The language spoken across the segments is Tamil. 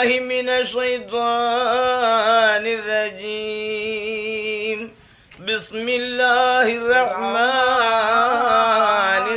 بالله من الشيطان الرجيم بسم الله الرحمن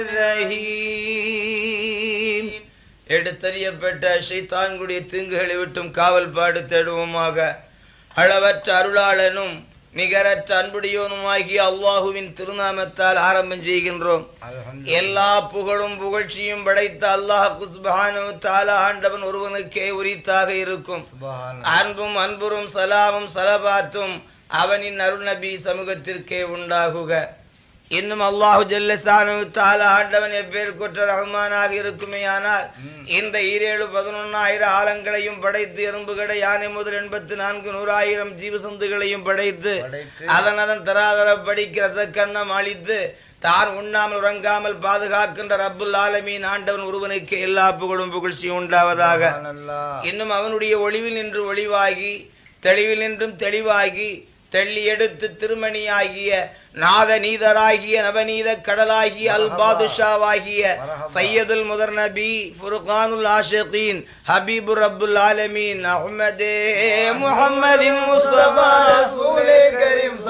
الرحيم எடுத்தறியப்பட்ட ஷைத்தான்குடைய தீங்குகளை விட்டும் காவல் பாடு தேடுவோமாக அளவற்ற அருளாளனும் நிகரற்ற அன்புடையோனுமாகிய அல்லாஹுவின் திருநாமத்தால் ஆரம்பம் செய்கின்றோம் எல்லா புகழும் புகழ்ச்சியும் படைத்த அல்லாஹ் குஸ்பானு தாலா ஆண்டவன் ஒருவனுக்கே உரித்தாக இருக்கும் அன்பும் அன்புறும் சலாமும் சலபாத்தும் அவனின் அருள்நபி சமூகத்திற்கே உண்டாகுக இன்னும் அல்லாஹு ஜல்லசானு தாலா ஆண்டவன் எப்பேர் குற்ற ரஹ்மானாக இருக்குமே ஆனால் இந்த ஈரேழு பதினொன்னாயிரம் ஆலங்களையும் படைத்து எறும்புகளை யானை முதல் எண்பத்தி நான்கு நூறாயிரம் ஜீவசந்துகளையும் படைத்து அதன் அதன் தராதர படிக்கிற கண்ணம் அழித்து தான் உண்ணாமல் உறங்காமல் பாதுகாக்கின்ற ரப்புல் ஆலமீன் ஆண்டவன் ஒருவனுக்கு எல்லா புகழும் புகழ்ச்சியும் உண்டாவதாக இன்னும் அவனுடைய ஒளிவில் நின்று ஒளிவாகி தெளிவில் நின்றும் தெளிவாகி தெள்ளி எடுத்து திருமணியாகிய நாத நீதராகிய நவநீத கடலாகிய அல் பாதுஷாவாகிய சையதுல் முதர் நபி ஃபுர்கானுல் ஆஷிகீன் ஹபீபுர் ரப்புல் ஆலமீன் அஹ்மதே முஹம்மதின் முஸ்தபா ரசூலே கரீம்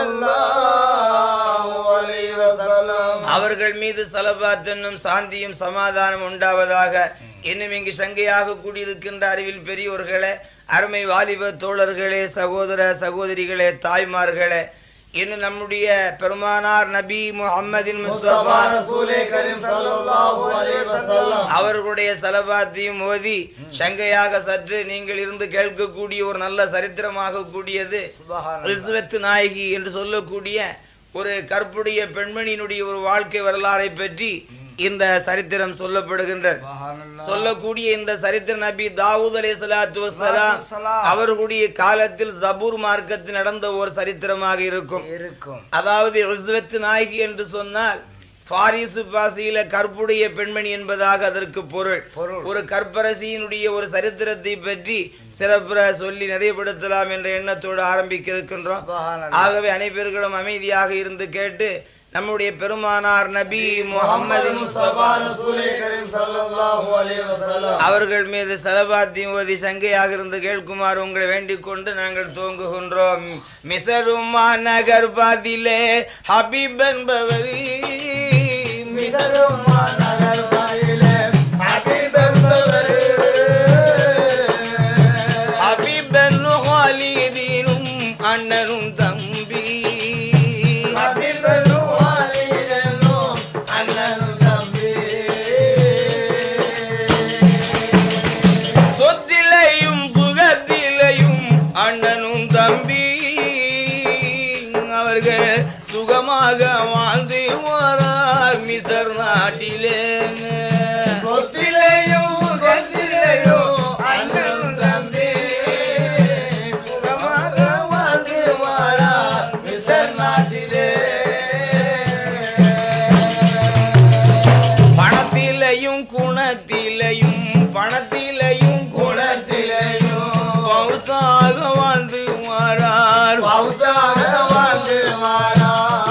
ஸல்லல்லாஹு அலைஹி வஸல்லம் அவர்கள் மீது சலபாத் என்னும் சாந்தியும் சமாதானம் உண்டாவதாக இன்னும் இங்கு சங்கையாக கூடியிருக்கின்ற அறிவில் பெரியோர்களே அருமை வாலிப தோழர்களே சகோதர சகோதரிகளே தாய்மார்களே இன்னும் நம்முடைய பெருமானார் நபி முஹம்மதின் முஸ்தபா முஸ்தபா ரசூலே கரீம் ஸல்லல்லாஹு அலைஹி வஸல்லம் அவர்களுடைய சலபாத்தையும் ஓதி சங்கையாக சற்று நீங்கள் இருந்து கேட்கக்கூடிய ஒரு நல்ல சரித்திரமாக கூடியது ரிஸ்வத் நாயகி என்று சொல்லக்கூடிய ஒரு கற்புடைய பெண்மணியினுடைய ஒரு வாழ்க்கை வரலாறை பற்றி இந்த சரித்திரம் சொல்லப்படுகின்றது சொல்லக்கூடிய இந்த சரித்திர நபி தாவூத் அலை சலாத்து வசலாம் அவர்களுடைய காலத்தில் ஜபூர் மார்க்கத்தில் நடந்த ஒரு சரித்திரமாக இருக்கும் இருக்கும் அதாவது ரிஸ்வத் நாயகி என்று சொன்னால் பாரிசு பாசியில கற்புடைய பெண்மணி என்பதாக அதற்கு பொருள் பொருள். ஒரு கற்பரசியினுடைய ஒரு சரித்திரத்தை பற்றி சிறப்புற சொல்லி நிறைவுபடுத்தலாம் என்ற எண்ணத்தோடு ஆரம்பிக்க இருக்கின்றோம் சுபஹானல்லாஹ். ஆகவே அனைவர்களும் அமைதியாக இருந்து கேட்டு நம்முடைய பெருமானார் நபி முகமது முஸ்தபா ரசூலே கரீம் ஸல்லல்லாஹு அலைஹி வஸல்லம் அவர்கள் மீது சலபாத்தியும் ஓதி சங்கையாக இருந்து கேட்குமாறு உங்களை வேண்டிக் கொண்டு நாங்கள் துவங்குகின்றோம் மிசருமா நகர் பாதிலே ஹபீப் என்பவர் மிதரும் நகர் வாயிலே ஹபீப் என்பவர் ஹபீப் என்று ஹாலிதீனும் அண்ணனும் தம்பி ஹபீப் என்று வாலிதனும் அண்ணனும் தம்பி சொத்திலையும் புகத்திலையும் அண்ணனும் தம்பி அவர்கள் சுகமாக வாழ்ந்து வரார் மிசர் நாட்டிலே சொத்திலையும் கத்திலையும் அண்ணனும் தம்பி சுகமாக வாழ்ந்து வாரா மிசர் நாட்டிலே பணத்திலையும் குணத்திலையும் பணத்திலையும் குணத்திலையும் பௌசாக வாழ்ந்து வரார் பௌத்தாக வாழ்ந்து வாரா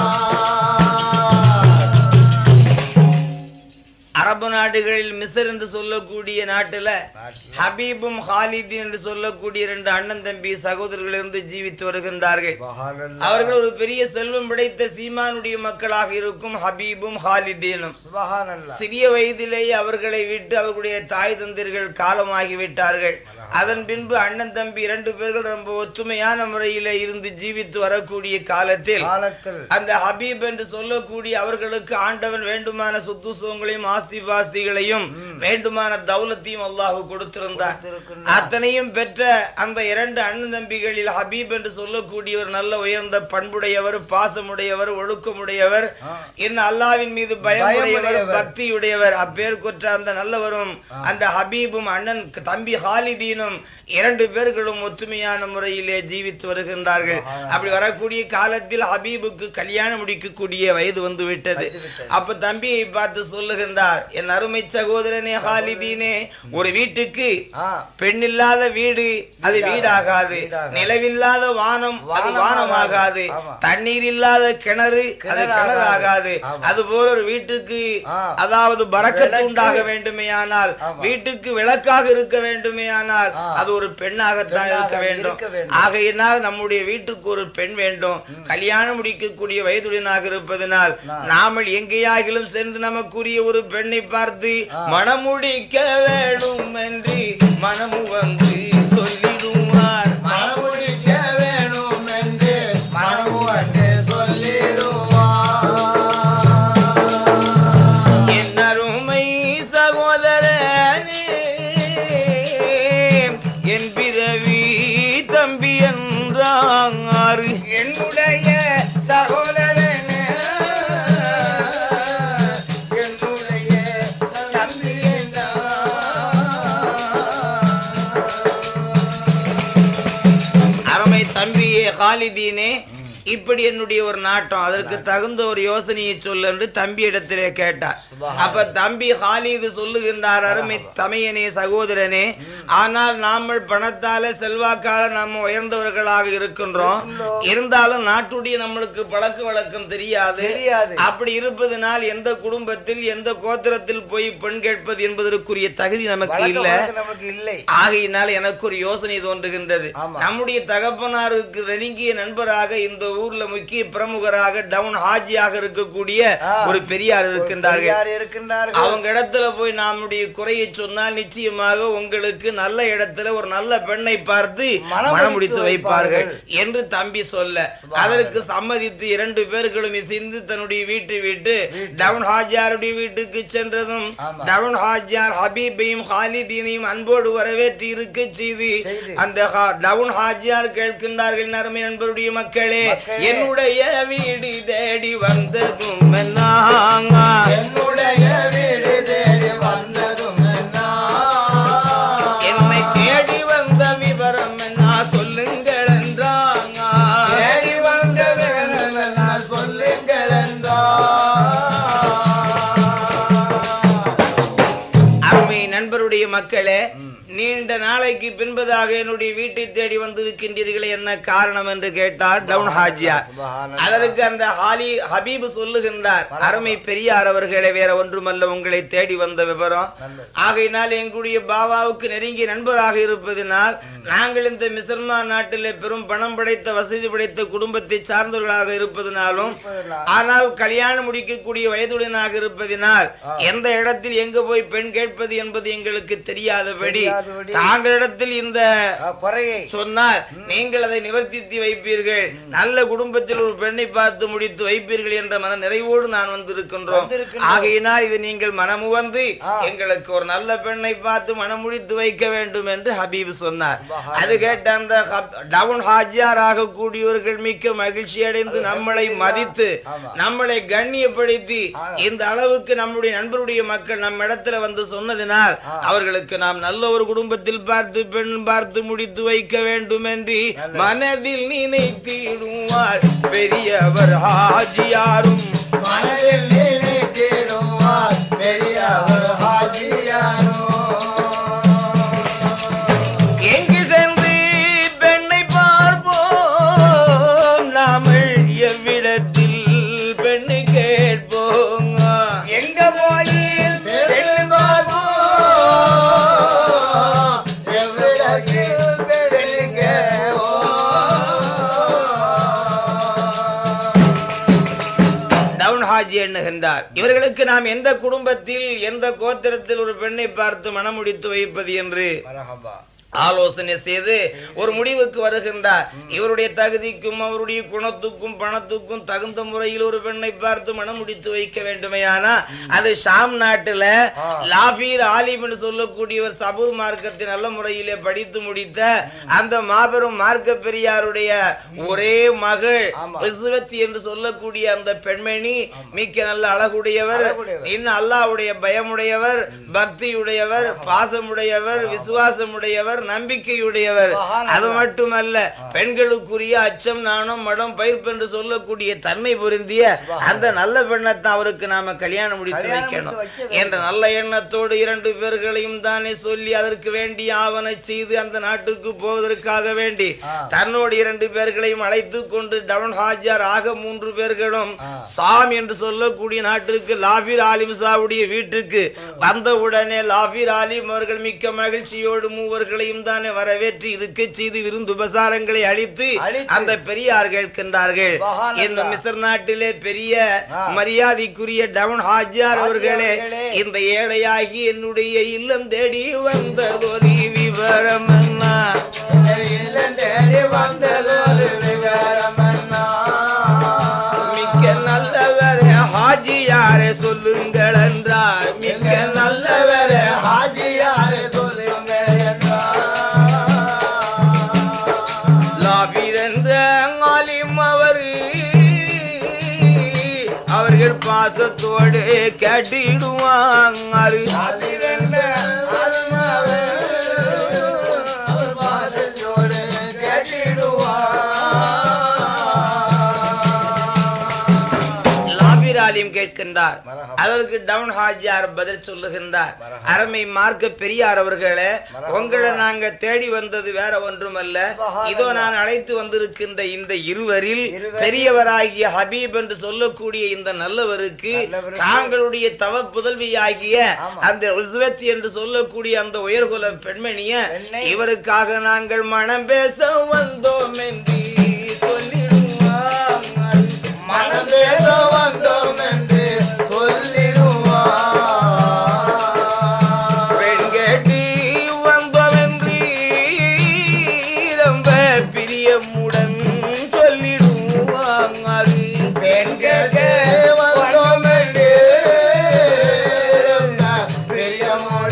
அரபு நாடுகளில் மிசர் என்று சொல்லக்கூடிய நாட்டுல ஹபீபும் ஹாலிதி என்று சொல்லக்கூடிய இரண்டு அண்ணன் தம்பி சகோதரர்கள் இருந்து ஜீவித்து வருகின்றார்கள் அவர்கள் ஒரு பெரிய செல்வம் படைத்த சீமானுடைய மக்களாக இருக்கும் ஹபீபும் ஹாலிதீனும் சுபஹானல்லாஹ் சிறிய வயதிலேயே அவர்களை விட்டு அவர்களுடைய தாய் தந்திர்கள் காலமாகி விட்டார்கள் அதன் பின்பு அண்ணன் தம்பி இரண்டு பேர்கள் ரொம்ப ஒத்துமையான முறையில இருந்து ஜீவித்து வரக்கூடிய காலத்தில் காலத்தில் அந்த ஹபீப் என்று சொல்லக்கூடிய அவர்களுக்கு ஆண்டவன் வேண்டுமான சொத்து சுகங்களையும் ஆஸ்தி பாஸ்திகளையும் வேண்டுமான தௌலத்தையும் அல்லாஹ் கொடுத்திருந்தார் கொடுத்திருக்கின்றார். அத்தனையும் பெற்ற அந்த இரண்டு அண்ணன் தம்பிகளில் ஹபீப் என்று சொல்லக்கூடியவர் நல்ல உயர்ந்த பண்புடையவர் பாசமுடையவர் ஒழுக்கமுடையவர் இன்னும் அல்லாவின் மீது பயமுடையவர் பயமுடையவர். பக்தியுடையவர் அப்பேர் கொற்ற அந்த நல்லவரும் அந்த ஹபீபும் அண்ணன் தம்பி ஹாலிதீனும் இரண்டு பேர்களும் ஒத்துமையான முறையிலே ஜீவித்து வருகின்றார்கள் அப்படி வரக்கூடிய காலத்தில் ஹபீபுக்கு கல்யாணம் முடிக்கக்கூடிய வயது வந்து விட்டது வந்து விட்டது. அப்ப தம்பியை பார்த்து சொல்லுகின்றார் என் அருமை சகோதரனே ஹாலிதீனே ஒரு வீட்டுக்கு ஆ. பெண் இல்லாத வீடு அது வீடாகாது. வீடாகாது வீடாகாது. நிலவில்லாத வானம் அது வானம் வானமாகாது ஆகாது. ஆமா. தண்ணீர் இல்லாத கிணறு அது கிணறு கிணறாகாது ஆகாது. ஆமா. அது போல ஒரு வீட்டுக்கு ஆ. அதாவது பறக்கத்து விளக்கு. உண்டாக வேண்டுமேயானால் ஆமா. வீட்டுக்கு விளக்காக இருக்க வேண்டுமேயானால் ஆ. அது ஒரு பெண்ணாகத்தான் பெண்ணாக இருக்க வேண்டும் இருக்க வேண்டும். ஆகையினால் நம்முடைய வீட்டுக்கு ஒரு பெண் வேண்டும் கல்யாணம் முடிக்கக்கூடிய வயதுடனாக இருப்பதனால் ஆ. நாமல் எங்கேயாகிலும் சென்று நமக்குரிய ஒரு பெண்ணை பார்த்து ஆ. மணமுடிக்க வேணும் என்று மனமு வந்து சொல்லிடுவார் மணமுடிக்க வேணும் என்று மனமு வந்து சொல்லிடுவார் என் அருமை சகோதரனே என் பிறவி தம்பி என்றார் என்னுடைய சகோதரனே என்னுடைய தம்பி அருமை தம்பியே ஹாலிதீனே இப்படி என்னுடைய ஒரு நாட்டம் அதற்கு தகுந்த ஒரு யோசனையை சொல்லு என்று தம்பி இடத்திலே கேட்டார் சுபஹானல்லாஹ். அப்ப தம்பி ஹாலிது சொல்லுகின்றார் அருமை தமையனே சகோதரனே ஆனால் நாமல் பணத்தால செல்வாக்கால நாம் உயர்ந்தவர்களாக இருக்கின்றோம் இருந்தாலும் நாட்டுடைய நம்மளுக்கு பழக்க வழக்கம் தெரியாது தெரியாது. அப்படி இருப்பதனால் எந்த குடும்பத்தில் எந்த கோத்திரத்தில் போய் பெண் கேட்பது என்பதற்குரிய தகுதி நமக்கு வழக்க இல்ல வழக்கு நமக்கு இல்லை ஆகையினால் எனக்கு ஒரு யோசனை தோன்றுகின்றது ஆமா. நம்முடைய தகப்பனாருக்கு நெருங்கிய நண்பராக இந்த ஊர்ல முக்கிய பிரமுகராக டவுன் ஹாஜியாக இருக்கக்கூடிய ஆ. ஒரு பெரியார் இருக்கின்றார்கள் யார் இருக்கின்றார்கள் அவங்க இடத்துல போய் நம்முடைய குறையை சொன்னால் நிச்சயமாக உங்களுக்கு நல்ல இடத்துல ஒரு நல்ல பெண்ணை பார்த்து மணமுடித்து மணமுடித்து வைப்பார்கள் வைப்பார்கள். என்று தம்பி சொல்ல சுபஹானல்லாஹ். அதற்கு சம்மதித்து இரண்டு பேர்களும் இசைந்து தன்னுடைய வீட்டை விட்டு டவுன் ஹாஜியாருடைய வீட்டுக்கு சென்றதும் ஆமா. டவுன் ஹாஜியார் ஹபீபையும் ஹாலிதீனையும் அன்போடு வரவேற்று இருக்க செய்து செய்து. அந்த ஹா- டவுன் ஹாஜியார் கேட்கின்றார்கள் நறுமை நண்பருடைய மக்களே மக்களே. என்னுடைய வீடு தேடி வந்ததும் நாங்க என்னுடைய வீடு தேடி வந்ததும் என்ன? என்னை தேடி வந்த விவரம் என்ன சொல்லுங்கள் என்றாங்க தேடி வந்தது என்னவெல்லாம் சொல்லுங்கள் என்றார். அருமை நண்பருடைய மக்களே நீண்ட நாளைக்கு பின்பதாக என்னுடைய வீட்டை தேடி வந்திருக்கின்றீர்களே என்ன காரணம் என்று கேட்டார் டவுன் ஹாஜியார் சுபஹானல்லாஹ். அதற்கு அந்த ஹாலி ஹபீப் சொல்லுகின்றார் அருமை பெரியார் அவர்களே வேற ஒன்றுமல்ல உங்களை தேடி வந்த விவரம் நல்லது. ஆகையினால் எங்களுடைய பாபாவுக்கு நெருங்கிய நண்பராக இருப்பதனால் நாங்கள் இந்த மிசல்மான் நாட்டிலே பெரும் பணம் படைத்த வசதி படைத்த குடும்பத்தை சார்ந்தவர்களாக இருப்பதனாலும் இருப்பதனால். ஆனால் கல்யாணம் முடிக்கக்கூடிய வயதுடனாக இருப்பதினால் ஆ. எந்த இடத்தில் எங்க போய் பெண் கேட்பது என்பது எங்களுக்கு தெரியாதபடி தெரியாதபடி. தாங்களிடத்தில் இந்த ஆ, குறையை சொன்னால் நீங்கள் அதை நிவர்த்தித்து வைப்பீர்கள் நல்ல குடும்பத்தில் ஒரு பெண்ணை பார்த்து முடித்து வைப்பீர்கள் என்ற மன நிறைவோடு நான் வந்திருக்கின்றோம் வந்திருக்கின்றோம். ஆகையினால் இது நீங்கள் மனமு வந்து ஆ. எங்களுக்கு ஒரு நல்ல பெண்ணை பார்த்து மனம் முடித்து வைக்க வேண்டும் என்று ஹபீப் சொன்னார் சுபஹானல்லாஹ். அது கேட்ட அந்த ஹப்- டவுன் ஹாஜியார் ஆகக்கூடியவர்கள் மிக்க மகிழ்ச்சி அடைந்து நம்மளை மதித்து ஆமா. நம்மளை கண்ணியப்படுத்தி ஆ. இந்த அளவுக்கு நம்முடைய நண்பருடைய மக்கள் நம்ம இடத்துல வந்து சொன்னதினால் ஆ. அவர்களுக்கு நாம் நல்ல ஒரு குடும்பத்தில் பார்த்து பெண் பார்த்து முடித்து வைக்க வேண்டும் என்று நல்லது. மனதில் நினைத்திடுவார் பெரியவர் ஹாஜியாரும் மனதில் நினைத்திடுவார் பெரியவர் ஹாஜியாரோ. எங்கு சென்று பெண்ணை பார்ப்போம் நாமல் எவ்விடத்தில் பெண்ணை கேட்போம் எங்க போயில் பெரும்பாலும் எவ்விடத்தில் பெருங்க டவுன் ஹாஜி எண்ணுகின்றார் இவர்களுக்கு நாம் எந்த குடும்பத்தில் எந்த கோத்திரத்தில் ஒரு பெண்ணை பார்த்து மணமுடித்து வைப்பது என்று மரஹபா ஆலோசனை செய்து ஒரு முடிவுக்கு வருகின்றார் இவருடைய தகுதிக்கும் அவருடைய குணத்துக்கும் பணத்துக்கும் தகுந்த முறையில் ஒரு பெண்ணை பார்த்து மனம் முடித்து வைக்க வேண்டுமையானா அது ஷாம் நாட்டுல ஆ. லாபீர் ஆலிம் என்று சொல்லக்கூடிய ஒரு சபு மார்க்கத்தை நல்ல முறையிலே படித்து முடித்த அந்த மாபெரும் மார்க்க பெரியாருடைய ஒரே மகள் ஆமா. விசுவத்தி என்று சொல்லக்கூடிய அந்த பெண்மணி மிக்க நல்ல அழகுடையவர் அழகுடையவர். இன்னும் அல்லாஹ்வுடைய பயமுடையவர் பக்தியுடையவர் பாசமுடையவர் விசுவாசமுடையவர் நம்பிக்கையுடையவர் மகான் அது அல்ல. மட்டுமல்ல பெண்களுக்குரிய அச்சம் நாணம் மடம் பயிர்ப்பு என்று சொல்லக்கூடிய தன்மை பொருந்திய அந்த நல்ல பெண்ணத்தான் அவருக்கு நாம கல்யாணம் முடித்து கல்யாணம் வைக்கணும் முடித்து வைக்க வேண்டும். என்ற நல்ல எண்ணத்தோடு இரண்டு பேர்களையும் தானே சொல்லி அதற்கு வேண்டிய ஆவண செய்து அந்த நாட்டுக்கு போவதற்காக வேண்டி ஆ. தன்னோடு இரண்டு பேர்களையும் அழைத்து கொண்டு டவுன் ஹாஜார் ஆக மூன்று பேர்களும் ஆ. சாம் என்று சொல்லக்கூடிய நாட்டிற்கு லாபீர் ஆலிம் சாவுடைய வீட்டுக்கு வந்தவுடனே லாபீர் ஆலிம் அவர்கள் மிக்க மகிழ்ச்சியோடு மூவர்களையும் தானே வரவேற்று இருக்க செய்து விருந்து உபசாரங்களை அளித்து அளித்து. அந்த பெரியார் கேட்கின்றார்கள் மகான் இந்த அல்லா. மிஸ்ர் நாட்டிலே பெரிய ஆ. மரியாதைக்குரிய டவுன் ஹாஜியார் அவர்களே அவர்களே. இந்த ஏழையாகி என்னுடைய இல்லம் தேடி வந்ததொரு விவரம் என்ன இல்லம் தேடி வந்ததொரு விவரமன்னா. மிக்க நல்லவரே ஹாஜியாரே சொல்லுங்கள் என்றார் மிக்க நல்லவரே ஹாஜியாரே சொல்லுங்கள் என்றார். லாபிரந்த ஆலிம் அவரு அவர்கள் பாசத்தோடு கேட்டிடுவாங்க அதிரண்ட அருணாவே, அவர் பாதத்தோடு கேட்டிடுவார். லாபிர் ஆலிம் கேட்கின்றார் மரஹபா. அதற்கு டவுன் ஹாஜியார் பதில் சொல்லுகின்றார் மரஹபா. அருமை மார்க்க பெரியார் அவர்களே மரஹபா. உங்களை நாங்க தேடி வந்தது வேற ஒன்றுமல்ல சுபஹானல்லாஹ். இதோ நான் அழைத்து வந்திருக்கின்ற இந்த இருவரில் இருவரில் பெரியவராகிய ஹபீப் என்று சொல்லக்கூடிய இந்த நல்லவருக்கு நல்லவருக்கு தாங்களுடைய தவ புதல்வியாகிய ஆமா. அந்த உஸ்வத் என்று சொல்லக்கூடிய அந்த உயர்குல பெண்மணிய பெண்ணை இவருக்காக நாங்கள் மனம் பேச வந்தோம் என்று சொல்லிடுவார் மனம் பேச வந்தோம் என்று சொல்லிடுவார். பெண் கேட்டு வந்தோம் என்று ரொம்ப பிரியமுடன் சொல்லிடுவாங்க பெண் கேட்க வந்தோம் என்று பிரியமோட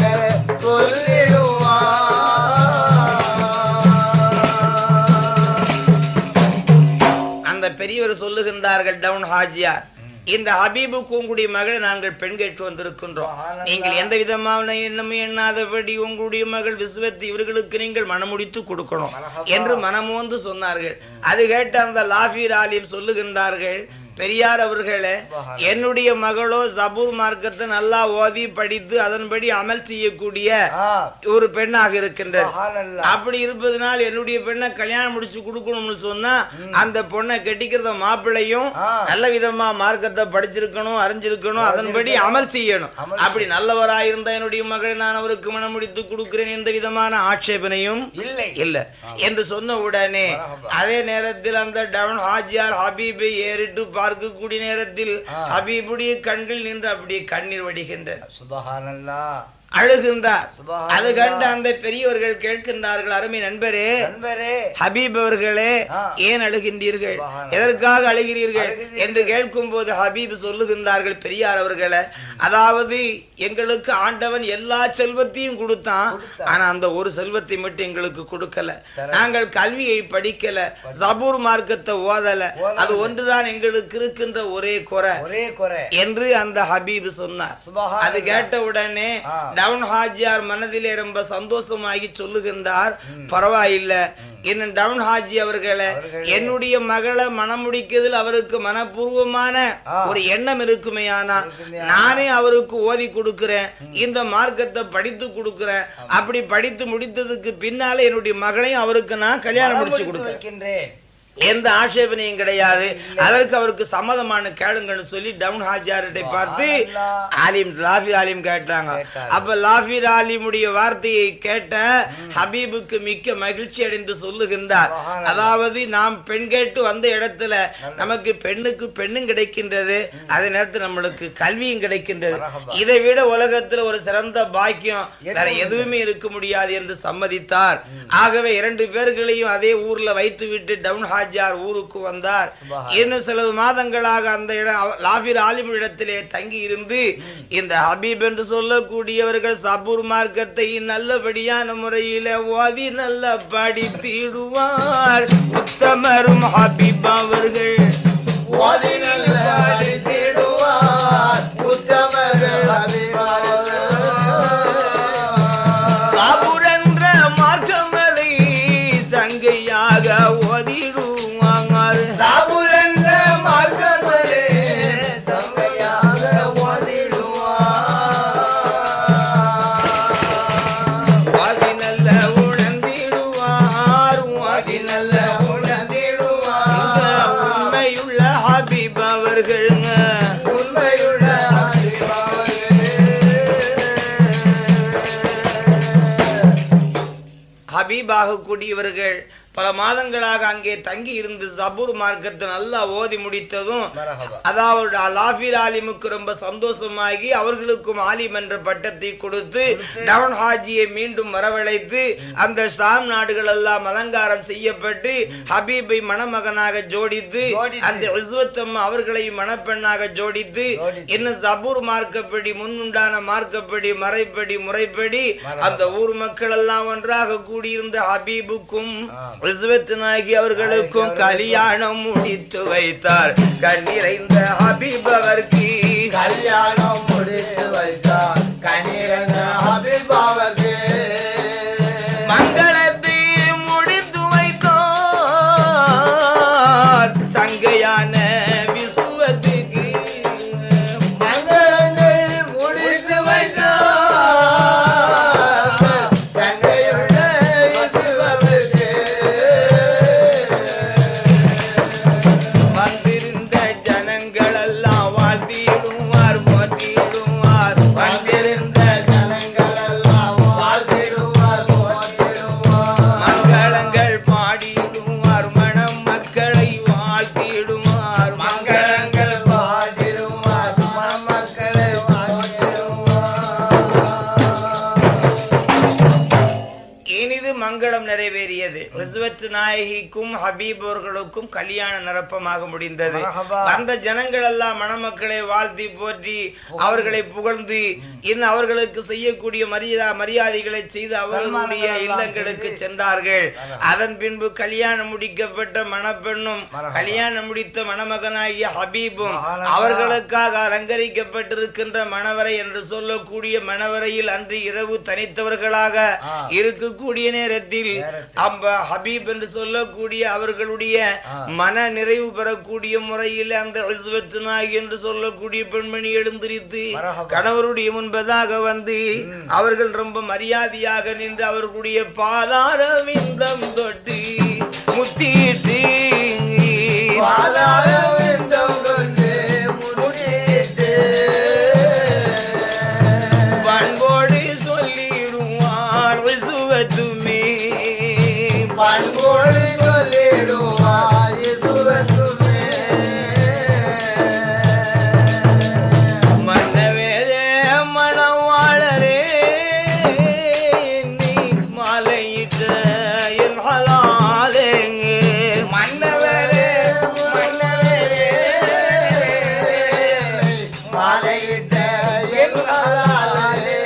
சொல்லிடுவார். அந்த பெரியவர் சொல்லுகின்றார்கள் டவுன் ஹாஜியார் இந்த ஹபீபுக்கு உங்களுடைய மகளை நாங்கள் பெண் கேட்டு வந்திருக்கின்றோம் சுபஹானல்லாஹ். நீங்கள் எந்த விதமான எண்ணமும் எண்ணாதபடி உங்களுடைய மகள் விசுவத்தி இவர்களுக்கு நீங்கள் மனமுடித்து கொடுக்கணும் மரஹபா. என்று மனமோந்து சொன்னார்கள் அது கேட்டு அந்த லாபீர் ஆலிம் சொல்லுகின்றார்கள் பெரியார் அவர்களே சுபஹானல்லாஹ். என்னுடைய மகளோ ஜபூர் மார்க்கத்தை நல்லா ஓதி படித்து அதன்படி அமல் செய்யக்கூடிய ஆ, ஒரு பெண்ணாக இருக்கின்றது சுபஹானல்லாஹ். அப்படி இருப்பதனால் என்னுடைய பெண்ணை கல்யாணம் முடிச்சு கொடுக்கணும்னு சொன்னா அந்த பொண்ணை கட்டிக்கிறத மாப்பிள்ளையும் ஆ. நல்ல விதமா மார்க்கத்தை படிச்சிருக்கணும் அறிஞ்சிருக்கணும் அதன்படி அமல் செய்யணும் அமல் அப்படி நல்லவராயிருந்த என்னுடைய மகளை நான் அவருக்கு மனம் முடித்து கொடுக்கிறேன் எந்த விதமான ஆட்சேபனையும் இல்லை இல்ல என்று சொன்ன உடனே மரஹபா. அதே நேரத்தில் அந்த டவுன் ஹாஜியார் ஹபீபை ஏறிட்டு பார்க்கக்கூடிய நேரத்தில் ஆ. ஹபீபுடைய கண்கள் நின்று அப்படியே கண்ணீர் வடிகின்றது சுபஹானல்லாஹ் அழுகின்றார் சுபஹானல்லாஹ். அது கண்டு அந்த பெரியவர்கள் கேட்கின்றார்கள் அருமை நண்பரே நண்பரே ஹபீப் அவர்களே ஆ. ஏன் அழுகின்றீர்கள் சுபஹானல்லாஹ். எதற்காக அழுகிறீர்கள் அழுகிறீர்கள். என்று கேட்கும் போது ஹபீப் சொல்லுகின்றார்கள் பெரியார் அவர்களே அதாவது எங்களுக்கு ஆண்டவன் எல்லா செல்வத்தையும் கொடுத்தான் கொடுத்தான். ஆனா அந்த ஒரு செல்வத்தை மட்டும் எங்களுக்கு கொடுக்கல தரல. நாங்கள் கல்வியை படிக்கல ஜபூர் மார்க்கத்தை ஓதல ஓதல. அது ஒன்றுதான் எங்களுக்கு இருக்கின்ற ஒரே குறை ஒரே குறை என்று அந்த ஹபீப் சொன்னார் சுபஹானல்லாஹ். அது கேட்ட உடனே ஆ. டவுன் ஹாஜியார் மனதிலே ரொம்ப சந்தோஷமாகி சொல்லுகின்றார் பரவாயில்ல என்ன டவுன் ஹாஜி அவர்களே அவர்களே. என்னுடைய மகளை மனம் முடிக்கிறதுல அவருக்கு மனப்பூர்வமான ஆ. ஒரு எண்ணம் இருக்குமேயானா இருக்குமேயானா. நானே அவருக்கு ஓதி கொடுக்கிறேன் இந்த மார்க்கத்தை படித்து கொடுக்கிறேன் அப்படி படித்து முடித்ததுக்கு பின்னால என்னுடைய மகளையும் அவருக்கு நான் கல்யாணம் முடிச்சு மனம் கொடுக்கிறேன் வைக்கின்றேன் எந்த ஆட்சேபனையும் கிடையாது அதற்கு அவருக்கு சம்மதமான கேளுங்கன்னு சொல்லி டவுன் ஹாஜியார்கிட்ட பார்த்து சுபஹானல்லாஹ். ஆலிம் லாஃபீர் ஆலிம் கேட்டாங்க கேட்டார். அப்ப லாஃபீர் ஆலிமுடைய வார்த்தையை கேட்ட ஹபீபுக்கு மிக்க மகிழ்ச்சி அடைந்து சொல்லுகின்றார் சுபஹானல்லாஹ். அதாவது நாம் பெண் கேட்டு வந்த இடத்துல நமக்கு பெண்ணுக்கு பெண்ணும் கிடைக்கின்றது அதே நேரத்தில் நம்மளுக்கு கல்வியும் கிடைக்கின்றது மரஹபா. இதை விட உலகத்துல ஒரு சிறந்த பாக்கியம் வேற எதுவும் எதுவுமே இருக்க முடியாது என்று சம்மதித்தார் ஆகவே இரண்டு பேர்களையும் அதே ஊர்ல வைத்து விட்டு டவுன் ஹாஜியார் ஊருக்கு வந்தார் சுபஹான். இன்னும் சில மாதங்களாக அந்த இடம் அவ- லாபிர் ஆலிம் இடத்திலே தங்கி இருந்து இந்த ஹபீப் என்று சொல்லக்கூடியவர்கள் சபூர் மார்க்கத்தை நல்லபடியான முறையில ஓதி நல்ல படித்திடுவார் உத்தமரும் ஹபீப் அவர்கள் ஓதி நல்ல படித்திடுவார். உத்தமர்கள் அபிமானங்கள். சபூர் என்ற மார்க்கம் ஹபீபாக கூடியவர்கள் பல மாதங்களாக அங்கே தங்கி இருந்து சபூர் மார்க்கத்தை நல்லா ஓதி முடித்ததும் மரஹபா அதாவது லாஃபீர் ஆலிமுக்கு ரொம்ப சந்தோஷமாகி அவர்களுக்கும் ஆலிம் என்ற பட்டத்தை கொடுத்து டவுன் ஹாஜியை மீண்டும் வரவழைத்து அந்த ஷாம் நாடுகள் எல்லாம் அலங்காரம் செய்யப்பட்டு ஹபீபை மணமகனாக ஜோடித்து ஜோடித்து. அந்த இஸ்வத்தம் அவர்களை மணப்பெண்ணாக ஜோடித்து ஜோடித்து. இன்னும் சபூர் மார்க்கப்படி முன்னுண்டான மார்க்கப்படி மறைப்படி முறைப்படி மரபு. அந்த ஊர் மக்கள் எல்லாம் ஒன்றாக கூடியிருந்த ஹபீபுக்கும் ஆ. ரிஸ்வத் நாயகி அவர்களுக்கும் கல்யாணம் முடித்து வைத்தார் கண்ணிறைந்த ஹபீப் அவருக்கு கல்யாணம் முடித்து வைத்தார் கண்ணீரங்க ஹபிபாவுக்கு மங்களத்தை முடித்து வைத்தார் சங்கையான விசுவத்துக்கு மங்களங்கள் முடித்து வைத்தார் தங்கையுள்ள இசுவருக்கு வந்திருந்த ஜனங்கள் எல்லாம் வாழ்த்திடுவார் போற்றிடுவார் வந்திருந்த ஜனங்கள் எல்லாம் வாழ்த்திடுவார் போற்றிடுவார் மங்களங்கள் பாடிடுவார் மனம் மக்களை வாழ்த்திடுவார் மங்களங்கள் பாடிடுவார் மக்களை வாழ்த்திடுவார் இனிது மங்களம் நிறைவேறியது ரிஸ்வத் நாயகிக்கும் ஹபீப் அவர்களுக்கும் கல்யாண நிரப்பமாக முடிந்தது மரஹபா. அந்த ஜனங்கள் எல்லாம் மணமக்களை வாழ்த்தி போற்றி அவர்களை புகழ்ந்து இன்னும் அவர்களுக்கு செய்யக்கூடிய மரியாதை மரியாதைகளை செய்து அவர்களுடைய சன்மானங்கள் எல்லாம் இல்லங்களுக்கு செய்து. சென்றார்கள் மரஹபா. அதன் பின்பு கல்யாணம் முடிக்கப்பட்ட மணப்பெண்ணும் மரஹபா. கல்யாணம் முடித்த மணமகனாகிய ஹபீபும் சுப்ஹானல்லாஹ். அவர்களுக்காக அலங்கரிக்கப்பட்டிருக்கின்ற மணவரை என்று சொல்லக்கூடிய மணவரையில் அன்று இரவு தனித்தவர்களாக ஆ. இருக்கக்கூடிய நேரத்தில் நேரத்தில். அம்ப ஹபீப் என்று சொல்லக்கூடிய அவர்களுடைய ஆ. மன நிறைவு பெறக்கூடிய முறையில் அந்த இஸ்வத்து நாயகி என்று சொல்லக்கூடிய பெண்மணி எழுந்திரித்து மரஹபா. கணவருடைய முன்பதாக வந்து ம். அவர்கள் ரொம்ப மரியாதையாக நின்று அவர்களுடைய பாதார விந்தம் தொட்டு முத்திட்டு பாதாள விந்தம் கொண்டு முடித்து பண்போடு சொல்லிடுவார் இசுவத்துமே பண்போடு சொல்லிடுவார் இசுவத்துமே மன்னவேரே மணவாளரே நீ மாலையிட்ட என் ஹலாலேங்க மன்னவரே மன்னவரே மாலையிட்ட என் அலாலே.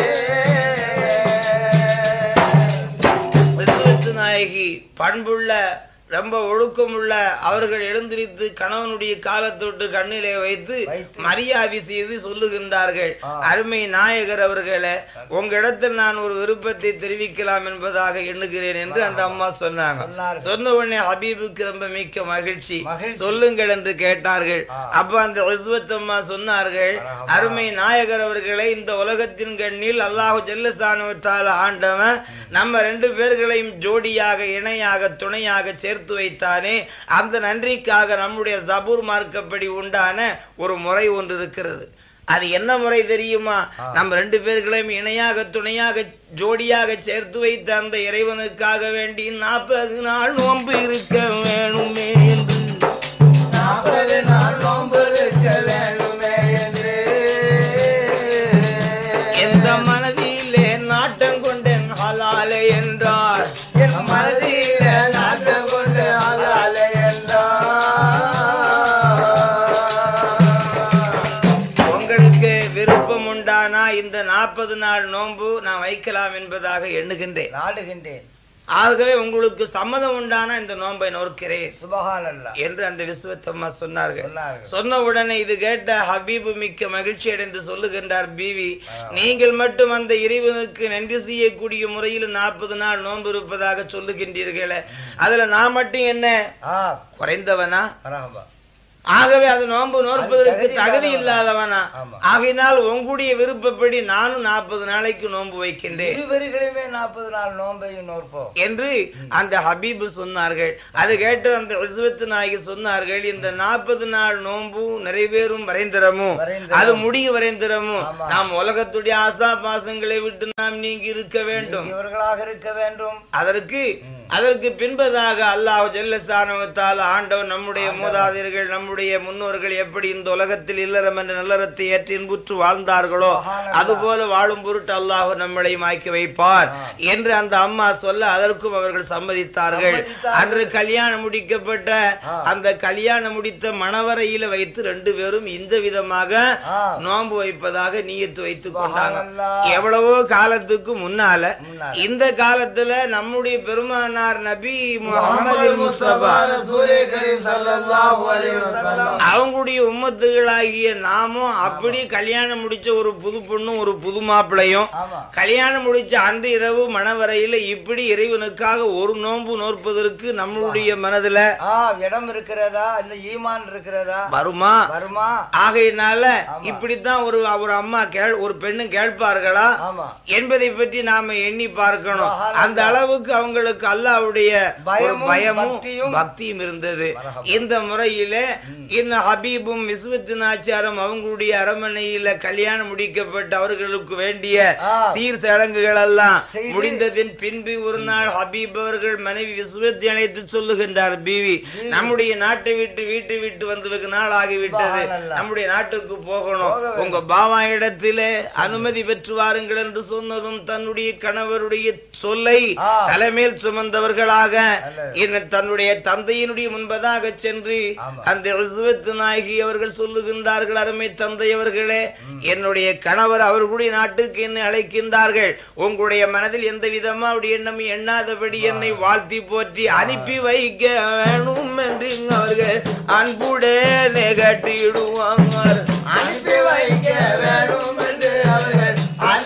விசுவத்து நாயகி பண்புள்ள ரொம்ப ஒழுக்கமுள்ள அவர்கள் எழுந்திரித்து கணவனுடைய காலத்தொட்டு கண்ணிலே வைத்து வைத்து. மரியாதை செய்து சொல்லுகின்றார்கள் ஆ. அருமை நாயகர் அவர்களே உங்களிடத்தில் நான் ஒரு விருப்பத்தை தெரிவிக்கலாம் என்பதாக எண்ணுகிறேன் என்று அந்த அம்மா சொன்னாங்க சொன்னார்கள். சொன்ன உடனே ஹபீபுக்கு ரொம்ப மிக்க மகிழ்ச்சி மகிழ்ச்சி. சொல்லுங்கள் என்று கேட்டார்கள் ஆ. அப்ப அந்த ரிஸ்வத் அம்மா சொன்னார்கள் மரஹபா. அருமை நாயகர் அவர்களை இந்த உலகத்தின் கண்ணில் அல்லாஹு ஜல்லசானுவத்தால் ஆண்டவன் நம்ம ரெண்டு பேர்களையும் ஜோடியாக இணையாக துணையாக சேர்த்து வைத்தானே அந்த நன்றிக்காக நம்முடைய ஜபூர் மார்க்கப்படி உண்டான ஒரு முறை ஒன்று இருக்கிறது அது என்ன முறை தெரியுமா ஆ. நம்ம ரெண்டு பேர்களையும் இணையாக துணையாக ஜோடியாக சேர்த்து வைத்த அந்த இறைவனுக்காக வேண்டி நாற்பது நாள் நோன்பு இருக்க வேணுமே என்று நாற்பது நாள் நோன்பு இருக்க வேண்டுமே என்று எந்த மனதிலே நாட்டம் கொண்டேன் ஹலாலே என்றார் என் மனதில நாட்டம் கொண்டு ஆளாலே என்றார் உங்களுக்கு விருப்பம் உண்டானா இந்த நாற்பது நாள் நோன்பு நான் வைக்கலாம் என்பதாக எண்ணுகின்றேன் நாடுகின்றேன் ஆகவே உங்களுக்கு சம்மதம் உண்டானா இந்த நோன்பை நோக்கிறேன் சுபகானல்லா என்று அந்த விஸ்வத்தம்மா சொன்னார்கள் சொன்னார்கள். சொன்ன உடனே இது கேட்ட ஹபீபு மிக்க மகிழ்ச்சி அடைந்து சொல்லுகின்றார் பீவி நீங்கள் மட்டும் அந்த இறைவனுக்கு நன்றி செய்யக்கூடிய முறையில் நாற்பது நாள் நோன்பு இருப்பதாக சொல்லுகின்றீர்களே அதுல நான் மட்டும் என்ன ஆ குறைந்தவனா மரஹபா ஆகவே அது நோன்பு நோற்பதற்கு தகுதி தகுதி இல்லாதவனா. இல்லாதவனா ஆமா. ஆகையினால் உங்களுடைய விருப்பப்படி நானும் நாற்பது நாளைக்கு நோன்பு வைக்கின்றேன் இருவர்களுமே நாற்பது நாள் நோன்பையும் நோற்போம் என்று அந்த ஹபீபு சொன்னார்கள் அது கேட்டு அந்த உஸ்வத்து நாயகி சொன்னார்கள் இந்த நாற்பது நாள் நோன்பு நிறைவேறும் வரைந்திரமும் வரைந்திரமும். அது முடிய வரைந்திரமும் ஆமா. நாம் உலகத்துடைய ஆசா பாசங்களை விட்டு நாம் நீங்கி இருக்க வேண்டும் இவர்களாக இருக்க வேண்டும் அதற்கு அதற்கு பின்பதாக அல்லாஹ் ஜெல்லசானவத்தால் ஆண்டவன் நம்முடைய மூதாதையர்கள் நம்முடைய முன்னோர்கள் எப்படி இந்த உலகத்தில் இல்லறம் என்ற நல்லறத்தை ஏற்றி இன்புற்று வாழ்ந்தார்களோ சுப்ஹானல்லாஹ். அதுபோல வாழும் பொருட்டு அல்லாஹ் நம்மளை மாக்கி வைப்பார் ஆ. என்று அந்த அம்மா சொல்ல அதற்கும் அவர்கள் சம்மதித்தார்கள் சம்மதித்தார்கள். அன்று கல்யாணம் முடிக்கப்பட்ட ஆ. அந்த கல்யாணம் முடித்த மணவரையில வைத்து ரெண்டு பேரும் இந்த விதமாக ஆ. நோன்பு வைப்பதாக நீயத்து வைத்துக் கொண்டாங்க சுப்ஹானல்லாஹ். எவ்வளவோ காலத்துக்கு முன்னால முன்னால. இந்த காலத்துல நம்முடைய பெருமானார் நபி முகமது முஹம்மது முஸ்தபா முஸ்தபா ரசூலே கரீம் ஸல்லல்லாஹு அலைஹி வஸல்லம். அவங்களுடைய உம்மத்துகளாகிய நாமும் அப்படி கல்யாணம் முடிச்ச ஒரு புது பொண்ணும் ஒரு புது மாப்பிளையும் ஆமா கல்யாணம் முடிச்ச அன்று இரவு மணவரையில இப்படி இறைவனுக்காக ஒரு நோன்பு நோற்பதற்கு நம்மளுடைய மனதுல ஆ இடம் இருக்கிறதா இந்த ஈமான் இருக்கிறதா வருமா வருமா ஆகையினால ஆமா. இப்படித்தான் ஒரு ஒரு அம்மா கேள் ஒரு பெண்ணும் கேட்பார்களா ஆமா என்பதை பற்றி நாம எண்ணி பார்க்கணும் சுப்ஹானல்லாஹ். அந்த அளவுக்கு அவங்களுக்கு அல்லாவுடைய ஒரு பயமும், பயமும் பக்தியும் பக்தியும் இருந்தது மரஹபா. இந்த முறையில இன்னும் ஹபீபும் விஸ்வத்து நாச்சாரும் அவங்களுடைய அரமனையில கல்யாணம் முடிக்கப்பட்ட அவர்களுக்கு வேண்டிய ஆ. சீர் சடங்குகள் எல்லாம் செய்து- முடிந்ததின் பின்பு ஒரு நாள் ஹபீப் அவர்கள் மனைவி விஸ்வத்தை அழைத்து சொல்லுகின்றார் பீவி நம்முடைய நாட்டை விட்டு வீட்டை விட்டு வந்து வெகு நாள் ஆகிவிட்டது சுப்ஹானல்லாஹ். நம்முடைய நாட்டுக்கு போகணும் போக வேண்டும். உங்க பாவா இடத்திலே அனுமதி பெற்று வாருங்கள் என்று சொன்னதும் தன்னுடைய கணவருடைய சொல்லை ஆ. தலைமேல் சுமந்தவர்களாக நல்லது. என்ன தன்னுடைய தந்தையினுடைய முன்பதாக சென்று ஆமா. அந்த ரிசுவத்து நாயகி அவர்கள் சொல்லுகின்றார்கள் அருமை தந்தை அவர்களே என்னுடைய கணவர் அவர்களுடைய நாட்டுக்கு என்னை அழைக்கின்றார்கள் உங்களுடைய மனதில் எந்த விதமா அவருடைய எண்ணம் எண்ணாதபடி என்னை வாழ்த்தி போற்றி அனுப்பி வைக்க வேணும் என்று அவர்கள் அன்புடனே கட்டிடுவாங்க அனுப்பி வைக்க வேணும் என்று அவர்கள்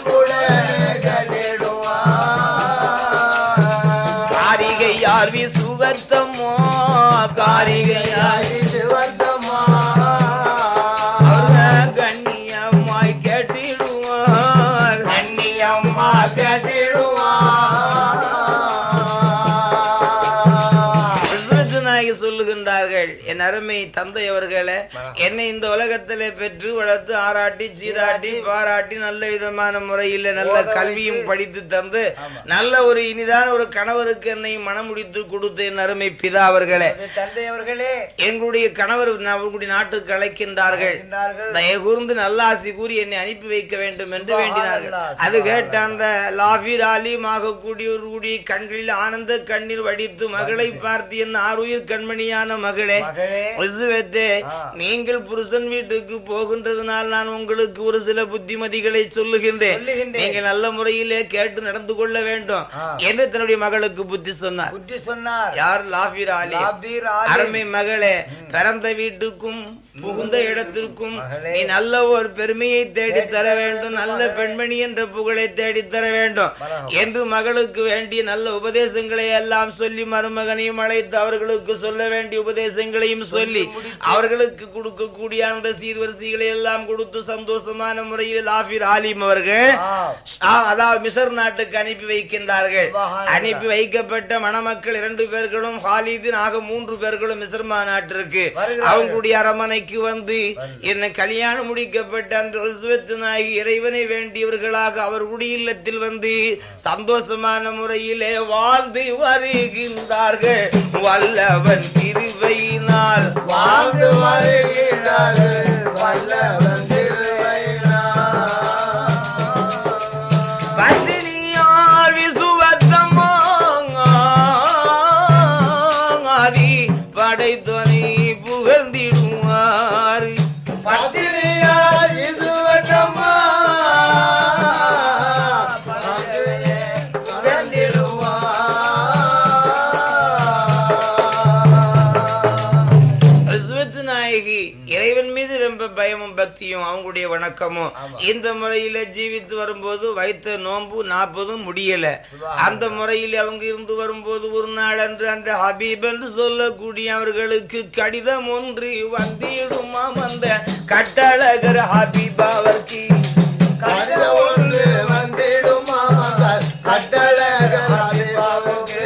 அன்புடன் கேட்டிடுவார். காரிகையார் விசுவத்தமோ காரிகையார் சிவந்தம்மா. அவர் கண்ணியமாய் கேட்டிடுவார் கண்ணியம்மா கேட்டிடுவார். விஸ்வத்து நாயகி சொல்லுகின்றார்கள் என் அருமை தந்தை அவர்களே என்னை இந்த உலகத்திலே பெற்று வளர்த்து ஆராட்டி சீராட்டி பாராட்டி நல்ல விதமான முறையில் நல்ல ஓத வைத்து. கல்வியும் படித்து தந்து ஆமா. நல்ல ஒரு இனிதான ஒரு கணவருக்கு என்னை மனமுடித்து கொடுத்த என் அருமை பிதா அவர்களே அது தந்தை அவர்களே எங்களுடைய கணவர் அவர்களுடைய நாட்டுக்கு அழைக்கின்றார்கள் இருக்கின்றார்கள். தயவு கூர்ந்து நல்லாசி கூறி என்னை அனுப்பி வைக்க வேண்டும் என்று வேண்டினார்கள் சுப்ஹானல்லாஹ், அது கேட்ட சுப்ஹானல்லாஹ். அந்த லாபீர் ஆலிமாக கூடியவர்களுடைய கண்களில் ஆனந்த கண்ணீர் வடித்து மகளை பார்த்து என் ஆறுயிர் கண்மணியான மகளே மகளே விசுவத்தே, ஆ. நீங்கள் புருஷன் வீட்டுக்கு போகின்றதுனால் நான் உங்களுக்கு ஒரு சில புத்திமதிகளை சொல்லுகின்றேன் சொல்லுகின்றேன். நீங்கள் நல்ல முறையிலே கேட்டு நடந்து கொள்ள வேண்டும் ஆ. என்று தன்னுடைய மகளுக்கு புத்தி சொன்னார் புத்தி சொன்னார் யார் லாபீர் ஆலி லாபீர் ஆலி. அருமை மகளே பிறந்த வீட்டுக்கும் புகுந்த இடத்திற்கும் மகளே. நீ நல்ல ஒரு பெருமையை தேடி தர வேண்டும் நல்ல பெண்மணி என்ற புகழை தேடி தர வேண்டும் மரகபம். என்று மகளுக்கு வேண்டிய நல்ல உபதேசங்களை எல்லாம் சொல்லி மருமகனையும் அழைத்து அவர்களுக்கு சொல்ல வேண்டிய உபதேசங்களையும் சொல்லி அவர்களுக்கு கொடுக்கக்கூடிய அந்த சீர்வரிசைகளை எல்லாம் கொடுத்து சந்தோஷமான முறையில் ஆபிர் ஆலிம் அவர்கள் ஆ. ஆ, அதாவது மிசர் நாட்டுக்கு அனுப்பி வைக்கின்றார்கள் சுபஹானல்லாஹ். அனுப்பி வைக்கப்பட்ட மணமக்கள் இரண்டு பேர்களும் ஹாலிதின் ஆக மூன்று பேர்களும் மிசர்மா நாட்டிற்கு வருகிறார்கள். அவங்களுடைய அரமனைக்கு வந்து என்ன கல்யாணம் முடிக்கப்பட்ட அந்த ரிசுவத்து நாயகி இறைவனை வேண்டியவர்களாக அவர்களுடைய இல்லத்தில் வந்து சந்தோஷமான முறையிலே வாழ்ந்து வருகின்றார்கள் வல்லவன் திருவையினால் வாழ்ந்து வருகிறார்கள் வல்லவன் திருவையினார். பத்தினியார் விசுவத்தமாதி படைத்தொனை புகழ்ந்திடுவார் பத்தினியார் இசுவட்டம்மா. பத்தினியே புகழ்ந்திடுவார். ரிசுவத்து நாயகி இறைவன் மீது ரொம்ப பயமும் பக்தியும் அவங்களுடைய வணக்கமும் ஆமா. இந்த முறையில ஜீவித்து வரும்போது வைத்த நோன்பு நாற்பதும் முடியல சுபஹானல்லாஹ். அந்த முறையில் அவங்க இருந்து வரும்போது ஒரு நாள் அன்று அந்த ஹபீப் என்று சொல்லக்கூடிய அவர்களுக்கு கடிதம் ஒன்று வந்திடுமாம் அந்த கட்டழகர் ஹபீப் அவருக்கு கடிதம் ஒன்று வந்திடுமா கட்டழக ஹபீபாவுக்கு.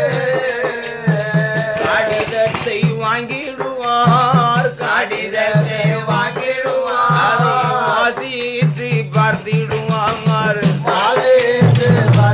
கடிதத்தை வாங்கிடுவார் கடிதத்தை வாங்கிடுவார். அதை வாசித்து பார்த்திடுவார் ஆதேசு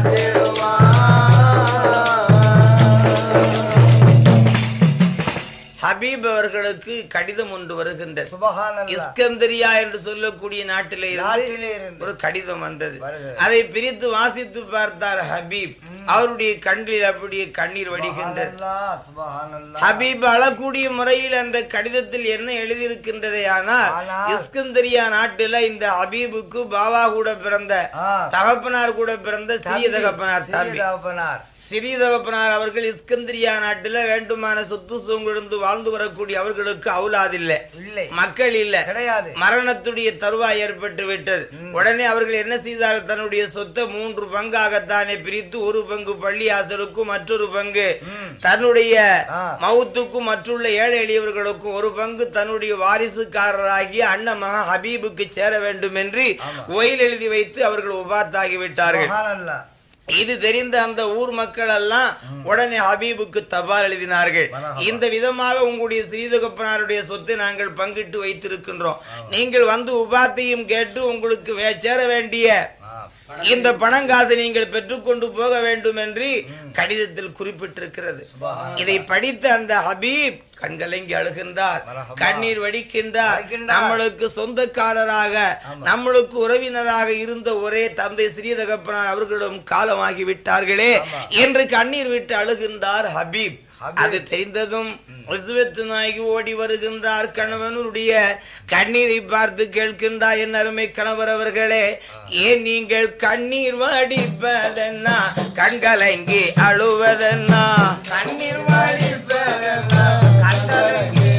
வந்திடுவார். ஹபீப் அவர்களுக்கு கடிதம் ஒன்று வருகின்றது சுபஹானல்லாஹ். இஸ்கந்தரியா என்று சொல்லக்கூடிய நாட்டிலே இருந்து நாட்டிலே இருந்து ஒரு கடிதம் வந்தது வருகிறது. அதை பிரித்து வாசித்து பார்த்தார் ஹபீப் அவருடைய கண்ணில் அப்படியே கண்ணீர் வடிகின்றது சுபஹானல்லாஹ், சுபஹானல்லாஹ். ஹபீப் அழக்கூடிய முறையில் அந்த கடிதத்தில் என்ன எழுதியிருக்கின்றதே ஆனால் ஆனால் இஸ்கந்தரியா நாட்டுல இந்த ஹபீபுக்கு பாபா கூட பிறந்த ஆ, தகப்பனார் கூட பிறந்த சிறிய தம்பி, தகப்பனார் சிறிய தம்பி தகப்பனார். சிறிய தகப்பனார் அவர்கள் இஸ்கந்திரியா நாட்டுல வேண்டுமான சொத்து சுகங்களிருந்து வாழ்ந்து வரக்கூடிய அவர்களுக்கு அவுலாதில்லை இல்லை மக்கள் இல்ல கிடையாது மரணத்துடைய தருவாய் ஏற்பட்டு விட்டது ம். உடனே அவர்கள் என்ன செய்தார்கள் தன்னுடைய சொத்தை மூன்று பங்காகத்தானே பிரித்து ஒரு பங்கு பள்ளியாசலுக்கும் மற்றொரு பங்கு ம். தன்னுடைய ஆ. மவுத்துக்கும் மற்றுள்ள ஏழை எளியவர்களுக்கும் ஒரு பங்கு தன்னுடைய வாரிசுக்காரராகிய அண்ணன் மகன் ஹபீபுக்கு சேர வேண்டும் என்று ஆமா. ஒயில் எழுதி வைத்து அவர்கள் உபாத்தாகி விட்டார்கள் சுபஹானல்லாஹ். இது தெரிந்த அந்த ஊர் மக்கள் எல்லாம் உடனே ஹபீபுக்கு தபால் எழுதினார்கள் மரஹபா. இந்த விதமாக உங்களுடைய ஸ்ரீதகப்பனாருடைய சொத்தை நாங்கள் பங்கிட்டு வைத்திருக்கின்றோம் நீங்கள் வந்து உபாத்தையும் கேட்டு உங்களுக்கு வே- சேர வேண்டிய ஆ, இந்த பணங்காசை நீங்கள் பெற்றுக்கொண்டு போக வேண்டும் என்று கடிதத்தில் குறிப்பிட்டிருக்கிறது சுபஹானல்லாஹ். இதை படித்த அந்த ஹபீப் கண்கலங்கி அழுகின்றார் மரஹபா. கண்ணீர் வடிக்கின்றார் வடிக்கின்றார். நம்மளுக்கு சொந்தக்காரராக ஆமா. நம்மளுக்கு உறவினராக இருந்த ஒரே தந்தை ஸ்ரீதகப்பனார் அவர்களிடம் காலமாகி விட்டார்களே ஆமா. என்று கண்ணீர் விட்டு அழுகின்றார் ஹபீப் ஹபீப். அது தெரிந்ததும் உஸ்வத்து நாயகி ஓடி வருகின்றார் கணவனுடைய கண்ணீரை பார்த்து கேட்கின்றார் என் அருமை கணவர் அவர்களே ஏன் நீங்கள் கண்ணீர் வடிப்பதென்னா கண்கலங்கி அழுவதென்னா கண்ணீர் வடிப்பதென்ன, கண்கலங்கி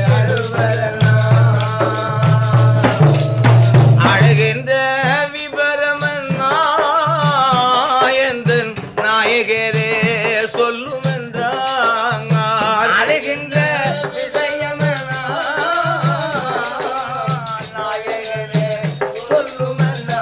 அழுவதென்ன. அழுகின்ற விபரமன்னா எந்தன் நாயகரே சொல்லும் என்றார் அழுகின்ற விஷயமென, நாயகனே சொல்லுமென்னா.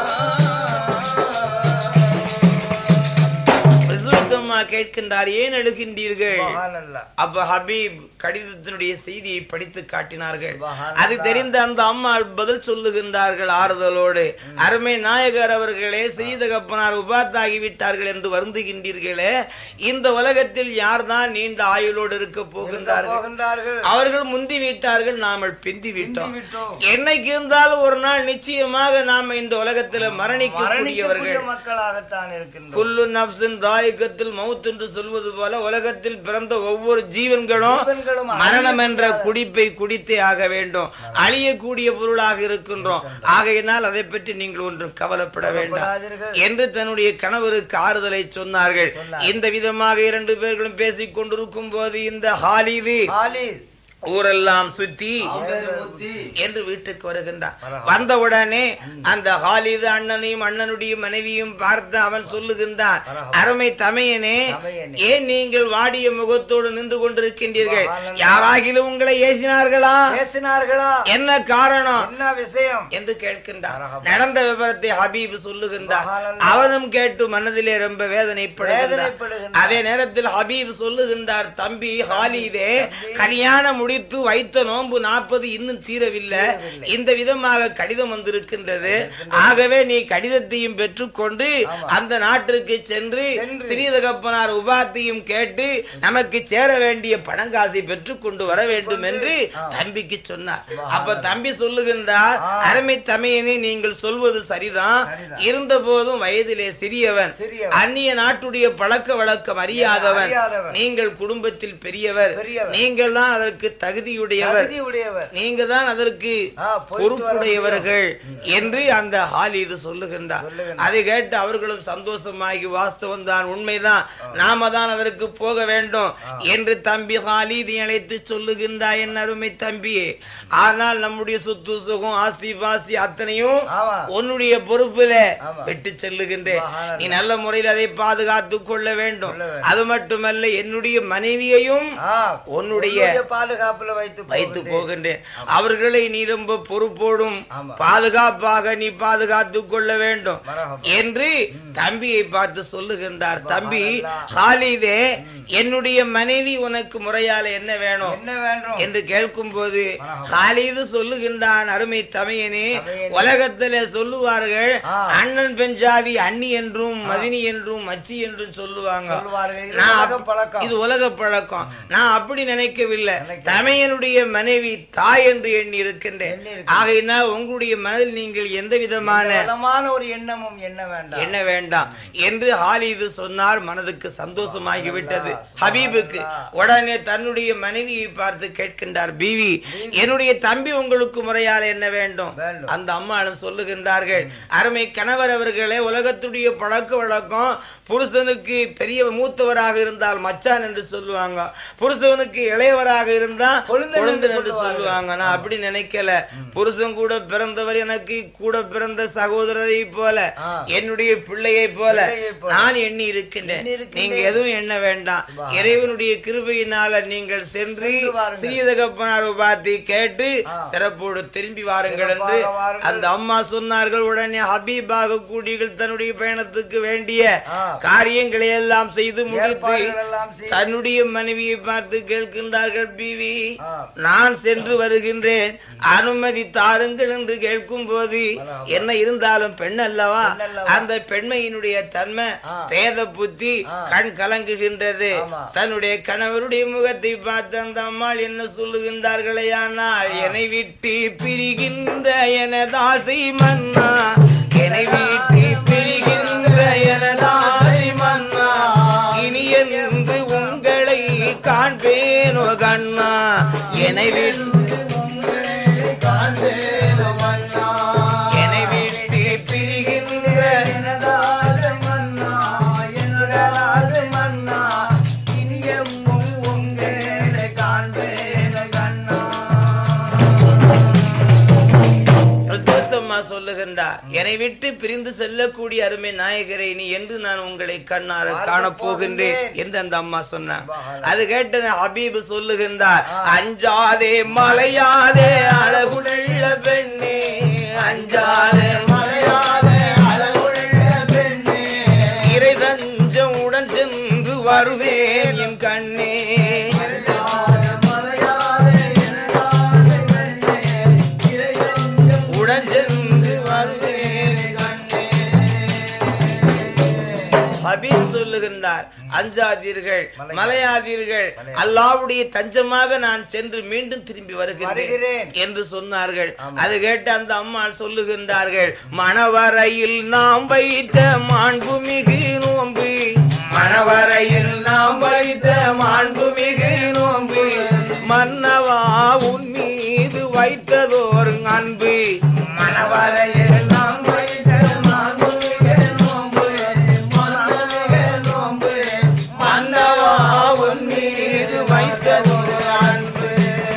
பிரசுத்தம்மா கேட்கின்றார் ஏன் அழுகின்றீர்கள் சுபஹானல்லாஹ். அப்ப ஹபீப் கடிதத்தினுடைய செய்தியை படித்து காட்டினார்கள் சுபஹானல்லாஹ். அது தெரிந்த அந்த அம்மா பதில் சொல்லுகின்றார்கள் ஆறுதலோடு அருமை நாயகர் அவர்களே செய்தகப்பனார் உபாத்தாகி விட்டார்கள் என்று வருந்துகின்றீர்களே இந்த உலகத்தில் யார்தான் நீண்ட ஆயுளோடு இருக்க போகின்றார்கள் போகின்றார்கள். அவர்கள் முந்தி விட்டார்கள் நாமல் பிந்தி விட்டோம் பிந்தி விட்டோம். என்னைக்கு இருந்தாலும் ஒரு நாள் நிச்சயமாக நாம இந்த உலகத்தில் மரணிக்கக்கூடியவர்கள் மரணிக்கக்கூடிய மக்களாகத்தான் இருக்கின்றோம் குல்லு நப்சின் தாயக்கத்தில் மவுத் என்று சொல்வது போல உலகத்தில் பிறந்த ஒவ்வொரு ஜீவன்களும் ஜீவன்களும் மரணம் என்ற அழியக்கூடாது. குடிப்பை குடித்தே ஆக வேண்டும் அழியக்கூடிய பொருளாக இருக்கின்றோம் ஆகையினால் அதை பற்றி நீங்கள் ஒன்றும் கவலைப்பட வேண்டாம் கவலைப்படாதீர்கள். என்று தன்னுடைய கணவருக்கு ஆறுதலை சொன்னார்கள் சொன்னார். இந்த விதமாக இரண்டு பேர்களும் பேசிக் கொண்டிருக்கும் போது இந்த ஹாலிது ஆலிஸ், ஊரெல்லாம் சுத்தி அவரது புத்தி, என்று வீட்டுக்கு வருகின்றான் வரஹா. வந்தவுடனே அந்த ஹாலிது அண்ணனையும் அண்ணனுடைய மனைவியும் பார்த்து அவன் சொல்லுகின்றான் வரஹா. அருமை தமையனே தமையனே. ஏன் நீங்கள் வாடிய முகத்தோடு நின்று கொண்டிருக்கின்றீர்கள் சுபஹானல்லாஹ். யாராகிலும் உங்களை ஏசினார்களா பேசினார்களா என்ன காரணம் என்ன விஷயம் என்று கேட்கின்றார் வரஹா. நடந்த விவரத்தை ஹபீப் சொல்லுகின்றார் சுபஹானல்லாஹ். அவனும் கேட்டு மனதிலே ரொம்ப வேதனைப்படுகின்றார் வேதனைப்படுகின்றார். அதே நேரத்தில் ஹபீப் சொல்லுகின்றார் தம்பி ஹாலிதே கல்யாணம் முடித்து வைத்த நோன்பு நாற்பது இன்னும் தீரவில்லை தீரவில்லை. இந்த விதமாக கடிதம் வந்திருக்கின்றது ஆகவே நீ கடிதத்தையும் பெற்றுக்கொண்டு ஆமா. அந்த நாட்டிற்கு சென்று சென்று. சிறீதகப்பனார் உபாத்தையும் கேட்டு நமக்கு சேர வேண்டிய பணங்காசை பெற்றுக்கொண்டு வர வேண்டும் என்று ஆ. தம்பிக்கு சொன்னார் சுபஹானல்லாஹ். அப்ப தம்பி சொல்லுகின்றார் ஆ. அருமை தமையனே நீங்கள் சொல்வது சரிதான் சரிதான். இருந்த போதும் வயதிலே சிறியவன் சிறியவன். அந்நிய நாட்டுடைய பழக்க வழக்கம் அறியாதவன் அறியாதவன். நீங்கள் குடும்பத்தில் பெரியவர் பெரியவர். நீங்கள் தான் அதற்கு தகுதியுடையவர் தகுதி உடையவர் நீங்க தான் அதற்கு ஆ, போயிட்டு வர பொறுப்புடையவர்கள் என்று அந்த ஹாலிது சொல்லுகின்றார் சொல்லுகின்றார். அதை கேட்டு அவர்களும் சந்தோஷமாகி வாஸ்தவம் தான் உண்மைதான் நாம தான் அதற்கு போக வேண்டும் என்று தம்பி ஹாலிதை அழைத்து சொல்லுகின்றார் என் அருமை தம்பியே ஆனால் நம்முடைய சொத்து சுகம் ஆஸ்தி பாஸ்தி அத்தனையும் ஆமா. உன்னுடைய பொறுப்புல ஆமா. விட்டு செல்லுகின்றேன் சுபஹானல்லாஹ். நீ நல்ல முறையில் அதை பாதுகாத்துக் கொள்ள வேண்டும் கொள்ள வேண்டும். அது மட்டுமல்ல என்னுடைய மனைவியையும் ஆ, உன்னுடைய பாதுகாப்புல வைத்து வைத்து போகின்றேன். போகின்றேன் அவர்களை நீ ரொம்ப பொறுப்போடும் ஆமா. பாதுகாப்பாக நீ பாதுகாத்துக் கொள்ள வேண்டும் மரஹபா. என்று தம்பியை பார்த்து சொல்லுகின்றார் தம்பி சுபஹானல்லாஹ். ஹாலிதே என்னுடைய மனைவி உனக்கு முறையால என்ன வேணும் என்ன வேண்டும் என்று கேட்கும் போது மரஹபா. ஹாலிது சொல்லுகின்றான் அருமை தமையனே தமையனே. உலகத்திலே சொல்லுவார்கள் ஆ. அண்ணன் பெஞ்சாதி அண்ணி என்றும் மதினி என்றும் மச்சி என்றும் சொல்லுவாங்க சொல்லுவார்கள். இது நான் உலக அப்- பழக்கம். இது உலக பழக்கம் நான் அப்படி நினைக்கவில்லை நினைக்கவில்லை. தமையனுடைய மனைவி தாய் என்று எண்ணி இருக்கின்றேன் எண்ணி இருக்கின்றேன். ஆகையினால் உங்களுடைய மனதில் நீங்கள் எந்த விதமான பலமான ஒரு எண்ணமும் என்ன வேண்டாம் என்ன வேண்டாம் என்று ஹாலிது சொன்னார் மனதுக்கு சந்தோஷமாகிவிட்டது ஹபீபுக்கு உடனே தன்னுடைய மனைவியை பார்த்து கேட்கின்றார் பீவி என்னுடைய தம்பி உங்களுக்கு முறையால் என்ன வேண்டும் வேண்டும். அந்த அம்மாளும் சொல்லுகின்றார்கள் அருமை கணவர் அவர்களே உலகத்துடைய பழக்க வழக்கம் புருஷனுக்கு பெரிய மூத்தவராக இருந்தால் மச்சான் என்று சொல்லுவாங்க புருஷனுக்கு இளையவராக இருந்தா கொழுந்தன் கொழுந்தன் என்று என்று சொல்லுவார்கள். சொல்லுவாங்க நான் அப்படி நினைக்கல புருஷன் கூட பிறந்தவர் எனக்கு கூட பிறந்த சகோதரரை போல ஆ. என்னுடைய பிள்ளையை போல பிள்ளையைப் போல. நான் எண்ணி இருக்கின்றேன் எண்ணி இருக்கின்றேன். நீங்க எதுவும் எண்ண வேண்டாம் சுபஹான். இறைவனுடைய கிருபையினால நீங்கள் சென்று சென்று வாருங்கள். ஸ்ரீதகப்பனார் பார்த்து கேட்டு ஆ. சிறப்போடு திரும்பி வாருங்கள் என்று சிறப்பாக வாருங்கள். அந்த அம்மா சொன்னார்கள் உடனே ஹபீபாக கூடிகள் தன்னுடைய பயணத்துக்கு வேண்டிய ஆ. காரியங்களை எல்லாம் செய்து முடித்து ஏற்பாடுகள் எல்லாம் செய்து- தன்னுடைய மனைவியை பார்த்து கேட்கின்றார்கள் பிவி ஆ. நான் சென்று வருகின்றேன் அனுமதி தாருங்கள் என்று கேட்கும் போது அல்லாஹ். என்ன இருந்தாலும் பெண் அல்லவா பெண் அல்லவா? அந்த பெண்மையினுடைய தன்மை ஆ. பேத புத்தி ஆ. கண் கலங்குகின்றது ஆமா. தன்னுடைய கணவருடைய முகத்தை பார்த்து அந்த அம்மாள் என்ன சொல்லுகின்றார்களேயானால் என்னை விட்டு பிரிகின்ற எனதாசை மன்னா என்னை விட்டு பிரிகின்ற எனதாசை மன்னா இனி என்று உங்களை காண்பேனோ கண்ணா என்னை விட்டு என்னை விட்டு பிரிகின்ற பிரதோஷம்மா சொல்லுகின்றார் என்னை விட்டு பிரிந்து செல்லக்கூடிய அருமை நாயகரை நீ என்று நான் உங்களை கண்ணார பார்க்க காணப் போகின்றேன் போகின்றேன். என்று அந்த அம்மா சொன்னார் சுபஹானல்லாஹ். அது கேட்ட ஹபீப் சொல்லுகின்றார் ஆ. அஞ்சாதே மலையாதே அழகுள்ள பெண்ணே அஞ்சாதே மலையாதே அழகுள்ள பெண்ணே இறை தஞ்சம் உடன் சென்று வருவேன் என் கண்ணே உடன் சென்று வருவேன் கண்ணே. ஹபீப் சொல்லுகின்றார் அஞ்சாதீர்கள் மலையாதீர்கள் அல்லாவுடைய தஞ்சமாக நான் சென்று மீண்டும் திரும்பி வருகிறேன் வருகிறேன். என்று சொன்னார்கள் ஆமா. அது கேட்டு அந்த அம்மா சொல்லுகின்றார்கள் மணவரையில் நாம் வைத்த மாண்புமிகு நோன்பு மணவரையில் நாம் வைத்த மாண்புமிகு நோன்பு மன்னவா உன் மீது வைத்ததோர் அன்பு மணவரையில் நாம் வைத்த மாண்புமிகு நோன்பு மாண்புமிகு நோன்பு மன்னவா உன் மீது வைத்ததோர் அன்பு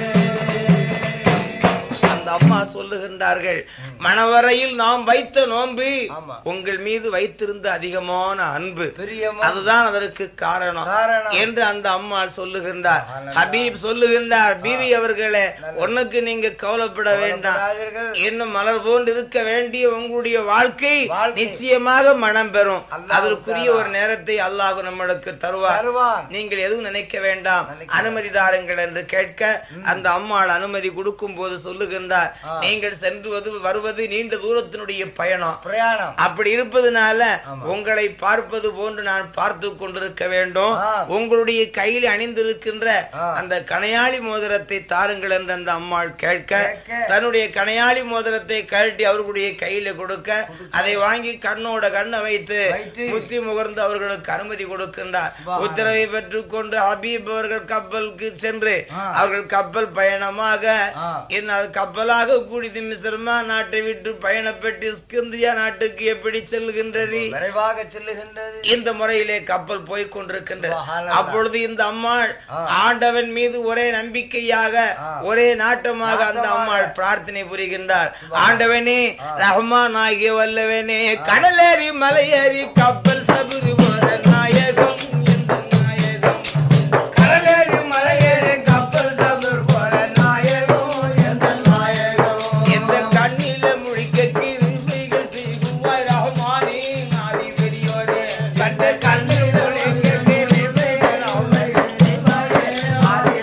அந்த அம்மா சொல்லுகின்றார்கள் மணவரையில் நாம் வைத்த நோன்பு ஆமா. உங்கள் மீது வைத்திருந்த அதிகமான அன்பு பிரியமும் அதுதான் அதற்கு காரணம் காரணம். என்று அந்த அம்மா சொல்லுகின்றார் ஆனந்தம். ஹபீப் சொல்லுகின்றார் பிவி அவர்களே உனக்கு நீங்க கவலைப்பட வேண்டாம் கவலைப்படாதீர்கள். இன்னும் மலர் போன்று இருக்க வேண்டிய உங்களுடைய வாழ்க்கை வாழ்க்கை. நிச்சயமாக மனம் பெறும் அல்லாஹ் அதற்குரிய ஒரு நேரத்தை அல்லாஹ் நம்மளுக்கு தருவார் தருவான். நீங்கள் எதுவும் நினைக்க வேண்டாம் நினைக்க அனுமதி தாருங்கள் என்று கேட்க அந்த அம்மாள் அனுமதி கொடுக்கும் போது சொல்லுகின்றார் ஆ. நீங்கள் சென்று வது வருவது நீண்ட தூரத்தினுடைய பயணம் பிரயாணம் அப்படி இருப்பதனால ஆமா. உங்களை பார்ப்பது போன்று நான் பார்த்து கொண்டிருக்க வேண்டும் ஆ. உங்களுடைய கையில் அணிந்திருக்கின்ற ஆ. அந்த கணையாளி மோதிரத்தை தாருங்கள் என்று அந்த அம்மாள் கேட்க கேட்க. தன்னுடைய கணையாளி மோதிரத்தை கழட்டி அவர்களுடைய கையில கொடுக்க அதை வாங்கி கண்ணோட கண்ணை வைத்து வைத்து. முத்தி முகர்ந்து அவர்களுக்கு அனுமதி கொடுக்கின்றார் சுபஹானல்லாஹ். உத்தரவை பெற்றுக் கொண்டு ஹபீப் அவர்கள் கப்பலுக்கு சென்று ஆ. அவர்கள் கப்பல் பயணமாக ஆ. என்ன அது கப்பலாக கூடிது மிஸ்ரமா நாட்டை விட்டு பயணப்பட்டு இஸ்கந்தியா நாட்டுக்கு எப்படி செல்கின்றது விரைவாக செல்லுகின்றது இந்த முறையிலே கப்பல் போய் கொண்டிருக்கின்றது சுபஹானல்லாஹ். அப்பொழுது இந்த அம்மாள் ஆ. ஆண்டவன் மீது ஒரே நம்பிக்கையாக ஆ. ஒரே நாட்டமாக அந்த நாட்டமாக. அம்மாள் பிரார்த்தனை புரிகின்றார் ஆண்டவனே ஆ. ரஹ்மான் ஆகிய வல்லவனே கடலேறி மலையேறி கப்பல் சபுரி போற நாயகம் எந்த நாயகம் கடலேறி மலையேறி கப்பல் சபுரி போற நாயகம் எந்த நாயகம் எந்த கண்ணில முழிக்க கிருபைகள் செய்குவாய் ரஹ்மானே நாதி பெரியோனே கண்ட கண்ணில் முழிக்க கிருபைகள் ரஹ்மானே நாதி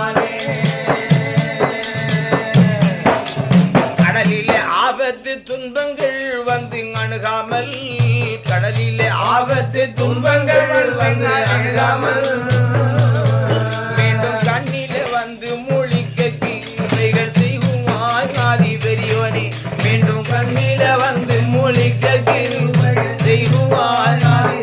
ரஹ்மானே கடலிலே ஆபத்து துன்பங்கள் வந்து அணுகாமல் கடலிலே ஆபத்து துன்பங்கள் வந்து அணுகாமல் மீண்டும் கண்ணிலே வந்து மூழிக்க கிருபைகள் செய்வாய் ஆதி பெரியவனே மீண்டும் கண்ணிலே வந்து மூழிக்க கிருபைகள் செய்வாய் ஆதி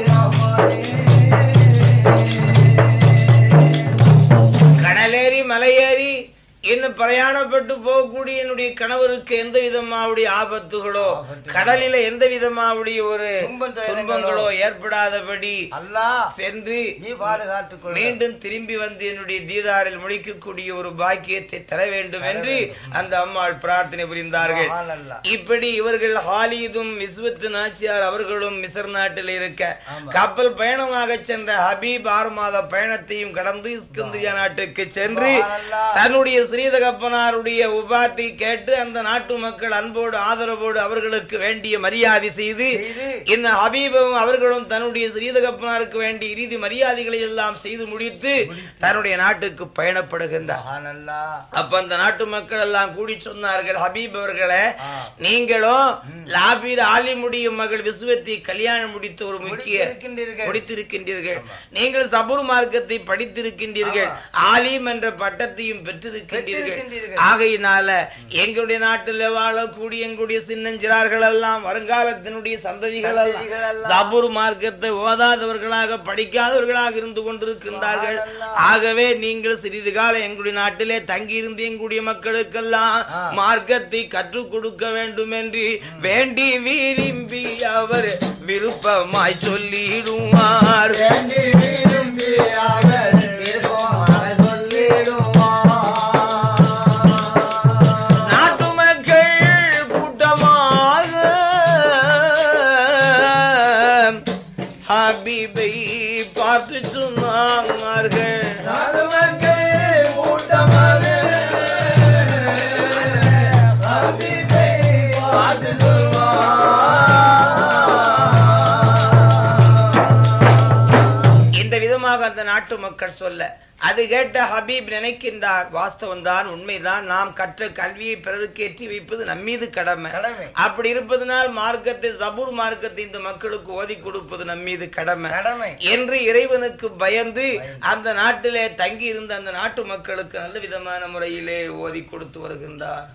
கடலேறி மலையேறி இன்னும் பிரயாணப்பட்டு போகக்கூடிய என்னுடைய கணவருக்கு எந்த விதமாவுடைய ஆபத்துகளோ ஆபத்துகளோ, கடலில எந்த விதமாவுடைய ஒரு துன்பம் துயரங்களோ, துன்பங்களோ ஏற்படாதபடி அல்லாஹ் சென்று நீ பாதுகாத்துக் கொள் மீண்டும் திரும்பி வந்து என்னுடைய தீதாரில் முடிக்கக்கூடிய ஒரு பாக்கியத்தை தர வேண்டும் என்று அந்த அம்மாள் பிரார்த்தனை புரிந்தார்கள் சுபஹானல்லாஹ். இப்படி இவர்கள் ஹாலிதும் விஸ்வத்து நாச்சியார் அவர்களும் மிசர் நாட்டில் இருக்க ஆமா. கப்பல் பயணமாக சென்ற ஹபீப் ஆறு மாத பயணத்தையும் கடந்து இஸ்கந்தியா நாட்டுக்கு சென்று சுபஹானல்லாஹ். தன்னுடைய ஸ்ரீதகப்பனாருடைய உபாத்தை கேட்டு அந்த நாட்டு மக்கள் அன்போடு ஆதரவோடு அவர்களுக்கு வேண்டிய மரியாதை செய்து செய்து இந்த ஹபீபும் அவர்களும் தன்னுடைய ஸ்ரீதகப்பனாருக்கு வேண்டிய இறுதி மரியாதைகளை எல்லாம் செய்து முடித்து தன்னுடைய நாட்டுக்கு பயணப்படுகின்றார் சுபஹானல்லாஹ். அப்ப அந்த நாட்டு மக்கள் எல்லாம் கூடி சொன்னார்கள் ஹபீப் அவர்களே ஆ. நீங்களும் லாபீர் ஆலிமுடைய மகள் விசுவத்தை கல்யாணம் முடித்த ஒரு முக்கிய முடித்திருக்கின்றீர்கள். முடித்திருக்கின்றீர்கள் நீங்கள் சபுர் மார்க்கத்தை படித்திருக்கின்றீர்கள் ஆலிம் என்ற பட்டத்தையும் பெற்றிருக்கின்றீர்கள் பெற்றிருக்கின்றீர்கள். ஆகையினால எங்களுடைய நாட்டில் வாழக்கூடிய எங்களுடைய சின்னஞ்சிறார்கள் எல்லாம் வருங்காலத்தினுடைய சந்ததிகள் சந்ததிகள் எல்லாம் எல்லாம் சபுர் மார்க்கத்தை ஓதாதவர்களாக படிக்காதவர்களாக இருந்து கொண்டிருக்கின்றார்கள் சுபஹானல்லாஹ். ஆகவே நீங்கள் சிறிது காலம் எங்களுடைய நாட்டிலே தங்கியிருந்து எங்களுடைய மக்களுக்கெல்லாம் ஆ. மார்க்கத்தை கற்றுக் கொடுக்க வேண்டும் என்று வேண்டி விரும்பி அவர் விருப்பமாய் சொல்லிடுவார் வேண்டி விரும்பி அவர் விருப்பமாக சொல்லிடுவார். நாட்டு மக்கள் கூட்டமாக ஹபீபை பார்த்து சொன்னார்கள் நறுமக்கள் கூட்டமாக ஹபீபை பார்த்து சொல்வார். இந்த விதமாக அந்த நாட்டு மக்கள் சொல்ல அது கேட்ட ஹபீப் நினைக்கின்றார் வாஸ்தவம் தான் உண்மைதான் நாம் கற்ற கல்வியை பிறருக்கு ஏற்றி வைப்பது நம்மீது கடமை கடமை. அப்படி இருப்பதனால் மார்க்கத்தை சபூர் மார்க்கத்தை இந்த மக்களுக்கு ஓதி கொடுப்பது நம்மீது கடமை கடமை என்று இறைவனுக்கு பயந்து அந்த நாட்டிலே தங்கி இருந்த அந்த நாட்டு மக்களுக்கு நல்ல விதமான முறையிலே ஓதி கொடுத்து வருகின்றார்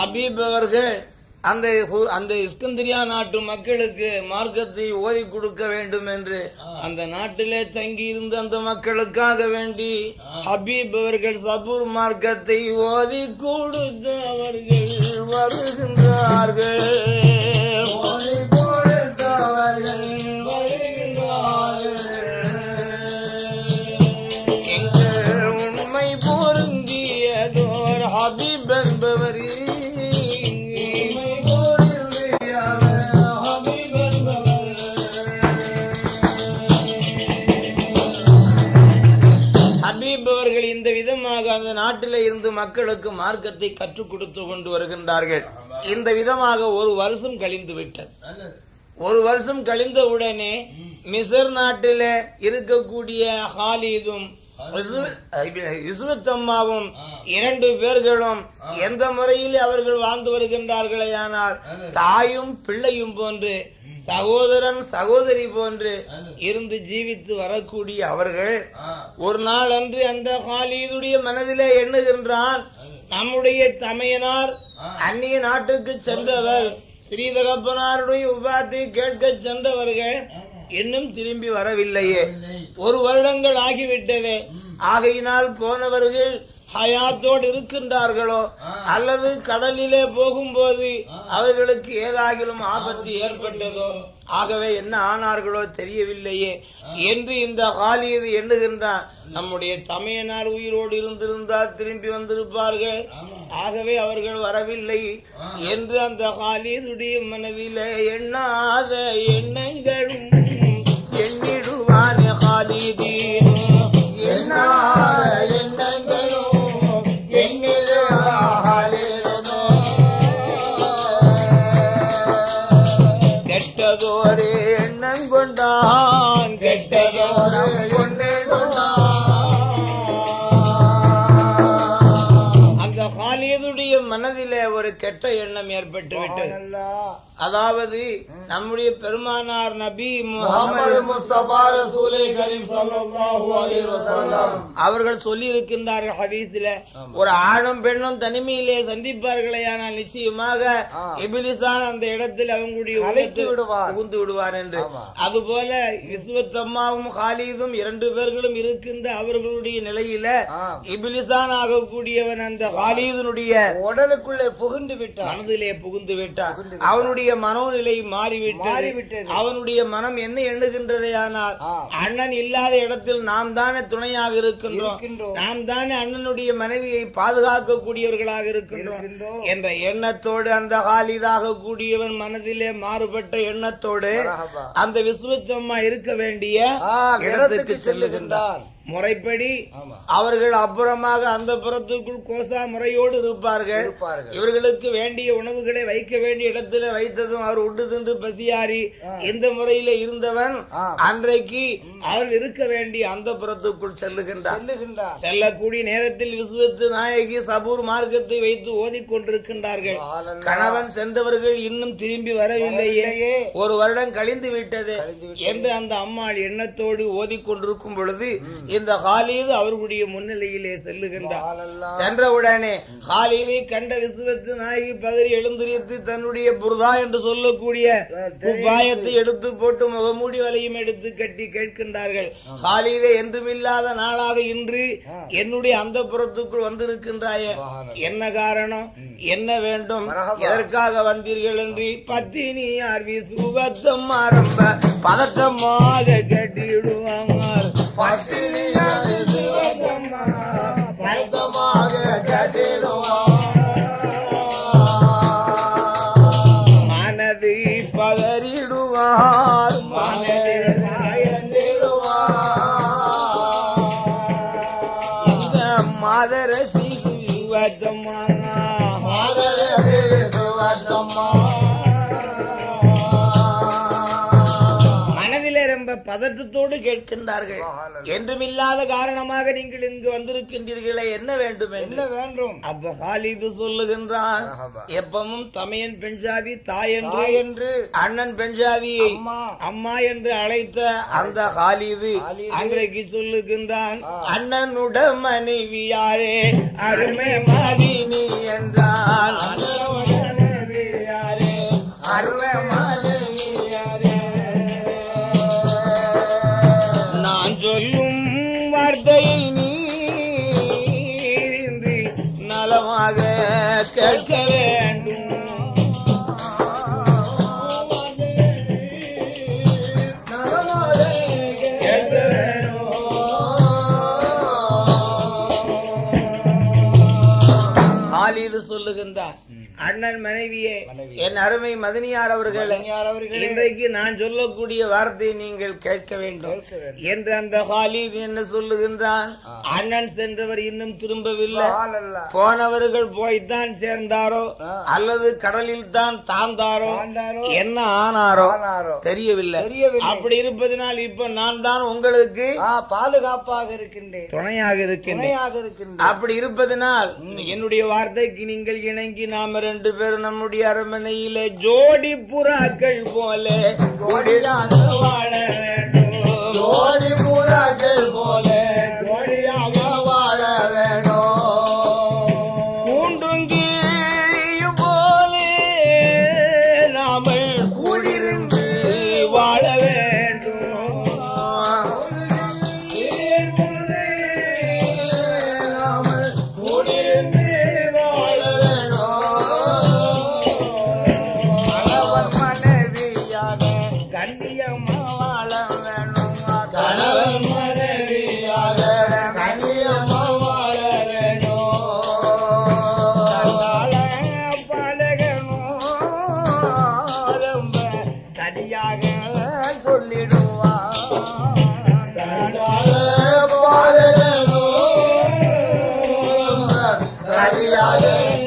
ஹபீப் அவர்கள் அந்த ஹு- அந்த இஸ்கந்திரியா நாட்டு மக்களுக்கு மார்க்கத்தை ஓதி கொடுக்க வேண்டும் என்று அந்த நாட்டிலே தங்கி இருந்து அந்த மக்களுக்காக வேண்டி ஹபீப் அவர்கள் சபூர் மார்க்கத்தை ஓதி கொடுத்து அவர்கள் வருகின்றார்கள் ஓதி கொடுத்து அவர்கள் வருகின்றார்கள் எங்கள் உண்மை பொருந்தியதோர் ஹபீப் என்பவர் ஹபீப் அவர்கள் இந்த விதமாக அந்த நாட்டிலே இருந்து மக்களுக்கு மார்க்கத்தை கற்றுக் கொடுத்து கொண்டு வருகின்றார்கள் இந்த விதமாக ஒரு வருஷம் கழிந்து விட்டது ஒரு வருஷம் கழிந்த உடனே மிசர் நாட்டிலே இருக்கக்கூடிய ஹாலிதும் இஸ்வத்தம்மாவும் இரண்டு பேர்களும் எந்த முறையில் அவர்கள் வாழ்ந்து வருகின்றார்களே ஆனால் தாயும் பிள்ளையும் போன்று சகோதரன் சகோதரி போன்று இருந்து ஜீவித்து வரக்கூடிய அவர்கள் ஒரு நாள் அன்று அந்த ஹாலிதுடைய மனதிலே எண்ணுகின்றான் நம்முடைய தமையனார் அந்நிய நாட்டுக்கு சென்றவர் ஸ்ரீதகப்பனாருடைய உபாத்தை கேட்க சென்றவர்கள் இன்னும் திரும்பி வரவில்லையே ஒரு வருடங்கள் ஆகிவிட்டதே ஆகையினால் போனவர்கள் ஹயாத்தோடு இருக்கின்றார்களோ அல்லது கடலிலே போகும்போது அவர்களுக்கு ஏதாகிலும் ஆபத்து ஏற்பட்டதோ ஆகவே என்ன ஆனார்களோ தெரியவில்லையே என்று இந்த ஹாலியது எண்ணுகின்றான் நம்முடைய தமையனார் உயிரோடு இருந்திருந்தால் திரும்பி வந்திருப்பார்கள் ஆகவே அவர்கள் வரவில்லை என்று அந்த ஹாலிதுடைய மனதிலே எண்ணாத எண்ணங்களும் எண்ணிடுவான் ஹாலிதி எண்ணாத எண்ணங்களும் கெட்டதோரே எண்ணம் கொண்டான் கெட்டதோரம் கொண்டே அந்த ஹாலியதுடைய மனதிலே ஒரு கெட்ட எண்ணம் ஏற்பட்டு விட்டது அதாவது நம்முடைய பெருமானார் நபி முகமது முஸ்தபா ரசூலே கரீம் ஸல்லல்லாஹு அலைஹி வஸல்லம் அவர்கள் சொல்லி இருக்கின்றார்கள் ஹதீஸ்ல ஒரு ஆணும் பெண்ணும் தனிமையிலே சந்திப்பார்களே ஆனால் நிச்சயமாக இபிலிசான் அந்த இடத்தில் அவங்களுடைய அழைத்து உள்ளத்தில் விடுவார். புகுந்து விடுவார் என்று ஆமா. அதுபோல விஸ்வத்தம்மாவும் ஹாலிதும் இரண்டு பேர்களும் இருக்கின்ற அவர்களுடைய நிலையில ஆ. இபிலிசான் ஆகக்கூடியவன் அந்த ஹாலிதனுடைய உடலுக்குள்ளே புகுந்து விட்டார் மனதிலே புகுந்து விட்டான் புகுந்து விட்டான். அவனுடைய மனோநிலை மாறிவிட்டது மாறிவிட்டது. அவனுடைய மனம் என்ன எண்ணுகின்றதே ஆனால் ஆ. அண்ணன் இல்லாத இடத்தில் நாம் தானே துணையாக இருக்கின்றோம் இருக்கின்றோம். நாம் தானே அண்ணனுடைய மனைவியை பாதுகாக்கக்கூடியவர்களாக இருக்கின்றோம் இருக்கின்றோம். என்ற எண்ணத்தோடு அந்த ஹாலிதாக கூடியவன் மனதிலே மாறுபட்ட எண்ணத்தோடு மரஹபா. அந்த விஸ்வத்தம்மா இருக்க வேண்டிய ஆ, இடத்துக்கு இடத்துக்கு செல்லுகின்றார் செல்லுகின்றார். முறைப்படி ஆமா. அவர்கள் அப்புறமாக அந்த புறத்துக்குள் கோசா முறையோடு இருப்பார்கள் இருப்பார்கள். இவர்களுக்கு வேண்டிய உணவுகளை வைக்க வேண்டிய இடத்துல வைத்ததும் அவர் உண்டு தின்று பசியாரி ஆ. இந்த முறையில இருந்தவன் ஆ. அன்றைக்கு அவர் இருக்க வேண்டிய அந்த புறத்துக்குள் செல்லுகின்றார் செல்லுகின்றார் செல்லக்கூடிய நேரத்தில் விஸ்வத்து நாயகி சபூர் மார்க்கத்தை வைத்து ஓதிக் கொண்டிருக்கின்றார்கள் சுப்ஹானல்லாஹ். கணவன் சென்றவர்கள் இன்னும் திரும்பி வரவில்லையே வரவில்லையே. ஒரு வருடம் கழிந்து விட்டது கழிந்து விட்டது. என்று அந்த அம்மாள் எண்ணத்தோடு ஓதிக்கொண்டிருக்கும் பொழுது இந்த ஹாலிது அவர்களுடைய முன்னிலையிலே செல்லுகின்றார் சுப்ஹானல்லாஹ். சென்றவுடனே ஹாலிலை கண்ட விசுவத்து நாயகி பதறி எழுந்திரித்து தன்னுடைய புர்தா என்று சொல்லக்கூடிய உபாயத்தை எடுத்து போட்டு முகமூடி வலையும் எடுத்து கட்டி கேட்கின்றார்கள் ஹாலிதே என்றுமில்லாத நாளாக இன்று என்னுடைய அந்த புறத்துக்குள் வந்திருக்கின்றாயே என்ன காரணம் என்ன வேண்டும் மரஹபா. எதற்காக வந்தீர்கள் என்று பத்தினியார் விசுவத்தம் ஆரம்ப பதட்டமாக கட்டிடுவாங்க பட்டினியார் விசுவத்தம்மா பதட்டமாக மனதை பதறிடுவார் மனதில் இந்த மாதர சிசுவத்தம்மா மனதிலே ரொம்ப பதட்டத்தோடு கேட்கின்றார்கள் என்றுமில்லாத காரணமாக நீங்கள் இங்கு வந்திருக்கின்றீர்களே என்ன வேண்டும் என்ன என்று வேண்டும் அப்ப ஹாலிது சொல்லுகின்றான் மரஹபா. எப்பவும் தமையன் பெண்ஜாதி தாய் என்று தாய் என்று அண்ணன் பெண்ஜாதியை அம்மா. அம்மா என்று அழைத்த அந்த ஹாலிது ஹாலிது. அன்றைக்கு சொல்லுகின்றான் ஆ. அண்ணனுட மனைவியாரே அருமை மாறி நீ என்றான் அண்ணன் மனைவியே மனைவி. என் அருமை மதனியார் அவர்களே மதனியார் அவர்களே. இன்றைக்கு நான் சொல்லக்கூடிய வார்த்தையை நீங்கள் கேட்க வேண்டும் கேட்க வேண்டும். என்று அந்த ஹாலித் என்ன சொல்லுகின்றான் ஆ. அண்ணன் சென்றவர் இன்னும் திரும்பவில்லை சுபஹானல்லாஹ். போனவர்கள் போய்த்தான் சேர்ந்தாரோ ஆ. அல்லது கடலில் தான் தாழ்ந்தாரோ தாழ்ந்தாரோ? என்ன ஆனாரோ ஆனாரோ? தெரியவில்லை தெரியவில்லை. அப்படி இருப்பதனால் இப்ப நான் தான் உங்களுக்கு ஆ, பாதுகாப்பாக இருக்கின்றேன் துணையாக இருக்கின்றேன் துணையாக இருக்கின்றேன் அப்படி இருப்பதனால் என்னுடைய வார்த்தைக்கு நீங்கள் இணங்கி நாம ரெண்டு பேரும் நம்முடைய அரண்மனையிலே ஜோடி புறாக்கள் போல ஜோடியாக வாழ வேண்டும் ஜோடி புறாக்கள் போல ஜோடியாக வாழ வேணும் பூண்டுங்கியும் போலே நாமல் கூடிருந்து வாழ வேண்டும் கூடிருந்து வாழ கணவன் மனைவியாக கண்ணியமா வாழ வேணும் கணவன் மனைவியாக கண்ணியமா வாழ வேணும் தன்னால பழகணும் ரொம்ப சரியாக சொல்லிடுவான் கணவனால வாழணும் சரியாக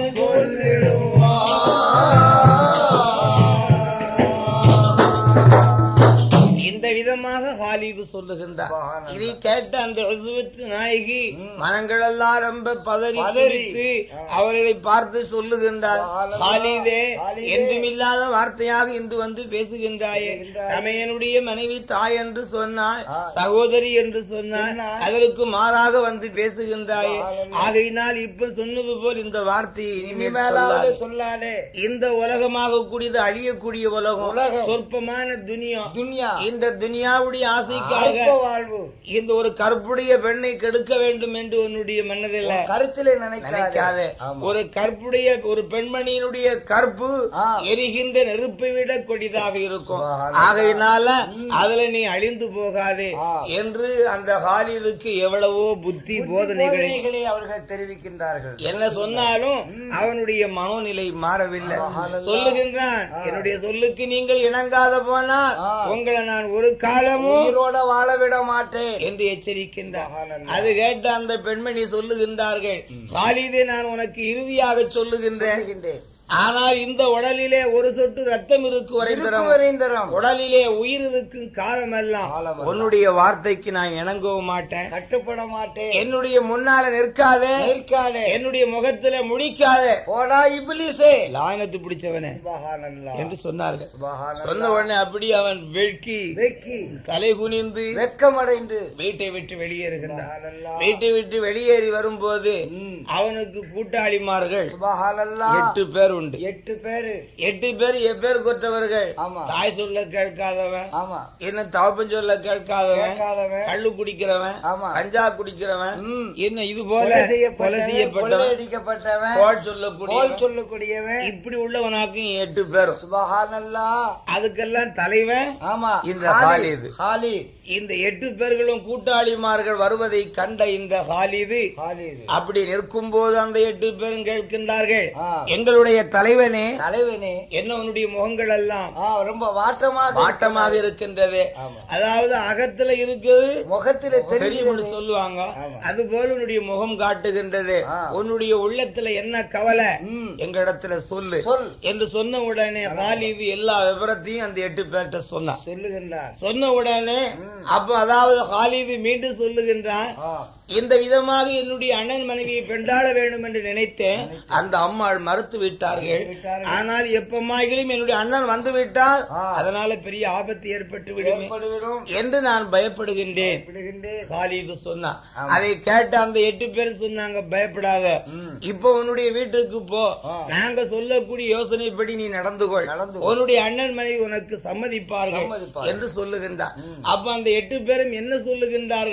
இந்த விதமாக ஹாலிது சொல்லுகின்றார் சுபஹானல்லாஹ். இதை கேட்ட அந்த உசுவத்து நாயகி ம். மனங்கள் எல்லாம் ரொம்ப பதறி பதறி. துடித்து அவர்களை பார்த்து சொல்லுகின்றார் சுபஹானல்லாஹ். ஹாலிதே ஹாலிதே. என்றுமில்லாத வார்த்தையாக இன்று வந்து பேசுகின்றாயே பேசுகின்றாயே. தமையனுடைய மனைவி தாய் என்று சொன்னாய் ஆ. சகோதரி என்று சொன்னாய் சொன்னாய். அதற்கு மாறாக வந்து பேசுகின்றாயே சுபஹானல்லாஹ். ஆகையினால் இப்ப சொன்னது போல் இந்த வார்த்தையை இனிமேல் இனிமேலாவது சொல்லாதே. சொல்லாதே இந்த உலகமாக கூடியது அழியக்கூடிய உலகம் உலகம். சொற்பமான துனியா துன்யா இந்த துனியாவுடைய ஆசைக்காக அல்ப வாழ்வு இந்த ஒரு கற்புடைய பெண்ணை கெடுக்க வேண்டும் என்று உன்னுடைய மனதில் உன் கருத்திலே நினைக்காதே நினைக்காதே ஆமா. ஒரு கற்புடைய ஒரு பெண்மணியினுடைய கற்பு ஆ. எரிகின்ற நெருப்பை விட கொடிதாக இருக்கும் சுபஹானல்லாஹ். ஆகையினால அதுல நீ அழிந்து போகாதே ஆ. என்று அந்த ஹாலிலுக்கு எவ்வளவோ புத்தி போதனைகளை போதனைகளை அவர்கள் தெரிவிக்கின்றார்கள் என்ன சொன்னாலும் அவனுடைய மனோநிலை மாறவில்லை சுபஹானல்லாஹ். சொல்லுகின்றான் ஆ. என்னுடைய சொல்லுக்கு நீங்கள் இணங்காத போனால் ஆ. உங்களை நான் ஒரு காலமும் உயிரோட வாழ விட மாட்டேன் என்று எச்சரிக்கின்றார் சுபஹானல்லாஹ். அது கேட்ட அந்த பெண்மணி சொல்லுகின்றார்கள் காலிதே நான் உனக்கு இறுதியாக சொல்லுகின்றேன் சொல்லுகின்றேன். ஆனால் இந்த உடலிலே ஒரு சொட்டு ரத்தம் இருக்கு வரைந்தரம் திருக்குவரேந்தரம். உடலிலே உயிர் இருக்கும் காலமெல்லாம் காலமெல்லாம். உன்னுடைய வார்த்தைக்கு நான் இணங்கவும் மாட்டேன் கட்டுப்பட மாட்டேன் என்னுடைய முன்னால நிற்காதே நிற்காதே. என்னுடைய முகத்துல முடிக்காதே போடா இபிலிசே லாயனத்து பிடிச்சவனே சுபஹானல்லாஹ். என்று சொன்னார்கள் சுபஹானல்லாஹ். சொன்ன உடனே அப்படி அவன் வெட்கி வெக்கி தலை குனிந்து வெக்கமடைந்து வீட்டை விட்டு வெளியேறுகின்றான் சுபஹானல்லாஹ். வீட்டை விட்டு வெளியேறி வரும்போது ம். அவனுக்கு கூட்டாளிமார்கள் சுபஹானல்லாஹ். எட்டு பேர் உண்டு எட்டு பேரு எட்டு பேர் எப்பேர் கொற்றவர்கள் ஆமா தாய் சொல்ல கேட்காதவன் ஆமா என்ன தவப்பன் சொல்ல கேட்காதவன் கேட்காதவன். கள்ளு குடிக்கிறவன் ஆமா. கஞ்சா குடிக்கிறவன் ம். என்ன இது போல கொலை கொலை செய்யப்பட்டவன், செய்யப்பட்டவன் கொள்ளையடிக்கப்பட்டவன் கோல் கோல் சொல்லக்கூடிய சொல்லக்கூடியவன் இப்படி உள்ளவனாக்கும் எட்டு பேரும் சுபஹானல்லாஹ். அதுக்கெல்லாம் தலைவன் ஆமா இந்த ஹாலித். ஹாலித். ஹாலித். இந்த எட்டு பேர்களும் கூட்டாளிமார்கள் வருவதை கண்ட இந்த ஹாலிது ஹாலித். அப்படி நிற்கும் போது அந்த எட்டு பேரும் கேட்கின்றார்கள் ஆ. எங்களுடைய தலைவனே தலைவனே என்ன உன்னுடைய முகங்கள் எல்லாம் ஆ, ரொம்ப வாட்டமாக வாட்டமாக இருக்கின்றது ஆமா. அதாவது அகத்துல இருக்குது முகத்திலே தெரியும் தெரியும் சொல்லுவாங்க ஆமா. அது போல உன்னுடைய முகம் காட்டுகின்றது ஆ. உன்னுடைய உள்ளத்துல என்ன கவலை ம். எங்களிடத்துல சொல்லு சொல் என்று சொன்ன உடனே ஹாலிது எல்லா விவரத்தையும் அந்த எட்டு பேர்ட்ட சொன்னான் சொல்லுகின்றார் சொன்ன உடனே ம். அப்ப அதாவது ஹாலிது மீண்டும் சொல்லுகின்றான் ஆ, இந்த விதமாக என்னுடைய அண்ணன் மனைவியை பெண்டாட வேண்டும் என்று நினைத்தேன் அந்த அம்மாள் மறுத்து விட்டார்கள் விட்டார்கள். ஆனால் எப்பமாகிலும் என்னுடைய அண்ணன் வந்து விட்டால் ஆ. அதனால பெரிய ஆபத்து ஏற்பட்டு விடுமே ஏற்படுகிறோம். என்று நான் பயப்படுகின்றேன் விடுகின்றேன். சாலிது சொன்னான் ஆமா. அதை கேட்ட அந்த எட்டு பேர் சொன்னாங்க பயப்படாத ம். இப்போ உன்னுடைய வீட்டுக்கு போ ஆ. நாங்க சொல்லக்கூடிய யோசனைப்படி நீ நடந்து கொள் நடந்து கொள். உன்னுடைய அண்ணன் மனைவி உனக்கு சம்மதிப்பார்கள் சம்மதிப்பார்கள். என்று சொல்லுகின்றார் ம். அப்ப அந்த எட்டு பேரும் என்ன சொல்லுகின்றார்கள்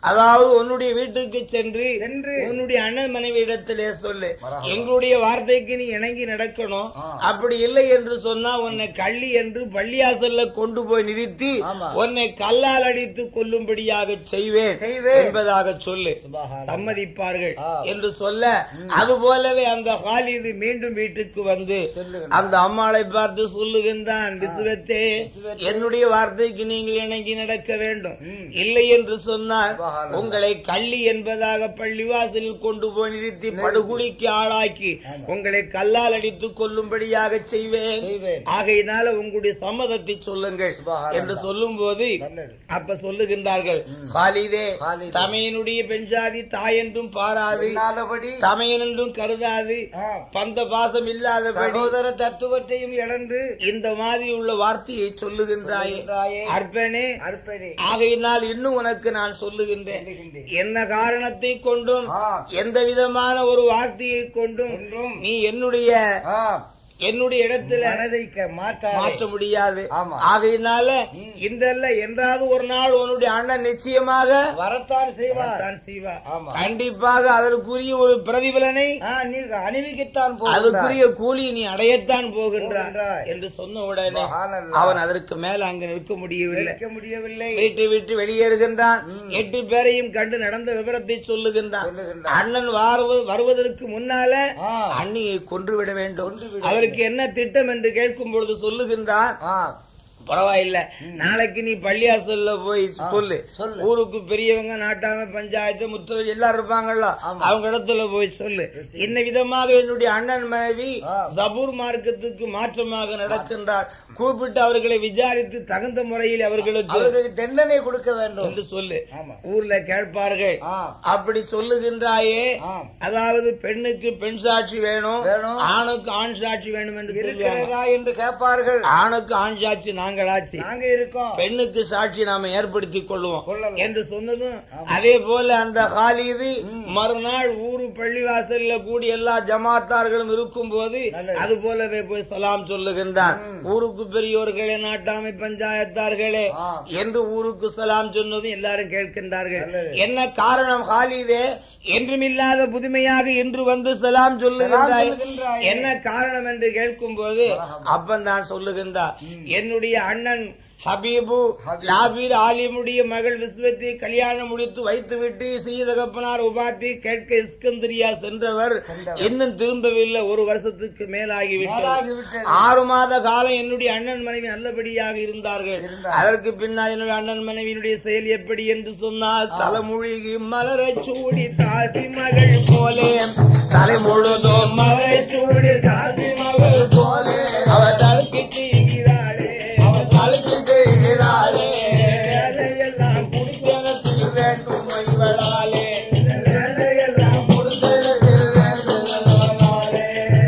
அதாவது உன்னுடைய வீட்டுக்கு சென்று சென்று உன்னுடைய அண்ணன் மனைவி இடத்திலே சொல்லு மரஹபா. எங்களுடைய வார்த்தைக்கு நீ இணங்கி நடக்கணும் ஆ. அப்படி இல்லை என்று சொன்னா உன்னை கள்ளி என்று பள்ளியாசல்ல கொண்டு போய் நிறுத்தி ஆமா. உன்னை கல்லால் அடித்து கொல்லும்படியாக செய்வேன் செய்வேன். என்பதாக சொல்லு சுபஹானல்லாஹ். சம்மதிப்பார்கள் ஆ. என்று சொல்ல அது போலவே அந்த ஹாலிது மீண்டும் வீட்டுக்கு வந்து சொல்லுகின்றான். அந்த அம்மாளை பார்த்து சொல்லுகின்றான் விசுவத்தே விசுவத்தே. என்னுடைய வார்த்தைக்கு நீங்கள் இணங்கி நடக்க வேண்டும் ம். இல்லை என்று சொன்னால் சுபஹானல்லாஹ். உங்களை கள்ளி என்பதாக பள்ளிவாசலில் கொண்டு போய் நிறுத்தி படுகுழிக்கு ஆளாக்கி ஆமா. உங்களை கல்லால் அடித்து கொல்லும்படியாக செய்வேன் செய்வேன். ஆகையினால உங்களுடைய சம்மதத்தை சொல்லுங்கள் சுபஹானல்லாஹ். என்று சொல்லும் போது நல்லது. அப்ப சொல்லுகின்றார்கள் ம். ஹாலிதே ஹாலிதே. தமையனுடைய பெஞ்சாதி தாய் என்றும் பாராது இல்லாதபடி தமையன் என்றும் கருதாது ஆ, பந்த பாசம் இல்லாதபடி சகோதர தத்துவத்தையும் இழந்து இந்த மாதிரி உள்ள வார்த்தையை சொல்லுகின்றாயே சொல்லுகின்றாயே. அற்பனே அற்பனே ஆகையினால் இன்னும் உனக்கு நான் சொல்லுகின்றேன் சொல்லுகின்றேன். என்ன காரணத்தை கொண்டும் ஆ, எந்த விதமான ஒரு வார்த்தையை கொண்டும் ஒன்றும் நீ என்னுடைய ஆ, என்னுடைய இடத்துல மனதை க- மாற்றாதே. மாற்ற முடியாது ஆமா. ஆகையினால ம். இந்த என்றாவது ஒரு நாள் உன்னுடைய அண்ணன் நிச்சயமாக வரத்தான் செய்வார் வரத்தான் செய்வார் ஆமா. கண்டிப்பாக அதற்குரிய ஒரு பிரதிபலனை ஆ, நீ அணிவிக்கத்தான் போகிறாய். அதுக்குரிய கூலி நீ அடையத்தான் போகின்றாய் போகின்றாய். என்று சொன்ன உடனே சுபஹானல்லாஹ். அவன் அதற்கு மேல அங்கு நிற்க முடியவில்லை நிற்க முடியவில்லை வீட்டை விட்டு வெளியேறுகின்றான் ம். எட்டு பேரையும் கண்டு நடந்த விவரத்தை சொல்லுகின்றான் சொல்லுகின்றான். அண்ணன் வாருவ- வருவதற்கு முன்னால ஆ, அண்ணியை கொன்றுவிட வேண்டும் கொன்றுவிட அவருக்கு என்ன திட்டம் என்று கேட்கும் பொழுது சொல்லுகின்றான் ஆ, பரவாயில்ல நாளைக்கு நீ பள்ளியாசல்ல போய் சொல்லு சொல்லு. ஊருக்கு பெரியவங்க நாட்டாம பஞ்சாயத்து முத்தவர் எல்லாரும் இருப்பாங்கல்ல ஆமா. அவங்க இடத்துல போய் சொல்லு இன்ன விதமாக என்னுடைய அண்ணன் மனைவி ஆ. ஜபூர் மார்க்கத்துக்கு மாற்றமாக நடக்கின்றார் கூப்பிட்டு அவர்களை விசாரித்து தகுந்த முறையில் அவர்களுக்கு அவருக்கு தண்டனை கொடுக்க வேண்டும் என்று சொல்லு ஆமா. ஊர்ல கேட்பார்கள் ஆ, அப்படி சொல்லுகின்றாயே ஆ. அதாவது பெண்ணுக்கு பெண் சாட்சி வேணும் வேணும். ஆணுக்கு ஆண் சாட்சி வேணும் என்று சொல்லுவாங்க இருக்கிறதா என்று கேட்பார்கள் ஆணுக்கு ஆண் சாட்சி நாங்களாச்சு நாங்க இருக்கோம் பெண்ணுக்கு சாட்சி நாம ஏற்படுத்திக் கொள்வோம் கொள்ளலாம். என்று சொன்னதும் அதே போல அந்த ஹாலிது மறுநாள் ஊரு பள்ளிவாசல்ல கூடி எல்லா ஜமாத்தார்களும் இருக்கும் போது நல்லது. அது போலவே போய் சலாம் சொல்லுகின்றான் ஊருக்கு பெரியோர்களே நாட்டாமை பஞ்சாயத்தார்களே ஆ. என்று ஊருக்கு சலாம் சொன்னதும் எல்லாரும் கேட்கின்றார்கள் நல்லது. என்ன காரணம் ஹாலிதே என்றுமில்லாத புதுமையாக இன்று வந்து சலாம் சொல்லுகின்றாய் சொல்லுகின்றாய். என்ன காரணம் என்று கேட்கும் போது அப்பந்தான் சொல்லுகின்றார் என்னுடைய அண்ணன் ஹபீபு ஹபீபு. லாபீர் ஆலிமுடைய மகள் விஸ்வத்தை கல்யாணம் முடித்து வைத்துவிட்டு சீதகப்பனார் உபாத்தி கேட்க இஸ்கந்திரியா சென்றவர் சென்றவர். இன்னும் திரும்பவில்லை ஒரு வருஷத்துக்கு மேலாகிவிட்டது மேலாகிவிட்டது. ஆறு மாத காலம் என்னுடைய அண்ணன் மனைவி நல்லபடியாக இருந்தார்கள் இருந்தார்கள். அதற்கு பின்னால் என்னுடைய அண்ணன் மனைவியினுடைய செயல் எப்படி என்று சொன்னால் தலைமொழிகி மலரச் சூடி தாசி மகள் போலே தலை முழுதும் மலரச் சூடி தாசி மகள் போலே அவர் தலைக்கு செய்கிறாளே அவர் தலைக்கு செய்கிறாளே வேலையெல்லாம் குடித்தனத்தில் வேண்டும் இவளாலே வேலையெல்லாம் குடித்தனத்தில் வேண்டும் இவளாலே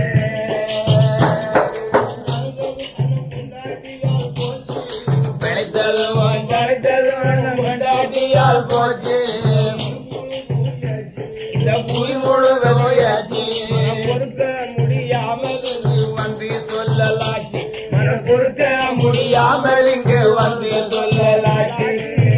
பிழைத்ததும் படைத்ததும் கொண்டாட்டியால் போச்சு இந்த புய் முழுவதும் முயற்சி பொறுக்க முடியாமல் இங்கு வந்து சொல்லலாச்சு மனம் பொறுக்க முடியாமல் இங்கு வந்து சொல்லலாச்சு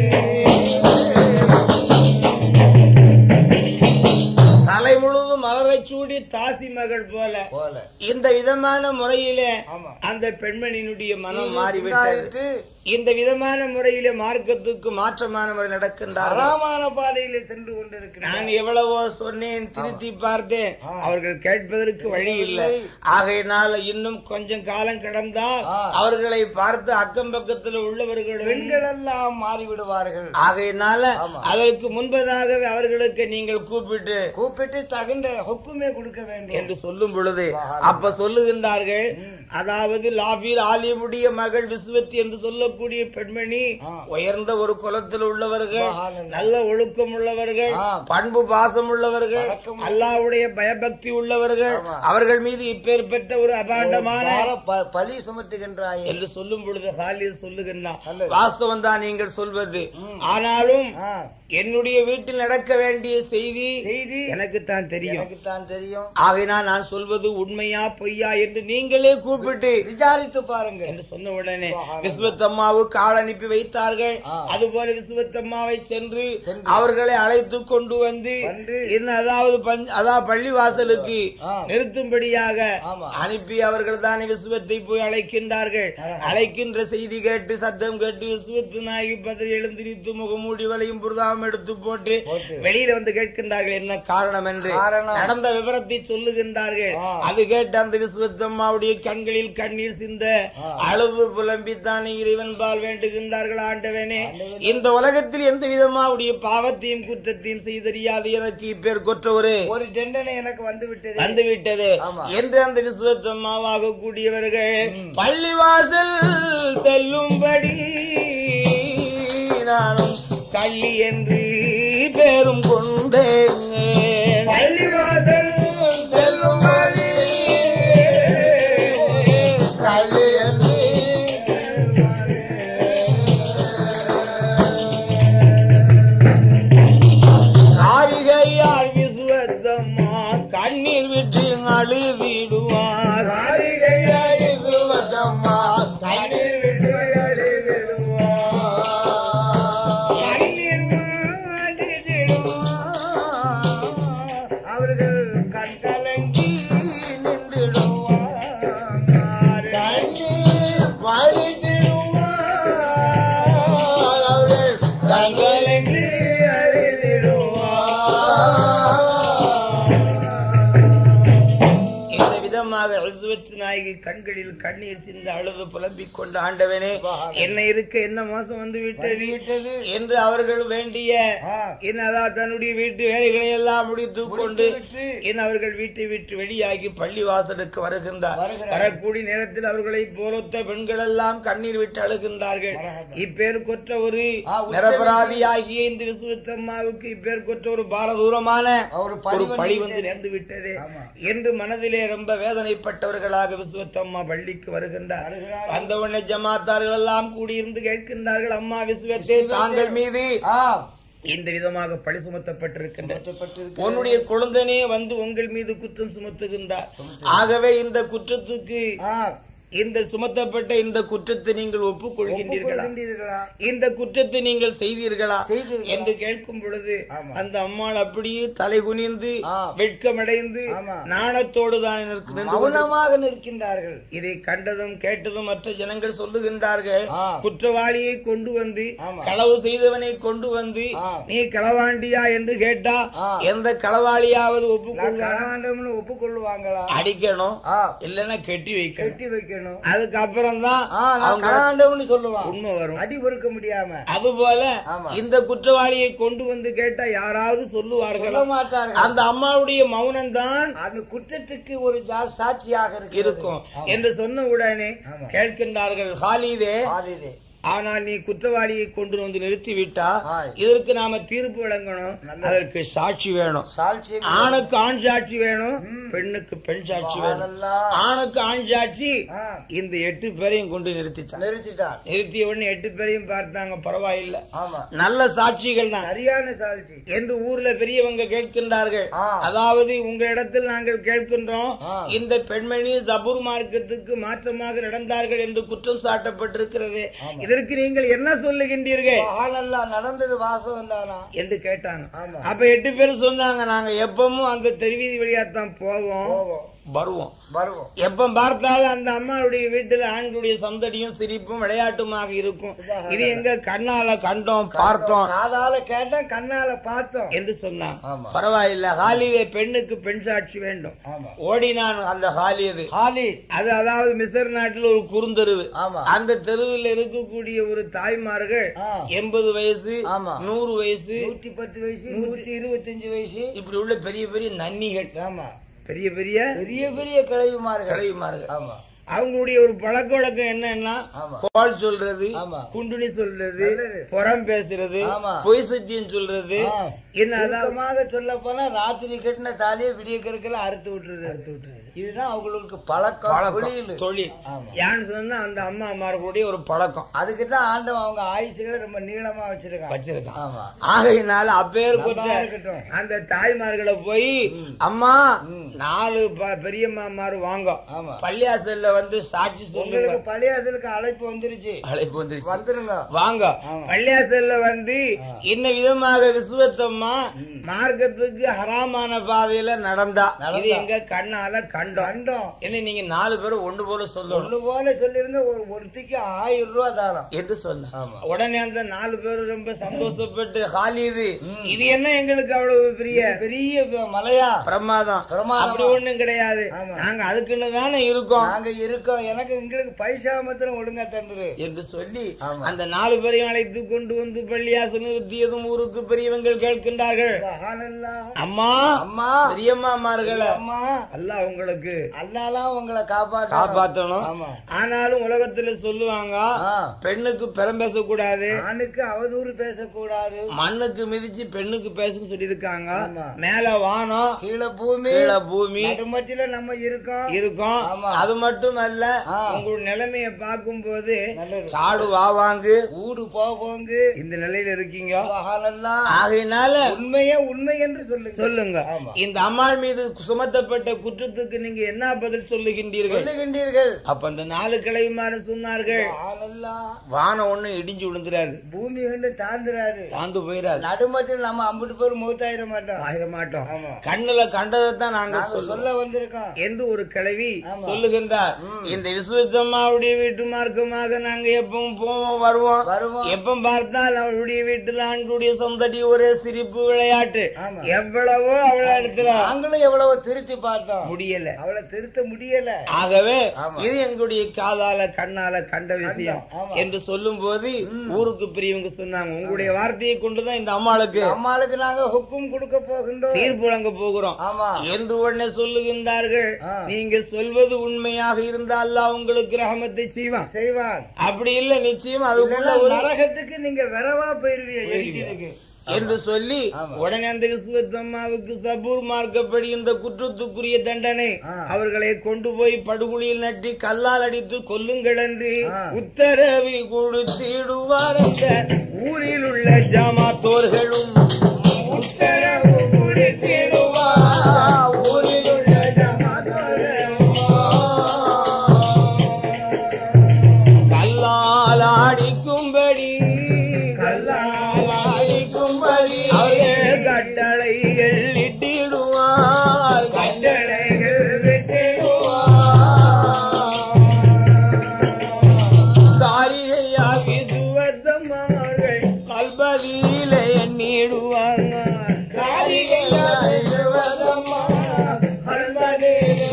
தலை முழுவதும் மலரைச் சூடி தாசி மகள் போல போல இந்த விதமான முறையிலே ஆமா. அந்த பெண்மணியினுடைய மனம் மாறிவிட்டது சுதாரித்து இந்த விதமான முறையிலே மார்க்கத்துக்கு மாற்றமான முறை நடக்கின்றார்கள் அறாமான பாதையிலே சென்று கொண்டிருக்கிறார் நான் எவ்வளவோ சொன்னேன் திருத்தி பார்த்தேன் ஆ. அவர்கள் கேட்பதற்கு வழி இல்லை இல்லை. ஆகையினால இன்னும் கொஞ்சம் காலம் கடந்தால் ஆ. அவர்களை பார்த்து அக்கம் பக்கத்தில் உள்ளவர்களும் பெண்கள் எல்லாம் மாறிவிடுவார்கள் ஆகையினால ஆமா. அதற்கு முன்பதாகவே அவர்களுக்கு நீங்கள் கூப்பிட்டு கூப்பிட்டு தகுந்த ஹொக்குமே கொடுக்க வேண்டும் என்று சொல்லும் பொழுது ஆஹா. அப்ப சொல்லுகின்றார்கள் ம். அதாவது லாபீர் ஆலிமுடைய மகள் விஸ்வத்தி என்று சொல்லக்கூடிய பெண்மணி ஆ. உயர்ந்த ஒரு குலத்தில் உள்ளவர்கள் சுபஹானல்லாஹ். நல்ல ஒழுக்கம் உள்ளவர்கள் ஆ. பண்பு பாசம் உள்ளவர்கள் வணக்கம். அல்லாவுடைய பயபக்தி உள்ளவர்கள் ஆமா. அவர்கள் மீது இப்பேற்பட்ட ஒரு அபாண்டமான பார ப- பலி சுமத்துகின்றாயே என்று சொல்லும் பொழுது ஹாலித் சொல்லுகின்றான் நல்லது. வாஸ்தவம் தான் நீங்கள் சொல்வது ம். ஆனாலும் ஆ, என்னுடைய வீட்டில் நடக்க வேண்டிய செய்தி செய்தி எனக்குத்தான் தெரியும் எனக்குத்தான் தெரியும் ஆகையினால் நான் சொல்வது உண்மையா பொய்யா என்று நீங்களே கூப்பிட்டு விசாரித்து பாருங்க என்று சொன்ன உடனே சுபஹானல்லாஹ். விஸ்வத்தம்மா விசுவத்தம்மாவுக்கு ஆள் அனுப்பி வைத்தார்கள் ஆ. அதுபோல விசுவத்தம்மாவை சென்று சென்று. அவர்களை அழைத்து கொண்டு வந்து வந்து. இன்னும் அதாவது பஞ்ச- அதாவது பள்ளிவாசலுக்கு ஆ. நிறுத்தும்படியாக ஆமா. அனுப்பி அவர்கள் தானே விசுவத்தை போய் அழைக்கின்றார்கள் ஆஹா. அழைக்கின்ற செய்தி கேட்டு சத்தம் கேட்டு விசுவத்து நாயகி பதறி எழுந்திரித்து முகமூடி வலையும் புரதாவும் எடுத்து போட்டு போட்டு. வெளியில வந்து கேட்கின்றார்கள் என்ன காரணம் என்று காரணம். நடந்த விவரத்தை சொல்லுகின்றார்கள் ஆ. அது கேட்டு அந்த விசுவத்தம்மாவுடைய கண்களில் கண்ணீர் சிந்த ஆ. அழுது புலம்பித்தானே இறைவன் பால் வேண்டுகின்றார்கள் ஆண்டவனே ஆண்டவனே. இந்த உலகத்தில் எந்த விதமாவுடைய பாவத்தையும் குற்றத்தையும் செய்தறியாது எனக்கு இப்பேர் கொற்றவரு ஒரு தண்டனை எனக்கு வந்து விட்டது வந்து விட்டது ஆமா. என்று அந்த விசுவத்தம்மாவாக கூடியவர்கள் பள்ளிவாசல் செல்லும்படி நானும் கள்ளி என்று பேரும் கொண்டேன் பள்ளிவாசல் செல்லும்படி கள்ளி என்று காரிகையால் விசுவத்தம்மா கண்ணீர் விட்டு அழுவிடுவார் காரிகையால் விசுவத்தம்மா கண்ணீர் விட்டு அழுவிடுவார் கண்ணீர் வடிதிடுவார். அவர்கள் கண் கலங்கி நின்றுடுவார் கண்ணீர் வடிதிடுவார். அவர்கள் கண் கலங்கி இந்த விதமாக இஸ்வத் நாயகி கண்களில் கண்ணீர் சிந்த அழுது புலம்பிக் கொண்ட ஆண்டவனே என்ன இருக்க என்ன மோசம் வந்து விட்டது விட்டது. என்று அவர்கள் வேண்டிய ஆ. என் அதான் தன்னுடைய வீட்டு வேலைகளை எல்லாம் முடித்துக் கொண்டு விட்டு. என் அவர்கள் வீட்டை விட்டு வெளியாகி பள்ளி வாசலுக்கு வருகின்றார் வருகிறார். வரக்கூடிய நேரத்தில் அவர்களை போலொத்த பெண்கள் எல்லாம் கண்ணீர் விட்டு அழுகின்றார்கள் மரகதம். இப்பேர் கொற்ற ஒரு ஆ, உச்ச நிரபராதியாகிய இந்த விசுவத்தம்மாவுக்கு இப்பேர் கொற்ற ஒரு பாரதூரமான ஒரு ஒரு பழி பழி வந்து வந்து நேர்ந்து விட்டது ஆமா. என்று மனதிலே ரொம்ப வேதனைப்பட்டவர்களாக விசுவத்தம்மா பள்ளிக்கு வருகின்றார் வருகிறார். வந்தவுடனே ஜமாத்தார்கள் எல்லாம் கூடியிருந்து கேட்கின்றார்கள் அம்மா விசுவத்தே தாங்கள் மீது ஆ இந்த விதமாக பழி சுமத்தப்பட்டிருக்கின்றது சுமத்தப்பட்டிருக்கிறது. உன்னுடைய குழந்தனே வந்து உங்கள் மீது குற்றம் சுமத்துகின்றார் ஆகவே இந்த குற்றத்துக்கு ஆ இந்த சுமத்தப்பட்ட இந்த குற்றத்தை நீங்கள் ஒப்புக்கொள்கின்றீர்களா ஒப்புக்கொள்கின்றீர்களா? இந்த குற்றத்தை நீங்கள் செய்தீர்களா செய்தீர்களா? என்று கேட்கும் பொழுது ஆமா. அந்த அம்மாள் அப்படியே தலை குனிந்து ஆ. வெட்கமடைந்து ஆமா. நாணத்தோடு தான் நிற்கு- நின்று கொண்டு- மௌனமாக நிற்கின்றார்கள் இதை கண்டதும் கேட்டதும் மற்ற ஜனங்கள் சொல்லுகின்றார்கள் ஆ. குற்றவாளியை கொண்டு வந்து ஆமா. களவு செய்தவனை கொண்டு வந்து ஆ. நீ களவாண்டியா என்று கேட்டா ஆ. எந்த களவாளியாவது ஒப்புக்கொள்வாரா கலாண்டம்னு ஒப்புக்கொள்வாங்களா அடிக்கணும் ஆ இல்லைன்னா கெட்டி வைக்கணும் கட்டி வைக்கணும் அதுக்கப்புறம் தான் ஆ நான் அவங்க கலாண்டம்னு சொல்லுவான் உண்மை வரும் அடி பொறுக்க முடியாம அதுபோல ஆமா. இந்த குற்றவாளியை கொண்டு வந்து கேட்டா யாராவது சொல்லுவார்களா சொல்ல மாட்டார்கள் அந்த அம்மாவுடைய மௌனம் தான் அந்த குற்றத்துக்கு ஒரு ஜா- சாட்சியாக இருக்கிறது. இருக்கும் ஆமா. என்று சொன்ன உடனே ஆமா. கேட்கின்றார்கள் ஹாலிதே ஆலிதே. ஆனால் நீ குற்றவாளியை கொண்டு வந்து நிறுத்தி விட்டா ஆய். இதற்கு நாம தீர்ப்பு வழங்கணும் நல்லது. அதற்கு சாட்சி வேணும் சாட்சி ஆணுக்கு ஆண் சாட்சி வேணும் ம். பெண்ணுக்கு பெண் சாட்சி வேணும் சுப்ஹானல்லாஹ். ஆணுக்கு ஆண் சாட்சி ஆ, இந்த எட்டு பேரையும் கொண்டு நிறுத்திச்சான் நிறுத்திட்டார் நிறுத்திய உடனே எட்டு பேரையும் பார்த்தாங்க பரவாயில்ல ஆமா நல்ல சாட்சிகள் தான் சரியான சாட்சி என்று ஊர்ல பெரியவங்க கேட்கின்றார்கள் ஆ. அதாவது உங்க இடத்தில் நாங்கள் கேட்கின்றோம் ஆ. இந்த பெண்மணி ஜபூர் மார்க்கத்துக்கு மாற்றமாக நடந்தார்கள் என்று குற்றம் சாட்டப்பட்டிருக்கிறது ஆமா. இதற்கு நீங்கள் என்ன சொல்லுகின்றீர்கள் சுப்ஹானல்லாஹ், நடந்தது வாசகம் தானா என்று கேட்டாங்க ஆமா. அப்ப எட்டு பேரும் சொன்னாங்க நாங்க எப்பவும் அந்த தெருவீதி வழியாத்தான் போவோம் போவோம் வருவோம் வருவோம் எப்ப பார்த்தாலும் அந்த அம்மாவுடைய வீட்டுல ஆண்களுடைய சந்தடியும் சிரிப்பும் விளையாட்டுமாக இருக்கும் இது எங்க கண்ணால கண்டோம் பார்த்தோம் காதால கேட்டோம் கண்ணால பார்த்தோம் என்று சொன்னான் ஆமா. பரவாயில்ல ஹாலிவே பெண்ணுக்கு பெண் சாட்சி வேண்டும் ஆமா ஓடினான் அந்த ஹாலியது ஹாலி அது அதாவது மிசர் நாட்டில் ஒரு குறுந்தெருவு ஆமா அந்த தெருவில் இருக்கக்கூடிய ஒரு தாய்மார்கள் ஆ. எண்பது வயசு ஆமா. நூறு வயசு நூத்தி பத்து வயசு நூத்தி இருபத்தஞ்சு வயசு இப்படி உள்ள பெரிய பெரிய நன்னிகள் ஆமா பெரிய பெரிய பெரிய பெரிய கிளவிமார்கள் தலைவிமார்கள் ஆமா அவங்களுடைய ஒரு பழக்க வழக்கம் என்னன்னா ஆமா கோல் சொல்றது ஆமா. குண்டுனி சொல்றது நல்லது. புறம் பேசுறது ஆமா. பொய் சத்தியம் சொல்றது ஆ. என்ன அதாவது சுருக்கமாக சொல்ல போனா ராத்திரி கட்டின தாலியை விடிய கிழக்கில் அறுத்து விட்டுருது அறுத்து விட்டுருது இதுதான் அவங்களுக்கு பழக்கம் தொழில் தொழில் ஆமா. ஏன்னு சொன்னா அந்த அம்மா அம்மாருடைய ஒரு பழக்கம் அதுக்கு தான் ஆண்டவன் அவங்க ஆயுசுகளை ரொம்ப நீளமா வச்சிருக்காங்க வச்சிருக்கான் ஆமா ஆகையினால அப்பேர் நல்லா இருக்கட்டும். அந்த தாய்மார்களை போய் ம். அம்மா ம். நாலு ப- பெரியம்மாமாரு வாங்க ஆமா பள்ளியாசல்ல வந்து சாட்சி சொல்லுங்க உங்களுக்கு பள்ளியாசலுக்கு அழைப்பு வந்துருச்சு அழைப்பு வந்துருச்சு வந்துருங்க வாங்க ஆமா. பள்ளியாசல்ல வந்து ஆ. இன்ன விதமாக விசுவத்தம்மா ம். மார்க்கத்துக்கு ஹராமான பாதையில நடந்தா நடந்தா. இது எங்க கண்ணால கண்டோம் கண்டோம் என்ன நீங்க நாலு பேரும் ஒன்று போல சொல்லணும் ஒண்ணு போல சொல்லிருங்க ஒரு ஒருத்திக்கு ஆயிரம் ரூபாய் தாரம் என்று சொன்ன ஆமா உடனே அந்த நாலு பேரும் ரொம்ப சந்தோஷப்பட்டு ஹாலிது ம். இது என்ன எங்களுக்கு அவ்வளவு பெரிய பெரிய ப- மலையா பிரமாதம் பிரமாதமா? அப்படி ஒண்ணும் கிடையாது ஆமா. நாங்க அதுக்குன்னு தானே இருக்கோம் நாங்க இருக்கோம் எனக்கு எங்களுக்கு பைசா மாத்திரம் ஒழுங்கா தந்துரு என்று சொல்லி ஆமா. அந்த நாலு பேரையும் அழைத்து கொண்டு வந்து பள்ளியாசல் நிறுத்தியதும் ஊருக்கு பெரியவங்கள் கேட்கின்றார்கள் சுபஹானல்லாஹ். அம்மா அம்மா பெரியம்மாமார்களை அம்மா அல்லாஹ் உங்களுக்கு அல்லாலாம் உங்களை காப்பாத்த காப்பாத்தணும் ஆமா ஆனாலும் உலகத்துல சொல்லுவாங்க ஆ. பெண்ணுக்கு பெரம் பேசக்கூடாது ஆணுக்கு அவதூறு பேசக்கூடாது மண்ணுக்கு மிதிச்சு பெண்ணுக்கு பேசுன்னு சொல்லியிருக்காங்க ஆமா. மேல வானம் கீழே பூமி கீழே பூமி நடுமத்தில நம்ம இருக்கோம் இருக்கும் ஆமா. அது மட்டும் அல்ல ஆ. உங்களோட நிலைமைய பார்க்கும்போது நல்லது காடு வாவாங்கு ஊடு போவோங்க இந்த நிலையில இருக்கீங்க சுபஹானல்லாஹ். ஆகையினால உண்மையே உண்மை என்று சொல்லுங்க சொல்லுங்க ஆமா. இந்த அம்மாள் மீது சுமத்தப்பட்ட குற்றத்துக்கு நீங்க என்ன பதில் சொல்லுகின்றீர்கள் சொல்லுகின்றீர்கள் அப்ப அந்த நாலு கிளைமாறு சொன்னார்கள் சுபஹானல்லாஹ். வானம் ஒண்ணு இடிஞ்சு விழுந்துறாரு பூமி கண்டு தாண்டுறாரு தாந்து போயிடாரு நடுமத்தில் நம்ம அம்புட்டு பேர் மூத்தாயிர மாட்டோம் ஆயிர மாட்டோம் ஆமா கண்ணுல கண்டதைத்தான் நாங்க நாங்க சொல்லுவோம் சொல்ல வந்திருக்கோம் என்று ஒரு கிழவி ஆமா. சொல்லுகின்றார் ம். இந்த விஸ்வத்தம்மாவுடைய வீட்டு மார்க்கமாக நாங்க எப்பவும் போவோம் வருவோம் வருவோம் எப்ப பார்த்தால் அவளுடைய வீட்டுல ஆண்டுடைய சொந்தடி ஒரே சிரிப்பு விளையாட்டு ஆமா. எவ்வளவோ அவளை இடத்துல நாங்களும் எவ்வளவு திருத்தி பார்த்தோம் முடியல அவளை திருத்த முடியல ஆகவே ஆமா. இது எங்களுடைய காதால கண்ணால கண்ட விஷயம் ஆமா. என்று சொல்லும் போது ம். ஊருக்கு பெரியவங்க சொன்னாங்க உங்களுடைய வார்த்தையை கொண்டுதான் இந்த அம்மாளுக்கு அம்மாளுக்கு நாங்க ஹுக்கும் கொடுக்க போகின்றோம் தீர்ப்பு வழங்க போகிறோம் ஆமா என்று உடனே சொல்லுகின்றார்கள் ஆ. நீங்க சொல்வது உண்மையாக இருந்தால் அல்லாஹ் உங்களுக்கு ரஹமத்தை செய்வான் செய்வான் அப்படி இல்ல நிச்சயம் அதுக்குள்ள இல்லைன்னா ஒரு நரகத்துக்கு நீங்க விரவா போயிருவீங்க எரிக்கிறதுக்கு. என்று சொல்லி ஆமா. உடனே அந்த விஸ்வத்தம்மாவுக்கு சபூர் மார்க்கப்படி இந்த குற்றத்துக்குரிய தண்டனை ஆ. அவர்களை கொண்டு போய் படுகுழியில் நட்டி கல்லால் அடித்து கொல்லுங்கள் என்று ஆ. உத்தரவு கொடுத்திடுவார் அந்த ஊரில் உள்ள ஜாமாத்தோர்களும் உத்தரவு கொடுத்திடுவார் ஊரில் உள்ள ஜாமாத்தோர்களும் கல்லால் அடிக்கும்படி கல்லால் அடிக்கும்படி அவர்கள் கட்டளைகள் இட்டிடுவார் கட்டளைகள் விட்டிடுவார் தாரிகையாகி சுவத்தம்மார்கள் கல்பதியிலே எண்ணிடுவாங்க தாரிகையாகி சுவத்தம்மா கல்பதியிலே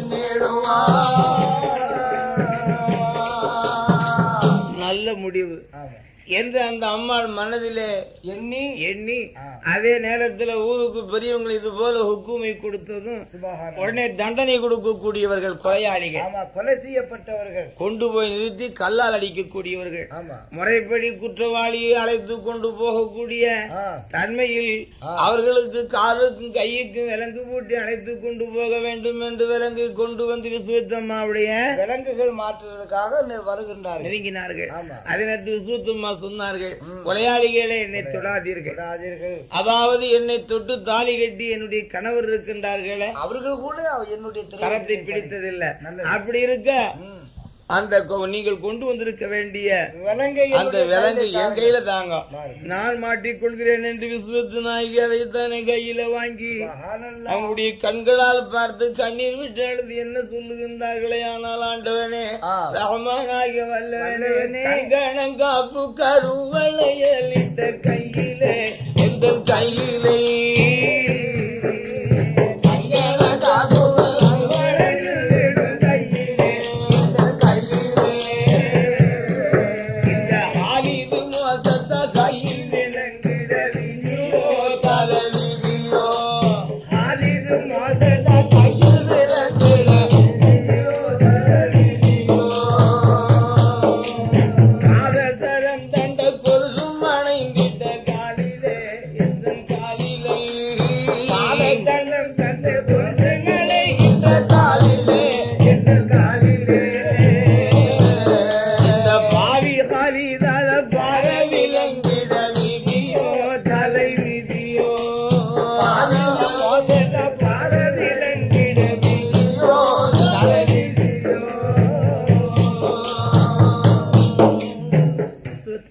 எண்ணிடுவார் நல்ல முடிவு ஆமா. என்று அந்த அம்மாள் மனதிலே எண்ணி எண்ணி ஆ. அதே நேரத்துல ஊருக்கு பெரியவங்க இது போல ஹுக்குமை கொடுத்ததும் சுபஹானல்லாஹ். உடனே தண்டனை கொடுக்கக்கூடியவர்கள் கொலையாளிகள் ஆமா கொலை செய்யப்பட்டவர்கள் கொண்டு போய் நிறுத்தி கல்லால் அடிக்கக்கூடியவர்கள் ஆமா முறைப்படி குற்றவாளியை அழைத்து கொண்டு போகக்கூடிய ஆ. தன்மையில் ஆ. அவர்களுக்கு காலுக்கும் கையுக்கும் விலங்கு பூட்டி அழைத்து கொண்டு போக வேண்டும் என்று விலங்கு கொண்டு வந்து விஸ்வத்தம்மாவுடைய விலங்குகள் மாற்றுறதுக்காக நெ- வருகின்றார்கள் நெருங்கினார்கள் ஆமா. அதே நேரத்தில் விஸ்வத்தம்மா சொன்னார்கள் கொலையாளிகளே என்னை தொடாதீர்கள் விடாதீர்கள். அதாவது என்னை தொட்டு தாலி கட்டி என்னுடைய கணவர் இருக்கின்றார்களே அவர்கள் கூட அவ- என்னுடைய திரையை கரத்தை பிடித்ததில்லை நல்லது. அப்படி இருக்க ம். அந்த கொ- நீங்கள் கொண்டு வந்திருக்க வேண்டிய விலங்கை அந்த என்னுடைய விலங்கு கையில என் கையில தாங்க பாருங்க. நான் மாட்டிக்கொள்கிறேன் என்று விஸ்வத்து நாயகி அதைத்தானே கையில வாங்கி சுபஹானல்லாஹ். அவங்களுடைய கண்களால் பார்த்து கண்ணீர் விட்டு அழுது என்ன சொல்லுகின்றார்களே ஆனால் ஆண்டவனே ஆ. ரஹமானாகிய வல்லவனே வல்லவனே. கங்கணங்காப்பு கருவளையலிட்ட கையிலே எந்த கையிலே கங்கணங்காப்பு கருவளையலிடும் கையிலே எந்த கையிலே இந்த ஆலிது மோசத்த கையில் விளங்கிட விதியோ தலைவிதியோ ஆலிது மோசத்த கையில் விளங்கிட விதியோ தலைவிதியோ காதசரம் தண்ட கொலுசும் அணைந்திட்ட காலிலே எந்த காலிலே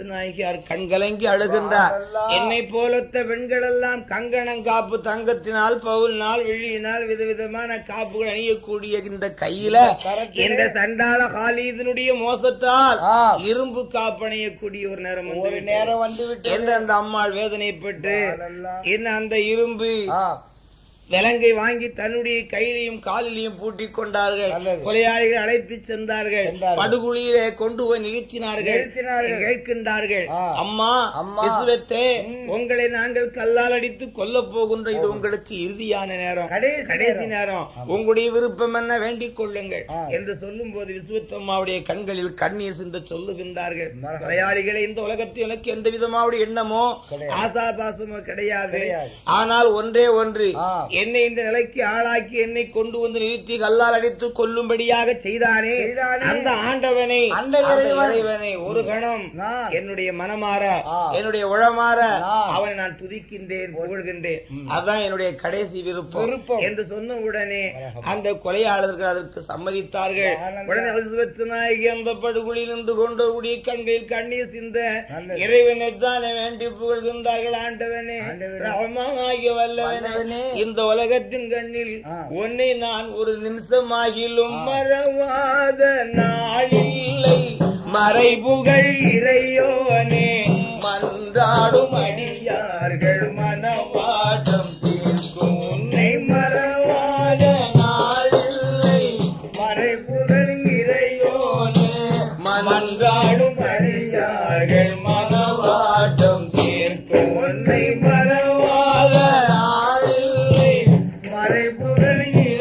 நாயகியார் கண்கலங்கி அழுகின்றார் என்னை போலொத்த பெண்கள் எல்லாம் கங்கணம் காப்பு தங்கத்தினால் பவுல்னால் வெள்ளியினால் விதவிதமான காப்புகள் அணியக்கூடிய இந்த கையில இந்த சண்டாள காலீதனுடைய மோசத்தால் ஆ. இரும்பு காப்பு அணியக்கூடிய ஒரு நேரம் வந்து ஒரு நேரம் வந்து விட்டு என்று அந்த அம்மாள் வேதனைப்பட்டு அதெல்லாம். என்ன அந்த இரும்பு ஆ, விலங்கை வாங்கி தன்னுடைய கையிலையும் காலிலையும் பூட்டிக் கொண்டார்கள் நல்லது. கொலையாளிகள் அழைத்து சென்றார்கள் சென்றார்கள். படுகுழியிலே கொண்டு போய் நிறுத்தினார்கள் நிறுத்தினார்கள். கேட்கின்றார்கள் ஆ. அம்மா அம்மா. இசுவத்தே ம். உங்களை நாங்கள் கல்லால் அடித்து கொல்ல போகின்ற இது உங்களுக்கு இறுதியான நேரம் கடைசி கடைசி நேரம். நேரம் உங்களுடைய விருப்பம் என்ன வேண்டிக் கொள்ளுங்கள் ஆ. என்று சொல்லும் போது விசுவத்தம்மாவுடைய கண்களில் கண்ணீர் சிந்த சொல்லுகின்றார்கள் மரகதம். கொலையாளிகளை இந்த உலகத்தில் எனக்கு எந்த விதமாவுடைய எண்ணமோ கிடையாது. ஆசாபாசமோ கிடையாது கிடையாது. ஆனால் ஒன்றே ஒன்று ஆ. என்னை இந்த நிலைக்கு ஆளாக்கி என்னை கொண்டு வந்து நிறுத்தி கல்லால் அடித்து கொல்லும்படியாக செய்தானே செய்தானே. அந்த ஆண்டவனை அந்த இறைவன். இறைவனை ஒரு கணம் நான். என்னுடைய மனமாற ஆ. என்னுடைய உளமாற நான். அவனை நான் துதிக்கின்றேன் புகழ்கின்றேன் அதான் என்னுடைய கடைசி விருப்பம் விருப்பம். என்று சொன்ன உடனே அந்த கொலையாளர்கள் அதற்கு சம்மதித்தார்கள் ஆனந்தம். உடனே அலிசபெத் நாயகி அந்த படுகொலியில் நின்று கொண்டவருடைய கண்களில் கண்ணீர் சிந்த நல்லது. இறைவனை தானே வேண்டி புகழ்கின்றார்கள் ஆண்டவனே ஆண்டவனே. ரஹ்மானாகிய வல்லவனே வல்லவனே. இந்த உலகத்தின் கண்ணில் ஆ. உன்னை நான் ஒரு நிமிஷமாகிலும் மறவாத நாளில்லை மறைபுகழ் இறையோனே மன்றாடும் அடியார்கள் மனவாட்டம் தீர்க்கும் உன்னை மறவாத நாளில்லை மறைபுகழ் இறையோனே மன்றாடும் அடியார்கள் மனவாட்டம் தீர்க்கும் உன்னை மறவாத நாளில்லை மறைபுகழ்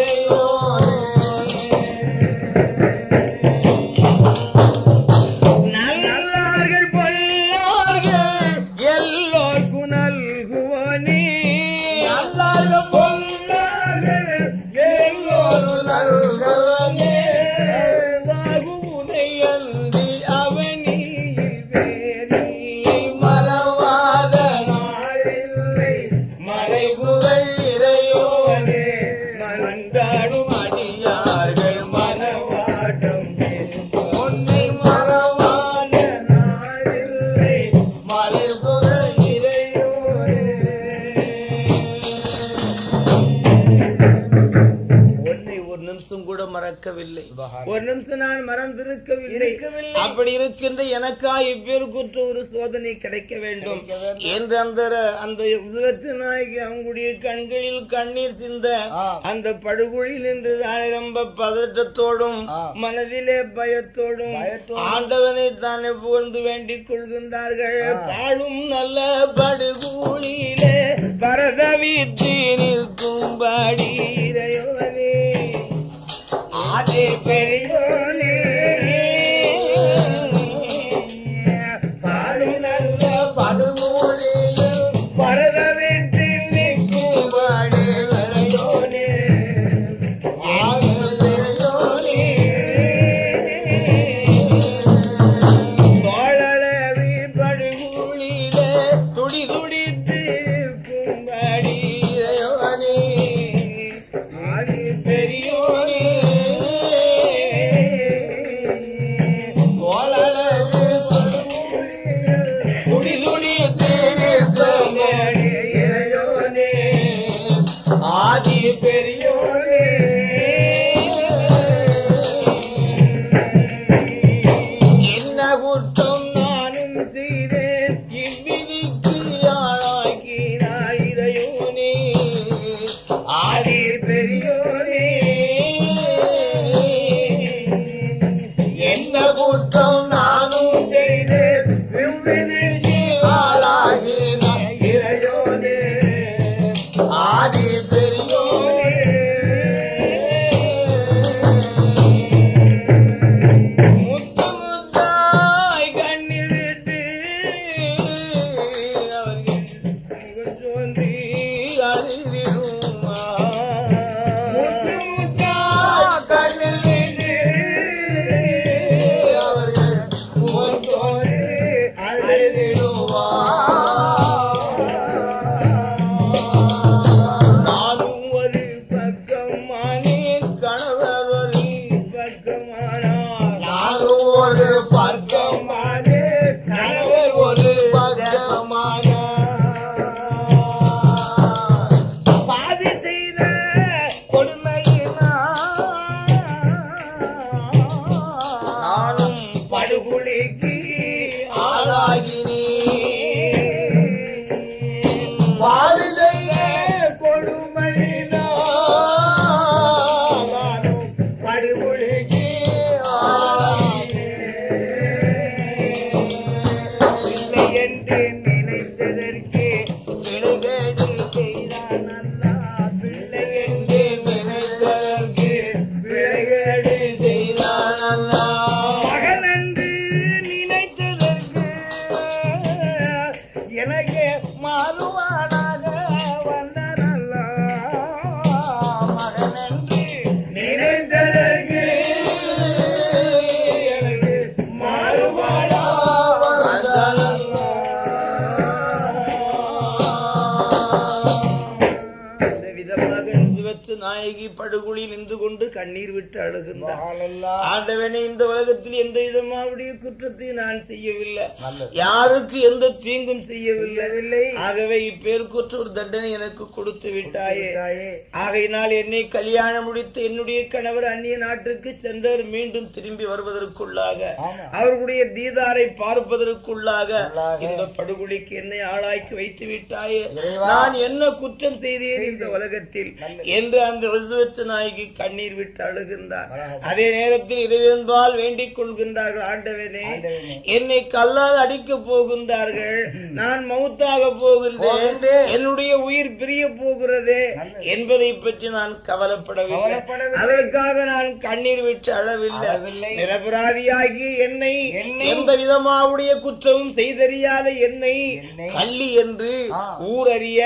நல்லார்கள் பொல்லார்கள் எல்லோர்க்கும் நல்குவனே நல்லார்கள் பொல்லார்கள் எல்லோரும் நல்குவனே உனை அன்றி அவனியில் வேறில்லை மறவாத நாளில்லை மறைபுகள் இறையோனே மன்றாடும் அடியார்கள் மனவாட்டம் உன்னை மறவாத நாளில்லை மறைபுகள் இறையோனே உன்னை ஒரு நிமிஷம் கூட மறக்கவில்லை ஒரு நிமிஷம் நான் மறந்திருக்கவில்லை அப்படி இருக்கின்ற எனக்கா இப்பேரு குற்ற ஒரு சோதனை கிடைக்க வேண்டும் என்று அந்த அந்த விபத்து நாயகி அவங்களுடைய கண்களில் கண்ணீர் சிந்த ஆ. அந்த படுகொழியில் நின்று தானே ரொம்ப பதற்றத்தோடும் ஆ. மனதிலே பயத்தோடும் பயத்தோடும். ஆண்டவனை தானே புகழ்ந்து வேண்டிக் கொள்கின்றார்கள் ஆ. பாழும் நல்ல படுகூழியிலே பரதவித்து நிற்கும்படி இறைவனே ஆதி பெரியோனே பாழும் நல்ல படுகூழியிலே பரதவித்து நிற்கும்படி இறைவனே ஆதி பெரியோனே தோழலவி படுகூழிலே துடி துடித்து கும்படி இறைவனே ஆதி பெரியோனே தோழலவி படுகூழிலே துடி துடித்து கும்படி இறைவனே ஆதி பெரியோனே என்ன குற்றம் நானும் செய்தேன் இவ்விதிக்கு ஆளாக்கினாய் இறையோனே ஆதி பெரியோனே என்ன குற்றம் நானும் செய்தேன் இவ்விதிக்கு ஆளாக்கினாய் இறையோனே ஆதி பெரியோனே முத்து முத்தாய் கண்ணீர் விட்டு அவர்கள் முகம் தோன்றி அழுதிடுமா. முத்து முத்தாய் கண்ணீர் விட்டு அவர்கள் முகம் தோன்றி அழுதிடுமா. நானும் ஒரு பக்கமானேன் கணவர் ஒரு பக்கமானார் நானும் ஒரு பக்கமானே கணவர் ஆளாகி நீ பாடு செய்ய பிழைகேடு செய்தான் அல்லா பிள்ளை என்று நினைத்ததற்கு பிழைகேடு செய்தான் அல்லா மகனென்று நினைத்ததற்கு எனக்கு மாறுவானாக வந்தனல்ல மகனென்று நினைத்ததற்கு எனக்கு மாறுவானா இந்த விதமாக நிறுவத்து நாயகி படுகொலியில் நின்று கொண்டு கண்ணீர் விட்டு அழுகின்றார் ஆண்டவனே இந்த உலகத்தில் எந்த விதமாவுடைய குற்றத்தை நான் செய்யவில்லை யாருக்கு எந்த தீங்கும் செய்யவில்லை ஆகவே இப்பேருக்குற்ற ஒரு தண்டனை எனக்கு கொடுத்து விட்டாயே ஆகையினால் என்னை கல்யாணம் முடித்து என்னுடைய கணவர் அந்நிய நாட்டுக்கு சென்றவர் மீண்டும் திரும்பி வருவதற்குள்ளாக அவர்களுடைய தீதாரை பார்ப்பதற்குள்ளாக இந்த படுகொலிக்கு என்னை ஆளாக்கி வைத்து விட்டாயே நான் என்ன குற்றம் செய்தேன் இந்த உலகத்தில் என்று அந்த ரிசுவத்து நாய்க்கு கண்ணீர் விட்டு அழுகின்றார் அதே நேரத்தில் இறைவன்பால் வேண்டிக் கொள்கின்றார்கள் ஆண்டவனே என்னை கல்லால் அடிக்கப் போகின்றார்கள் நான் மௌத்தாக போகின்றேன் என்னுடைய உயிர் பிரிய போகிறதே என்பதை பற்றி நான் கவலைப்படவில்லை அதற்காக நான் கண்ணீர் விட்டு அழவில்லை நிரபராதியாகி என்னை எந்த விதமாவுடைய குற்றமும் செய்தறியாத என்னை கள்ளி என்று ஊரறிய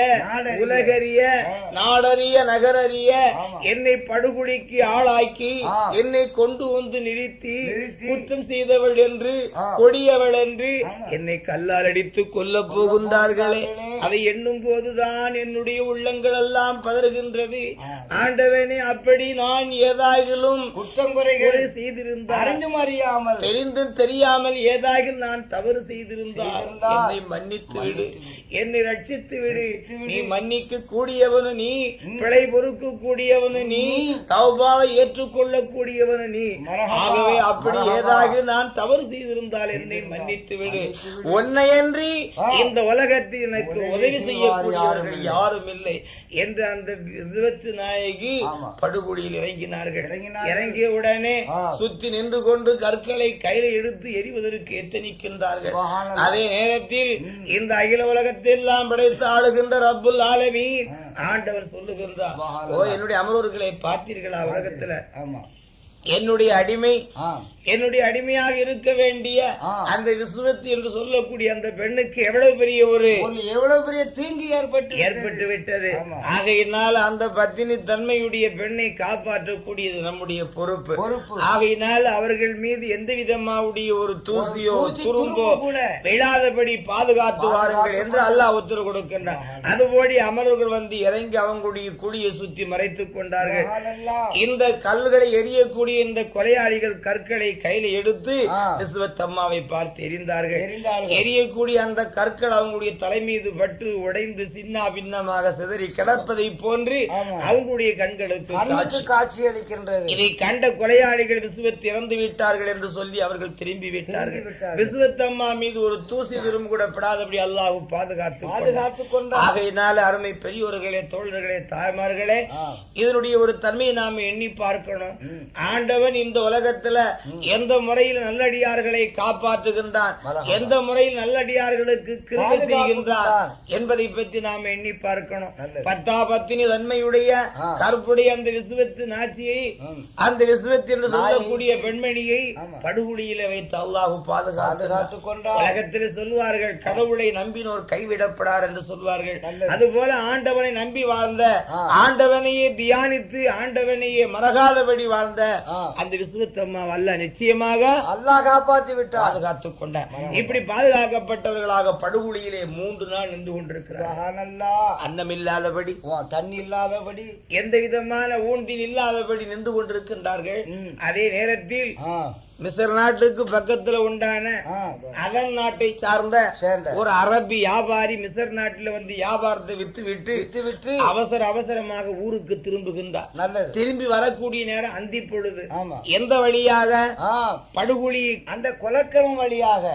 உலகறிய நாடறிய நகரறிய என்னை படுகொலிக்கு ஆளாக்கி என்னை கொண்டு வந்து நிறுத்தி குற்றம் செய்தவள் என்று கொடியவள் என்று என்னை கல்லால் அடித்து கொல்லப் போகின்றார்களே அதை எண்ணும் போதுதான் என்னுடைய உள்ளங்கள் எல்லாம் பதறுகின்றது ஆண்டவனே அப்படி நான் ஏதாகிலும் குற்றம் குறைகள் செய்திருந்தால் அறிந்தும் அறியாமல் தெரிந்தும் தெரியாமல் ஏதாகிலும் நான் தவறு செய்திருந்தால் என்னை மன்னித்து விடு என்னை ரட்சித்து விடு நீ மன்னிக்க கூடியவனு நீ பிழை பொறுக்க கூடியவனு நீ தௌபாவை ஏற்றுக்கொள்ள கூடியவனு நீ ஆகவே அப்படி ஏதாக நான் தவறு செய்திருந்தால் என்னை மன்னித்து விடு உன்னையன்றி இந்த உலகத்தில் எனக்கு உதவி செய்யக்கூடியவர்கள் யாரும் இல்லை என்று அந்த விசுவத்து நாயகி படுகொடியில் இறங்கினார்கள் இறங்கிய உடனே சுத்தி நின்று கொண்டு கற்களை கையில எடுத்து எரிவதற்கு எத்தனிக்கின்றார்கள் அதே நேரத்தில் இந்த அகில உலகத்தை எல்லாம் படைத்து ஆளுகின்ற ரப்புல் ஆலமீன் ஆண்டவர் சொல்லுகின்றார் ஓ என்னுடைய அமர்வர்களை பார்த்தீர்களா உலகத்துல ஆமா என்னுடைய அடிமை ஆ என்னுடைய அடிமையாக இருக்க வேண்டிய ஆ. அந்த விசுவத்து என்று சொல்லக்கூடிய அந்த பெண்ணுக்கு எவ்வளவு பெரிய ஒரு ஒரு எவ்வளவு பெரிய தீங்கு ஏற்பட்டு ஏற்பட்டு விட்டது ஆமா. ஆகையினால் அந்த பத்தினி தன்மையுடைய பெண்ணை காப்பாற்றக்கூடியது நம்முடைய பொறுப்பு பொறுப்பு. ஆகையினால் அவர்கள் மீது எந்த விதமாவுடைய ஒரு தூசியோ ஒரு தூசி, துரும்போ துரும்பு கூட விழாதபடி பாதுகாத்து வாருங்கள் பாதுகாத்து என்று அல்லாஹ் உத்தரவு கொடுக்கின்றார் அதுபோடி அமரர்கள் வந்து இறங்கி அவங்களுடைய குழியை சுற்றி மறைத்துக் கொண்டார்கள் சுபஹானல்லாஹ். இந்த கல்லுகளை எரியக்கூடிய இந்த கொலையாளிகள் கற்களை கையில எடுத்து ஆ. நிசுவத் அம்மாவை பார்த்து எரிந்தார்கள் எரிந்தார்கள். எரியக்கூடிய அந்த கற்கள் அவங்களுடைய தலை மீது பட்டு உடைந்து சின்ன பின்னமாக சிதறி கிடப்பதை போன்று ஆமா. அவங்களுடைய கண்களுக்கு கண்ணுக்கு காட்சி காட்சி அளிக்கின்றது இதை கண்ட கொலையாளிகள் விசுவத் இறந்து விட்டார்கள் என்று சொல்லி அவர்கள் திரும்பி விட்டார்கள் திரும்பி விட்டார்கள். விசுவத் அம்மா மீது ஒரு தூசி விரும் கூட படாதபடி அல்லாஹ் பாதுகாத்து கொண்டார். பாதுகாத்துக் கொண்டார் ஆகையினால அருமை பெரியோர்களே தோழர்களே தாய்மார்களே ஆ. இதனுடைய ஒரு தன்மையை நாம எண்ணி பார்க்கணும் ஆண்டவன் இந்த உலகத்துல எந்த முறையில் நல்லடியார்களை காப்பாற்றுகின்றான் மலகா. எந்த முறையில் நல்லடியார்களுக்கு கிருபை பாதுகாப்பு செய்கின்றான் கொடுத்தான். என்பதை பற்றி நாம எண்ணி பார்க்கணும் நல்லது. பத்தா பத்தினி தன்மையுடைய ஆ. கற்புடைய அந்த விசுவத்து நாச்சியை ம். அந்த விசுவத்து என்று நாயை. சொல்லக்கூடிய பெண்மணியை ஆமா. படுகுழியில வைத்து அல்லாஹு பாதுகாத்து பாதுகாத்துக் கொண்டார் உலகத்தில் சொல்வார்கள் கடவுளை நம்பினோர் கைவிடப்படார் என்று சொல்வார்கள் நல்லது. அதுபோல ஆண்டவனை நம்பி வாழ்ந்த ஆ. ஆண்டவனையே தியானித்து ஆண்டவனையே மறகாதபடி வாழ்ந்த ஆ. அந்த விசுவத்தம்மா வல்ல நிச்சயமாக அல்லாஹ் காப்பாற்றி விட்டார் பாதுகாத்துக் கொண்டார் இப்படி பாதுகாக்கப்பட்டவர்களாக படுகுழியிலே மூன்று நாள் நின்று கொண்டிருக்கிறார் சுபஹானல்லாஹ். அன்னம் இல்லாதபடி ஓ, தண்ணி இல்லாதபடி எந்த விதமான ஊன்றில் இல்லாதபடி நின்று கொண்டிருக்கின்றார்கள் ம். அதே நேரத்தில் ஆ, மிசர் நாட்டுக்கு பக்கத்துல உண்டான ஆ, அதன் நாட்டை சார்ந்த சேர்ந்த ஒரு அரபி வியாபாரி மிசர் நாட்டில் வந்து வியாபாரத்தை வித்து விட்டு விட்டு விட்டு அவசர அவசரமாக ஊருக்கு திரும்புகின்றார் நல்லது திரும்பி வரக்கூடிய நேரம் அந்தி பொழுது ஆமா எந்த வழியாக ஆ, படுகொலி அந்த கொலக்களம் வழியாக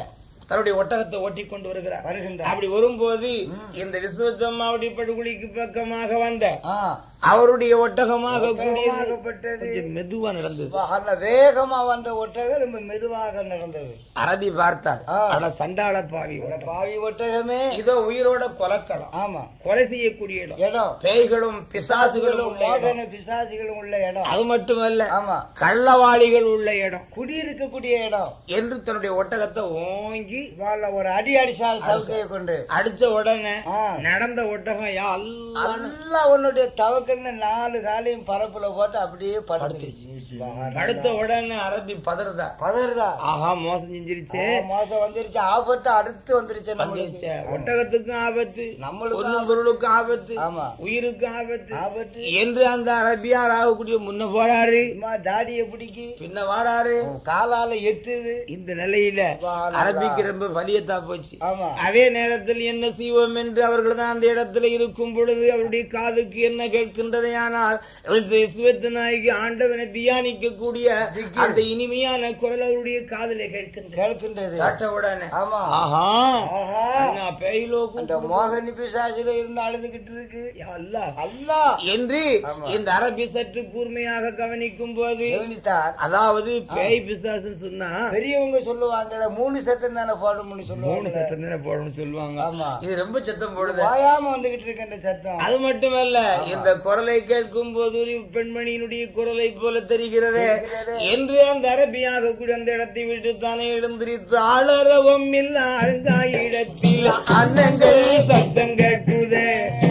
தன்னுடைய ஒட்டகத்தை ஓட்டி கொண்டு வருகிறார் வருகின்றார். அப்படி வரும்போது இந்த விஸ்வத்தம்மாவுடைய படுகொலிக்கு பக்கமாக வந்த ஆ, அவருடைய ஒட்டகமாக கூடியது ஒட்டகமாகப்பட்டது. கொஞ்சம் மெதுவா நடந்தது சுபஹான வேகமா வந்த ஒட்டகம் ரொம்ப மெதுவாக நடந்தது அரபி பார்த்தார் ஆ. ஆனா சண்டாள பாவி இந்த பாவி ஒட்டகமே இதோ உயிரோட கொலக்களம் ஆமா கொலை செய்யக்கூடிய இடம் இடம் பேய்களும் பிசாசுகளும் உள்ள இடம். மோகன பிசாசிகளும் உள்ள இடம் அது மட்டுமல்ல ஆமா கள்ளவாளிகள் உள்ள இடம் குடியிருக்கக்கூடிய இடம் என்று தன்னுடைய ஒட்டகத்தை ஓங்கி இவாள ஒரு அடி அடிச்சால் சவுக்கையை கொண்டு அடிச்ச உடனே ஆ. நடந்த ஒட்டகம் யா அல்லாஹ் அல்லா உன்னுடைய தவக்கன்னு நாலு காலையும் பரப்புல போட்டு அப்படியே படுத்துருச்சு அடுத்த உடனே அரபி பதறுதா பதறுதா ஆஹா மோசம் செஞ்சிருச்சு ஆ, மோசம் வந்துருச்சு ஆபத்து அடுத்து வந்துருச்சு வந்துருச்சு நம்மளுக்கு ஒட்டகத்துக்கும் ஆபத்து நம்மளுக்கும் பொருளும் பொருளுக்கும் ஆபத்து ஆமா உயிருக்கும் ஆபத்து ஆபத்து என்று அந்த அரபியார் ஆகக்கூடிய முன்ன போறாரு சும்மா தாடிய பிடிக்கி பின்ன வாராரு காலால எத்துது இந்த நிலையில சுப்ஹானல்லாஹ். அரபிக்கு ரொம்ப வலியத்தா போச்சு ஆமா அதே நேரத்தில் என்ன செய்வோம் என்று அவர்கள் தான் அந்த இடத்துல இருக்கும் பொழுது அவருடைய காதுக்கு என்ன கேட்கின்றதையானால் சிவத்து நாய்க்கு ஆண்டவனை தியானிக்க கூடிய அந்த இனிமையான குரல் அவருடைய காதலை கேட்கின்ற கேட்கின்றது கேட்ட உடனே ஆமா ஆஹா ஆஹா. அண்ணா பேய்லோக்கும் அந்த மோகனி பிசாசில இருந்து அழுதுகிட்டு இருக்கு யா அல்லாஹ். அல்லா என்று ஆமா. இந்த அரபி சற்று கூர்மையாக கவனிக்கும் போது கவனித்தார் அதாவது பேய் பிசாசுன்னு சொன்னா பெரியவங்க சொல்லுவாங்க மூணு சத்தம் தானே போடணும்னு மூணு சொல்லுவாங்க சத்தம் தானே போடணும்னு சொல்லுவாங்க ஆமா இது ரொம்ப சத்தம் போடுது ஓயாம வந்துகிட்டு இருக்க அந்த சத்தம் அது மட்டுமல்ல இந்த குரலை கேட்கும் போது ஒரு பெண்மணியினுடைய குரலை போல தெரிகிறது தெரிகிறது. என்று அந்த அரபியாக கூட அந்த இடத்தை விட்டு தானே எழுந்திரித்து அலரவம் இல்ல அருங்காயிடத்தில் அன்னங்கள் சத்தம் கேட்குதே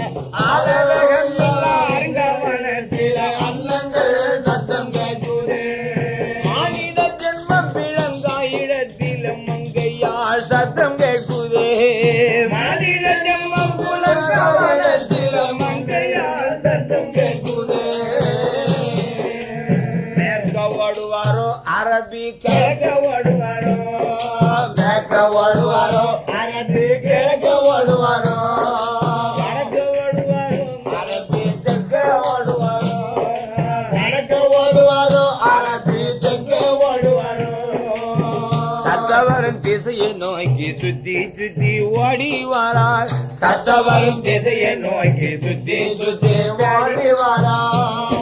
அலரகம் இல்ல அருங்காவனத்தில் அன்னங்கள் சத்தம் கேட்குதே மானிட ஜென்மம் பிழங்காயிடத்தில் மங்கையாள் சத்தம் கேட்குதே மானிட ஜென்மம் புலங்காவனத்தில் மங்கையாள் சத்தம் கேட்குதே மேற்க ஓடுவாரோ அரபி கிழக்க ஓடுவாரோ மேற்க ஓடுவாரோ அரபி கிழக்க ஓடுவாரோ வடக்க ஓடுவாரோ அரபி தெற்க ஓடுவாரோ வடக்க ஓடுவாரோ அரபி தெற்க ஓடுவாரோ சத்தவரும் திசையை நோக்கி சுத்தி சுத்தி ஓடி வாரார் சத்தவரும் திசையை நோக்கி சுத்தி சுத்தி ஓடி வாரார்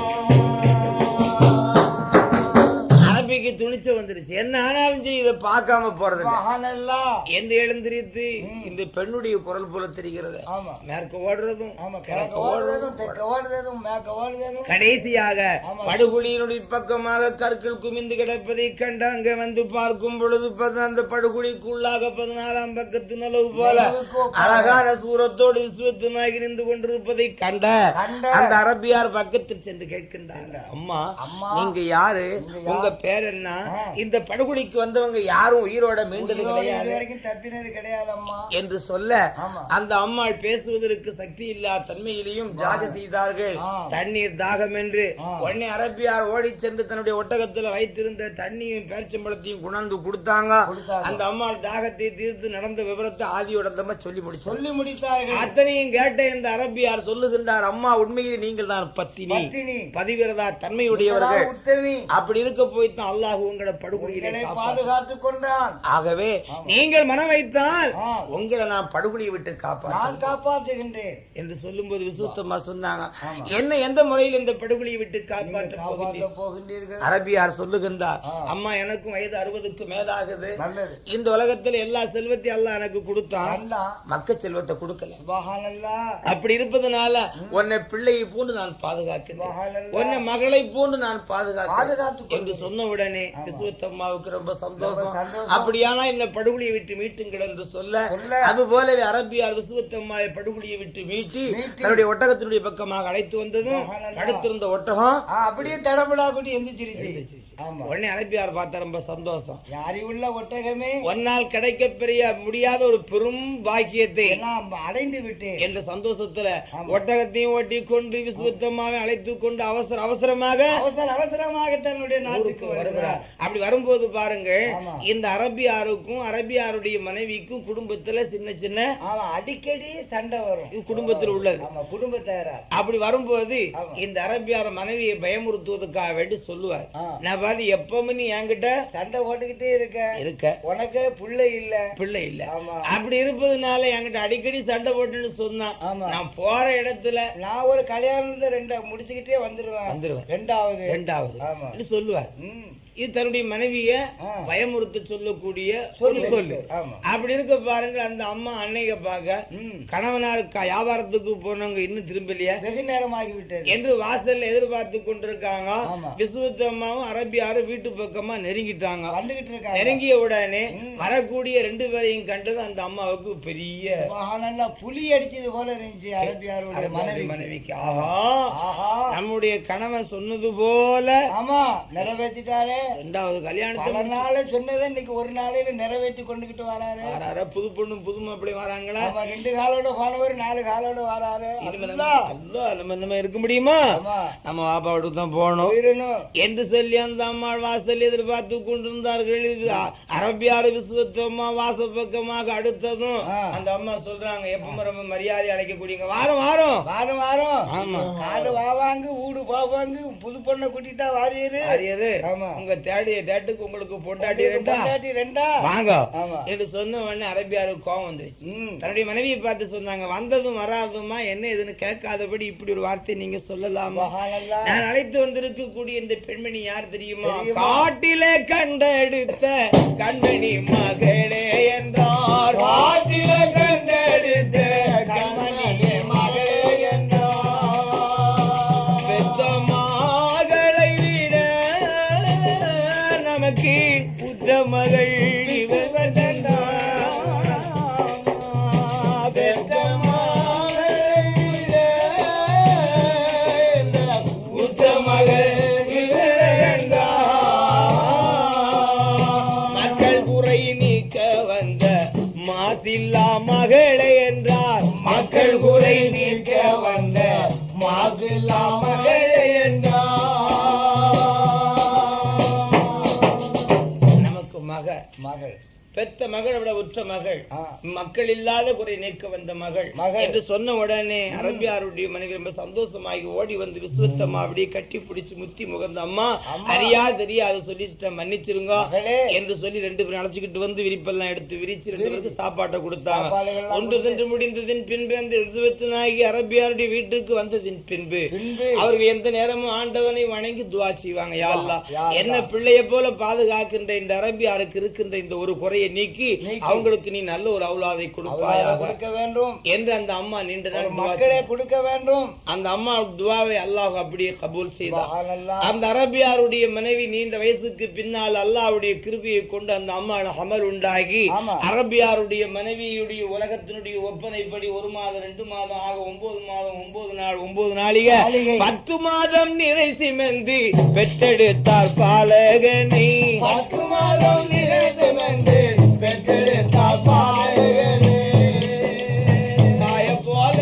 அரபிக்கு துணிச்ச வந்துருச்சு என்ன ஆனாலும் சரி இதை பார்க்காம போறது இல்ல. மகானல்லா என்று எழுந்திரித்து இந்த பெண்ணுடைய குரல் போல தெரிகிறது ஆமா மேற்க ஓடுறதும் ஆமா கிழக்க ஓடுறதும் தெற்க ஓடுறதும் மேற்க ஓடுறதும் கடைசியாக ஆமா. படுகுழியினுடைய பக்கமாக கற்கள் குமிந்து கிடப்பதை கண்டு அங்க வந்து பார்க்கும் பொழுது பத- அந்த படுகுழிக்குள்ளாக பதினாலாம் பக்கத்து நிலவு போல நிலவுக்கு அழகான சூரத்தோடு விஸ்வத்துமாகி நின்று கொண்டிருப்பதை கண்ட கண்ட. அந்த அரபியார் பக்கத்தில் சென்று கேட்கின்றாங்க அம்மா அம்மா. நீங்க யாரு நீங்க யார்? உங்க பேர் என்ன ஆ. இந்த படுகொலிக்கு வந்தவங்க யாரும் உயிரோட மீண்டது உயிரோடு கிடையாது இது வரைக்கும் தப்பினது கிடையாது அம்மா என்று சொல்ல ஆமா. அந்த அம்மாள் பேசுவதற்கு சக்தி இல்லா தன்மையிலையும் ஜாக செய்தார்கள் ஆ. தண்ணீர் தாகம் என்று ஆ. உடனே அரபியார் ஓடி சென்று தன்னுடைய ஒட்டகத்துல வைத்திருந்த தண்ணியும் பேரிச்சம்பழத்தையும் குணர்ந்து கொடுத்தாங்க கொடுத்தாங்க. அந்த அம்மாள் தாகத்தை தீர்த்து நடந்த விவரத்தை ஆதியோடந்தமா சொல்லி முடிச்சு சொல்லி முடித்தார்கள் அத்தனையும் கேட்ட இந்த அரபியார் சொல்லுகின்றார் அம்மா உண்மையில் நீங்கள் தான் பத்தினி பத்தினி. பதிவிரதா தன்மையுடையவர்கள் உத்தமி அப்படி இருக்க போய்த்தான் அல்லாஹ் உங்களை படுகொலியிலே உங்களை காப்பாற்று. பாதுகாத்துக் கொண்டான் ஆகவே நீங்கள் மனம் வைத்தால் ஆ. உங்களை நான் படுகொலியை விட்டு காப்பாற்ற நான் காப்பாற்றுகின்றேன் என்று சொல்லும்போது விசுத்தமா சொன்னாங்க ஆமா. என்ன எந்த முறையில் இந்த படுகொலியை விட்டு காப்பாற்ற காப்பாற்ற போகின்றீர்? போகின்றீர்கள் அரபியார் சொல்லுகின்றார் ஆ. அம்மா எனக்கும் வயது அறுபதுக்கு மேலாகுது நல்லது இந்த உலகத்துல எல்லா செல்வத்தையும் அல்லாஹ் எனக்கு கொடுத்தான் அல்லா மக்க செல்வத்தை கொடுக்கல சுபஹானல்லா அப்படி இருப்பதனால உன்னை பிள்ளையை போன்று நான் பாதுகாக்கிறேன் சுபஹானல்லா உன்னை மகளை போன்று நான் பாதுகாக்கிறேன் பாதுகாத்துக் என்று சொன்ன உடனே விசுவத்தம்மாவுக்கு ரொம்ப சந்தோஷம் ரொம்ப சந்தோஷம். அப்படியானா இந்த படுகொலியை விட்டு மீட்டுங்கள் என்று சொல்ல சொல்ல. அது போலவே அரபியார் விசுவத்தம்மாவை படுகொலியை விட்டு மீட்டி மீட்டி. தன்னுடைய ஒட்டகத்தினுடைய பக்கமாக அழைத்து வந்ததும் மகானல்லா. படுத்திருந்த ஒட்டகம் ஆ, அப்படியே தடபடா அப்படி எந்திரிச்சிருச்சு ஆமா உடனே அரபியார் பார்த்தா ரொம்ப சந்தோஷம் அறிவுள்ள ஒட்டகமே ஒன்னால் கிடைக்க பெரிய முடியாத ஒரு பெரும் பாக்கியத்தை எல்லாம் அடைந்து விட்டேன் என்ற சந்தோஷத்துல ஆமா. ஒட்டகத்தையும் ஓட்டி கொண்டு விசுவத்தம்மாவை அழைத்து கொண்டு அவசர அவசரமாக அவசர அவசரமாக தன்னுடைய நாட்டுக்கு ஊருக்கு வருகிறார் வருகிறார் அப்படி வரும்போது பாருங்க ஆமா. இந்த அரபியாருக்கும் அரபியாருடைய மனைவிக்கும் குடும்பத்துல சின்ன சின்ன ஆமா அடிக்கடி சண்டை வரும் இது குடும்பத்தில் உள்ளது ஆமா குடும்பத்தாரா அப்படி வரும்போது ஆமா. இந்த அரபியார் மனைவியை பயமுறுத்துவதற்காக வேண்டி சொல்லுவார் ஆ. நான் பார்த்து எப்பவும் நீ என்கிட்ட சண்டை போட்டுக்கிட்டே இருக்க இருக்க உனக்கு பிள்ளை இல்ல பிள்ளை இல்ல ஆமா. அப்படி இருப்பதுனால என்கிட்ட அடிக்கடி சண்டை போட்டுன்னு சொன்னான் ஆமா. நான் போற இடத்துல நான் ஒரு கல்யாணத்தை ரெண்டா முடிச்சுக்கிட்டே வந்துருவேன் வந்துருவேன். ரெண்டாவது ரெண்டாவது ஆமா. அப்படி சொல்லுவார் ம். இது தன்னுடைய மனைவிய ஆ. பயமுறுத்த சொல்லக்கூடிய சொல்லு. ஒரு சொல்லு ஆமா. அப்படி இருக்க பாருங்க அந்த அம்மா அன்னைய பார்க்க ம். கணவனார் க- வியாபாரத்துக்கு போனவங்க இன்னும் திரும்பலையா வெகு நேரம் ஆகிவிட்டது என்று வாசல்ல எதிர்பார்த்து கொண்டிருக்காங்க ஆமா. விசுவத்து அம்மாவும் அரபியாரும் வீட்டு பக்கமா நெருங்கிட்டாங்க வந்துகிட்டு இருக்காங்க நெருங்கிய உடனே ம். வரக்கூடிய ரெண்டு பேரையும் கண்டது அந்த அம்மாவுக்கு பெரிய நல்லா புலி அடிச்சது போல இருந்துச்சு அரபியாருடைய அரபியாருடைய மனைவி மனைவிக்கு ஆஹா ஆஹா நம்முடைய கணவன் சொன்னது போல ஆமா நிறைவேற்றிட்டாரே ரெண்டாவது பல கல்யாணத்தை நாள் சொன்னதை இன்னைக்கு ஒரு நாளையில நிறைவேற்றி கொண்டுகிட்டு வராரு வராரா புது பொண்ணும் புது மாப்பிள்ளை வராங்களா ஆமா ரெண்டு காலோட போனவர் நாலு காலோட வராரு இனிமே நம்ம- அல்லாஹ். அல்லாஹ் நம்ம நம்ம இருக்க முடியுமா ஆமா நம்ம பாப்பா வீட்டுக்கு தான் போகணும் போயிடணும் என்று சொல்லி அந்த அம்மாள் வாசல் எதிர்பார்த்து கொண்டிருந்தார்கள் இது அ- அரபியார் விசுவத்தம்மா வாச பக்கமாக அடுத்ததும் ஆ. அந்த அம்மா சொல்றாங்க எப்ப ரொம்ப மரியாதை அழைக்கக்கூடியங்க வாரம் வாரம் வாரம் வாரம் ஆமா. காடு வாவாங்க வீடு போவாங்க புது பொண்ணை கூட்டிட்டா வாரியரு அரியது ஆமா. உங்க தேடிய டேட்டுக்கு உங்களுக்கு பொண்டாட்டி ரெண்டா பொண்டாட்டி ரெண்டா வாங்க ஆமா. என்று சொன்ன உடனே அரபியாருக்கு கோவம் வந்துருச்சு ம். தன்னுடைய மனைவியை பார்த்து சொன்னாங்க வந்ததும் வராதுமா என்ன ஏதுன்னு கேட்காதபடி இப்படி ஒரு வார்த்தை நீங்க சொல்லலாமா சுபஹானல்லாஹ். நான் அழைத்து வந்திருக்கக்கூடிய இந்த பெண்மணி யார் தெரியுமா தெரியுமா? காட்டிலே கண்டெடுத்த கண்டனி மகளே என்றார் காட்டிலே கண்டெடுத்த கண்மணி மகளே என்றார் பெத்த மகளை விட நமக்கு உற்ற மகள் இவள் பெத்த மகளை விட உற்ற மகள் இவள் மக்கள் குறை நீக்க வந்த மாசில்லா மகளே என்றார் மக்கள் குறை நீக்க வந்த மாசில்லா மகளே என்றார் நமக்கு மக மகள் பெத்த மகள் விட உற்ற மகள் ஆ. மக்கள் இல்லாத குறை நீக்க வந்த மகள் மகள். என்று சொன்ன உடனே அரபியாருடைய மனைவி ரொம்ப சந்தோஷமாகி ஓடி வந்து விசுவத்தம்மா அப்படியே கட்டி பிடிச்சு முத்தி முகந்த அம்மா அம்மா. அறியா தெரியாது சொல்லிட்டு மன்னிச்சிருங்க மகளே. என்று சொல்லி ரெண்டு பேரும் அழைச்சிக்கிட்டு வந்து விரிப்பெல்லாம் எடுத்து விரிச்சு ரெண்டு பேருக்கு சாப்பாட்டை கொடுத்தாங்க சாப்பாடுகள்லாம் ஒன்று சென்று முடிந்ததின் பின்பு அந்த விசுவத்தனாகி அரபியாருடைய வீட்டுக்கு வந்ததின் பின்பு பின்பு அவர்கள் எந்த நேரமும் ஆண்டவனை வணங்கி துவா செய்வாங்க யா அல்லாஹ். யா அல்லாஹ். என்ன பிள்ளைய போல பாதுகாக்கின்ற இந்த அரபியாருக்கு இருக்கின்ற இந்த ஒரு குறையை நீக்கி நீக்கி. அவங்களுக்கு நீ நல்ல ஒரு அவுலாதை அல்லாஹ் கொடுப்பாயாக கொடுக்க வேண்டும் என்று அந்த அம்மா நீண்ட ஒரு நாள் துவா மக்களே செய்தார். கொடுக்க வேண்டும் அந்த அம்மா துவாவை அல்லாஹ் அப்படியே கபூல் செய்தார் சுபஹானல்லாஹ். அந்த அரபியாருடைய மனைவி நீண்ட வயசுக்கு பின்னால் அல்லாஹ்வுடைய கிருபையை கொண்டு அந்த அம்மா அமல் உண்டாகி ஆமா. அரபியாருடைய மனைவியுடைய உலகத்தினுடைய ஒப்பனைப்படி ஒரு மாதம் ரெண்டு மாதம் ஆக ஒன்பது மாதம் ஒன்பது நாள் ஒன்பது நாளிகை நாளிகை. பத்து மாதம் நிறை சிமந்து பெற்றெடுத்தார் பாலகனை பத்து மாதம் நிறை சிமந்து பெற்றெடுத்தார் பாலகனை தாய போல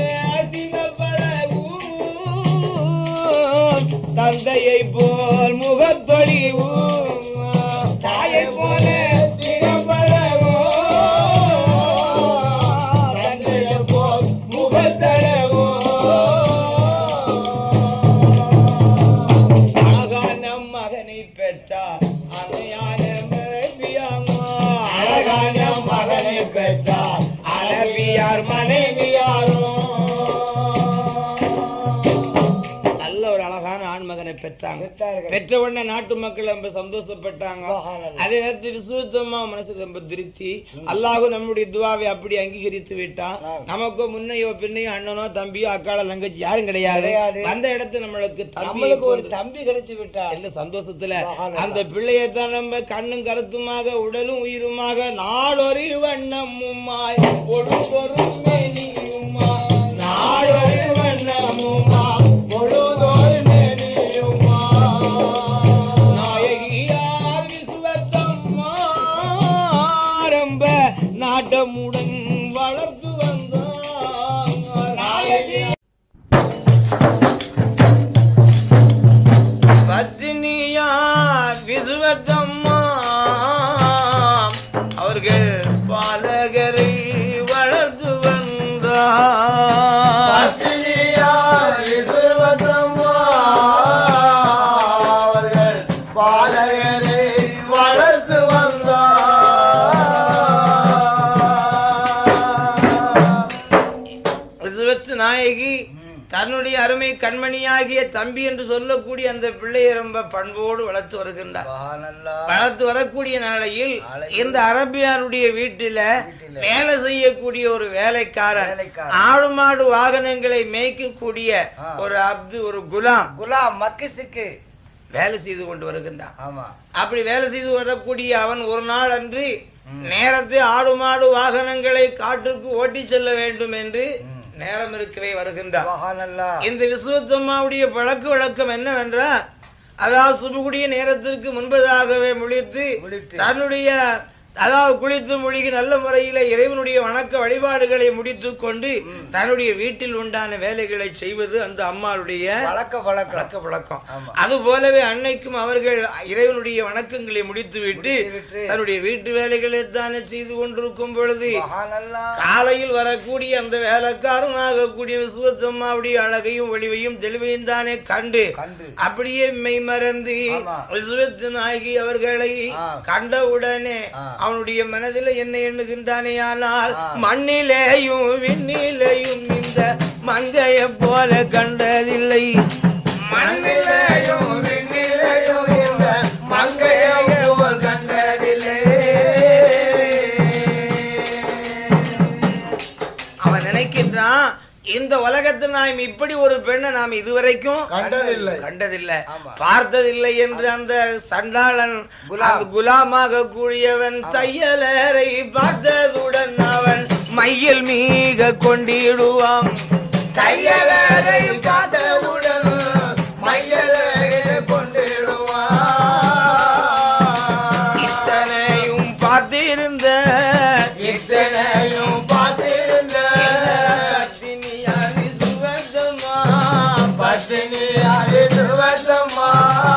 அசிங்கப்படவும் தந்தையை போல் முகத்தொழிவும் தாயை போல சிங்கப்படவும் தந்தையை போல் முகத்தடவும் அழகான மகனை பெற்றார் அணையான மனைவியாமா அழகான மகனை பெற்றார் அழவியார் மனைவியாரோ நல்ல ஒரு அழகான ஆண் மகனை பெற்றாங்க பெற்றார்கள். பெற்ற உடனே நாட்டு மக்கள் ரொம்ப சந்தோஷப்பட்டாங்க சுபஹானல்லாஹ். அதே நேரத்தில் விசுவத்தமா மனசுக்கு ரொம்ப திருப்தி அல்லாஹ் நம்முடைய துவாவை அப்படி அங்கீகரித்து விட்டான் ஆம். நமக்கு முன்னையோ பின்னையோ அண்ணனோ தம்பியோ அக்கால தங்கச்சி யாரும் கிடையாது கிடையாது. அந்த இடத்து நம்மளுக்கு தம்பி நம்மளுக்கு ஒரு தம்பி கிடைச்சு விட்டா இல்ல சந்தோஷத்துல சுபஹானல்லாஹ். அந்த பிள்ளையத்தான் நம்ம கண்ணும் கருத்துமாக உடலும் உயிருமாக நாளொரு வண்ணமுமாய் பொழுதொரும் மெலியுமாய் நாளொரு வண்ணமுமாய் பொழுதொரு மெலியுமாய் நாயகியார் விசுவத்தம்மா ரொம்ப நாட்டமுடன் வளர்த்து வந்தார் நாயகியார் பத்தினியார் விசுவத்தம்மா அவர்கள் பாலகரை வளர்த்து வந்தார் பத்தினியார் விசுவத்தம்மா அவர்கள் பாலகரை நாயகி தன்னுடைய அருமை கண்மணியாகிய தம்பி என்று சொல்லக்கூடிய அந்த பிள்ளையை ரொம்ப பண்போடு வளர்த்து வருகின்றார் வளர்த்து வரக்கூடிய நாளையில் இந்த அரபியாருடைய வீட்டில வீட்டில வேலை செய்யக்கூடிய ஒரு வேலைக்காரன் வேலைக்காரன். ஆடு மாடு வாகனங்களை மேய்க்கக்கூடிய ஆ. ஒரு அப்து ஒரு குலாம் குலாம் மக்கு சிக்கு வேலை செய்து கொண்டு வருகின்றான் ஆமா அப்படி வேலை செய்து வரக்கூடிய அவன் ஒரு நாள் அன்று நேரத்தை ஆடு மாடு வாகனங்களை காட்டுக்கு ஓட்டி செல்ல வேண்டும் என்று ம். நேரம் இருக்கவே வருகின்றான் சுபஹானல்லா இந்த விசுவத்தம்மாவுடைய பழக்க வழக்கம் என்னவென்றால் அதாவது சுபகுடைய நேரத்திற்கு முன்பதாகவே முழித்து முழித்து. தன்னுடைய அதாவது குளித்து மூழ்கி நல்ல முறையில இறைவனுடைய வணக்க வழிபாடுகளை முடித்துக் கொண்டு தன்னுடைய வீட்டில் உண்டான வேலைகளை செய்வது அந்த அம்மாளுடைய பழக்க பழக்கம் பழக்க வழக்கம் ஆமா. அது போலவே அன்னைக்கும் அவர்கள் இறைவனுடைய வணக்கங்களை முடித்துவிட்டு முடித்துவிட்டு தன்னுடைய வீட்டு வேலைகளை தானே செய்து கொண்டிருக்கும் பொழுது சுபஹானல்லா காலையில் வரக்கூடிய அந்த வேலைக்காரன் ஆகக்கூடிய விசுவத்தம்மாவுடைய அழகையும் ஒளிவையும் தெளிவையும் தானே கண்டு கண்டு அப்படியே மெய் மறந்து ஆமா. விசுவத்து நாயகி அவர்களை ஆ. கண்டவுடனே ஆ. அவனுடைய மனதில் என்ன எண்ணுகின்றானே ஆனால் ஆ. மண்ணிலேயும் விண்ணிலேயும் இந்த மங்கைய போல கண்டதில்லை மண்ணிலேயும் விண்ணிலேயும் இந்த மங்கைய போல் கண்டதில்லை அவன் நினைக்கின்றான் இந்த உலகத்தில் நாம் இப்படி ஒரு பெண்ணை நாம் இதுவரைக்கும் கண்டதில்லை. கண்டதில்லை ஆமா. பார்த்ததில்லை என்று அந்த சண்டாளன் குலாம். அந்த குலாமாக கூடியவன் தையலரை பார்த்ததுடன் அவன் மையல் மீக கொண்டிடுவான் தையலரை பார்த்தவுடன் மையலரை கொண்டிடுவான் இத்தனையும் பார்த்திருந்த இத்தனையும் பார்த்திருந்த பத்தினியாரி சுவசமா பத்தினியாரி சுவசமா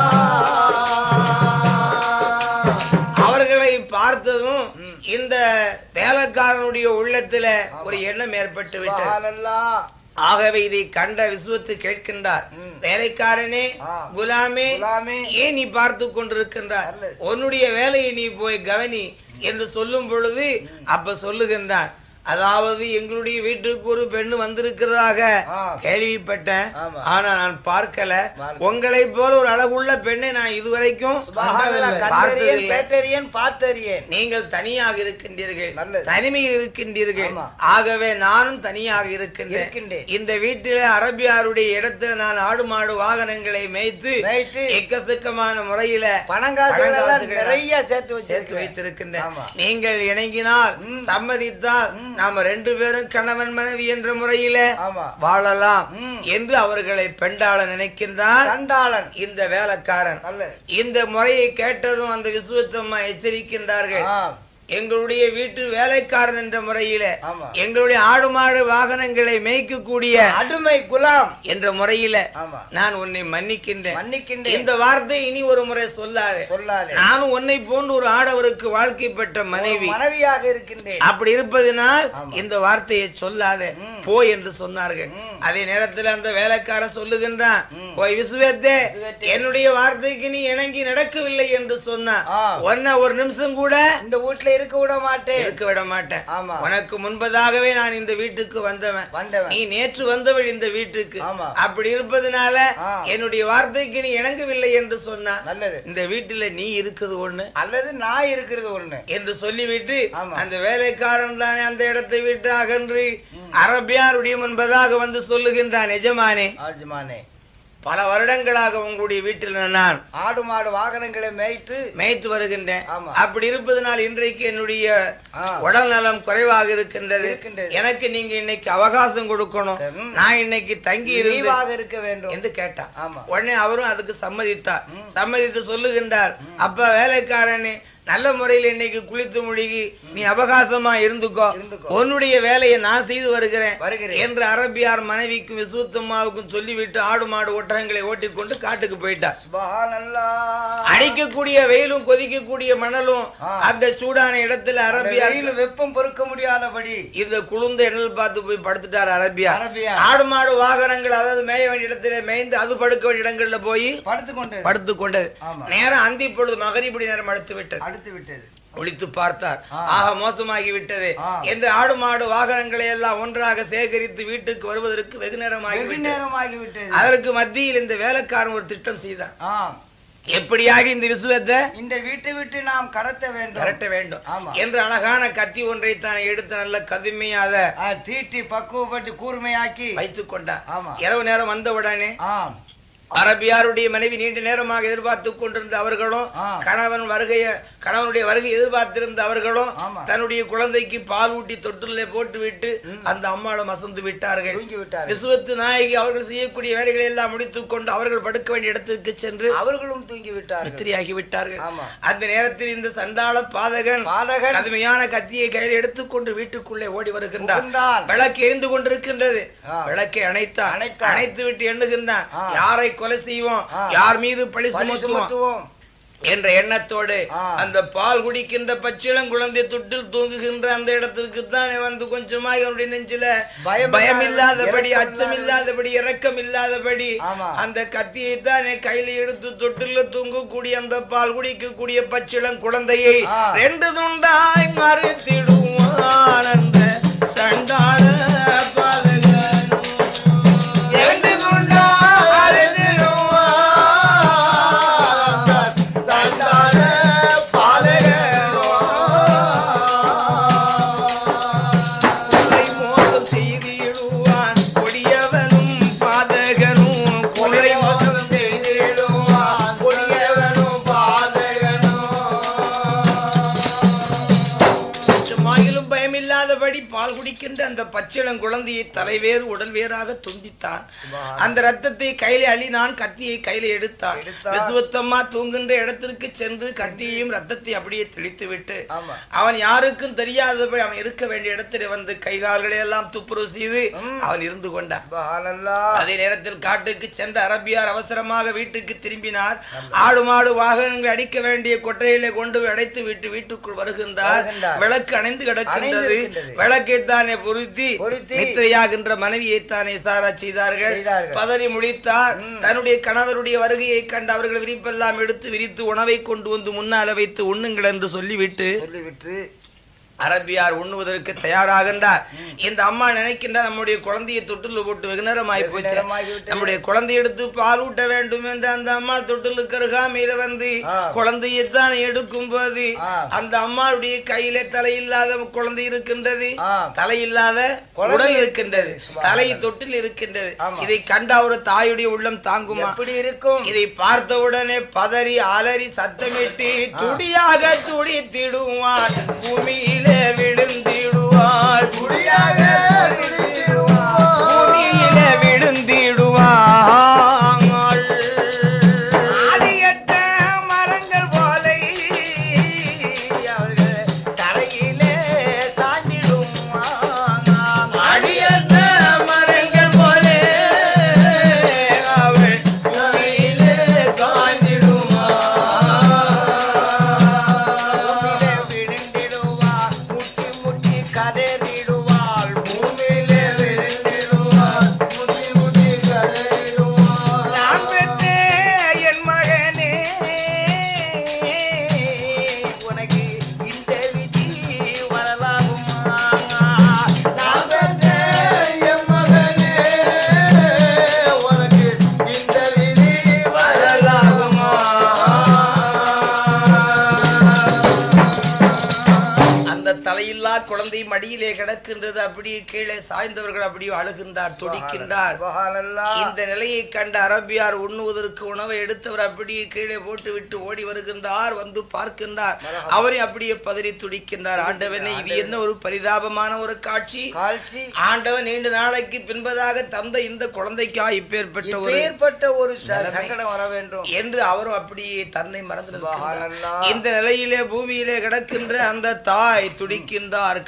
அவர்களை பார்த்ததும் இந்த வேலைக்காரனுடைய உள்ளத்துல ஒரு எண்ணம் ஏற்பட்டு விட்டது சுபஹானல்லா ஆகவே இதை கண்ட விசுவத்து கேட்கின்றார் ம். வேலைக்காரனே ஆ. குலாமே குலாமே. ஏன் நீ பார்த்து கொண்டிருக்கின்றார் நல்லது. உன்னுடைய வேலையை நீ போய் கவனி என்று சொல்லும் பொழுது அப்ப சொல்லுகின்றான் அதாவது எங்களுடைய வீட்டுக்கு ஒரு பெண்ணு வந்திருக்கிறதாக ஆ. கேள்விப்பட்டேன் ஆமா. ஆனா நான் பார்க்கல பார்க்கல. உங்களை போல ஒரு அழகுள்ள பெண்ணை நான் இதுவரைக்கும் சுபஹானல்லா கண்டறியேன் பார்த்ததில்லை. கேட்டறியேன் பார்த்தறியேன் நீங்கள் தனியாக இருக்கின்றீர்கள் நல்லது. தனிமையில் இருக்கின்றீர்கள் ஆமா. ஆகவே நானும் தனியாக இருக்கின்றேன் இருக்கின்றேன். இந்த வீட்டில அரபியாருடைய இடத்துல நான் ஆடு மாடு வாகனங்களை மேய்த்து மேய்த்து எக்கச்சக்கமான முறையில பணங்காசுகள் எல்லாம் பணங்காசுகளை நிறைய சேர்த்து சேர்த்து வச்சிருக்கிறேன். வைத்திருக்கின்றேன் ஆமா. நீங்கள் இணங்கினால் ம். சம்மதித்தால் நாம ரெண்டு பேரும் கணவன் மனைவி என்ற முறையில ஆமா வாழலாம் ம். என்று அவர்களை பெண்டாள நினைக்கின்றான் சண்டாளன் இந்த வேலைக்காரன் நல்லது இந்த முறையை கேட்டதும் அந்த விசுவத்தம்மா எச்சரிக்கின்றார்கள் ஆ, எங்களுடைய வீட்டு வேலைக்காரன் என்ற முறையில ஆமா. எங்களுடைய ஆடு மாடு வாகனங்களை மேய்க்கக்கூடிய அடிமை குலாம் என்ற முறையில ஆமா நான் உன்னை மன்னிக்கின்றேன் மன்னிக்கின்றேன் இந்த வார்த்தை இனி ஒரு முறை சொல்லாதே சொல்லாதே நானும் உன்னை போன்று ஒரு ஆடவருக்கு வாழ்க்கைப்பட்ட மனைவி ஒரு மனைவியாக இருக்கின்றேன் அப்படி இருப்பதனால் ஆமா. இந்த வார்த்தையை சொல்லாதே ம். போ என்று சொன்னார்கள் ம். அதே நேரத்தில் அந்த வேலைக்காரன் சொல்லுகின்றான் ம். போய் விசுவேத்தே விசுவேத்தே. என்னுடைய வார்த்தைக்கு நீ இணங்கி நடக்கவில்லை என்று சொன்னா ஆ. உன்னை ஒரு நிமிஷம் கூட இந்த வீட்டுல இருக்க விட மாட்டேன் இருக்க விட மாட்டேன் ஆமா உனக்கு முன்பதாகவே நான் இந்த வீட்டுக்கு வந்தவன் வந்தவன் நீ நேற்று வந்தவள் இந்த வீட்டுக்கு ஆமா. அப்படி இருப்பதனால ஆ. என்னுடைய வார்த்தைக்கு நீ இணங்கவில்லை என்று சொன்னா நல்லது இந்த வீட்டுல நீ இருக்குது ஒண்ணு அல்லது நான் இருக்கிறது ஒண்ணு என்று சொல்லிவிட்டு ஆமா. அந்த வேலைக்காரன் தானே அந்த இடத்தை விட்டு அகன்று அரபியாருடைய முன்பதாக வந்து சொல்லுகின்றான் எஜமானே ஆஜ்மானே பல வருடங்களாக உங்களுடைய வீட்டில் நான் ஆடு மாடு வாகனங்களை மேய்த்து மேய்த்து வருகின்றேன் ஆமா. அப்படி இருப்பதனால் இன்றைக்கு என்னுடைய ஆ. உடல் நலம் குறைவாக இருக்கின்றது இருக்கின்றது. எனக்கு நீங்க இன்னைக்கு அவகாசம் கொடுக்கணும் ம். நான் இன்னைக்கு தங்கி இருந்து விரிவாக இருக்க வேண்டும் என்று கேட்டான் ஆமா உடனே அவரும் அதுக்கு சம்மதித்தார் ம். சம்மதித்து சொல்லுகின்றார் அப்ப வேலைக்காரனே நல்ல முறையில் இன்னைக்கு குளித்து முழுகி நீ அவகாசமா இருந்துக்கோ இருந்துக்கோ. உன்னுடைய வேலையை நான் செய்து வருகிறேன் வருகிறேன். என்று அரபியார் மனைவிக்கும் விசுவத்தம்மாவுக்கும் சொல்லிவிட்டு ஆடு மாடு ஒட்டகங்களை ஓட்டிக்கொண்டு காட்டுக்கு போயிட்டார் சுபஹானல்லாஹ் அடிக்கக்கூடிய வெயிலும் கொதிக்கக்கூடிய மணலும் ஆ. அந்த சூடான இடத்துல அந்த அரபியார் வெயில் வெப்பம் பொறுக்க முடியாதபடி இந்த குளிர்ந்த எண்ணல் பார்த்து போய் படுத்துட்டார் அரபியா அரபியா ஆடு மாடு வாகனங்கள் அதாவது மேய வேண்டிய இடத்துல மேய்ந்து அது படுக்க வேண்டிய இடங்கள்ல போய் படுத்து கொண்டு படுத்து கொண்டது ஆமா. நேரம் அந்தி பொழுது மகரிபடி நேரம் அடுத்து விட்டது அடுத்து விட்டது ஒழித்து பார்த்தார் ஆ. ஆக மோசமாகி விட்டது ஆ. என்று ஆடு மாடு வாகனங்களை எல்லாம் ஒன்றாக சேகரித்து வீட்டுக்கு வருவதற்கு வெகு நேரமாகி வெகு விட்டது நேரமாகி விட்டது அதற்கு மத்தியில் இந்த வேலைக்காரன் ஒரு திட்டம் செய்தான் ஆம் எப்படியாக இந்த விசுவத்தை இந்த வீட்டை விட்டு நாம் கடத்த வேண்டும் விரட்ட வேண்டும் ஆமா. என்று அழகான கத்தி ஒன்றை தான் எடுத்து நல்ல கதுமையாக ஆ, தீட்டி பக்குவப்பட்டு கூர்மையாக்கி வைத்துக் கொண்டான் ஆமா. இரவு நேரம் வந்தவுடனே ஆம் அரபியாருடைய மனைவி நீண்ட நேரமாக எதிர்பார்த்துக் கொண்டிருந்த அவர்களும் ஆ. கணவன் வருகைய கணவனுடைய வருகை எதிர்பார்த்திருந்த அவர்களும் ஆமா. தன்னுடைய குழந்தைக்கு பால் ஊட்டி தொட்டிலே போட்டு விட்டு அந்த அம்மாளும் அசந்து விட்டார்கள் தூங்கி விட்டார்கள் விசுவத்து நாயகி அவர்கள் செய்யக்கூடிய வேலைகளை எல்லாம் முடித்துக் கொண்டு அவர்கள் படுக்க வேண்டிய இடத்துக்கு சென்று அவர்களும் தூங்கி விட்டார்கள் நித்திரையாகி விட்டார்கள் ஆமா. அந்த நேரத்தில் இந்த சண்டாள பாதகன் பாதகன் கடுமையான கத்தியை கையில் எடுத்துக்கொண்டு வீட்டுக்குள்ளே ஓடி வருகின்றார் புகுந்தான். விளக்கு எரிந்து கொண்டிருக்கின்றது ஆ. விளக்கை அணைத்தான் அணைத்தான். அணைத்து விட்டு எண்ணுகின்றான் ஆ. யாரை கொலை செய்வோம் ஆ. யார் மீது பழி பழி சுமத்துவோம் சுமத்துவோம் என்ற எண்ணத்தோடு ஆ. அந்த பால் குடிக்கின்ற பச்சிளம் குழந்தை தொட்டில் தூங்குகின்ற அந்த இடத்திற்கு தான் வந்து கொஞ்சமாக அவருடைய நெஞ்சில பயம் பயம் இல்லாத- இல்லாதபடி இரக்கம் அச்சம் இல்லாதபடி இரக்கம் இல்லாதபடி ஆமா. அந்த கத்தியை தான் கையில எடுத்து தொட்டில தூங்கக்கூடிய அந்த பால் குடிக்கக்கூடிய பச்சிளம் குழந்தையை ஆ. ரெண்டு துண்டாய் மறைத்திடுவான் அந்த சண்டாள பாதகன். ரெண்டு துண்டாய் மறைத்திடுவான் சண்டாள பாதகன். கொலை மோசம் செய்திடுவான் கொடியவனும் பாதகனும் கொலை மோசம் செய்திடுவான் கொடியவனும் பாதகனும் கொஞ்சமாயிலும் பயமில்லாதபடி பால் குடிக்கின்ற அந்த பச்சிளம் குழந்தையை தலைவேறு உடல் வேறாக துண்டித்தான் அந்த ரத்தத்தை கையில அள்ளினான் கத்தியை கையில எடுத்தான் எடுத்தான். விசுவத்தம்மா தூங்குகின்ற இடத்திற்கு சென்று கத்தியையும் ரத்தத்தை அப்படியே தெளித்து விட்டு ஆமா. அவன் யாருக்கும் தெரியாதபடி அவன் இருக்க வேண்டிய இடத்துல வந்து கை கால்களை எல்லாம் துப்புரவு செய்து ம். அவன் இருந்து கொண்டான் சுபஹானல்லாஹ். அதே நேரத்தில் காட்டுக்கு சென்ற அரபியார் அவசரமாக வீட்டுக்கு திரும்பினார் ஆடு மாடு வாகனங்கள் அடிக்க வேண்டிய கொட்டையிலே கொண்டு போய் அடைத்து விட்டு வீட்டுக்குள் வருகின்றார் வருகின்றார். விளக்கு அணைந்து கிடக்கின்றது அணைந்து இருக்கின்றது. விளக்கைத்தானே பொருத்தி பொருத்தி நித்திரையாகின்ற மனைவியைத்தானே சாரா செய்தார்கள் செய்தார்கள். பதறி முடித்தார் ம். தன்னுடைய கணவருடைய வருகையை கண்டு அவர்கள் விரிப்பெல்லாம் எடுத்து விரித்து உணவை கொண்டு வந்து முன்னால வைத்து உண்ணுங்கள் என்று சொல்லிவிட்டு சொல்லிவிட்டு அரபியார் உண்ணுவதற்கு தயாராகின்றார் இந்த அம்மா நினைக்கின்றார் நம்முடைய குழந்தையை தொட்டில் போட்டு வெகு நேரம் ஆகி வெகு போச்சு நேரமாகிவிட்டது. நம்முடைய குழந்தை எடுத்து பால் ஊட்ட வேண்டும் என்று அந்த அம்மா தொட்டிலுக்கு அருகாமையில வந்து ஆ. குழந்தையைத்தான் எடுக்கும் போது ஆ. அந்த அம்மாவுடைய கையில தலையில்லாத குழந்தை இருக்கின்றது ஆ. தலையில்லாத குழந்தை உடல் இருக்கின்றது சுபஹானல்லாஹ். தலை தொட்டில் இருக்கின்றது ஆமா. இதை கண்ட ஒரு தாயுடைய உள்ளம் தாங்குமா எப்படி இருக்கும் இதை பார்த்தவுடனே பதறி அலறி சத்தமிட்டு துடியாக துடித்திடுவார் பூமியிலே விழுந்திடுவார் துடியாக பூமியிலே விழுந்திடுவார் ஆடியட்ட மரங்கள் போல அவர்கள் தரையிலே சாஞ்சிடுவார் அடியட்ட மரங்கள் போல அவள் பூமியிலே சாஞ்சிடுவார் விழுந்திடுவார் முட்டி முட்டி கதறிடுவாள் பூமியிலே விழுந்திடுவார் முட்டி முட்டி கதறிடுவார் நான் பெற்ற என் மகனே உனக்கு இந்த விதி வரலாகுமா நான் பெற்ற என் மகனே உனக்கு இந்த விதி வரலாகுமா அந்த தலையில்லா குழந்தை மடியிலே கிடக்கின்றது அப்படியே கீழே சாய்ந்தவர்கள் அப்படியே அழுகின்றார் துடிக்கின்றார் சுபஹானல்லாஹ். இந்த நிலையை கண்ட அரபியார் உண்ணுவதற்கு உணவை எடுத்தவர் அப்படியே கீழே போட்டு விட்டு ஓடி வருகின்றார் வந்து பார்க்கின்றார் அவரை அப்படியே பதறி துடிக்கின்றார் ஆண்டவனே இது என்ன ஒரு பரிதாபமான ஒரு காட்சி காட்சி ஆண்டவன் நீண்ட நாளைக்கு பின்பதாக தந்த இந்த குழந்தைக்கா இப்பேற்பட்ட ஒரு இப்பேற்பட்ட ஒரு ச- நிலைமை. சங்கடம் வர வேண்டும் என்று அவரும் அப்படியே தன்னை மறந்து நிற்கின்றார். சுபஹானல்லாஹ். இந்த நிலையிலே பூமியிலே கிடக்கின்ற அந்த தாய் துடிக்கின்றார் கண்ணீர்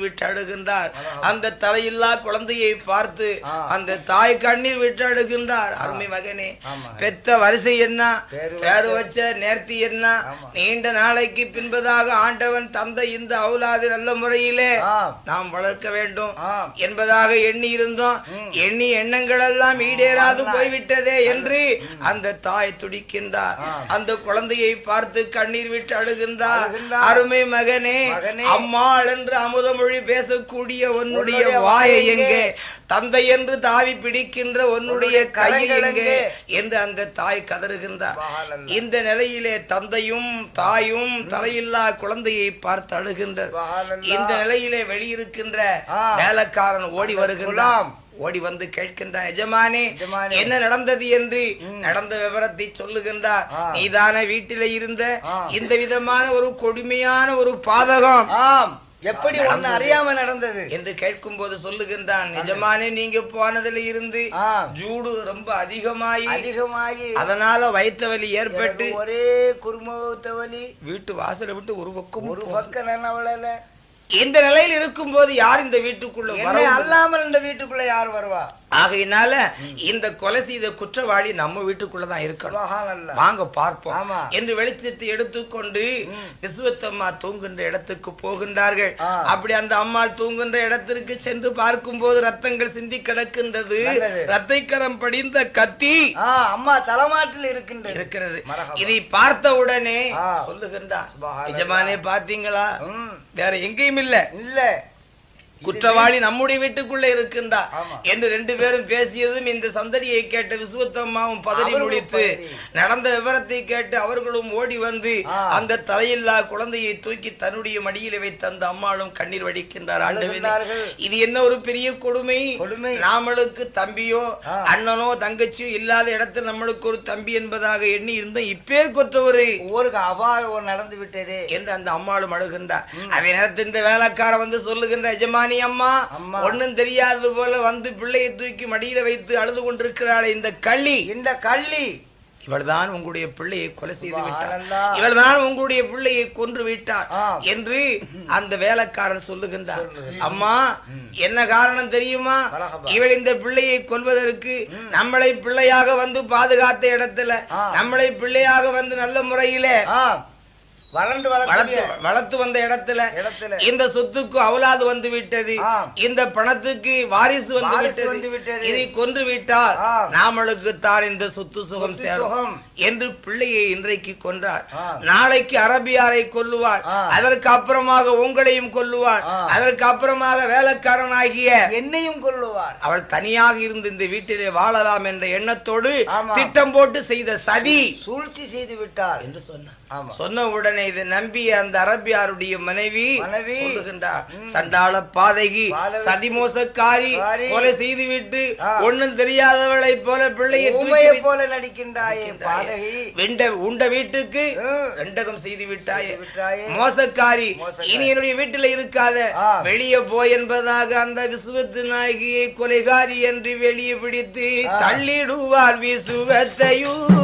விட்டு அழுகின்றார் அந்த தலையில்லா குழந்தையை பார்த்து அந்த தாய் கண்ணீர் விட்டு அழுகின்றார் அருமை மகனே ஆமா. பெத்த வரிசை என்ன பேரு பேரு வச்ச நேர்த்தி என்ன ஆமா. நீண்ட நாளைக்கு பின்பதாக ஆண்டவன் தந்த இந்த அவுலாது நல்ல முறையிலே ஆம். நாம் வளர்க்க வேண்டும் ஆம். என்பதாக எண்ணி இருந்தோம் எண்ணி எண்ணங்கள் எல்லாம் ஈடேறாது போய்விட்டதே என்று அந்த தாய் துடிக்கின்றார் ஆம். அந்த குழந்தையை பார்த்து கண்ணீர் விட்டு அழுகின்றார் அழுகின்றார். அருமை மகனே மகனே. அம்மாள் என்று அமுதமொழி பேசக்கூடிய உன்னுடைய உன்னுடைய வாயை வாயை எங்கே தந்தை என்று தாவி பிடிக்கின்ற உன்னுடைய உன்னுடைய கை கரங்கள் எங்கே எங்கே? என்று அந்த தாய் கதறுகின்றார் சுபஹானல்லாஹ். இந்த நிலையிலே தந்தையும் தாயும் தலையில்லா குழந்தையை பார்த்து அழுகின்றார் சுபஹானல்லாஹ். இந்த நிலையிலே வெளியிருக்கின்ற ஆ. வேலைக்காரன் ஓடி அந்த வருகின்றான் ஓடி வந்து கேட்கின்றான் எஜமானே எஜமானே. என்ன நடந்தது என்று நடந்த விவரத்தை சொல்லுகின்றார் ஆ. நீதான வீட்டிலே இருந்த ஆ. இந்த விதமான ஒரு கொடுமையான ஒரு பாதகம் ஆம் எப்படி ஒண்ணு அறியாம நடந்தது என்று கேட்கும் போது சொல்லுகின்றான் நிஜமானே நீங்க போனதுல இருந்து ஆம். ஜூடு ரொம்ப அதிகமாயி அதிகமாகி அதனால வயிற்று வலி ஏற்பட்டு எனக்கு ஒரே குருமுகத்த வலி வீட்டு வாசலை விட்டு ஒரு பக்கம் ஒரு பக்கம் என்ன அவளால இந்த நிலையில் இருக்கும் போது யார் இந்த வீட்டுக்குள்ள என்னை வர அல்லாமல் இந்த வீட்டுக்குள்ள யார் வருவா ஆகையினால இந்த கொலை செய்த குற்றவாளி நம்ம வீட்டுக்குள்ளதான் இருக்கணும் சுபஹானல்லாஹ். வாங்க பார்ப்போம் ஆமா. என்று வெளிச்சத்தை எடுத்துக்கொண்டு ம். விசுவத்தம்மா தூங்குகின்ற இடத்துக்கு போகின்றார்கள் ஆ. அப்படி அந்த அம்மாள் தூங்குகின்ற இடத்திற்கு சென்று பார்க்கும் போது ரத்தங்கள் சிந்தி கிடக்கின்றது நல்லது. ரத்தைக்கரம் படிந்த கத்தி ஆ, அம்மா தலைமாட்டில் இருக்கின்றது இருக்கிறது மரஹபா. இதை பார்த்த உடனே ஆ. சொல்லுகின்றார் சுபஹானல்லாஹ். எஜமானே பாத்தீங்களா ம். வேற எங்கேயும் இல்ல இல்ல குற்றவாளி நம்முடைய வீட்டுக்குள்ள இருக்கின்றார் ஆமா. என்று ரெண்டு பேரும் பேசியதும் இந்த சந்தடியை கேட்ட விசுவத்தம்மாவும் பதறி அவர்களும் முடித்து பதறி. நடந்த விவரத்தை கேட்டு அவர்களும் ஓடி வந்து ஆ. அந்த தலையில்லா குழந்தையை தூக்கி தன்னுடைய மடியில வைத்த அந்த அம்மாளும் கண்ணீர் வடிக்கின்றார் ஆண்டவனே அழுகின்றார்கள். இது என்ன ஒரு பெரிய கொடுமை கொடுமை. நாமளுக்கு தம்பியோ ஆ. அண்ணனோ தங்கச்சியோ இல்லாத இடத்தில் நம்மளுக்கு ஒரு தம்பி என்பதாக எண்ணி இருந்தோம் இப்பேர் கொற்ற ஒரு ஊருக்கு அபாயம் நடந்து விட்டதே என்று அந்த அம்மாளும் அழுகின்றார் அவன் நேரத்தில் இந்த வேலைக்கார வந்து சொல்லுகின்ற எஜமானி அம்மா அம்மா. ஒண்ணும் தெரியாதது போல வந்து பிள்ளையை தூக்கி மடியில வைத்து அழுது கொண்டிருக்கிறாளே இந்த கள்ளி இந்த கள்ளி இவள்தான் உங்களுடைய பிள்ளையை கொலை செய்து விட்டார் சுப்ஹானல்லாஹ். இவள்தான் உங்களுடைய பிள்ளையை கொன்று விட்டார் ஆ. என்று அந்த வேலைக்காரன் சொல்லுகின்றார் அம்மா என்ன காரணம் தெரியுமா மரஹபா. இவள் இந்த பிள்ளையை கொல்வதற்கு நம்மளை பிள்ளையாக வந்து பாதுகாத்த இடத்துல ஆ. நம்மளை பிள்ளையாக வந்து நல்ல முறையிலே ஆ, வளர்ந்து வளர்த்து வளர்த்து வளர்த்து வந்த இடத்துல இடத்துல இந்த சொத்துக்கு அவலாது வந்து விட்டது ஆம். இந்த பணத்துக்கு வாரிசு வந்து வாரிசு வந்து விட்டது விட்டது. இதை கொன்று விட்டால் ஆம். நாமளுக்கு தான் இந்த சொத்து சுகம் சொத்து சேரும் சுகம். என்று பிள்ளையை இன்றைக்கு கொன்றார் ஆம். நாளைக்கு அரபியாரை கொல்லுவாள் ஆம். அதற்கு அப்புறமாக உங்களையும் கொல்லுவாள் ஆம். அதற்கு அப்புறமாக வேலைக்காரனாகிய என்னையும் கொள்ளுவார் அவள் தனியாக இருந்து இந்த வீட்டிலே வாழலாம் என்ற எண்ணத்தோடு ஆமா. திட்டம் போட்டு செய்த சதி சூழ்ச்சி செய்து விட்டார் என்று சொன்னார் ஆமா சொன்ன உடனே இதை நம்பிய அந்த அரபியாருடைய மனைவி மனைவி. சொல்லுகின்றார் சண்டாள பாதகி பாதகி. சதிமோசக்காரி காரி. கொலை செய்து விட்டு ஆ. ஒண்ணும் தெரியாதவளை போல பிள்ளையை தூக்கி ஊமையை வைத்து போல நடிக்கின்றாயே பாதகி வெண்ட உண்ட வீட்டுக்கு ம். ரெண்டகம் செய்து விட்டாயே செய்து விட்டாயே. மோசக்காரி மோசக்காரி. இனி என்னுடைய வீட்டுல இருக்காத ஆ. வெளியே போய் என்பதாக அந்த விசுவத்து நாயகியை கொலைகாரி என்று வெளியே பிடித்து ஆ. தள்ளிடுவார் விசுவத்தையும்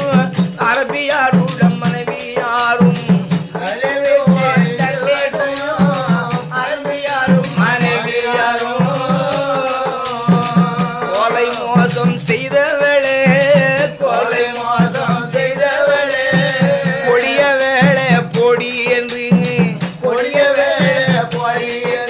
அரபியாருடன் மனைவியாரும் மனைவியாரும் கொலை மோசம் செய்தவளே கொலை மோசம் செய்தவளே கொடிய வேளை பொடி என்று கொடிய வேளை பொடி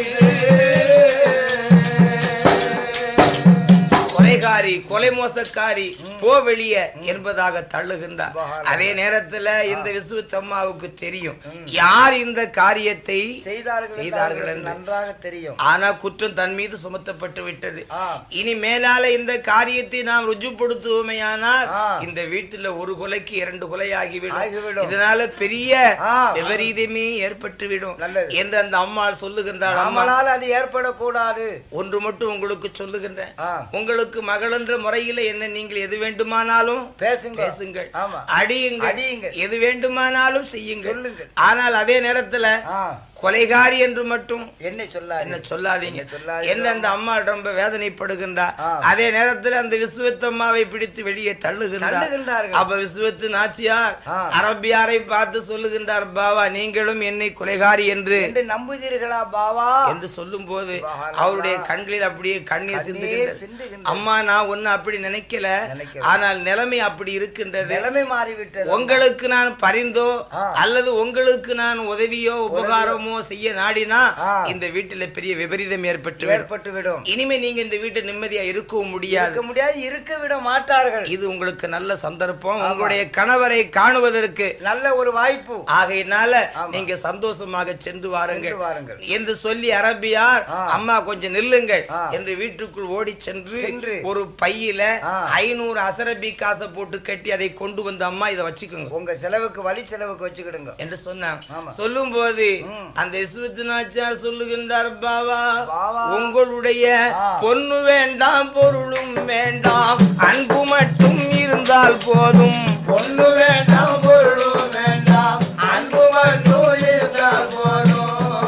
கொலைகாரி கொலை மோசக்காரி போ வெளிய என்பதாக தள்ளுகின்றார் அதே நேரத்துல இந்த விசுவத்தம்மாவுக்கு தெரியும் யார் இந்த காரியத்தை செய்தார்கள் செய்தார்கள் என்று என்று நன்றாக தெரியும் ஆனா குற்றம் தன் மீது சுமத்தப்பட்டு விட்டது ஆ. இனி மேலால இந்த காரியத்தை நாம் ருஜுப்படுத்துவோமேயானால் ஆ. இந்த வீட்டுல ஒரு கொலைக்கு இரண்டு கொலை ஆகிவிடும் ஆகிவிடும். இதனால பெரிய ஆ. விபரீதமே ஏற்பட்டு விடும் நல்லது. என்று அந்த அம்மாள் சொல்லுகின்றாள் அம்மா நம்மளால் அது ஏற்படக்கூடாது ஒன்று மட்டும் உங்களுக்கு சொல்லுகின்றேன் ஆ. உங்களுக்கு மகள் என்ற முறையில என்ன நீங்கள் எது வேண்டுமானாலும் பேசுங்க பேசுங்கள் ஆமா அடியுங்கள் அடியுங்கள். எது வேண்டுமானாலும் செய்யுங்கள் சொல்லுங்கள். ஆனால் அதே நேரத்துல ஆ. கொலைகாரி என்று மட்டும் என்ன சொல்லாது என்ன சொல்லாதீங்க என்ன சொல்லாதீங்க. என்ன அந்த அம்மா ரொம்ப வேதனைப்படுகின்றா ஆ. அதே நேரத்தில் அந்த விசுவத்து அம்மாவை பிடித்து வெளியே தள்ளுகின்றார் தள்ளுகின்றார்கள். அப்ப விசுவத்து நாச்சியார் ஆ. அரபியாரை பார்த்து சொல்லுகின்றார் பாவா நீங்களும் என்னை கொலைகாரி என்று என்று நம்புதீர்களா பாவா என்று சொல்லும் போது சுபஹானல்லாஹ். அவருடைய கண்களில் அப்படியே கண்ணீர் கண்ணீர் சிந்துகின்றது சிந்துகின்றது. அம்மா நான் ஒன்னு அப்படி நினைக்கல நினைக்கல. ஆனால் நிலைமை அப்படி இருக்கின்றது நிலைமை மாறிவிட்டது உங்களுக்கு நான் பரிந்தோ ஆ. அல்லது உங்களுக்கு நான் உதவியோ உபகாரமோ செய்ய நாடினா ஆ. இந்த வீட்டில பெரிய விபரீதம் ஏற்பட்டு ஏற்பட்டு விடும் இனிமே நீங்க இந்த வீட்டை நிம்மதியா இருக்கவும் முடியாது இருக்க முடியாது இருக்க விட மாட்டார்கள் இது உங்களுக்கு நல்ல சந்தர்ப்பம் உங்களுடைய கணவரை காணுவதற்கு நல்ல ஒரு வாய்ப்பு ஆகையினால ஆமா. நீங்க சந்தோஷமாக சென்று வாருங்கள் சென்று வாருங்கள். என்று சொல்லி அரபியார் ஆ. அம்மா கொஞ்சம் நில்லுங்கள் ஆ. என்று வீட்டுக்குள் ஓடி சென்று சென்று. ஒரு பையில ஆ. ஐநூறு அசரபி காசை போட்டு கட்டி அதை கொண்டு வந்து அம்மா இதை வச்சுக்கோங்க உங்க செலவுக்கு வழி செலவுக்கு வச்சுக்கிடுங்க என்று சொன்னாங்க ஆமா. சொல்லும் போது ம். அந்த இஸ்வத்து நாச்சார் சொல்லுகின்றார் பாவா பாவா. உங்களுடைய ஆ. பொண்ணு வேண்டாம் பொருளும் வேண்டாம் அன்பு மட்டும் இருந்தால் போதும் பொண்ணு வேண்டாம் பொருளும் வேண்டாம் அன்பு மட்டும் இருந்தால் போதும்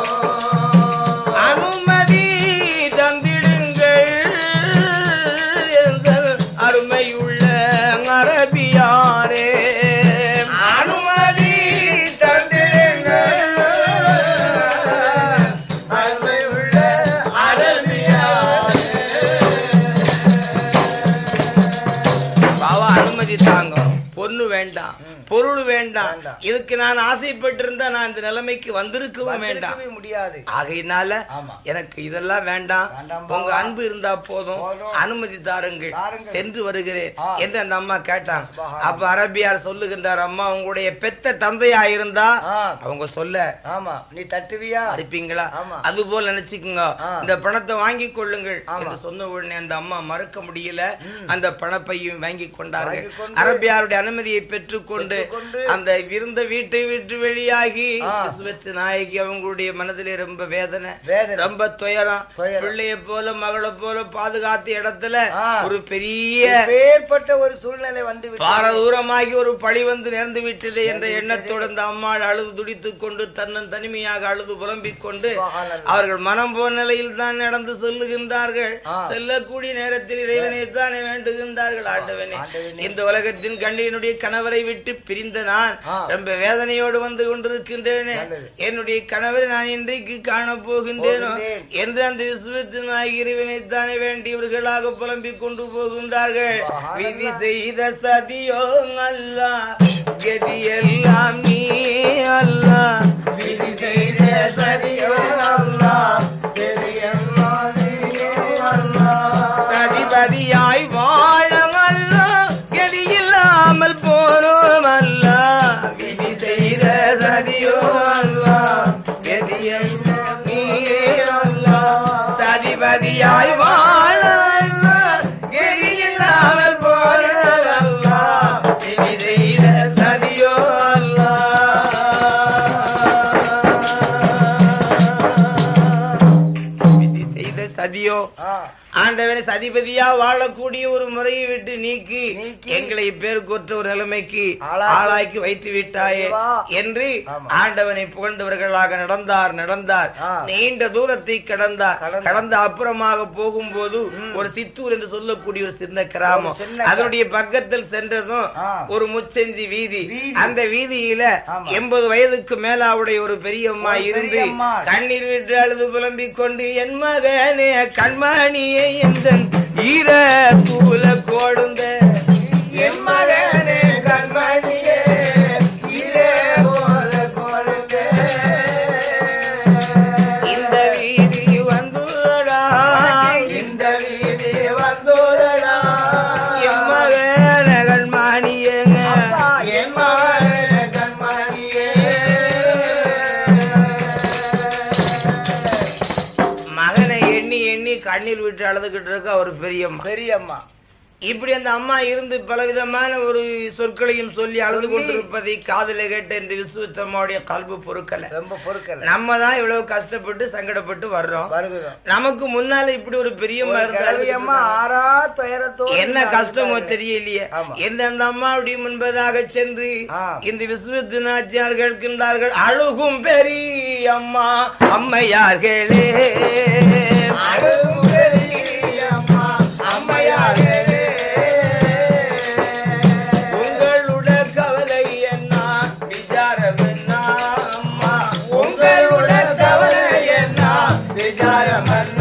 அனுமதி தந்திடுங்கள் எங்கள் அருமையுள்ள அரபியாரே அனுமதி தந்திடுங்கள் அருமையுள்ள அரபியாரே பாவா அனுமதி தாங்க பொண்ணு வேண்டாம் பொருள் வேண்டாம் வேண்டாம். இதுக்கு நான் ஆசைப்பட்டிருந்தா நான் இந்த நிலைமைக்கு வந்திருக்கவும் வேண்டாம் வந்திருக்கவே முடியாது ஆகையினால ஆமா. எனக்கு இதெல்லாம் வேண்டாம் வேண்டாம் உங்க பாவா. அன்பு இருந்தா போதும் போதும். அனுமதி தாருங்கள் தாருங்கள். சென்று வருகிறேன் ஆ. என்று அந்த அம்மா கேட்டாங்க சுபஹானல்லாஹ். அப்ப அரபியார் சொல்லுகின்றார் அம்மா உங்களுடைய பெத்த தந்தையா இருந்தா ஆ. அவங்க சொல்ல ஆமா நீ தட்டுவியா அரிப்பீங்களா ஆமா. அது போல நினைச்சுக்குங்க ஆ. இந்த பணத்தை வாங்கி கொள்ளுங்கள் ஆமா. என்று சொன்ன உடனே அந்த அம்மா மறுக்க முடியல அந்த பணப்பையும் வாங்கி கொண்டார்கள் வாங்கிக் கொண்டு- அரபியாருடைய அனுமதியை பெற்றுக்கொண்டு பெற்றுக்கொண்டு அந்த இருந்த வீட்டை விட்டு வெளியாகி ஆ. விஸ்வத்து நாயகி அவங்களுடைய மனதிலே ரொம்ப வேதனை வேதனை. ரொம்ப துயரம் துயரம். பிள்ளைய போல மகளை போல பாதுகாத்த இடத்துல ஆ. ஒரு பெரிய ஏற்பட்ட ஒரு சூழ்நிலை வந்து விட்டது. பாரதூரமாகி ஒரு பழி வந்து நேர்ந்து விட்டது என்ற எண்ணத்தோடு அந்த அம்மாள் அழுது துடித்துக் கொண்டு தன்னன் தனிமையாக அழுது புலம்பிக் கொண்டு சுபஹானல்லாஹ். அவர்கள் மனம் போன நிலையில் தான் நடந்து செல்லுகின்றார்கள் ஆ. செல்லக்கூடிய நேரத்தில் இறைவனை தானே வேண்டுகின்றார்கள் ஆண்டவனே ஆண்டவனே. இந்த உலகத்தின் கண்டினுடைய கணவரை விட்டு பிரிந்த நான் ஆ. ரொம்ப வேதனையோடு வந்து கொண்டிருக்கின்றேனே நல்லது. என்னுடைய கணவரை நான் இன்றைக்கு காண போகின்றேனோ போகின்றேன். என்று அந்த விசுவத்தின் இறைவனை தானே வேண்டியவர்களாக புலம்பிக் கொண்டு போகின்றார்கள் சுபஹானல்லாஹ். விதி செய்த சதியோ அல்லா கதி எல்லாம் நீ அல்லா விதி செய்த சதியோ அல்லா கதி எல்லாம் நீயே அல்லா சதிபதியாய் வாழம் அல்லா கதி இல்லாமல் போனோம் அல்லா விதி செய்த சதியோ அல்லா கதி எல்லாம் நீயே அல்லா சதிபதியாய் வாழ அல்லா கதி இல்லாமல் போனோம் அல்லா விதி செய்த சதியோ அல்லா விதி செய்த சதியோ ஆ, ஆண்டவனை சதிபதியா வாழக்கூடிய ஒரு முறையை விட்டு நீக்கி நீக்கி எங்களை பேருக்கொற்ற ஒரு நிலைமைக்கு ஆளாக்கி- ஆளாக்கி வைத்து விட்டாயே இறைவா. என்று ஆமா. ஆண்டவனை புகழ்ந்தவர்களாக நடந்தார் நடந்தார் ஆ. நீண்ட தூரத்தை கடந்தார் கடந்தார். கடந்த அப்புறமாக போகும்போது ஒரு சித்தூர் என்று சொல்லக்கூடிய ஒரு சின்ன கிராமம் ஒரு சின்ன அதனுடைய பக்கத்தில் சென்றதும் ஆ. ஒரு முச்சந்தி வீதி வீதி. அந்த வீதியில ஆமா. எண்பது வயதுக்கு மேலாவுடைய ஒரு பெரியம்மா ஒரு இருந்து பெரியம்மா. கண்ணீர் விட்டு அழுது புலம்பிக் கொண்டு என் மகனே கண்மணியே எந்த ஈர தூல கோடுந்த என் மகனே கண்மணியே ஈர போல கோடுந்த இந்த வீதி வந்துடா இந்த வீதி வந்துடா என் மகனே கண்மணியே அப்பா, என் மகனே கண்மணியே மகனை எண்ணி எண்ணி கண்ணீர் விட்டு அழுதுகிட்டு இருக்க ஒரு பெரியம்மா பெரியம்மா இப்படி அந்த அம்மா இருந்து பலவிதமான ஒரு சொற்களையும் சொல்லி அழுது கொண்டிருப்பதை காதுல கேட்ட இந்த விசுவத்தம்மாவுடைய கல்வி பொருட்களை ரொம்ப பொறுக்கல நம்ம தான் இவ்வளவு கஷ்டப்பட்டு சங்கடப்பட்டு வர்றோம் வருகிறோம் நமக்கு முன்னால இப்படி ஒரு பெரிய கிழவி அம்மா ஆறா துயரத்தோடு என்ன கஷ்டமோ தெரியலையே ஆமா. எந்த அந்த அம்மாவுடைய முன்பதாக சென்று ஆ. இந்த விஸ்வத்தினாச்சியார் கேட்கின்றார்கள் அழுகும் பெரிய அம்மா அம்மையார்களே அழுகும் பெரிய அம்மா அம்மையார்களே உங்களுடைய கவலை என்ன விசாரம் என்ன அம்மா உங்களுடைய கவலை என்ன விசாரம் என்ன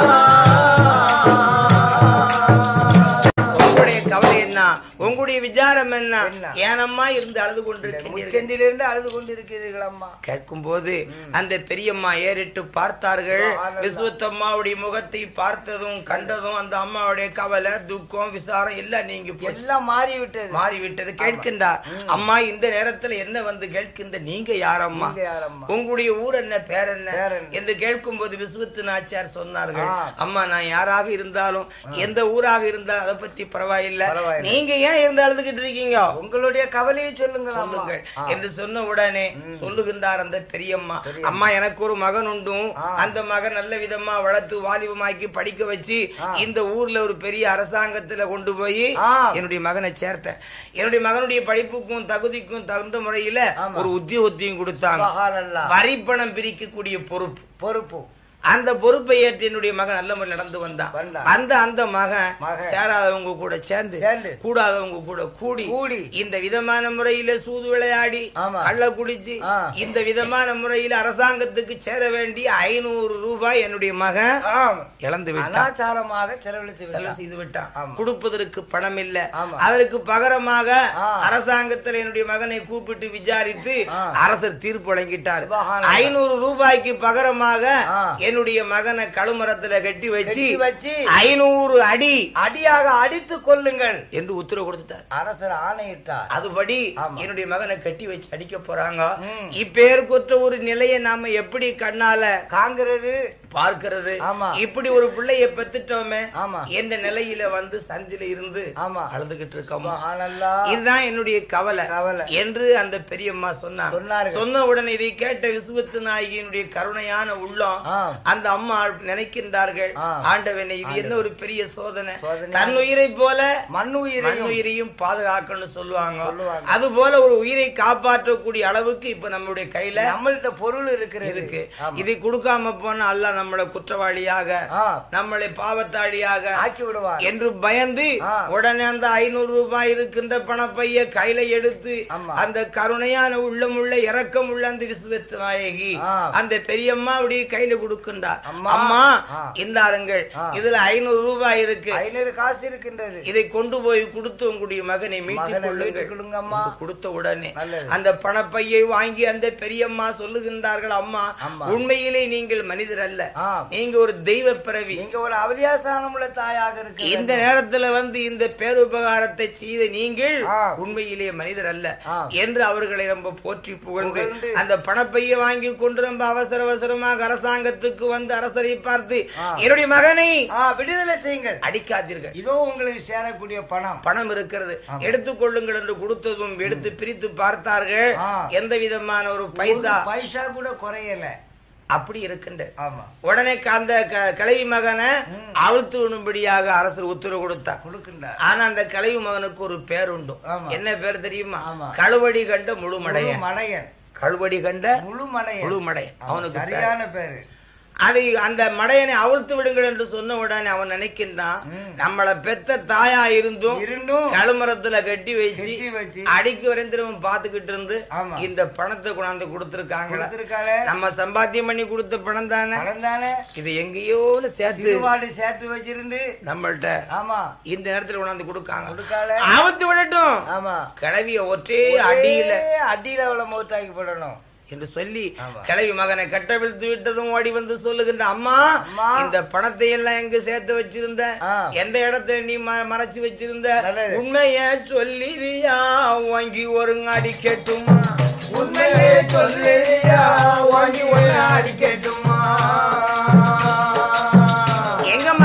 உங்களுடைய கவலை என்ன உங்களுடைய விசாரம் என்ன என்ன? ஏனம்மா இருந்து அழுது கொண்டிருக்கிறீர்கள் முச்செண்டிலிருந்து அழுது கொண்டிருக்கிறீர்கள் அம்மா கேட்கும் போது அந்த பெரியம்மா ஏறிட்டு பார்த்தார்கள் சுபஹானல்லாஹ். விஸ்வத்தம்மாவுடைய முகத்தை பார்த்ததும் கண்டதும் அந்த அம்மாவுடைய கவலை துக்கம் விசாரம் எல்லாம் நீங்கி போச்சு எல்லாம் மாறி விட்டது மாறிவிட்டது கேட்கின்றார் அம்மா இந்த நேரத்துல என்ன வந்து கேட்கின்ற நீங்க யாரம்மா நீங்க யாரம்மா? உங்களுடைய ஊர் என்ன பேர் என்ன பேர் என்ன? என்று கேட்கும் போது விஸ்வத்து நாச்சியார் சொன்னார்கள் ஆ. அம்மா நான் யாராக இருந்தாலும் எந்த ஊராக இருந்தாலும் அதை பத்தி பரவாயில்லை பரவாயில்லை. நீங்க ஏன் இருந்து அழுதுகிட்டு இருக்கீங்க உங்களுடைய கவலையை சொல்லுங்க சொல்லுங்கள் என்று சொன்ன உடனே சொல்லுகின்றார் அந்த பெரியம்மா அம்மா எனக்கு ஒரு மகன் உண்டும் ஆ. அந்த மகன் நல்ல விதமா வளர்த்து வாலிபமாக்கி படிக்க வச்சு இந்த ஊர்ல ஒரு பெரிய அரசாங்கத்துல கொண்டு போய் ஆ. என்னுடைய மகனை சேர்த்தேன் என்னுடைய மகனுடைய படிப்புக்கும் தகுதிக்கும் தகுந்த முறையில ஆமா. ஒரு உத்தியோகத்தையும் கொடுத்தாங்க சுபஹானல்லாஹ். வரி பணம் பிரிக்கக்கூடிய பொறுப்பு பொறுப்பு அந்த பொறுப்பை ஏற்று என்னுடைய மகன் நல்ல முறையில் நடந்து வந்தான் வந்தான். அந்த அந்த மகன் மகன். சேராதவங்க கூட சேர்ந்து சேர்ந்து. கூடாதவங்க கூட கூடி கூடி. இந்த விதமான முறையில சூது விளையாடி ஆமா. கள்ள குடிச்சு ஆ. இந்த விதமான முறையில அரசாங்கத்துக்கு சேர வேண்டிய ஐநூறு ரூபாய் என்னுடைய மகன் ஆம். இழந்து விட்டான் அனாச்சாரமாக செலவழித்து செலவு விட்டார். செய்து விட்டான் ஆமா. கொடுப்பதற்கு பணம் இல்ல ஆமா. அதற்கு பகரமாக ஆ. அரசாங்கத்தில் என்னுடைய மகனை கூப்பிட்டு விசாரித்து ஆ. அரசர் தீர்ப்பு வழங்கிட்டார் சுபஹானல்லாஹ். ஐநூறு ரூபாய்க்கு பகரமாக ஆ. என்னுடைய மகனை கழுமரத்துல கட்டி வச்சு கட்டி வச்சு ஐநூறு அடி அடியாக அடித்து கொள்ளுங்கள் என்று உத்தரவு கொடுத்துட்டார் அரசர் ஆணையிட்டார் அதுபடி ஆமா. என்னுடைய மகனை கட்டி வச்சு அடிக்க போறாங்க ம். இப்பேருக்குற்ற ஒரு நிலையை நாம எப்படி கண்ணால காங்கிறது பார்க்கிறது ஆமா. இப்படி ஒரு பிள்ளைய பெத்துட்டோமே ஆமா. என்ற நிலையில வந்து சந்தில இருந்து ஆமா. அழுதுகிட்டு இருக்கோமா சுபஹானல்லாஹ். இதுதான் என்னுடைய கவலை கவலை. என்று அந்த பெரியம்மா சொன்னார் சொன்னார்கள். சொன்ன உடனே இதை கேட்ட விசுவத்து நாயகியினுடைய கருணையான உள்ளம் ஆ. அந்த அம்மா நினைக்கின்றார்கள் ஆ. ஆண்டவனே இது என்ன ஒரு பெரிய சோதனை சோதனை. தன் உயிரை போல மண் உயிரையும் உயிரையும் பாதுகாக்கணும்னு சொல்லுவாங்க சொல்லுவாங்க. அது போல ஒரு உயிரை காப்பாற்றக்கூடிய அளவுக்கு இப்ப நம்மளுடைய கையில நம்மள்ட்ட பொருள் இருக்கிறது இருக்கு ஆமா. இதை கொடுக்காம போனா அல்லாஹ் நம்மளை குற்றவாளியாக ஆ, நம்மளை பாவத்தாளியாக ஆக்கி விடுவார் என்று பயந்து ஆ. உடனே அந்த ஐநூறு ரூபாய் இருக்கின்ற பணப்பைய கையில எடுத்து ஆமா. அந்த கருணையான உள்ளம் உள்ள இரக்கம் உள்ள அந்த விசுவத்து நாயகி ஆ. அந்த பெரியம்மா அப்படியே கையில கொடுக்கின்றார் அம்மா. அம்மா ஆ. இந்தாருங்கள் ஆ. இதுல ஐநூறு ரூபாய் இருக்கு ஐநூறு காசு இருக்கின்றது இதை கொண்டு போய் கொடுத்து உங்களுடைய மகனை மீட்டுக் மகனை கொள்ளுங்கள் மீட்டுக் கொள்ளுங்கம்மா. என்று கொடுத்த உடனே நல்லது. அந்த பணப்பையை வாங்கி அந்த பெரியம்மா சொல்லுகின்றார்கள் அம்மா அம்மா. உண்மையிலே நீங்கள் மனிதர் அல்ல ஆ. நீங்க ஒரு தெய்வ பிறவி நீங்க ஒரு அவலியாசானம் உள்ள தாயாக இருக்கு இந்த நேரத்துல வந்து இந்த பேருபகாரத்தை செய்த நீங்கள் ஆ. உண்மையிலே மனிதர் அல்ல ஆ. என்று அவர்களை ரொம்ப போற்றி புகழ்ந்து புகழ்ந்து. அந்த பணப்பையை வாங்கி கொண்டு ரொம்ப அவசர அவசரமாக அரசாங்கத்துக்கு வந்து அரசரை பார்த்து ஆ. என்னுடைய மகனை ஆ, விடுதலை செய்யுங்கள் அடிக்காதீர்கள் இதோ உங்களுக்கு சேரக்கூடிய பணம் பணம் இருக்கிறது ஆமா. எடுத்துக்கொள்ளுங்கள் என்று கொடுத்ததும் எடுத்து பிரித்து பார்த்தார்கள் ஆ. எந்த விதமான ஒரு பைசா ஒரு பைசா கூட குறையல அப்படி இருக்கின்ற ஆமா உடனே க- அந்த க- கிழவி மகனை ம். அவிழ்த்து விடும்படியாக அரசர் உத்தரவு கொடுத்தார் கொடுக்கின்றார் ஆனா அந்த கலைவு மகனுக்கு ஒரு பேர் உண்டு ஆமா. என்ன பேர் தெரியுமா ஆமா. கழுவடி கண்ட முழுமடைய முழு மடையன் கழுவடி கண்ட முழு மடையன் முழுமடைய ஆமா, அவனுக்கு பேர். சரியான பேரு அதை அந்த மடையனை அவிழ்த்து விடுங்கள் என்று சொன்ன உடனே அவன் நினைக்கின்றான் ம். நம்மள பெத்த தாயா இருந்தும் இருந்தும் கழுமரத்துல கட்டி வச்சு கட்டி வச்சு அடிக்கு வரைந்திரவன் பாத்துக்கிட்டு இருந்து ஆமா. இந்த பணத்தை கொண்டாந்து கொடுத்திருக்காங்களா கொடுத்திருக்காளே நம்ம சம்பாத்தியம் பண்ணி கொடுத்த பணம் தானே பணம் தானே இது எங்கேயோ சேர்த்து சிறுவாடு சேர்த்து வச்சிருந்து நம்மள்ட்ட ஆமா இந்த நேரத்துல கொண்டாந்து கொடுக்காங்க கொடுக்காளே ஆபத்து விடட்டும் ஆமா கிளவிய ஒற்றே அடியில ஒரே அடியில அவளை மௌத்தாக்கி போடணும் என்று சொல்லி ஆமா. கிளவி மகனை கட்டவிழ்த்து விட்டதும் ஓடி வந்து சொல்லுகின்ற அம்மா அம்மா. இந்த பணத்தை எல்லாம் எங்க சேர்த்து வச்சிருந்த ஆ. எந்த இடத்துல நீ ம- மறைச்சு வச்சிருந்த நல்லது. உண்மைய சொல்லியா வாங்கி ஒரு அடி கேட்டுமா உண்மையே சொல்லியா வாங்கி ஒரு அடி கேட்டுமா எங்கம்மா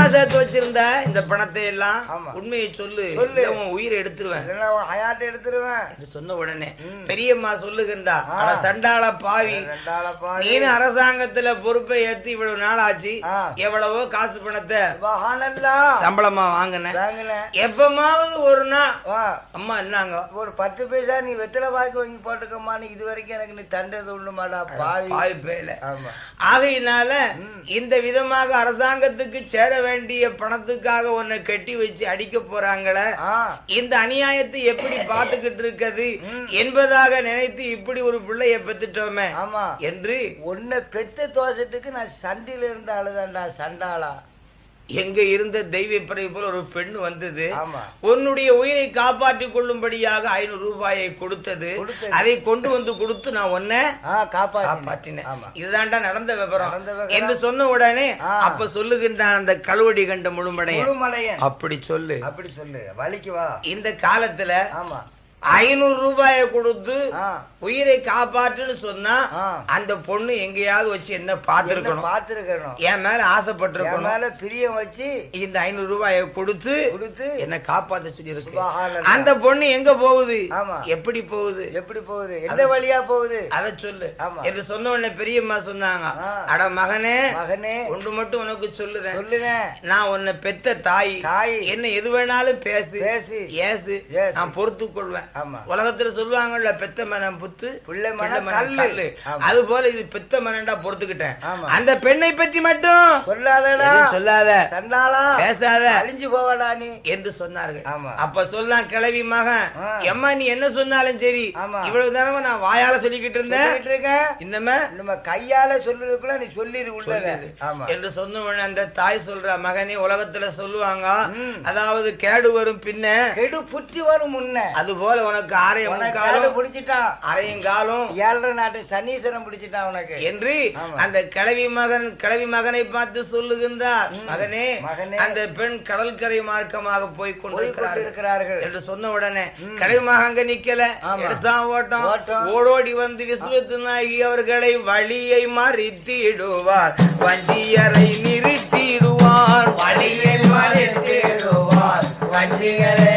சேர்த்து வச்சிருந்த இந்த பணத்தை எல்லாம் ஆமா. உண்மையை சொல்லு சொல்லு. இல்ல உன் உயிரை எடுத்துருவேன் இல்லைன்னா உன் ஹயாத்தை எடுத்துருவேன் என்று சொன்ன உடனே ம். பெரியம்மா சொல்லுகின்றா ஆ. அட சண்டாள பாவி ரெண்டாள பாவி. நீனு அரசாங்கத்துல பொறுப்பை ஏத்து இவ்வளவு நாள் ஆச்சு ஆ. எவ்வளவோ காசு பணத்தை சுபஹானல்லா. சம்பளமா வாங்கின வாங்கினேன். எப்பமாவது ஒரு நாள் ஆ. அம்மா என்னங்க ஒரு பத்து பைசா நீ வெத்தலை பாக்கு வாங்கி போட்டுக்கம்மான்னு இது வரைக்கும் எனக்கு நீ தண்டது உண்டுமாடா பாவி பாவி பேல ஆமா ஆகையினால ம். இந்த விதமாக அரசாங்கத்துக்கு சேர வேண்டிய பணத்துக்காக உன்னை கட்டி வச்சு அடிக்க போறாங்களே ஆ இந்த அநியாயத்தை எப்படி பார்த்துக்கிட்டு இருக்குது ம். என்பதாக நினைத்து இப்படி ஒரு பிள்ளைய பெத்துட்டோமே ஆமா என்று உன்னை பெத்த தோசத்துக்கு நான் சண்டில இருந்த ஆளுதான்டா சண்டாளா எங்க இருந்த தெய்வ பிறகு போல ஒரு பெண் வந்தது ஆமா உன்னுடைய உயிரை காப்பாற்றிக் கொள்ளும்படியாக ஐநூறு ரூபாயை கொடுத்தது கொடுத்தது. அதை கொண்டு வந்து கொடுத்து நான் உன்னை ஆ காப்பாத்தினேன் காப்பாற்றினேன் ஆமா இதுதான்டா நடந்த விவரம் நடந்த விவரம். என்று சொன்ன உடனே ஆ. அப்ப சொல்லுகின்றான் அந்த கழுவடி கண்ட முழுமடைய முழுமலையன் அப்படி சொல்லு அப்படி சொல்லு வலிக்கு வா இந்த காலத்துல ஆமா ஐநூறு ரூபாயை கொடுத்து ஆ உயிரை காப்பாற்றுன்னு சொன்னா ஆ. அந்த பொண்ணு எங்கேயாவது வச்சு என்ன பார்த்திருக்கணும் பாத்துருக்கணும் என் மேல என் ஆசைப்பட்டிருக்கணும் மேல பிரியம் வச்சு இந்த ஐநூறு ரூபாயை கொடுத்து கொடுத்து என்ன காப்பாத்த சொல்லி இருக்கு சுபஹானல்லாஹ். அந்த பொண்ணு எங்க போகுது ஆமா. எப்படி போகுது எப்படி போகுது எந்த வழியா போகுது அத சொல்லு ஆமா. என்று சொன்ன உடனே பெரியம்மா சொன்னாங்க ஆ. அட மகனே மகனே ஒன்று மட்டும் உனக்கு சொல்லுறேன் சொல்லுங்க நான் உன்னை பெத்த தாய் தாய். என்ன எது வேணாலும் பேசு பேசு. ஏசு ஏசு. நான் பொறுத்து கொள்வேன் ஆமா. உலகத்துல சொல்லுவாங்கல்ல பெத்த மனம் புத்து பிள்ளை மனம் பிள்ளை மனம் கல்லு. கல்லு ஆமா. அது போல இது பெத்த மனண்டா பொறுத்துக்கிட்டேன் ஆமா. அந்த பெண்ணை பத்தி மட்டும் சொல்லாதடா எதுவும் சொல்லாத சண்டாளா பேசாத அழிஞ்சு போவாடா நீ என்று சொன்னார்கள் ஆமா. அப்ப சொல்லலாம் கிளவி மகன் ஆ. எம்மா நீ என்ன சொன்னாலும் சரி ஆமா. இவ்வளவு நேரமா நான் வாயால சொல்லிக்கிட்டு இருந்தேன் சொல்லிட்டு இருக்கேன் இன்னமே நம்ம கையால சொல்றதுக்குள்ள நீ சொல்லிடு உள்ளத சொல்லிடு. ஆமா என்று சொன்ன உடனே அந்த தாய் சொல்ற மகனே உலகத்துல சொல்லுவாங்க ம். அதாவது கேடு வரும் பின்ன கெடு புற்றி வரும் முன்ன அது போல உனக்கு ஆரையும் உனக்கு காலம் யாரு பிடிச்சிட்டான் அரையும் காலம் ஏழரை நாட்டு சனீஸ்வரன் பிடிச்சிட்டான் உனக்கு என்று ஆமா. அந்த கிழவி மகன் கிழவி மகனை பார்த்து சொல்லுகின்றார் ம். மகனே மகனே. அந்த பெண் கடற்கரை மார்க்கமாக போய் போய் கொண்டிருக்கிறார்கள் கொண்டிருக்கிறார்கள் என்று சொன்ன உடனே ம். கிழவி மகன் அங்க நிக்கல ஆமா. எடுத்தான் ஓட்டம் ஓட்டம். ஓடோடி வந்து விஸ்வத்தினாகி அவர்களை வழியை மறித்திடுவார் வஞ்சியரை நிறுத்திடுவார் வழியை மறித்திடுவார் வஞ்சியரை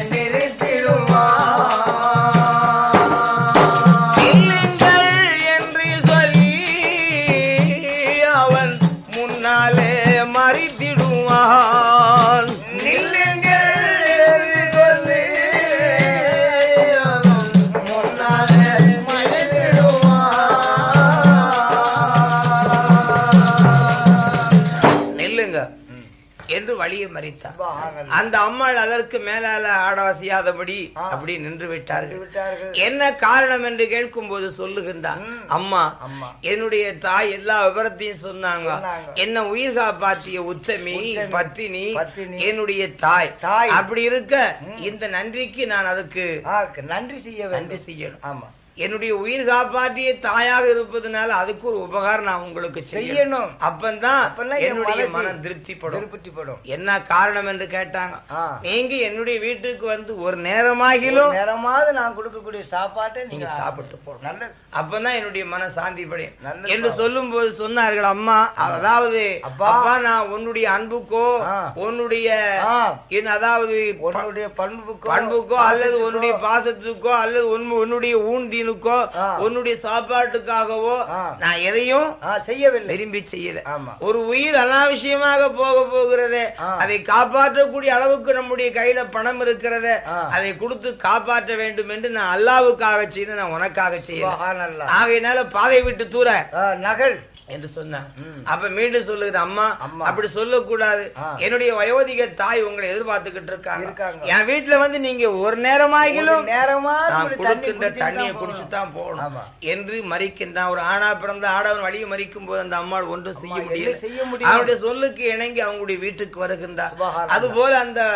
நிறுத்திடுவார் இல்லங்கள் என்று சொல்லி அவன் முன்னாலே மறித்திடுவான் நில்லுங்கள் என்று சொல்லி அவன் முன்னாலே மறித்திடுவான் நில்லுங்க என்று வழியை மறித்தான் சுபஹானல்லாஹ். அந்த அம்மாள் அதற்கு மேலால ஆடவாசியாதபடி ஆ. அப்படி நின்று விட்டார்கள் விட்டார்கள் என்ன காரணம் என்று கேட்கும் போது சொல்லுகின்றான் ம். அம்மா அம்மா. என்னுடைய தாய் எல்லா விவரத்தையும் சொன்னாங்க சொன்னாங்க. என்ன உயிர் காப்பாத்திய உத்தமி உத்தமி, பத்தினி பத்தினி, என்னுடைய தாய் தாய். அப்படி இருக்க ம். இந்த நன்றிக்கு நான் அதுக்கு ஆ, நன்றி செய்ய நன்றி வேண்டும் செய்யணும் ஆமா என்னுடைய உயிர் காப்பாற்றிய தாயாக இருப்பதனால அதுக்கு ஒரு உபகாரம் நான் உங்களுக்கு செய்யணும் செய்யணும் அப்பந்தான் அப்பெல்லாம் என் என்னுடைய மனசு மனம் திருப்திப்படும் திருப்பட்டிப்படும் என்ன காரணம் என்று கேட்டாங்க ஆ. நீங்க என்னுடைய வீட்டுக்கு வந்து ஒரு நேரமாகிலும் நேரமாவது நான் கொடுக்கக்கூடிய சாப்பாட்டை நீங்க நீங்க சாப்பிட்டு போகணும் நல்லது அப்பதான் என்னுடைய மன சாந்தி படையும் நல்லது என்று பாவம். சொல்லும் போது சொன்னார்கள் அம்மா அதாவது அப்பா. அப்பா நான் உன்னுடைய அன்புக்கோ ஆ. உன்னுடைய ஆ. என் அதாவது உன்னுடைய பண்புக்கோ பண்புக்கோ அல்லது பாசத்துக்கோ, உன்னுடைய பாசத்துக்கோ அல்லது உன் உன்னுடைய ஊன்தீனுக்கோ ஆ. உன்னுடைய சாப்பாட்டுக்காகவோ ஆ. நான் எதையும் ஆ, செய்யவில்லை விரும்பி செய்யல ஆமா ஒரு உயிர் அனாவசியமாக போக போகிறதே ஆ. அதை காப்பாற்றக்கூடிய அளவுக்கு நம்முடைய கையில பணம் இருக்கிறதே ஆ. அதை கொடுத்து காப்பாற்ற வேண்டும் என்று நான் அல்லாவுக்காக செய்து நான் உனக்காக செய்யல சுபஹானல்லாஹ். ஆகையினால பாதை விட்டு தூர ஆ, நகல் என்று சொன்னான் ம். அப்ப மீண்டும் சொல்லுகிற அம்மா அம்மா. அப்படி சொல்லக்கூடாது ஆ. என்னுடைய வயோதிக தாய் உங்களை எதிர்பார்த்துக்கிட்டு இருக்காங்க இருக்காங்க. என் வீட்டுல வந்து நீங்க ஒரு நேரமாகிலும் ஒரு நேரமா நான் இப்படி தண்ணி கொடுக்கின்ற குடிச்சிட்டு தண்ணியை தான் குடிச்சு போகணும். தான் போகணும் ஆமா. என்று மறிக்கின்றான் ஒரு ஆணா பிறந்த ஆடவன் வழியை மறிக்கும் போது அந்த அம்மாள் ஒன்றும் செய்ய அம்மா, என்ன முடியல செய்ய முடியும்? அவனுடைய சொல்லுக்கு இணங்கி அவங்களுடைய வீட்டுக்கு வருகின்றார் சுபஹானல்லாஹ். அதுபோல அந்த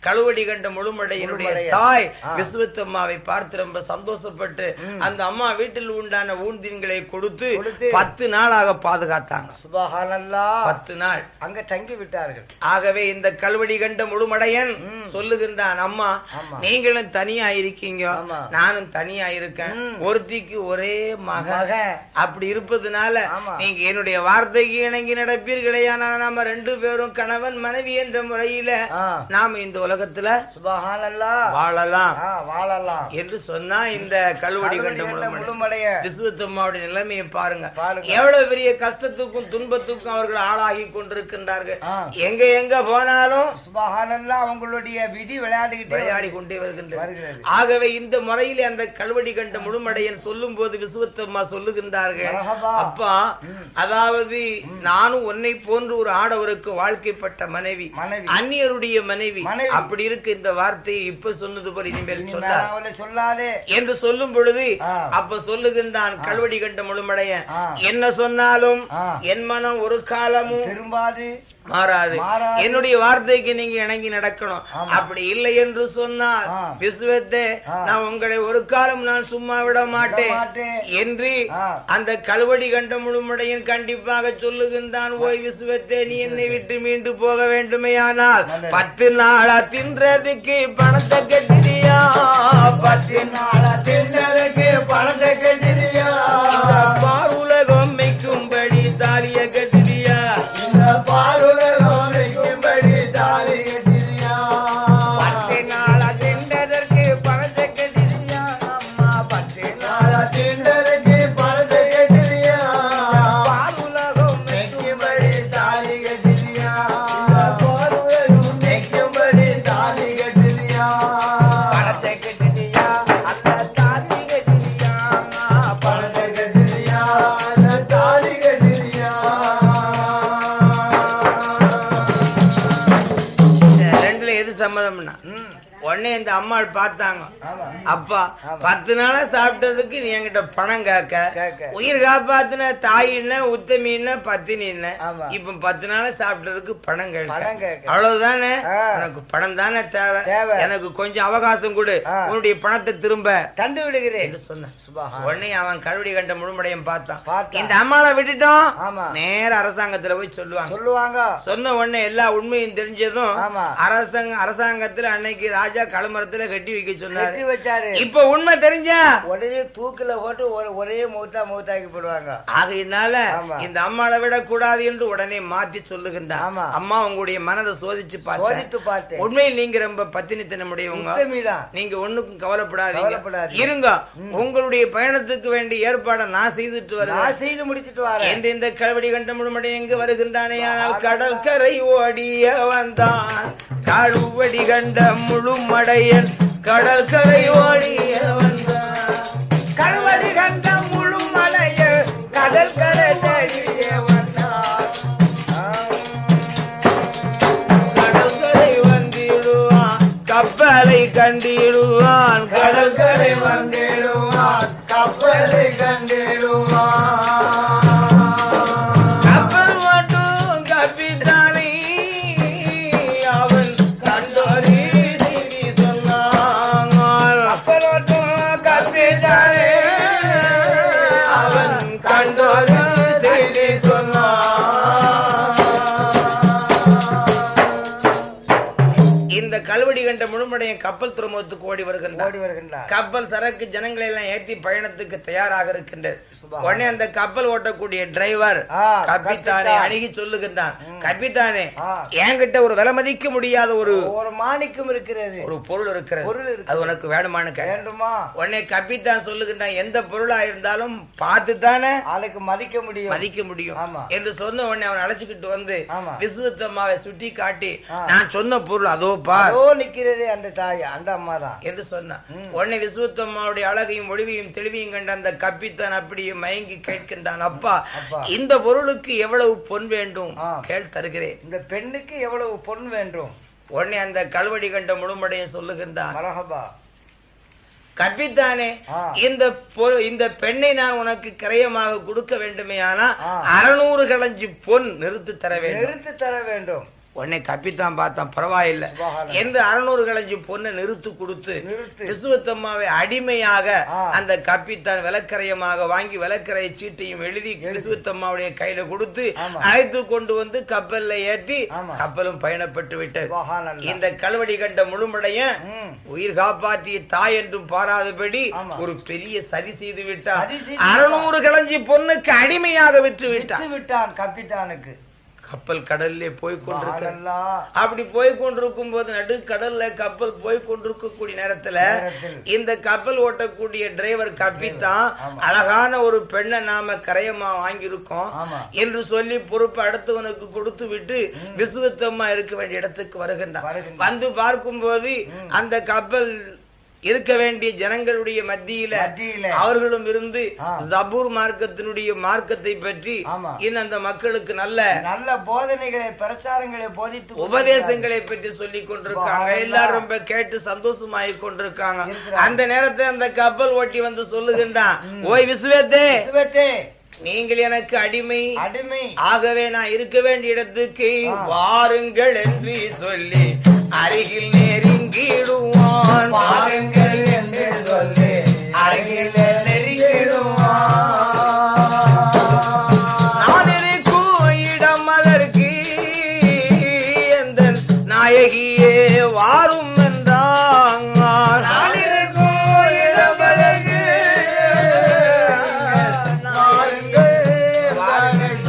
கழுவடி கண்ட முழுமடையினுடைய முழுமடையன். தாய் ஆ. விஸ்வத்தம்மாவை பார்த்து ரொம்ப சந்தோஷப்பட்டு அந்த அம்மா வீட்டில் உண்டான ஊன்தீன்களை கொடுத்து கொடுத்து. பத்து நாளாக பாதுகாத்தாங்க சுபஹானல்லா பத்து நாள் அங்க தங்கி விட்டார்கள் ஆகவே இந்த கல்வடி கண்ட முழுமடையன் ம். சொல்லுகின்றான் அம்மா ஆமா. நீங்களும் தனியா இருக்கீங்க ஆமா. நானும் தனியா இருக்கேன் ம். ஒருத்திக்கு ஒரே மகன் மகன். அப்படி இருப்பதுனால ஆமா. நீங்க என்னுடைய வார்த்தைக்கு இணங்கி நடப்பீர்களேயானா நாம ரெண்டு பேரும் கணவன் மனைவி என்ற முறையில ஆ. நாம இந்த உலகத்துல சுபஹானல்லா வாழலாம் ஆ, வாழலாம் என்று சொன்னா இந்த கல்வடி கண்ட முழுமடை முழுமடைய விஸ்வத்தம்மாவுடைய நிலைமையை பாருங்க பாருங்க. எவ்வளவு பெரிய கஷ்டத்துக்கும் துன்பத்துக்கும் அவர்கள் ஆளாகி கொண்டிருக்கின்றார்கள் ஆ. எங்க எங்க போனாலும் சுபஹானல்லா அவங்களுடைய விதி விளையாடிக்கிட்டே விளையாடி கொண்டே வருகின்றது வருகிறது. ஆகவே இந்த முறையிலே அந்த கல்வடி கண்ட முழுமடையன் சொல்லும் போது விசுவத்தம்மா சொல்லுகின்றார்கள் மரஹபா. அப்பா அதாவது நானும் உன்னை போன்று ஒரு ஆடவருக்கு வாழ்க்கைப்பட்ட மனைவி மனைவி. அந்நியருடைய மனைவி மனைவி. அப்படி இருக்கு இந்த வார்த்தையை இப்ப சொன்னது போல இனிமேல் இனிமேல் சொன்னார் அவளை சொல்லாதே என்று சொல்லும் பொழுது ஆ. அப்ப சொல்லுகின்றான் கல்வடி கண்ட முழுமடையன் ஆ. என்ன சொன்னாலும் ஆ. என் மனம் ஒரு காலமும் திரும்பாது மாறாது மாறாது. என்னுடைய வார்த்தைக்கு நீங்க இணங்கி நடக்கணும் ஆமா. அப்படி இல்லை என்று சொன்னால் ஆ. விசுவத்தே ஆ. நான் உங்களை ஒரு காலம் நான் சும்மா விட மாட்டேன் மாட்டேன். என்று ஆ. அந்த கல்வடி கண்ட முழுமுடையன் கண்டிப்பாக சொல்லுகின்றான் ஓய் விசுவத்தே நீ என்னை விட்டு மீண்டு போக வேண்டுமேயானால் நல்லது. பத்து நாளா தின்றதுக்கு பணத்தை கட்டியா பத்து நாளா தின்றதுக்கு பணத்தை கட்டியா உலகம் மெய்க்கும்படி தாலிய கட்டியா இந்த பாலுலகம் மெய்க்கும்படி தாலி கட்டியா பத்து நாளா தின்றதற்கு பணத்தை கட்டியா அம்மா பத்து நாளா தின்றதற்கு பணத்தை கட்டியா பாலுலகம் மெய்க்கும்படி தாலி கட்டியா பாலுலகம் மெய்க்கும்படி தாலி கட்டியா பணத்தை கட்டியா அந்த தாலி கட்டியா பணத்தை கட்டியா அந்த தாலி கட்டியா ரெண்டுல எது சம்மதம்னா உடனே இந்த அம்மாள் பார்த்தாங்க ஆமா அப்பா ஆமா. பத்து நாளா சாப்பிட்டதுக்கு நீ என்கிட்ட பணம் கேட்க கேட்க. உயிர் காப்பாத்தின தாயின்ன உத்தமின்ன பத்தினின்ன ஆமா. இப்ப பத்து நாளா சாப்பிட்டதுக்கு பணம் பணம் கேட்க கேட்க. அவ்வளவுதானே ஆ. எனக்கு பணம் தானே தேவை தேவை. எனக்கு கொஞ்சம் அவகாசம் கொடு ஆ. உன்னுடைய பணத்தை திரும்ப தந்து விடுகிறேன் என்று சொன்ன சுபஹான் உடனே அவன் கருவடி கண்ட முழுமடையும் பார்த்தான் பார்த்தான். இந்த அம்மாவை விட்டுட்டோம் ஆமா. நேர அரசாங்கத்துல போய் சொல்லுவாங்க சொல்லுவாங்க சொன்ன உடனே எல்லா உண்மையும் தெரிஞ்சதும் ஆமா. அரசாங்க அரசாங்கத்துல அன்னைக்கு ராஜா களமரத்துல கட்டி வைக்க சொன்னாரு கட்டி வச்சாரு இப்ப உண்மை தெரிஞ்சா உடனே தூக்குல போட்டு ஒரு- ஒரே மூத்தா மூத்தாக்கி போடுவாங்க ஆகையினால ஆமா. இந்த அம்மாவை விட கூடாது என்று உடனே மாத்தி சொல்லுகின்றான் ஆமா. அம்மா உங்களுடைய மனதை சோதிச்சு பார்த்தேன் சோதித்து பார்த்தேன் உண்மையில் நீங்க ரொம்ப பத்தினித்தனமுடையவங்க உத்தமிதான் நீங்க ஒண்ணுக்கும் கவலைப்படாதீங்க கவலைப்படாதீங்க. இருங்க உங்களுடைய பயணத்துக்கு வேண்டிய ஏற்பாடை நான் செய்துட்டு வரேன் நான் செய்து முடிச்சிட்டு வரேன் என்று இந்த கல்வடி கண்ட முழுமடை எங்கு வருகின்றானே ஆனால் கடற்கரை ஓடிய வந்தான் கழுவடி கண்ட முழுமடையன் கடற்கரை ஓடிய வந்தான் கழுவடி கண்ட முழுமலையன் கடற்கரை தேடிய வந்தான் கடற்கரை வந்திடுவான் கப்பலை கண்டிடுவான் கடற்கரை வந்திடுவான் கப்பலை கண்டிடுவான் கப்பல் மட்டும் கப்பித்தானே அவன் கண்டோரி செய்தி சொன்னான் கப்பல் மட்டும் கப்பித்தானே அவன் கண்டோரி செய்தி சொன்னான் இந்த கல்வடி கண்ட முழுமடைய கப்பல் துறைமுகத்துக்கு ஓடி வருகின்றான் ஓடி வருகின்றார் கப்பல் சரக்கு ஜனங்களை எல்லாம் ஏற்றி பயணத்துக்கு தயாராக இருக்கின்றது சுபஹான். உடனே அந்த கப்பல் ஓட்டக்கூடிய டிரைவர் ஆ, கப்பித்தானே கப்பித்தான். அணுகி சொல்லுகின்றான் கப்பித்தானே ஆ. என்கிட்ட ஒரு விலை மதிக்க முடியாத ஒரு ஒரு மாணிக்கம் இருக்கிறது ஒரு பொருள் இருக்கிறது பொருள் இருக்கு. அது உனக்கு வேணுமான்னு கேட்டேன் வேண்டுமா உடனே கப்பித்தான் சொல்லுகின்றான் எந்த பொருளா இருந்தாலும் பார்த்து தானே ஆளுக்கு மதிக்க முடியும் மதிக்க முடியும் ஆமா. என்று சொன்ன உடனே அவன் அழைச்சுக்கிட்டு வந்து ஆமா. விசுவத்தம்மாவை சுட்டி காட்டி ஆ. நான் சொன்ன பொருள் அதோ பார் அதோ நிக்கிறது அந்த தாய் அந்த அம்மா தான் என்று சொன்னான் உடனே விசுவத்தம்மாவுடைய அழகையும் ஒளிவையும் தெளிவையும் கண்ட அந்த கப்பித்தான் அப்படியே மயங்கி கேட்கின்றான் அப்பா அப்பா. இந்த பொருளுக்கு எவ்வளவு பொன் வேண்டும் ஆ. கேள் தருகிறேன் இந்த பெண்ணுக்கு எவ்வளவு பொன் வேண்டும் உடனே அந்த கல்வடி கண்ட முழுமடையும் சொல்லுகின்றான் மரஹபா கற்பித்தானே ஆ. இந்த பொ- இந்த பெண்ணை நான் உனக்கு கிரயமாக கொடுக்க வேண்டுமே ஆனா ஆ. அறுநூறு களஞ்சி பொன் நிறுத்து தர வேண்டும் நிறுத்தி தர வேண்டும் உடனே கப்பித்தான் பார்த்தான் பரவாயில்ல சுபஹானல்லாஹ். என்று அறுநூறு கலஞ்சி பொண்ணை நிறுத்து கொடுத்து நிறுத்து. விசுவத்தம்மாவை அடிமையாக ஆ. அந்த கப்பித்தான் விலக்கரையமாக வாங்கி விலக்கரை சீட்டையும் எழுதி விசுவத்தம்மாவுடைய கையில கொடுத்து ஆமா. அழைத்து கொண்டு வந்து கப்பல்ல ஏற்றி ஆமா. கப்பலும் பயணப்பட்டு விட்டது சுபஹானல்லாஹ். இந்த கல்வடி கண்ட முழுமடைய ம். உயிர் காப்பாற்றிய தாய் என்றும் பாராதபடி ஆமா. ஒரு பெரிய சதி செய்து விட்டார் சதி செய்து அறுநூறு களஞ்சி பொண்ணுக்கு அடிமையாக விற்று விட்டார் விட்டு விட்டான் கப்பித்தானுக்கு கப்பல் கடல்லே போய் கொண்டிருக்கிறது சுபஹானல்லாஹ். அப்படி போய் கொண்டிருக்கும் போது நடுக்கடல்ல கப்பல் போய் கொண்டிருக்கக்கூடிய நேரத்துல நேரத்தில். இந்த கப்பல் ஓட்டக்கூடிய டிரைவர் கப்பித்தான் ஆமா. அழகான ஒரு பெண்ணை நாம கரையமா வாங்கியிருக்கோம் ஆமா. என்று சொல்லி பொறுப்பு அடுத்தவனுக்கு கொடுத்து விட்டு விசுவத்தம்மா இருக்க வேண்டிய இடத்துக்கு வருகின்றான் வருகின்றான். வந்து பார்க்கும்போது அந்த கப்பல் இருக்க வேண்டிய ஜனங்களுடைய மத்தியில மத்தியில. அவர்களும் இருந்து ஆ. ஜபூர் மார்க்கத்தினுடைய மார்க்கத்தை பற்றி ஆமா. இன்னும் அந்த மக்களுக்கு நல்ல நல்ல போதனைகளை பிரச்சாரங்களை போதித்து உபதேசங்களை பற்றி சொல்லிக் கொண்டிருக்காங்க சுபஹானல்லாஹ். எல்லாரும் ரொம்ப கேட்டு சந்தோஷமாயி கொண்டிருக்காங்க இருக்கிறாங்க. அந்த நேரத்தை அந்த கப்பல் ஓட்டி வந்து சொல்லுகின்றான் ஓய் விசுவேத்தே விசுவத்தே, நீங்கள் எனக்கு அடிமை அடிமை ஆகவே நான் இருக்க வேண்டிய இடத்துக்கு ஆ. வாருங்கள் என்று சொல்லி அருகில் நெருங்கிடுவான் வாருங்கள் என்று சொல்லி அருகில் நெருங்கிடுவான். நான் இருக்கும் இடம் அதற்கு எந்த நாயகியே வாரும் என்றான் நான் இருக்கும் இடம் அதற்கு வாருங்கள், வாருங்கள்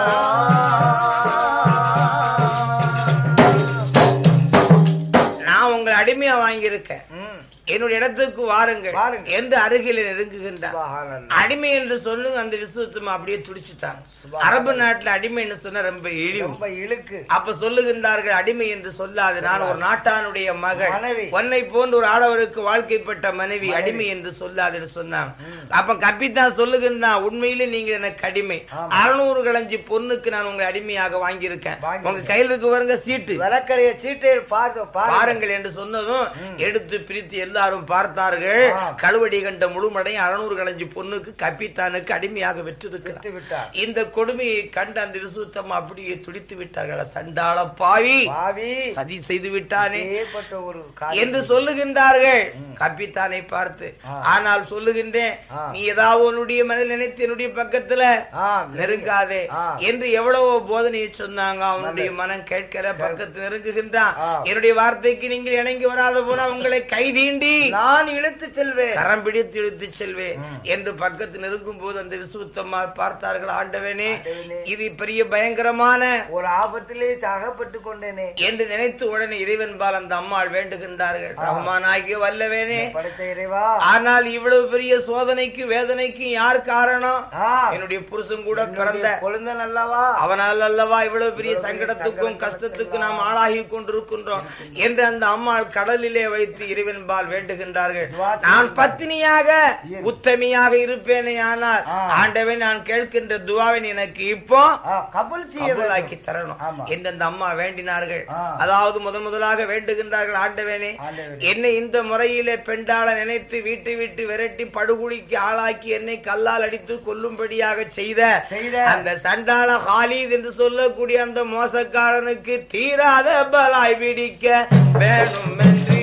நான் உங்களை அடிமையா வாங்கியிருக்கேன் ம். என்னுடைய இடத்துக்கு வாருங்கள் வாருங்கள். என்று அருகில் நெருங்குகின்றான் சுபஹானல்லாஹ். அடிமை என்று சொல்லு அந்த விசுவத்தம் அப்படியே துடிச்சிட்டாங்க சுபஹானல்லாஹ். அரபு நாட்டுல அடிமைன்னு சொன்னா ரொம்ப இழிவு ரொம்ப இழுக்கு அப்ப சொல்லுகின்றார்கள் அடிமை என்று சொல்லாது நான் ஒரு நாட்டானுடைய மகள் மனைவி. உன்னை போன்ற ஒரு ஆடவருக்கு வாழ்க்கைப்பட்ட மனைவி மனைவி. அடிமை என்று சொல்லாதுன்னு சொன்னாங்க அப்ப கப்பித்தான் சொல்லுகின்றான் உண்மையிலே நீங்க எனக்கு அடிமை ஆமா. அறுநூறு கலஞ்சி பொண்ணுக்கு நான் உங்களை அடிமையாக வாங்கியிருக்கேன் வாங்கியிருக்கேன். உங்க கையில் இருக்கு பாருங்க சீட்டு விளக்கரைய சீட்டை பார்க்க பாருங்கள் பாருங்கள் என்று சொன்னதும் எடுத்து பிரித்து எல்லாரும் பார்த்தார்கள் ஆ. கழுவடி கண்ட முழுமடையும் அறுநூறு கலஞ்சி பொண்ணுக்கு கப்பித்தானுக்கு அடிமையாக வெற்றிருக்கிறார் விட்டு விட்டார் இந்த கொடுமையை கண்டு அந்த விசுத்தம் அப்படியே துடித்து விட்டார்கள் சண்டாள பாவி பாவி சதி செய்து விட்டானே ஏற்பட்ட ஒரு என்று சொல்லுகின்றார்கள் கப்பித்தானை பார்த்து ஆ. ஆனால் சொல்லுகின்றேன் ஆ. நீ ஏதாவது உன்னுடைய மனதில் நினைத்து என்னுடைய பக்கத்துல ஆ, நெருங்காதே ஆ. என்று எவ்வளவோ போதனையை சொன்னாங்க அவனுடைய மனம் கேட்கல பக்கத்து நெருங்குகின்றான் ஆ. என்னுடைய வார்த்தைக்கு நீங்கள் இணங்கி வராத போனா உங்களை கை தீண்டி நான் இழுத்து செல்வேன் கரம் பிடித்து இழுத்து செல்வேன் ம். என்று பக்கத்து நெருங்கும் போது அந்த விசுத்தம்மா பார்த்தார்கள் ஆண்டவனே ஆண்டவனே. இது பெரிய பயங்கரமான ஒரு ஆபத்திலே அகப்பட்டு கொண்டேனே என்று நினைத்து உடனே இறைவன் பால் அந்த அம்மாள் வேண்டுகின்றார்கள் ரஹ்மானாகிய வல்லவேனே படைத்த இறைவா ஆனால் இவ்வளவு பெரிய சோதனைக்கு வேதனைக்கு யார் காரணம் ஆ, என்னுடைய புருஷன் கூட பிறந்த கொழுந்தன் அல்லவா அவனால் அல்லவா இவ்வளவு பெரிய இவ்வளவு பெரிய சங்கடத்துக்கும் சங்கடத்துக்கும் கஷ்டத்துக்கும் நாம் ஆளாகி கொண்டிருக்கின்றோம் என்று அந்த அம்மாள் கடலிலே வைத்து இறைவன் பால் வேண்டுகின்றார்கள் துவா நான் பத்தினியாக உத்தமியாக இருப்பேனே ஆனால் ஆ. ஆண்டவன் நான் கேட்கின்ற துவாவின் எனக்கு இப்போ ஆ, கபுல் செய்ய கபூலாக்கி வேண்டும். தரணும் ஆமா. என்று அந்த அம்மா வேண்டினார்கள் ஆ. அதாவது முதன் முதலாக வேண்டுகின்றார்கள் ஆண்டவனே ஆண்டவனே. என்னை இந்த முறையிலே பெண்டாள நினைத்து வீட்டை விட்டு விரட்டி படுகுழிக்கு ஆளாக்கி என்னை கல்லால் அடித்து கொல்லும்படியாக செய்த செய்த அந்த சண்டாள ஹாலித் என்று சொல்லக்கூடிய அந்த மோசக்காரனுக்கு தீராத பலாய் பிடிக்க வேணும் என்று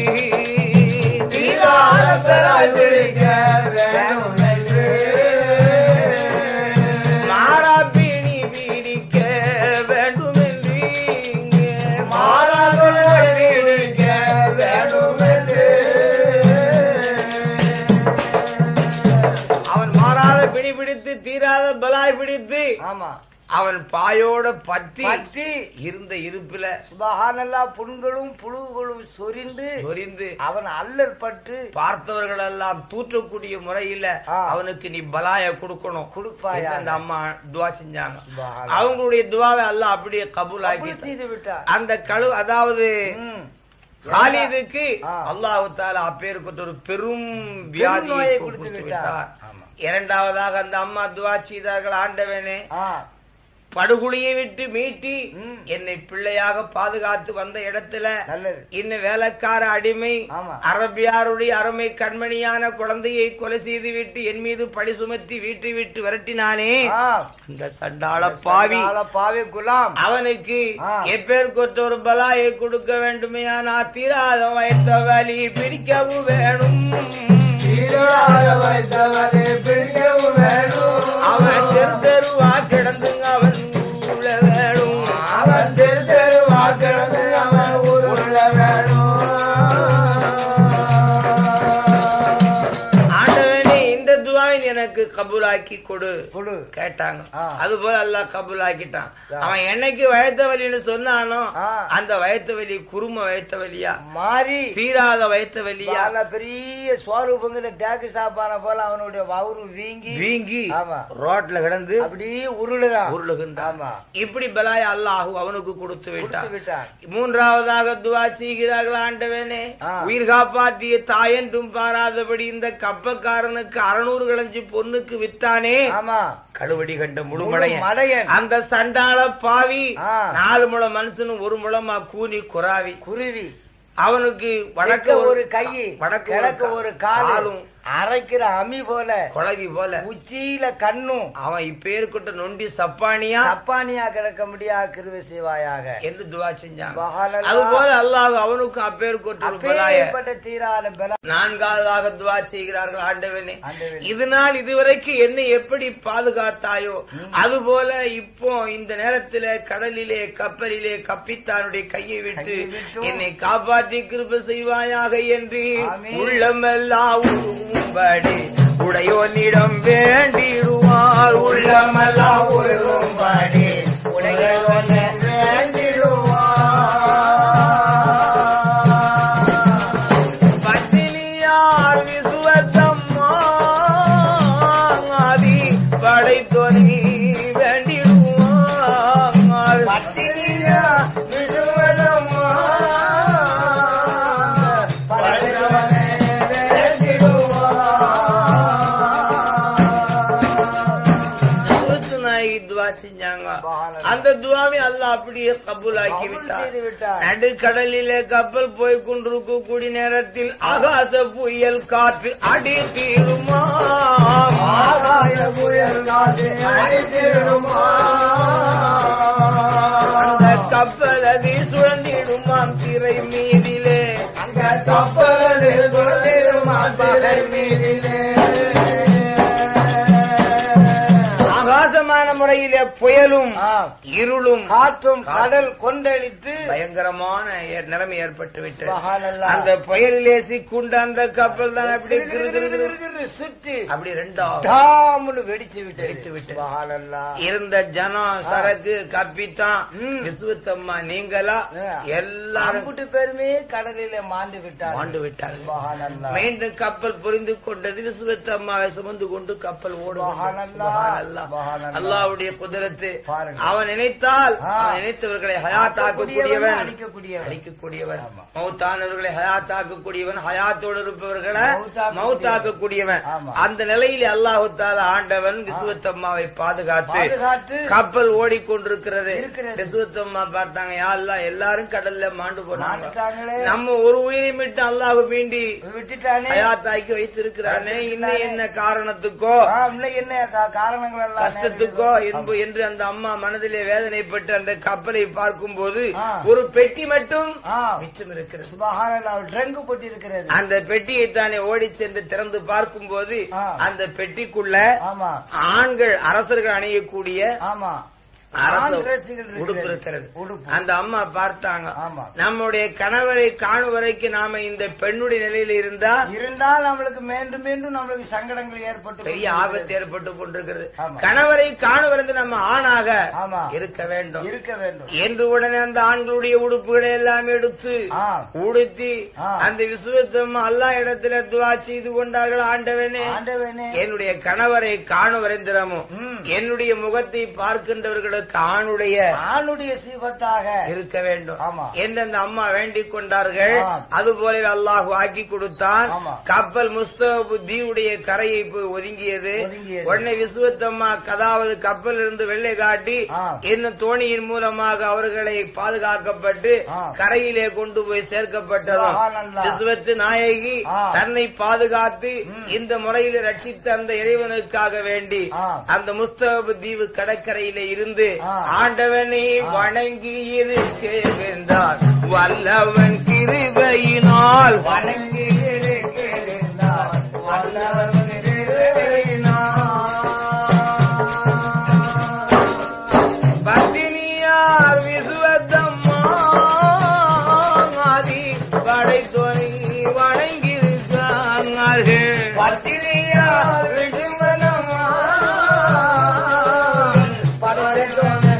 தீராத பலாய் பிடிக்க வேணும் என்று. மாறாப்பிணி பிடிக்க வேண்டும் என்று மாறாத பலாய் பிடிக்க வேணும் என்று. அவன் மாறாத பிடி பிடித்து தீராத பலாய் பிடித்து ஆமா அவன் பாயோட பத்தி பற்றி இருந்த இருப்புல சுபஹானல்லா புண்களும் புழுகளும் சொரிந்து சொரிந்து அவன் அல்லல் பட்டு பார்த்தவர்கள் எல்லாம் தூற்றக்கூடிய முறையில ஆ. அவனுக்கு நீ பலாய கொடுக்கணும் கொடுப்பாயாக. என்று அந்த அம்மா துவா செஞ்சாங்க சுபஹானல்லாஹ். அவங்களுடைய துவாவை எல்லாம் அப்படியே கபூலாக்கி கபூல் செய்து விட்டார் அந்த கழு அதாவது ம். காலிதுக்கு ஆ. அல்லாஹு தாலா அப்பேருக்கு ஒரு பெரும் வியாதியை நோயை கொடுத்து கொடுத்து விட்டார் விட்டார். ஆமா. இரண்டாவதாக அந்த அம்மா துவா செய்தார்கள் ஆண்டவனே ஆ, படுகுழியை விட்டு மீட்டி ம். என்னை பிள்ளையாக பாதுகாத்து வந்த இடத்துல நல்லது இன்னும் வேலைக்கார அடிமை ஆமா. அரபியாருடைய அருமை கண்மணியான குழந்தையை கொலை செய்து விட்டு என் மீது பழி சுமத்தி வீட்டை விட்டு விரட்டினானே ஆ, அந்த சண்டாள பாவி சண்டாள பாவி குலாம் அவனுக்கு ஆ. எப்பேற்கொற்ற ஒரு பலாயை கொடுக்க வேண்டுமே நான் தீராத வைத்த வலி பிடிக்கவும் வேணும் தீராத வைத்தவனை பிடிக்கவும் வேணும். அவன் தெரு தெருவா கிடந்துங்க அவன் உள்ள வேணும் அவன் தெரு தெருவா கிடந்து அவன் ஊருள்ள வேணும். ஆண்டவனே இந்த துவாவை எனக்கு கபூலாக்கி கொடு கொடு கேட்டாங்க ஆ. அது போல அல்லாஹ் கபூலாக்கிட்டான் அவன் என்னைக்கு வயத்த வலின்னு சொன்னானோ ஆ. அந்த வயத்த வலி குரும வயத்த வலியா மாறி தீராத வயத்த வலியா நல்ல பெரிய சோறு பொங்குல தேக்கு சாப்பான போல அவனுடைய வவுறு வீங்கி வீங்கி ஆமா. ரோட்ல கிடந்து அப்படியே உருளுதான் உருளுகின்றான் ஆமா இப்படி பலாய் அல்லாஹ் அவனுக்கு கொடுத்து கொடுத்து விட்டான் விட்டான் மூன்றாவதாக துவா செய்கிறார்கள் ஆண்டவனே ஆ. உயிர் காப்பாற்றிய தாயென்றும் பாராதபடி இந்த கப்பக்காரனுக்கு அறுநூறு களைஞ்சி பொண்ணுக்கு வித்தானே ஆமா கழுவடி கண்ட முழு முழுமடையன் மடையன் அந்த சண்டாள பாவி ஆ. நாலு முழம் மனுஷனும் ஒரு முழமா கூனி குறாவி குருவி அவனுக்கு வடக்க வடக்க ஒரு கை வடக்கு கிழக்கு ஒரு காலும் காலும் அரைக்கிற அமி போல குழவி போல உச்சியில கண்ணும் அவன் இப்பேருக்கிட்ட நொண்டி சப்பானியா சப்பானியா கிடக்க முடியா கிருவி செய்வாயாக என்று துவா செஞ்சான் மகானல்லா. அது போல அல்லாஹ் அவனுக்கும் அப்பேருக்கு ஒரு பலாய அப்பேற்பட்ட தீரான பல நான்காவதாக துவா செய்கிறார்கள் ஆண்டவனே ஆண்டவனே. இதனால் இதுவரைக்கும் என்னை எப்படி பாதுகாத்தாயோ அதுபோல இப்போ இந்த நேரத்தில கடலிலே கப்பலிலே கப்பித்தானுடைய கையை விட்டு கையை விட்டும். என்னை காப்பாற்றி கிருப செய்வாயாக என்று ஆமென். உள்ளமெல்லாம் உருகும்படி உடையோனிடம் வேண்டிடுவார் உள்ளமெல்லாம் உருகும்படி உடையோனிடம் வேண்டிடுவார் பட்டினியார் விசுவத்தம்மா ஆதி படைத்தொனி வேண்டிடுவார் பட்டினியார் விசுவத்தம்மா படைத்தொனி வேண்டிடுவார் நாயகி துவா செஞ்சாங்க அந்த துவாவை அல்லாஹ் அப்படியே கபூலாக்கி கபூல் விட்டார் செய்து விட்டார். நடுக்கடலிலே கப்பல் போய் கொண்டிருக்கக்கூடிய நேரத்தில் ஆகாச புயல் காற்று அடி தீருமா ஆகாய புயல் காற்று அடித்திடுமா. அந்த கப்பல் அது சுழந்திடுமாம் திரை மீதிலே அங்க கப்பலில் சுழலிடுமா திரை மீதிலே. ஆகாசமான முறையிலே புயலும் ஆ. இருளும் காற்றும் கடல் கொந்தளித்து பயங்கரமான ஏ- நிலைமை ஏற்பட்டு விட்டது மகானல்லா. அந்த புயலிலே சிக்குண்ட அந்த கப்பல் தான் அப்படி கிரு கிரு கிரு கிரு சுற்றி அப்படி ரெண்டா தாமுன்னு வெடிச்சு விட்டு வெடித்து விட்டது. மகானல்லா. இருந்த ஜனம் சரக்கு கப்பித்தான் ம். விசுவத்தம்மா நீங்களா எல்லாரும் அம்புட்டு பேருமே கடலிலே மாண்டு விட்டார் மாண்டு விட்டார்கள் மகானல்லா. மீண்டும் கப்பல் புரிந்து கொண்டது விசுவத்தம்மாவை சுமந்து கொண்டு கப்பல் சுபஹானல்லாஹ். ஓடுவான் சுபஹானல்லாஹ். அல்லாவுடைய குதிரத்து பாருங்க. அவன் நினைத்தால் ஆ. அவன் நினைத்தவர்களை ஹயாத்தாக்கக்கூடியவன் அழிக்கக்கூடியவன். அழிக்கக்கூடியவன் ஆமா. மௌத்தானவர்களை ஹயாத்தாக்கக்கூடியவன் ஹயாத்தோடு இருப்பவர்களை மௌத்தாக்கக்கூடியவன். மௌத்தாக்கக்கூடியவன் ஆமா. அந்த நிலையில் அல்லாஹு தாலா ஆண்டவன் விசுவத்தம்மாவை பாதுகாத்து பாதுகாத்து கப்பல் ஓடிக்கொண்டிருக்கிறது இருக்கிறது. விசுவத்தம்மா பார்த்தாங்க யா அல்லாஹ் எல்லாரும் கடல்ல மாண்டு போனாங்க மாண்டுட்டாங்களே. நம்ம ஒரு உயிரை விட்டு அல்லாஹ் மீண்டி விட்டுட்டானே ஹயாத்தாக்கி வைத்திருக்கிறானே இன்னும் என்ன காரணத்துக்கோ ஆ, இன்னும் என்ன கா- காரணங்கள் எல்லாம் கஷ்டத்துக்கோ என்பு என்று அந்த அம்மா மனதிலே வேதனைப்பட்டு அந்த கப்பலை பார்க்கும்போது ஆ. ஒரு பெட்டி மட்டும் ஆ. மிச்சம் இருக்கிறது சுபஹானல்லா, ட்ரங்கு போட்டு இருக்கிறது அந்த பெட்டியை தானே ஓடி சென்று திறந்து பார்க்கும்போது ஆ. அந்த பெட்டிக்குள்ள ஆமா ஆண்கள் அரசர்கள் அணியக்கூடிய ஆமா அரச ஆண் dressகள் உடுப்பு இருக்கிறது. இருக்கிறது உடுப்பு. அந்த அம்மா பார்த்தாங்க ஆமா. நம்முடைய கணவரை காணும் வரைக்கும் நாம இந்த பெண்ணுடைய நிலையில இருந்தா இருந்தால் நம்மளுக்கு மீண்டும் மீண்டும் நம்மளுக்கு சங்கடங்கள் ஏற்பட்டு பெரிய கொண்டிருக்கிறது. ஆபத்து ஏற்பட்டு கொண்டிருக்கிறது ஆமா. கணவரை காணுவருந்து நம்ம ஆணாக ஆமா. இருக்க வேண்டும் இருக்க வேண்டும் என்று உடனே அந்த ஆண்களுடைய உடுப்புகளை எல்லாம் எடுத்து ஆ. உடுத்தி ஆ. அந்த விசுவத்தம் அல்லா இடத்துல துவா செய்து கொண்டார்கள் ஆண்டவனே ஆண்டவனே என்னுடைய கணவரை காணும் வரைந்திரமும் ம். என்னுடைய முகத்தை பார்க்கின்றவர்களுக்கு அதற்கு ஆணுடைய ஆணுடைய சீபத்தாக இருக்க வேண்டும் ஆமா. என்று அந்த அம்மா வேண்டிக் கொண்டார்கள் ஆ. அது போல அல்லாஹ் ஆக்கி கொடுத்தான் ஆமா. கப்பல் முஸ்தபு தீவுடைய கரையை போய் ஒதுங்கியது ஒதுங்கியது. உடனே விசுவத்தம்மா கதாவது கப்பல் இருந்து வெள்ளை காட்டி ஆ. இன்னும் தோணியின் மூலமாக அவர்களை பாதுகாக்கப்பட்டு ஆ. கரையிலே கொண்டு போய் சேர்க்கப்பட்டதும் சுப்ஹானல்லாஹ். விசுவத்து நாயகி ஆ. தன்னை பாதுகாத்து ம். இந்த முறையில் ரட்சித்த அந்த இறைவனுக்காக வேண்டி ஆ. அந்த முஸ்தபு தீவு கடற்கரையில இருந்து ஆ. ஆண்டவனை வணங்கி இருக்கின்றார் வல்லவன் கிருபையினால் வணங்கி இருக்கின்றார் வல்லவன் கிருபையினால் பத்தினியார் விசுவத்தம்மா ஆதி படைத்தோனை வணங்கியிருக்கிறார்கள் பத்தினியார் விடுமனமா படைத்தோனை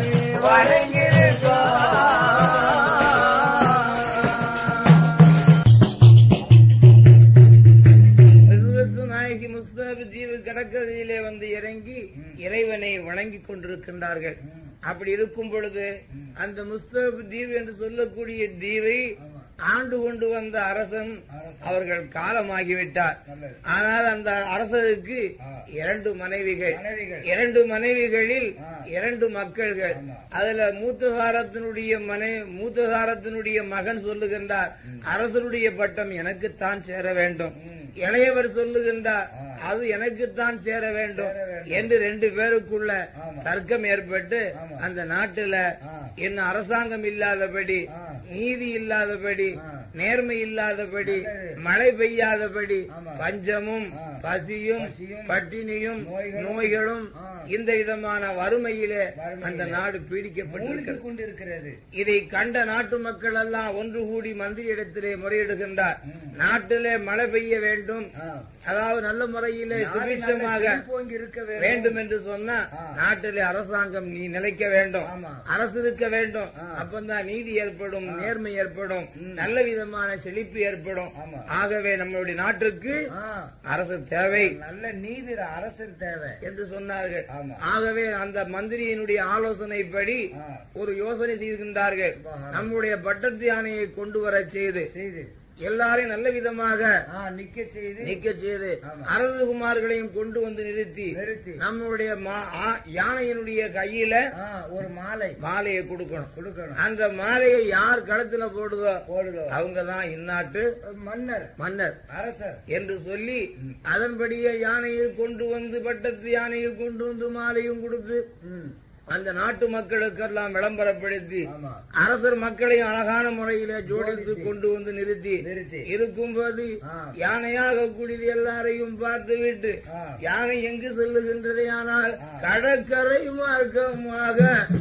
விசுவத்து நாயகி முஸ்தாபு தீவு கடற்கரையிலே வந்து இறங்கி இறைவனை வணங்கிக் கொண்டிருக்கின்றார்கள் அப்படி இருக்கும் பொழுது அந்த முஸ்தபு தீவு என்று சொல்லக்கூடிய தீவை ஆண்டு கொண்டு வந்த அரசன் அவர்கள் காலமாகிவிட்டார் ஆனால் அந்த அரசருக்கு இரண்டு மனைவிகள் மனைவிகள். இரண்டு மனைவிகளில் இரண்டு மக்கள்கள் அதுல மூத்தகாரத்தினுடைய மனை மூத்தகாரத்தினுடைய மகன் சொல்லுகின்றார் அரசனுடைய பட்டம் எனக்குத்தான் சேர வேண்டும் இளையவர் சொல்லுகின்றார் அது எனக்குத்தான் சேர வேண்டும் என்று ரெண்டு பேருக்குள்ள தர்க்கம் ஏற்பட்டு அந்த நாட்டுல என்ன அரசாங்கம் இல்லாதபடி நீதி இல்லாதபடி நேர்மை இல்லாதபடி மழை பெய்யாதபடி பஞ்சமும் பசியும் பட்டினியும் நோய்களும் இந்த விதமான வறுமையிலே அந்த நாடு பீடிக்கப்பட்டிருக்கிறது கொண்டிருக்கிறது இதை கண்ட நாட்டு மக்கள் எல்லாம் ஒன்று கூடி மந்திரியிடத்திலே முறையிடுகின்றார் நாட்டிலே மழை பெய்ய வேண்டும் அதாவது நல்ல முறையிலே சுபிட்சமாக போங்கி இருக்க வேண்டும் என்று சொன்னா நாட்டிலே அரசாங்கம் நீ நிலைக்க வேண்டும் ஆமா. அரசு இருக்க வேண்டும் அப்பந்தான் நீதி ஏற்படும் நேர்மை ஏற்படும் நல்ல விதமான செழிப்பு ஏற்படும் ஆமா. ஆகவே நம்மளுடைய நாட்டுக்கு ஆ, அரசு தேவை நல்ல நீதி அரசர் தேவை என்று சொன்னார்கள் ஆமா. ஆகவே அந்த மந்திரியினுடைய ஆலோசனைப்படி ஆ. ஒரு யோசனை செய்கின்றார்கள் சுபஹானல்லாஹ். நம்முடைய பட்டத்து யானையை கொண்டு வர செய்து செய்து எல்லாரையும் நல்ல விதமாக ஆ, நிக்க செய்து நீக்க செய்து ஆமா. அரசகுமார்களையும் கொண்டு வந்து நிறுத்தி நிறுத்தி. நம்முடைய மா- ஆ- யானையினுடைய கையில ஆ, ஒரு மாலை மாலையை கொடுக்கணும் கொடுக்கணும் அந்த மாலையை யார் களத்துல போடுதோ போடுதோ அவங்க தான் இந்நாட்டு மன்னர் மன்னர் அரசர் என்று சொல்லி அதன்படியே யானையை கொண்டு வந்து பட்டத்து யானையை கொண்டு வந்து மாலையும் கொடுத்து ம், அந்த நாட்டு மக்களுக்கெல்லாம் விளம்பரப்படுத்தி ஆமா அரசர் மக்களையும் அழகான முறையில ஜோடித்து ஜோடித்து. கொண்டு வந்து நிறுத்தி நிறுத்தி. இருக்கும்போது ஆ. யானையாக கூடிய எல்லாரையும் பார்த்து விட்டு ஆ. யானை எங்கு செல்லுகின்றதே ஆனால் ஆ. கடற்கரை மார்க்கமாக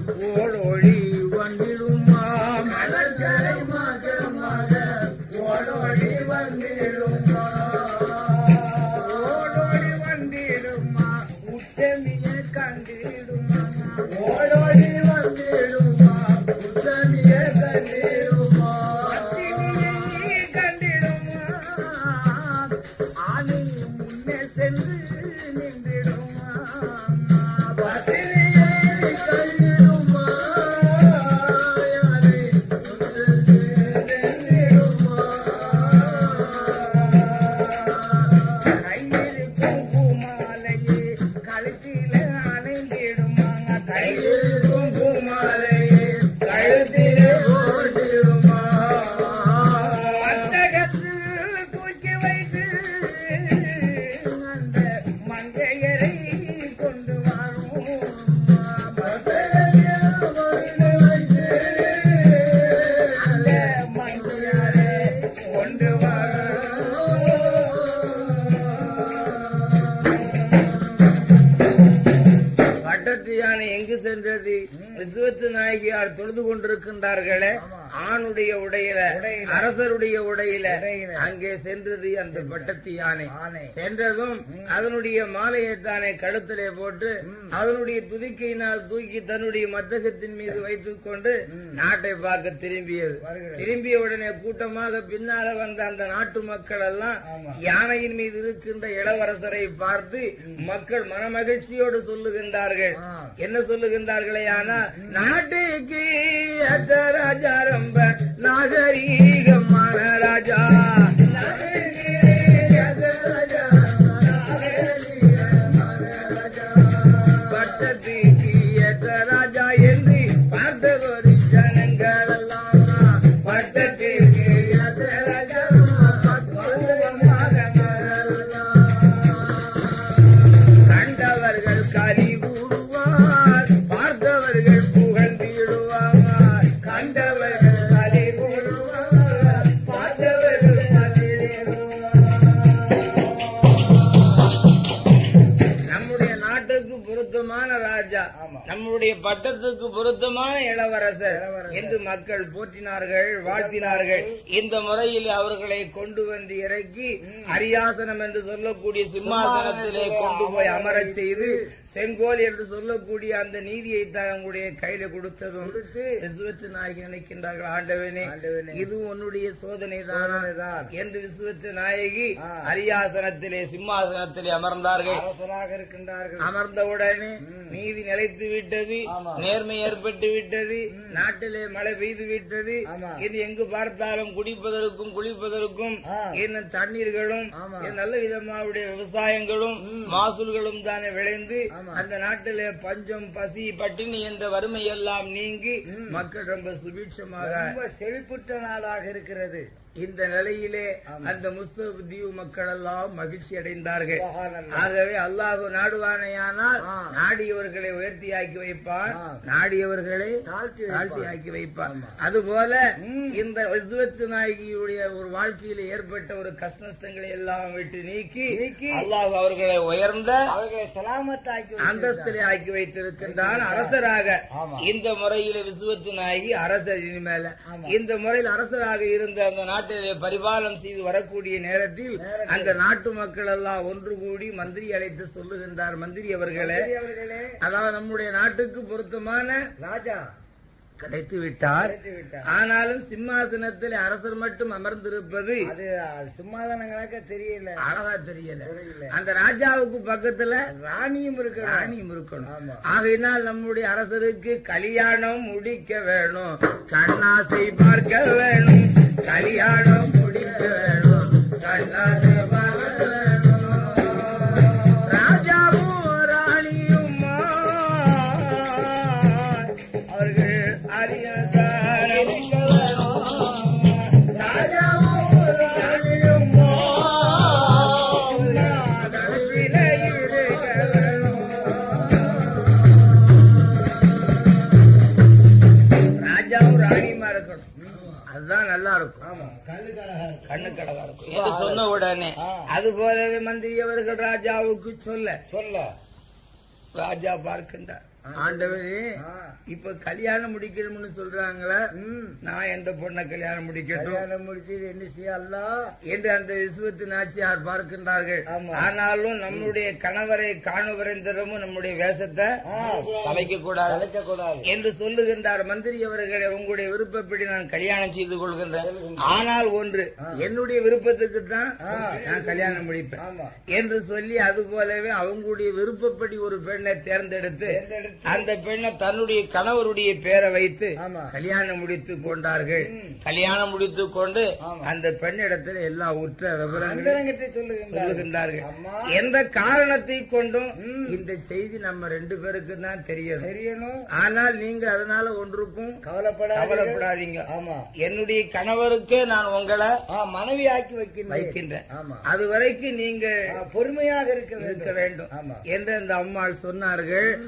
ஓடோடி வந்திடுமா கடற்கரை மார்க்கமாக ஓடோடி வந்திடுமா ஓடோடி வந்திடுமா உத்தமிய கண்டிடுமா ஓடோடி வந்திடுமா உத்தமிய கண்டிடுமா பத்தினியை கண்டிடுமா ஆணை முன்னே சென்று நின்றிடுமா பத்தினியை கண்டிடுமா யானை முன்னே நின்றிடுமா கையிருக்கும் பூமாலையே கழுத்தில அணைந்திடுமாங்க கையிருக்கும் பூமாலையே கழுத்தில ஓட்டிடுமா மத்தகத்தில் தூக்கி வைத்து அந்த மங்கையரை கொண்டு வரும் மத்தகத்தில் கொண்டு வைத்து அந்த மங்கையரை கொண்டு வரும் பட்டத்து யானை எங்கு சென்றது விசுவத்து நாயகியார் துணை தொழுது கொண்டிருக்கின்றார்களே ஆணுடைய உடையில அரசருடைய உடையில அங்கே சென்றது அந்த பட்டத்து யானை சென்றதும் அதனுடைய மாலையை தானே கழுத்திலே போட்டு அதனுடைய துதிக்கையினால் தூக்கி தன்னுடைய மத்தகத்தின் மீது வைத்துக் கொண்டு நாட்டை பார்க்க திரும்பியது திரும்பிய உடனே கூட்டமாக பின்னால வந்த அந்த நாட்டு மக்கள் எல்லாம் யானையின் மீது இருக்கின்ற இளவரசரை பார்த்து மக்கள் மனமகிழ்ச்சியோடு சொல்லுகின்றார்கள் என்ன சொல்லுகின்றார்களே ஆனா நாட்டுக்கு ஏத்த ராஜா ரொம்ப நாகரீகமான ராஜா நாட்டுக்கு ஏத்த ராஜா பட்டத்துக்கு ஏற்ற ராஜா என்று பார்த்ததொரு ஜனங்கள் எல்லாம் பட்டத்துக்கு ஏற்ற ராஜா கண்டவர்கள் கறி கூடுவார் பார்த்தவர்கள் புகழ்ந்திடுவார் கண்டவர்கள் கறி கூடுவார் பார்த்தவர்கள் நம்முடைய நாட்டுக்கு பொருத்தமான ராஜா நம்முடைய பட்டத்துக்கு பொருத்தமான இளவரசர் என்று மக்கள் போற்றினார்கள் வாழ்த்தினார்கள் இந்த முறையில் அவர்களை கொண்டு வந்து இறக்கி அரியாசனம் என்று சொல்லக்கூடிய சிம்மாசனத்திலே கொண்டு போய் அமரச் செய்து செங்கோல் என்று சொல்லக்கூடிய அந்த நீதியை தங்களுடைய கையில கொடுத்ததும் விசுவத்து நாயகி நினைக்கின்றார்கள் ஆண்டவனே இது உன்னுடைய சோதனை தான் என்று விசுவத்து நாயகி அரியாசனத்திலே சிம்மாசனத்திலே அமர்ந்தார்கள் அரசராக இருக்கின்றார்கள் அமர்ந்தவுடனே நீதி நிலைத்து விட்டது நேர்மை ஏற்பட்டு விட்டது நாட்டிலே மழை பெய்து விட்டது ஆமா. இது எங்கு பார்த்தாலும் குடிப்பதற்கும் குளிப்பதற்கும் ஆ. என்ன தண்ணீர்களும் ஆமா. இது நல்ல விதமாவுடைய விவசாயங்களும் மாசூல்களும் தானே விளைந்து ஆமா. அந்த நாட்டிலே பஞ்சம் பசி பட்டினி என்ற வறுமை எல்லாம் நீங்கி மக்கள் ரொம்ப சுபீட்சமாக ரொம்ப செழிப்புற்ற நாடாக இருக்கிறது இந்த நிலையிலே ஆமா. அந்த முஸ்லிம் தீவு மக்கள் எல்லாம் மகிழ்ச்சி அடைந்தார்கள் சுபஹானல்லாஹ். ஆகவே அல்லாஹ் நாடுவானையானால் ஆ. நாடியவர்களை உயர்த்தியாக்கி வைப்பான் ஆ. நாடியவர்களை தாழ்த்தி வைப்பான். தாழ்த்தி ஆக்கி வைப்பான் ஆமா. அதுபோல ம். இந்த விஸ்வத்து நாயகியுடைய ஒரு வாழ்க்கையில ஏற்பட்ட ஒரு கஷ்டங்களை எல்லாம் விட்டு நீக்கி நீக்கி அல்லாஹ் அவர்களை உயர்ந்த அவர்களை சலாமத்தாக்கி அந்தஸ்திலே ஆக்கி வைத்திருக்கின்றான் அரசராக ஆமா. இந்த முறையில விசுவத்து நாயகி அரசர் இனிமேல ஆமா. இந்த முறையில் அரசராக இருந்த அந்த நாட்டிலே பரிபாலனம் செய்து வரக்கூடிய நேரத்தில் நேரத்தில். அந்த நாட்டு மக்கள் எல்லாம் ஒன்று கூடி மந்திரி அழைத்து சொல்லுகின்றார் மந்திரி அவர்களே அவர்களே அதாவது நம்முடைய நாட்டுக்கு பொருத்தமான ராஜா கிடைத்து விட்டார் கிடைத்து விட்டார். ஆனாலும் சிம்மாசனத்தில் அரசர் மட்டும் அமர்ந்திருப்பது அது சிம்மாதனங்களாக்க தெரியல அழகா தெரியல தெரியல. அந்த ராஜாவுக்கு பக்கத்துல ராணியும் இருக்கணும் ராணியும் இருக்கணும் ஆமா. ஆகையினால் நம்முடைய அரசருக்கு கல்யாணம் முடிக்க வேணும் கண்ணாசை பார்க்க வேணும் கல்யாணம் முடிக்க வேணும் கண்ணாசை பார்க்க வேணும் ராஜாவும் ராணியும் அவர்கள் அறியாதாரம் ராஜாவும் ராணியும் கடைசியிலே இருக்க வேணும் ராஜாவும் ராணியுமா இருக்கணும் அதுதான் நல்லா இருக்கும் ஆமா கண்ணுக்கு அழகா இருக்கு. கண்ணுக்கு அழகா இருக்கும் என்று சொன்ன உடனே ஆ. அது போலவே மந்திரி அவர்கள் ராஜாவுக்கு சொல்ல சொல்ல ராஜா பார்க்கின்றார் ஆண்டவரே ஆ. இப்ப கல்யாணம் முடிக்கணும்னு சொல்றாங்களே ம். நான் எந்த பொண்ணை கல்யாணம் முடிக்கட்டும் கல்யாணம் முடிச்சு என்ன செய்யலாம் என்று அந்த விசுவத்து நாச்சியார் பார்க்கின்றார்கள் ஆமா. ஆனாலும் நம்முடைய கணவரை காணுவரைந்தரமும் நம்முடைய வேஷத்தை கலைக்க கூடாது கலைக்க கூடாது என்று சொல்லுகின்றார் மந்திரி அவர்களே உங்களுடைய விருப்பப்படி நான் கல்யாணம் செய்து கொள்கின்றேன் ஆனால் ஒன்று என்னுடைய விருப்பத்துக்கு தான் நான் கல்யாணம் முடிப்பேன் ஆமா என்று சொல்லி அது போலவே அவங்களுடைய விருப்பப்படி ஒரு பெண்ணை தேர்ந்தெடுத்து தேர்ந்தெடுத்து அந்த பெண்ணை தன்னுடைய கணவருடைய பேரை வைத்து ஆமா. கல்யாணம் முடித்துக் கொண்டார்கள் கல்யாணம் முடித்துக் கொண்டு ஆமா. அந்த பெண்ணிடத்தில் எல்லா உற்ற விவரங்களும் அந்தரங்கிட்ட சொல்லுகின்றார் சொல்லுகின்றார்கள் அம்மா எந்த காரணத்தை கொண்டும் இந்த செய்தி நம்ம ரெண்டு பேருக்கு தான் தெரியும் தெரியணும் ஆனால் நீங்க அதனால ஒன்றுக்கும் கவலைப்படாத கவலைப்படாதீங்க ஆமா என்னுடைய கணவருக்கே நான் உங்களை ஆ, மனைவி ஆக்கி வைக்கின்றேன் வைக்கின்றேன் ஆமா அது வரைக்கும் நீங்க ஆ, பொறுமையாக இருக்க இருக்க வேண்டும் வேண்டும் ஆமா என்று அந்த அம்மாள் சொன்னார்கள் அதன்படி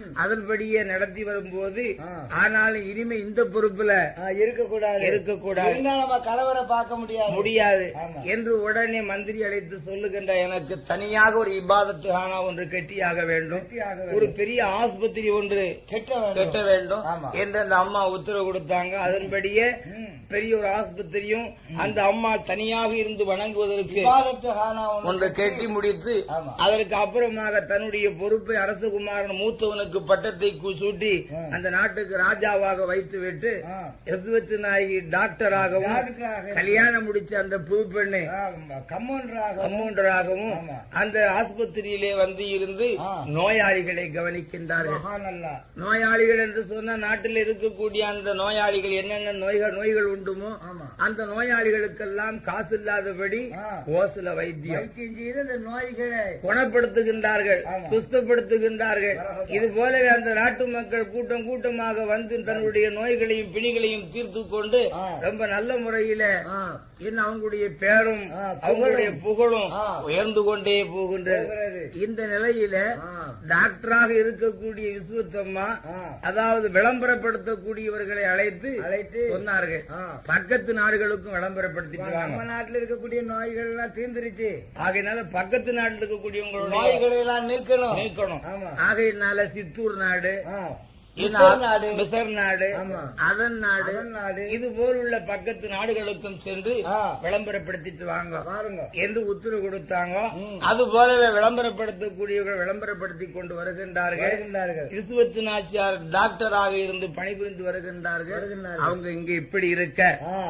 நல்லபடியே நடத்தி வரும்போது ஆ. ஆனாலும் இனிமே இந்த பொறுப்புல இருக்க கூடாது இருக்கக்கூடாது. இருந்தா நம்ம கணவரை பார்க்க முடியாது முடியாது ஆமா. என்று உடனே மந்திரி அழைத்து சொல்லுகின்ற எனக்கு தனியாக ஒரு இபாதத்து ஹானா ஒன்று கட்டியாக வேண்டும் கட்டியாக வேண்டும். ஒரு பெரிய ஆஸ்பத்திரி ஒன்று கெட்ட வேண்டும். கட்ட வேண்டும் ஆமா. என்று அந்த அம்மா உத்தரவு கொடுத்தாங்க அதன்படியே ம். பெரிய ஒரு ஆஸ்பத்திரியும் அந்த அம்மா தனியாக இருந்து வணங்குவதற்கு விவாதத்து ஹானா ஒண்ணு ஒன்று கட்டி முடித்து ஆமா. அதற்கு அப்புறமாக தன்னுடைய பொறுப்பை அரசகுமாரன் மூத்தவனுக்கு பட்டத்தை கு- சூட்டி ஆ. அந்த நாட்டுக்கு ராஜாவாக வைத்துவிட்டு ஆ. யசுவத்து நாயகி டாக்டராகவும் டாக்டராக. கல்யாணம் முடிச்ச அந்த புது பெண்ணு ஆமா, கம்மன்றாக கம்பவுண்டராகவும் ஆமா. அந்த ஆஸ்பத்திரியிலே வந்து இருந்து ஆ. நோயாளிகளை கவனிக்கின்றார்கள் மகானல்லா. நோயாளிகள் என்று சொன்ன நாட்டில் இருக்கக்கூடிய அந்த நோயாளிகள் என்னென்ன நோய்கள் நோய்கள் உண்டுமோ ஆமா. அந்த நோயாளிகளுக்கெல்லாம் காசு இல்லாதபடி ஆ. ஓசுல வைத்தியம் வைத்தியம் செய்து இந்த நோய்களை குணப்படுத்துகின்றார்கள் ஆமா. சுஸ்தப்படுத்துகின்றார்கள் வரகதா. இது போலவே அந்த நாட்டு மக்கள் கூட்டம் கூட்டமாக வந்து தன்னுடைய நோய்களையும் பிணிகளையும் தீர்த்து கொண்டு ஆ. ரொம்ப நல்ல முறையில ஆ. என்ன அவங்களுடைய பேரும் ஆ, புகழும். அவங்களுடைய புகழும் ஆ. உயர்ந்து கொண்டே போகின்றது போகிறது. இந்த நிலையில ஆ. டாக்டராக இருக்கக்கூடிய விசுவத்தம்மா ஆ. அதாவது விளம்பரப்படுத்தக்கூடியவர்களை அழைத்து அழைத்து சொன்னார்கள் ஆ. பக்கத்து நாடுகளுக்கும் விளம்பரப்படுத்திட்டு நம்ம வாங்க நாட்டுல இருக்கக்கூடிய நோய்கள் எல்லாம் தீர்ந்துருச்சு ஆகையினால பக்கத்து நாட்டில் இருக்கக்கூடியவங்களுடைய நோய்களை எல்லாம் நீக்கணும் நீக்கணும் ஆமா. ஆகையினால சித்தூர் நாடு ஆ. இன்னும் மிஸ்ர் நாடு. மிஸ்ர் நாடு ஆமா. அதன் நாடு அதன் நாடு. இது போலுள்ள பக்கத்து நாடுகளுக்கும் சென்று ஆ. விளம்பரப்படுத்திட்டு வாங்க பாருங்க என்று உத்தரவு கொடுத்தாங்க ம். அது போலவே விளம்பரப்படுத்தக்கூடியவர்கள் விளம்பரப்படுத்தி கொண்டு வருகின்றார்கள் வருகின்றார்கள் கிறிஸ்துவத்து நாச்சியார் டாக்டராக இருந்து பணிபுரிந்து வருகின்றார்கள் வருகின்றார்கள். அவங்க இங்க இப்படி இருக்க ஆ.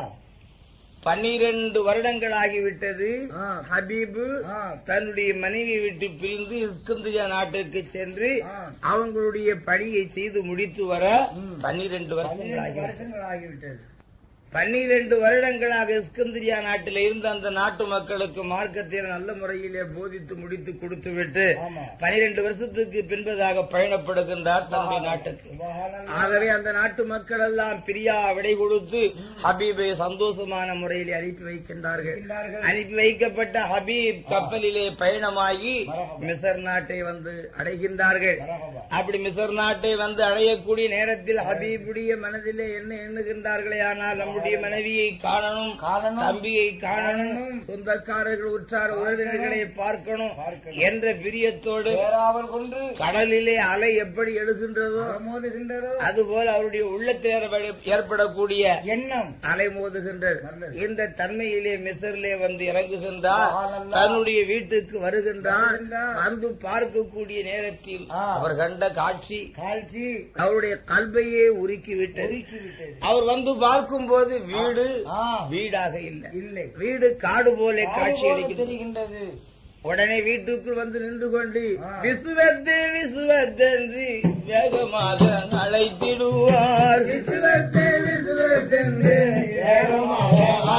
பன்னிரண்டு வருடங்கள் ஆகிவிட்டது ஆ. ஹபீபு ஆ. தன்னுடைய மனைவியை விட்டு பிரிந்து இஸ்கந்திரியா நாட்டுக்கு சென்று ஆ. அவங்களுடைய பணியை செய்து முடித்து வர ம். பன்னிரண்டு வருஷங்கள் பன்னிரண்டு ஆகிவிட்டது வருஷங்கள் ஆகிவிட்டது பன்னிரண்டு வருடங்களாக இஸ்கந்திரியா நாட்டில் இருந்த அந்த நாட்டு மக்களுக்கு மார்க்கத்தை நல்ல முறையிலே போதித்து முடித்து கொடுத்து விட்டு ஆமா. பனிரெண்டு வருஷத்துக்கு பின்பதாக பயணப்படுகின்றார் தன்னுடைய நாட்டுக்கு சுபஹானல்லாஹ். ஆகவே அந்த நாட்டு மக்கள் எல்லாம் பிரியா விடை கொடுத்து ஹபீபை சந்தோஷமான முறையில் அனுப்பி வைக்கின்றார்கள் வைக்கின்றார்கள். அனுப்பி வைக்கப்பட்ட ஹபீப் கப்பலிலே பயணமாகி மரஹபா. மிசர் நாட்டை வந்து அடைகின்றார்கள் மரஹபா. அப்படி மிசர் நாட்டை வந்து அடையக்கூடிய நேரத்தில் ஹபீபுடைய மனதிலே என்ன எண்ணுகின்றார்களே ஆனால் நம்முடைய மனைவியை காணணும் காணணும். தம்பியை காணணும் காணணும். சொந்தக்காரர்கள் உற்றார உறவினர்களை பார்க்கணும் பார்க்கணும். என்ற பிரியத்தோடு பேராவல் கொண்டு கடலிலே அலை எப்படி எழுகின்றதோ மோதுகின்றதோ அதுபோல அவருடைய உள்ளத்தில் ஏற்பட- ஏற்படக்கூடிய எண்ணம் அலை மோதுகின்றது நல்லது. இந்த தன்மையிலே மிசர்லே வந்து இறங்குகின்றார் சுப்ஹானல்லாஹ். தன்னுடைய வீட்டுக்கு வருகின்றார் வருகின்றார். வந்து பார்க்கக்கூடிய நேரத்தில் ஆ. அவர் கண்ட காட்சி காட்சி அவருடைய கல்வையே உருக்கி விட்டது ஒதுக்கி விட்டது அவர் வந்து பார்க்கும்போது வீடு ஆ. வீடாக இல்லை இல்லை வீடு காடு போல காட்சி காடு அளிக்கிறது தெரிகின்றது உடனே வீட்டுக்குள் வந்து நின்று கொண்டு ஆ. விசுவத்தே விசுவத்தென்று வேகமாக அழைத்திடுவார் விசுவத்தே விசுவத்தென்று வேகமாக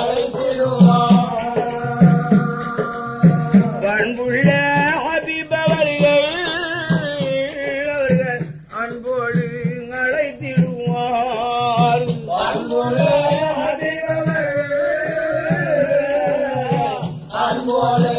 அழைத்திடுவார் பண்புள்ள ஹபீப் அவர்கள் அவர்கள் அன்போடு அழைத்திடுவார் அன்புள்ள ஹபீப் அவர்கள் அன்போடு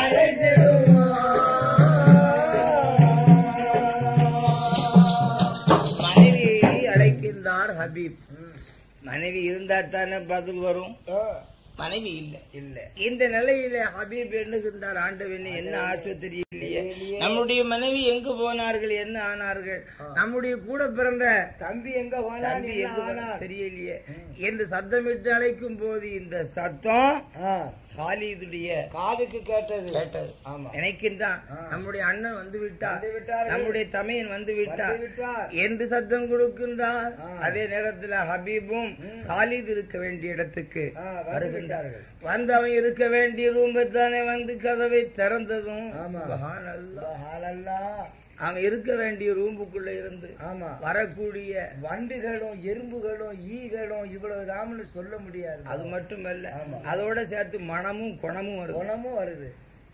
மனைவியை அழைக்கின்றார் ஹபீப் மனைவி இருந்தா தானே பதில் வரும் ஆ, மனைவி இல்ல இல்ல இந்த நிலையில ஹபீப் எண்ணுகின்றார் ஆண்டவனே என்ன ஆஸ்பத்திரி இல்லையே நம்முடைய மனைவி எங்கு போனார்கள் என்ன ஆனார்கள் நம்முடைய கூட பிறந்த தம்பி எங்க போனா தம்பி எங்கு போனார் தெரியலையே என்று சத்தமிட்டு அழைக்கும் போது இந்த சத்தம் ஹாலிதுடைய காதுக்கு கேட்டது கேட்டது ஆமா நினைக்கின்றான் நம்முடைய அண்ணன் வந்து விட்டார் வந்து விட்டார்கள். நம்முடைய தமையன் வந்து விட்டார் வந்து விட்டார். என்று சத்தம் கொடுக்கின்றார் ஆ. அதே நேரத்தில் ஹபீபும் ஹாலித் இருக்க வேண்டிய இடத்துக்கு ஆ, வந்து வருகின்றார்கள் விட்டார்கள். வந்து அவன் இருக்க வேண்டிய ரூமை தானே வந்து கதவை திறந்ததும் ஆமா. சுப்ஹானல்லாஹ். சுபஹானல்லாஹ். அங்க இருக்க வேண்டிய ரூமுக்குள்ள இருந்து ஆமா வரக்கூடிய வண்டுகளும் எறும்புகளும் ஈகளும் இவ்வளவு தாம்னு சொல்ல முடியாது அது மட்டுமல்ல ஆமா. அதோட சேர்த்து மனமும் குணமும் வருது குணமும் வருது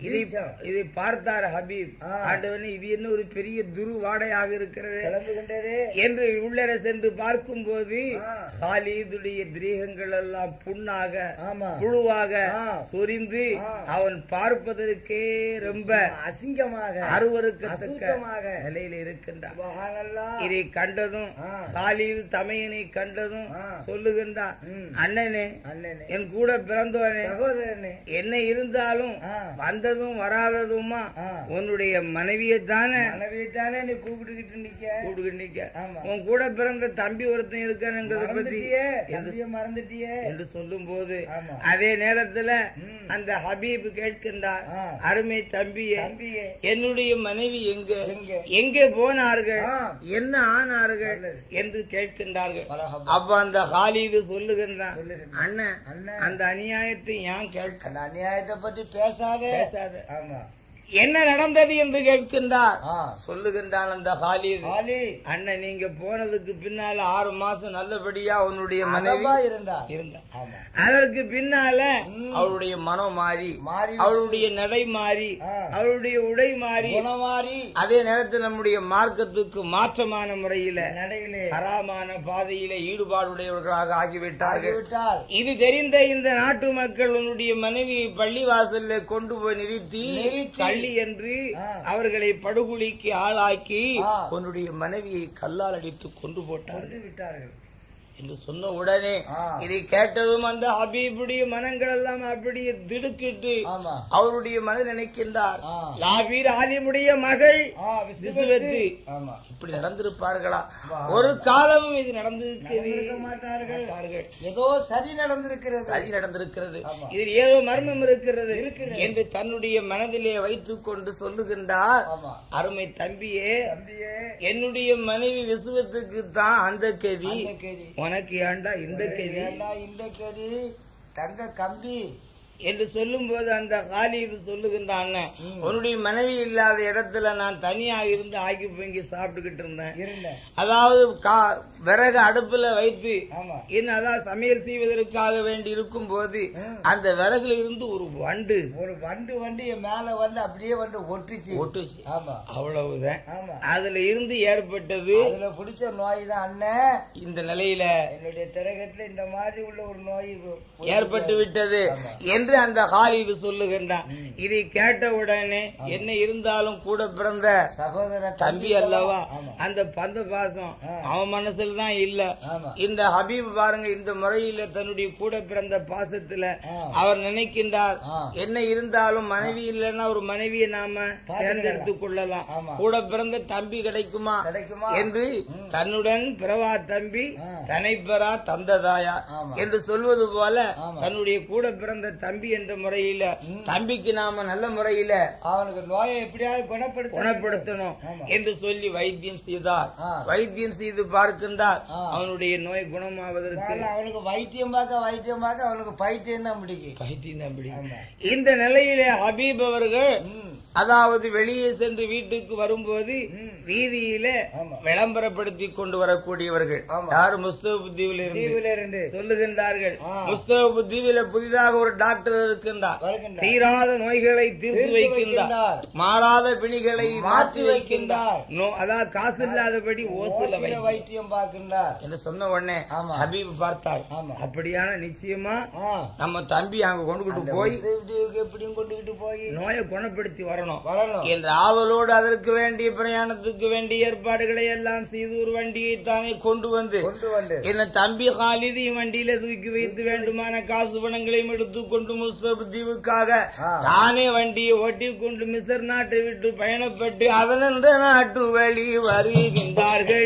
இதை ஈச்சம். இதை பார்த்தார் ஹபீப் ஆ. ஆண்டவனே இது என்ன ஒரு பெரிய துருவாடையாக இருக்கிறது கிளம்புகின்றதே என்று உள்ளர சென்று பார்க்கும்போது ஆ. ஹாலிதுடைய திரேகங்கள் எல்லாம் புண்ணாக ஆமா புழுவாக ஆ. சொரிந்து ஆ. அவன் பார்ப்பதற்கே ரொம்ப அசிங்கமாக அருவருக்கத்தக்க அசுத்தமாக நிலையில் இருக்கின்றான் சுபஹானல்லாஹ். இதை கண்டதும் ஆ. ஹாலிது தமையனை கண்டதும் ஆ. சொல்லுகின்றான் ம். அண்ணனே அண்ணனே என் கூட பிறந்தவனே சகோதரனே என்ன இருந்தாலும் ஆ. வந்ததும் வராததுமா ஆ. உன்னுடைய மனைவியை தானே மனைவியைத்தானே நீ கூப்பிட்டுக்கிட்டு நிக்க கூப்பிட்டு நிக்க ஆமா. உன் கூட பிறந்த தம்பி ஒருத்தன் இருக்கானுங்கிறத பத்தி மறந்துட்டியே என்று தம்பிய மறந்துட்டியே என்று சொல்லும் போது ஆமா. அதே நேரத்துல ம். அந்த ஹபீப் கேட்கின்றார் ஆ. அருமை தம்பியே தம்பியே என்னுடைய மனைவி எங்க எங்கே? எங்கே போனார்கள் ஆ. என்ன ஆனார்கள் நல்லது. என்று கேட்கின்றார்கள் பலஹம். அப்ப அந்த ஹாலிது சொல்லுகின்றான் சொல்லுகின்றான். அண்ணன் அண்ணன். அந்த அநியாயத்தை ஏன் கேட்க அந்த அநியாயத்தை பத்தி பேசாத பேசாத ஆமா என்ன நடந்தது என்று கேட்கின்றார் ஆ. சொல்லுகின்றான் அந்த ஹாலிது ஆலி அண்ணன் நீங்க போனதுக்கு பின்னால ஆறு மாசம் நல்லபடியா உன்னுடைய மனைவி அழகா இருந்தா இருந்தா ஆமா அதற்கு பின்னால ம். அவளுடைய மனம் மாறி மாறி அவளுடைய நடை மாறி ஆ. அவளுடைய உடை மாறி குணமாறி அதே நேரத்தில் நம்முடைய மார்க்கத்துக்கு மாற்றமான முறையில நடையிலே ஹராமான பாதையில ஈடுபாடுடையவர்களாக ஆகிவிட்டார்கள் ஆகிவிட்டால் இது தெரிந்த இந்த நாட்டு மக்கள் உன்னுடைய மனைவியை பள்ளிவாசல்ல கொண்டு போய் நிறுத்தி நிறுத்தி. கள்ளி என்று ஆ. அவர்களை படுகொலிக்கு ஆளாக்கி ஆ. உன்னுடைய மனைவியை கல்லால் அடித்து கொண்டு போட்டார்கள் கொண்டு விட்டார்கள் என்று சொன்ன உடனே ஆ. இதை கேட்டதும் அந்த ஹபீபுடைய மனங்கள் எல்லாம் அப்படியே திடுக்கிட்டு ஆமா அவருடைய மனதில் நினைக்கின்றார் ஆ. லாபீர் ஆலிமுடைய மகள் ஆ, விசுவத்து. ஆமா இப்படி நடந்திருப்பார்களா வா. ஒரு காலமும் இது நடந்திருக்கவே நடந்திருக்க மாட்டார்கள். மாட்டார்கள். ஏதோ சரி நடந்திருக்கிறது சரி நடந்திருக்கிறது ஆமா. இதில் ஏதோ மர்மம் இருக்கிறது இருக்கிறது. என்று தன்னுடைய மனதிலே வைத்துக் கொண்டு சொல்லுகின்றார் ஆமா அருமை தம்பியே தம்பியே என்னுடைய மனைவி விசுவத்துக்கு தான் அந்த கதி அந்த கேடி உனக்கு ஏண்டா இந்த கதி ஏண்டா இந்த கேடி தங்க கம்பி என்று சொல்லும் போது அந்த காலி இது சொல்லுகின்றான் ம். உன்னுடைய மனைவி இல்லாத இடத்துல நான் தனியா இருந்து ஆக்கி பொங்கி சாப்பிட்டுக்கிட்டு இருந்தேன் இருந்தேன் அதாவது கா- விறகு அடுப்புல வைத்து ஆமா இன்னும் அதான் சமையல் செய்வதற்காக வேண்டி இருக்கும் போது ம். அந்த விறகுல இருந்து ஒரு வண்டு ஒரு வண்டு வண்டு என் மேல வந்து அப்படியே வந்து ஒட்டுச்சு ஒட்டுச்சு ஆமா அவ்வளவுதான் ஆமா அதுல இருந்து ஏற்பட்டது அதுல பிடிச்ச நோய் தான் அண்ணன் இந்த நிலையில என்னுடைய திரகத்துல இந்த மாதிரி உள்ள ஒரு நோய் போய் ஏற்பட்டு விட்டது ஆமா. என்று அந்த ஹாலிது சொல்லுகின்றான் இதை கேட்ட உடனே என்ன இருந்தாலும் கூட பிறந்த சகோதர தம்பி அல்லவா ஆமா அந்த பந்த பாசம் ஆ. அவன் மனசுல தான் இல்ல ஆமா இந்த ஹபீப் பாருங்க இந்த முறையில தன்னுடைய கூட பிறந்த பாசத்துல ஆ. அவர் நினைக்கின்றார் ஆ. என்ன இருந்தாலும் மனைவி இல்லைன்னா ஒரு மனைவியை நாம பார்த்துக்கலாம். தேர்ந்தெடுத்துக் கொள்ளலாம் ஆமா. கூட பிறந்த தம்பி கிடைக்குமா கிடைக்குமா என்று ம். தன்னுடன் பிறவா தம்பி ஆ. தனை பெறா தந்ததாயா ஆமா. என்று சொல்வது போல ஆமா. தன்னுடைய கூட பிறந்த தம்பி என்ற முறையில ம். தம்பிக்கு நாம நல்ல முறையில அவனுக்கு நோயை எப்படியாவது குணப்படுத்த குணப்படுத்தணும் ஆமா. என்று சொல்லி வைத்தியம் செய்தார் ஆ. வைத்தியம் செய்து பார்க்கின்றார் ஆ. அவனுடைய நோய் குணமாவதற்கு அதனால அவனுக்கு வைத்தியம் பார்க்க வைத்தியம் பார்க்க அவனுக்கு பைத்தியம் தான் பிடிக்கும் வைத்தியம் தான் பிடிக்கும். ஆமா. இந்த நிலையிலே ஹபீப் அவர்கள் ம். அதாவது வெளியே சென்று வீட்டுக்கு வரும்போது ம். வீதியில ஆமா. விளம்பரப்படுத்தி கொண்டு வரக்கூடியவர்கள் ஆமா. யார் முஸ்தபு தீவில் இருந்து தீவுல இருந்து சொல்லுகின்றார்கள் ஆ. முஸ்தபு தீவில புதிதாக ஒரு டாக்டர் இருக்கின்றார் வருகின்றார். தீராத நோய்களை தீர்த்து தீர்த்து வைக்கின்றார் வைக்கின்றார். மாறாத பிணிகளை மாற்றி மாற்றி வைக்கின்றார். வைக்கின்றார் நோ- அதாவது காசு இல்லாதபடி ஓசுல ஓசில வைக்கின்றார் வைத்தியம் பார்க்கின்றார் என்று சொன்ன உடனே ஆமா. ஹபீப் பார்த்தார் ஆமா. அப்படியான நிச்சயமா ஆ. நம்ம தம்பி அங்க கொண்டுகிட்டு அந்த போய் முஸ்லிம்களுக்கு எப்படியும் கொண்டுகிட்டு போய் நோயை குணப்படுத்தி வரணும் வரணும் என்ற ஆவலோடு அதற்கு வேண்டிய பிரயாணத்துக்கு வேண்டிய ஏற்பாடுகளை எல்லாம் செய்து ஒரு வண்டியை தானே கொண்டு வந்து கொண்டு வந்து என்ன தம்பி காலிதையும் வண்டியில தூக்கி வைத்து வேண்டுமான காசு பணங்களையும் எடுத்துக் கொண்டு முஸ்தப் தீவுக்காக ஆ. தானே வண்டியை ஓட்டி கொண்டு மிசர் நாட்டை விட்டு பயணப்பட்டு அதனென்ற நாட்டு வழி வருகின்றார்கள்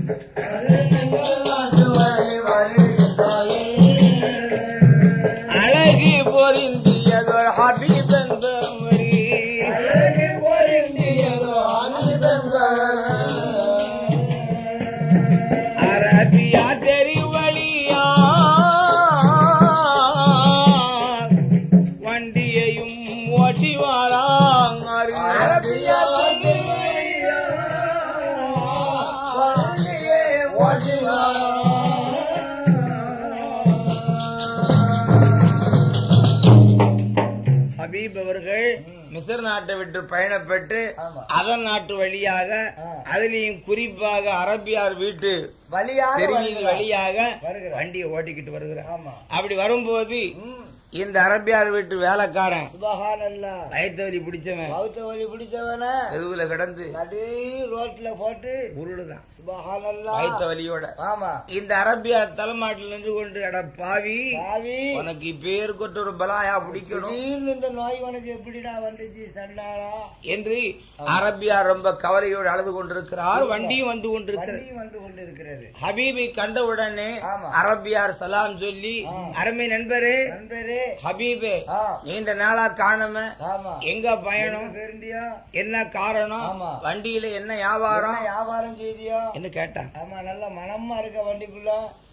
அழகு பொருந்தியதோர் ஹபீப் என்பவரி அரபியா தெரிவழியா வண்டியையும் ஓட்டி வாராங் அரபியா தெரிவழியா வண்டியை ஓட்டி ஹபீப் அவர்கள் மிசர் நாட்டை விட்டு பயணப்பட்டு ஆமா. அதன் நாட்டு வழியாக ஆ. அதுலயும் குறிப்பாக அரபியார் வீட்டு வழியாக தெருவீதி வருகிறார். வழியாக வருகிறார். வண்டியை ஓட்டிக்கிட்டு வருகிறார் ஆமா அப்படி வரும்போது ம். இந்த அரபியார் வீட்டு வேலைக்காரன் சுபஹானல்லாஹ் வயிற்றுவலி பிடிச்சவன் பௌத்த வழி பிடிச்சவன தெருவுல கிடந்து நடு ரோட்ல போட்டு உருளுதான் சுபஹானல்லாஹ் வயிற்று வலியோட ஆமா இந்த அரபியார் தலைமாட்டில் நின்று கொண்டு அட பாவி பாவி உனக்கு பேர் கொட்ட ஒரு பலாயா பிடிக்கணும் திடீர்னு இந்த நோய் உனக்கு எப்படிடா வந்துச்சு சண்டாளா என்று அரபியார் ரொம்ப கவலையோடு அழுது கொண்டிருக்கிறார் வண்டியும் வந்து கொண்டிருக்கிறது வண்டி வந்து கொண்டு இருக்கிறது ஹபீபை கண்டவுடனே ஆமா. அரபியார் சலாம் சொல்லி ஆ. அருமை நண்பரே நண்பரே ஹபீபே ஆ நீண்ட நாளா காணாம ஆமா எங்க பயணம் பேருந்தியா என்ன காரணம் ஆமா. வண்டியில என்ன வியாபாரம் என்ன வியாபாரம் செய்தியா என்று கேட்டான் ஆமா நல்ல மனமா இருக்க வண்டிக்குள்ள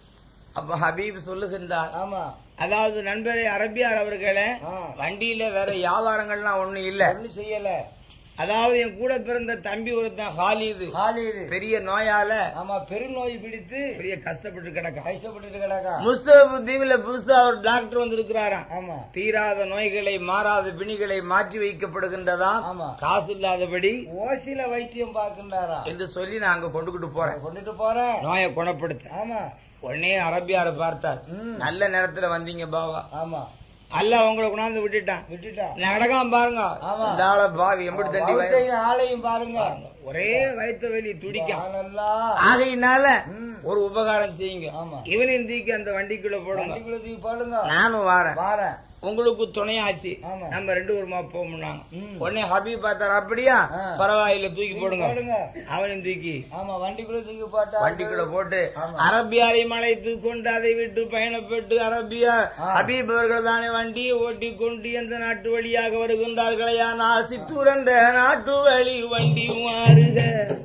அப்ப ஹபீப் சொல்லுகின்றார் ஆமா அதாவது நண்பரே அரபியார் அவர்களே ஆ. வண்டியில வேற வியாபாரங்கள்லாம் ஒண்ணும் இல்ல ஒண்ணும் செய்யல அதாவது என் கூட பிறந்த தம்பி ஒருத்தன் ஹாலிது ஹாலிது பெரிய நோயால ஆமா பெருநோய் பிடித்து பெரிய கஷ்டப்பட்டு கிடக்கான் கஷ்டப்பட்டு கிடக்கா முஸ்தபு தீவுல புதுசா ஒரு டாக்டர் வந்திருக்கிறாராம் ஆமா தீராத நோய்களை மாறாத பிணிகளை மாற்றி வைக்கப்படுகின்றதாம் ஆமா. காசு இல்லாதபடி ஓசில வைத்தியம் பார்க்கின்றாரா என்று சொல்லி நான் அங்க கொண்டுகிட்டு போறேன் கொண்டுட்டு போறேன் நோயை குணப்படுத்த ஆமா உடனே அரபியார பார்த்தார் ம். நல்ல நேரத்துல வந்தீங்க பாவா ஆமா அல்ல உங்களை கொண்டாந்து விட்டுட்டான் விட்டுட்டா நடக்காம பாருங்க ஆமா. இந்த ஆளை பாவி எப்படி தண்டி வய- வயிற்றையும் ஆளையும் பாருங்க ஒரே வயிற்று வெளி துடிக்கும் ஆனல்லா. ஆகையினால ம். ஒரு உபகாரம் செய்யுங்க ஆமா இவனையும் தூக்கி அந்த வண்டிக்குள்ள போடுங்க வண்டிக்குள்ள தூக்கி போடுங்க நானும் வாரேன் வாரேன் உங்களுக்கு துணையாச்சு ஆமா. நம்ம ரெண்டு ஒருமா போமுன்னாங்க ம். உடனே ஹபீப் பார்த்தாரு அப்படியா ஆ. பரவாயில்ல தூக்கி போடுங்க போடுங்க அவனையும் தூக்கி ஆமா வண்டிக்குள்ள தூக்கி போட்டா வண்டிக்குள்ள போட்டு ஆமா. அரபியாரை மலைத்து கொண்டு அதை விட்டு பயணப்பட்டு அரபியா ஆ. ஹபீப் அவர்கள் தானே வண்டியை ஓட்டி கொண்டு எந்த நாட்டு வழியாக வருகின்றார்களையா நான் சித்தூரந்த நாட்டு வழி வண்டி மாறுக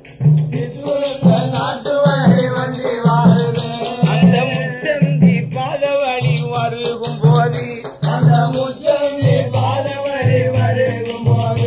நாட்டு வழி வண்டி வாருங்க அந்த முச்சந்தி பாத வழி வருகும் போது அந்த முச்சந்தி பாத வழி வருகும் போது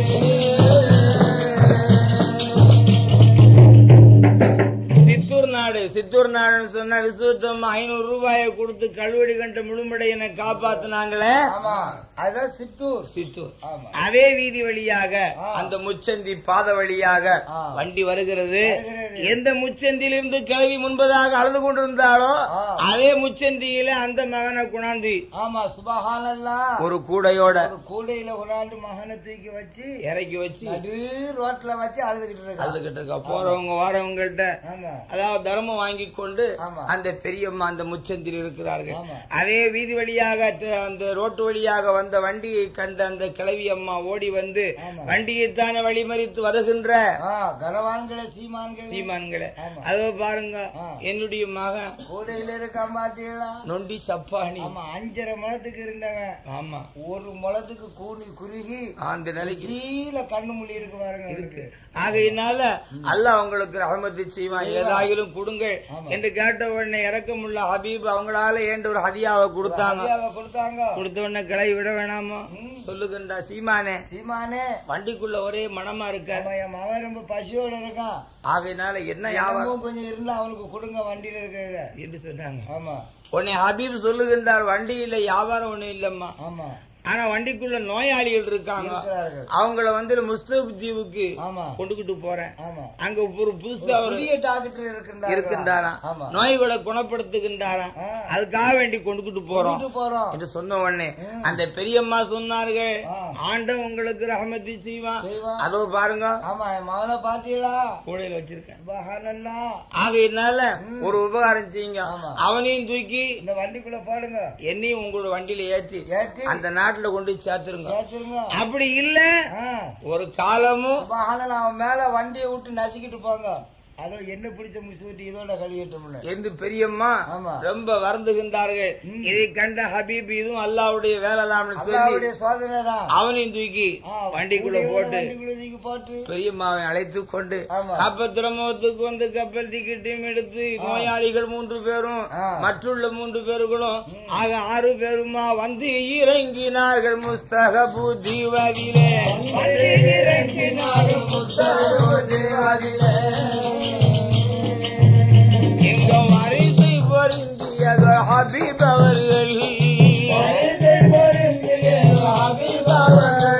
சித்தூர் நாடு சித்தூர் நாடுன்னு சொன்னா விசுவத்தம் ஐநூறு ரூபாயை கொடுத்து கழுவடி கண்ட முழுமடையனை காப்பாத்தினாங்களே ஆமா அதான் சித்தூர் சித்தூர் ஆமா அதே வீதி வழியாக ஆ. அந்த முச்சந்தி பாத வழியாக ஆ. வண்டி வருகிறது வருகிறது. எந்த முச்சந்தியிலிருந்து கிளவி முன்பதாக அழுது கொண்டிருந்தாலோ ஆ. அதே முச்சந்தியில அந்த மகனை குணாந்து ஆமா சுபஹானல்லா ஒரு கூடையோட ஒரு கூடையில கொண்டாந்து மகனை தூக்கி வச்சு இறக்கி வச்சு நடு ரோட்ல வச்சு அழுதுகிட்டு இருக்கா அழுதுகிட்டு இருக்கா போறவங்க வாரவங்கள்ட்ட ஆமா அதாவது தர்மம் வாங்கி கொண்டு ஆமா. அந்த பெரியம்மா அந்த முச்சந்தில் இருக்கிறார்கள் ஆமா. அதே வீதி வழியாக த- அந்த ரோட்டு வழியாக வந்த வண்டியை கண்ட அந்த கிழவி அம்மா ஓடி வந்து ஆமா. வண்டியைத்தானே வழிமறித்து வருகின்ற ஆ, கனவான்களை சீமான்களை சீமான்களை ஆமா. அதோ பாருங்க ஆ. என்னுடைய மகன் கூடையில இருக்க மாட்டீங்களா நொண்டி சப்பானி ஆமா அஞ்சரை முளத்துக்கு இருந்தவன் ஆமா ஒரு முளத்துக்கு கூனி குறுகி அந்த நிலைக்கு கீழே கண்ணு மொழி இருக்கு பாருங்க இருக்கு ஆகையினால அல்லாஹ் உங்களுக்கு ரஹமத்து செய்வான் ஏதாயிலும் கொடுங்கள் ஆமா. என்று கேட்ட உடனே இறக்கமுள்ள ஹபீப் அவங்களால ஏண்ட ஒரு ஹதியாவை கொடுத்தாங்க ஐயாவை கொடுத்தாங்க கொடுத்த உடனே கிளை விட வேணாமா ம். சொல்லுகின்றா சீமானே சீமானே வண்டிக்குள்ள ஒரே மனமா இருக்க ஆமா, என் மகன் ரொம்ப பசியோட இருக்கான் ஆகையினால என்ன வியாபாரம் எனக்கும் கொஞ்சம் இருந்தா அவனுக்கு கொடுங்க வண்டியில இருக்கிறத என்று சொன்னாங்க ஆமா உடனே ஹபீப் சொல்லுகின்றார் வண்டியில வியாபாரம் ஒண்ணும் இல்லம்மா ஆமா ஆனா வண்டிக்குள்ள நோயாளிகள் இருக்காங்க இருக்கிறார்கள் அவங்கள வந்து முஸ்தப் தீவுக்கு ஆமா கொண்டுகிட்டு போறேன் ஆமா அங்க ஒரு புதுசா ஒரு புதிய டாக்டர் இருக்கின்றார்கள் இருக்கின்றாராம் ஆமா நோய்களை குணப்படுத்துகின்றாராம் ஆ. அதுக்காக வேண்டி கொண்டுகிட்டு போறோம் கூட்டிட்டு போறோம் என்று சொன்ன உடனே ம். அந்த பெரியம்மா சொன்னார்கள் ஆ. ஆண்டன் உங்களுக்கு ரஹமதி செய்வான் செய்வான். அதோ பாருங்க ஆமா என் மகனை பாத்தீங்களா கூடையில வச்சிருக்கேன் சுபஹானல்லா ஆகையினால ஒரு உபகாரம் செய்யுங்க ஆமா. அவனையும் தூக்கி இந்த வண்டிக்குள்ள போடுங்க என்னையும் உங்களோட வண்டியில ஏற்றி ஏற்றி அந்த நாட்டுல கொண்டு போய் சேர்த்துருங்க ஏற்றுங்க அப்படி இல்ல ஆ. ஒரு காலமும் சுபஹானல்லா அவன் மேல வண்டியை விட்டு நசுக்கிட்டு போங்க அதோ என்ன பிடிச்ச முசுவிட்டு இதோட கழுவிட்டோம்னு என்று பெரியம்மா ஆமா ரொம்ப வருந்துகின்றார்கள் இதை கண்ட ஹபீப் இதுவும் அல்லாவுடைய வேலைதான்னு சொல்லி அல்லாவுடைய சோதனை தான் அவனையும் தூக்கி வண்டிக்குள்ள போட்டு வண்டிக்குள்ள தூக்கி போட்டு பெரியம்மாவை அழைத்து கொண்டு ஆமா. கப்பத்திரமோத்துக்கு வந்து கப்பல் டிக்கெட்டையும் எடுத்து நோயாளிகள் மூன்று பேரும் ஆ. மற்றுள்ள மூன்று பேர்களும் ஆக ஆறு பேருமா வந்து இறங்கினார்கள் முஸ்தகபு தீவதிலே வந்து இறங்கினார்கள் முஸ்தகபு தீவதிலே எங்க வரிசை பொருந்தியது ஹபீப் அவர்கள் வரிசை பொருந்தியது ஹபீப் அவர்கள்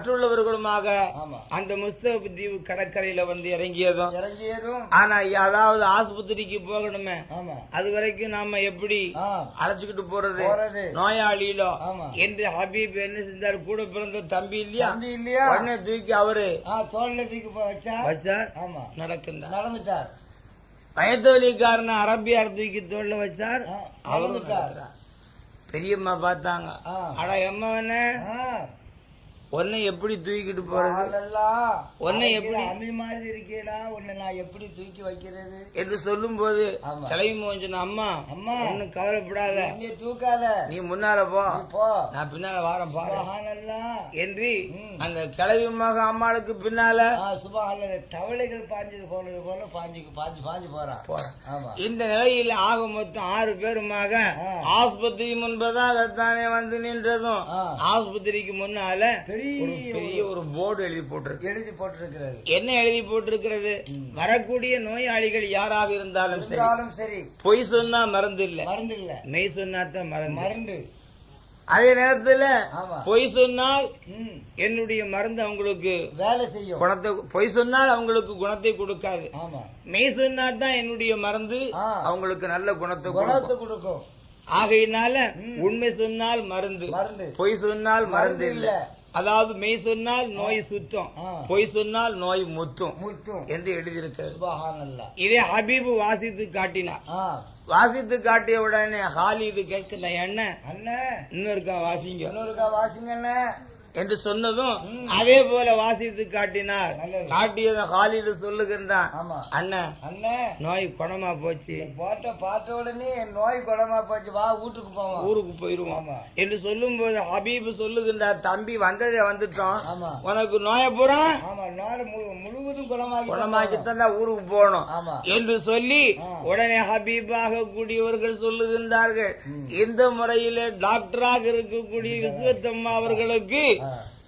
மற்றுள்ளவர்களுமாக ஆமா அந்த முஸ்தபு தீவு கடற்கரையில வந்து இறங்கியதும் இறங்கியதும் ஆனா அதாவது ஆஸ்பத்திரிக்கு போகணுமே ஆமா அது வரைக்கும் நாம எப்படி ஆ அழைச்சுக்கிட்டு போறது போறது நோயாளியிலோ ஆமா. என்று ஹபீப் என்ன செஞ்சார் கூட பிறந்த தம்பி இல்லையா தம்பி இல்லையா உடனே தூக்கி அவரு ஆ தோல்ல தூக்கி போ- வச்சா வச்சார் ஆமா நடக்கின்றார் நடந்துட்டார் வயத்தொலிக்காரன அரபியார் தூக்கி தோல்ல வச்சார் ஆ, அவரும் நடந்துட்டார். நடக்கிறார். பெரியம்மா பார்த்தாங்க ஆ. அட எம்மவனே ஆ உன்னை எப்படி தூக்கிட்டு போறது ஆளெல்லாம் உன்னை அரைக்கிற எப்படி- அம்மி மாதிரி இருக்கேடா உன்னை நான் எப்படி தூக்கி வைக்கிறது என்று சொல்லும் போது ஆமா. கிளம்பி மோஞ்சன அம்மா அம்மா. ஒன்னும் கவலைப்படாத இங்கே தூக்காத நீ முன்னால போ நீ போ நான் பின்னால வாரம் பாரு சுபஹானல்லாஹ். என்று ம். அந்த கிளவி மக அம்மாளுக்கு பின்னால ஆ, சுபஹானல்லாஹ். தவளைகள் பாஞ்சது போனது போல பாஞ்சு பாஞ்சு பாஞ்சு போறான் போறான். ஆமா இந்த நிலையில் ஆக மொத்தம் ஆறு பேருமாக ஆ. ஆஸ்பத்திரி முன்பதாகத்தானே வந்து நின்றதும் ஆ. ஆஸ்பத்திரிக்கு முன்னால பெரிய ஒரு பெரிய ஒரு போர்டு எழுதி போட்டிருக்கு எழுதி போட்டிருக்கிறது என்ன எழுதி போட்டிருக்கிறது ம். வரக்கூடிய நோயாளிகள் யாராக இருந்தாலும் சரி இருந்தாலும் சரி பொய் சொன்னா மருந்து இல்ல மருந்து இல்ல மெய் சொன்னா தான் மருந்து மருந்து அதே நேரத்துல ஆமா பொய் சொன்னால் ம். என்னுடைய மருந்து அவங்களுக்கு வேலை செய்யும் குணத்தை பொய் சொன்னால் அவங்களுக்கு குணத்தை கொடுக்காது ஆமா மெய் சொன்னா தான் என்னுடைய மருந்து ஆ. அவங்களுக்கு நல்ல குணத்தை குணத்தை கொடுக்கும் கொடுக்கும் ஆகையினால ம். உண்மை சொன்னால் மருந்து மருந்து பொய் சொன்னால் மருந்து மருந்து இல்ல இல்ல. அதாவது மெய் சொன்னால் நோய் சுத்தம் ஆ. பொய் சொன்னால் நோய் முத்தும் முத்தும் என்று எழுதியிருக்கிறது சுபஹானல்லாஹ். இதே ஹபீபு வாசித்து காட்டினார் ஆ வாசித்து காட்டிய உடனே ஹாலிது கேட்கல என்ன அண்ணன் இன்னொருக்கா வாசிங்க இன்னொருக்கா வாசிங்கண்ணே என்று சொன்னதும் ம். அதே போல வாசித்து காட்டினார் நல்லது. காட்டியது ஹாலிது சொல்லுகின்றான் ஆமா அண்ணன் அண்ணன் நோய் குணமா போச்சு போட்ட பார்த்த உடனே என் நோய் குணமா போச்சு வா வீட்டுக்கு போவோம் ஊருக்கு போயிருவோம் ஆமா. என்று சொல்லும் போது ஹபீப் சொல்லுகின்றார் தம்பி வந்ததே வந்துட்டோம் ஆமா உனக்கு நோய பூரா ஆமா நோய் முழு- முழுவதும் குணமாகி குணமாக்கித்தான் தான் ஊருக்கு போகணும் ஆமா என்று சொல்லி ஆ. உடனே ஹபீபாக கூடியவர்கள் சொல்லுகின்றார்கள் இந்த முறையிலே டாக்டராக இருக்கக்கூடிய விஸ்வத்தம்மா அவர்களுக்கு ஆ.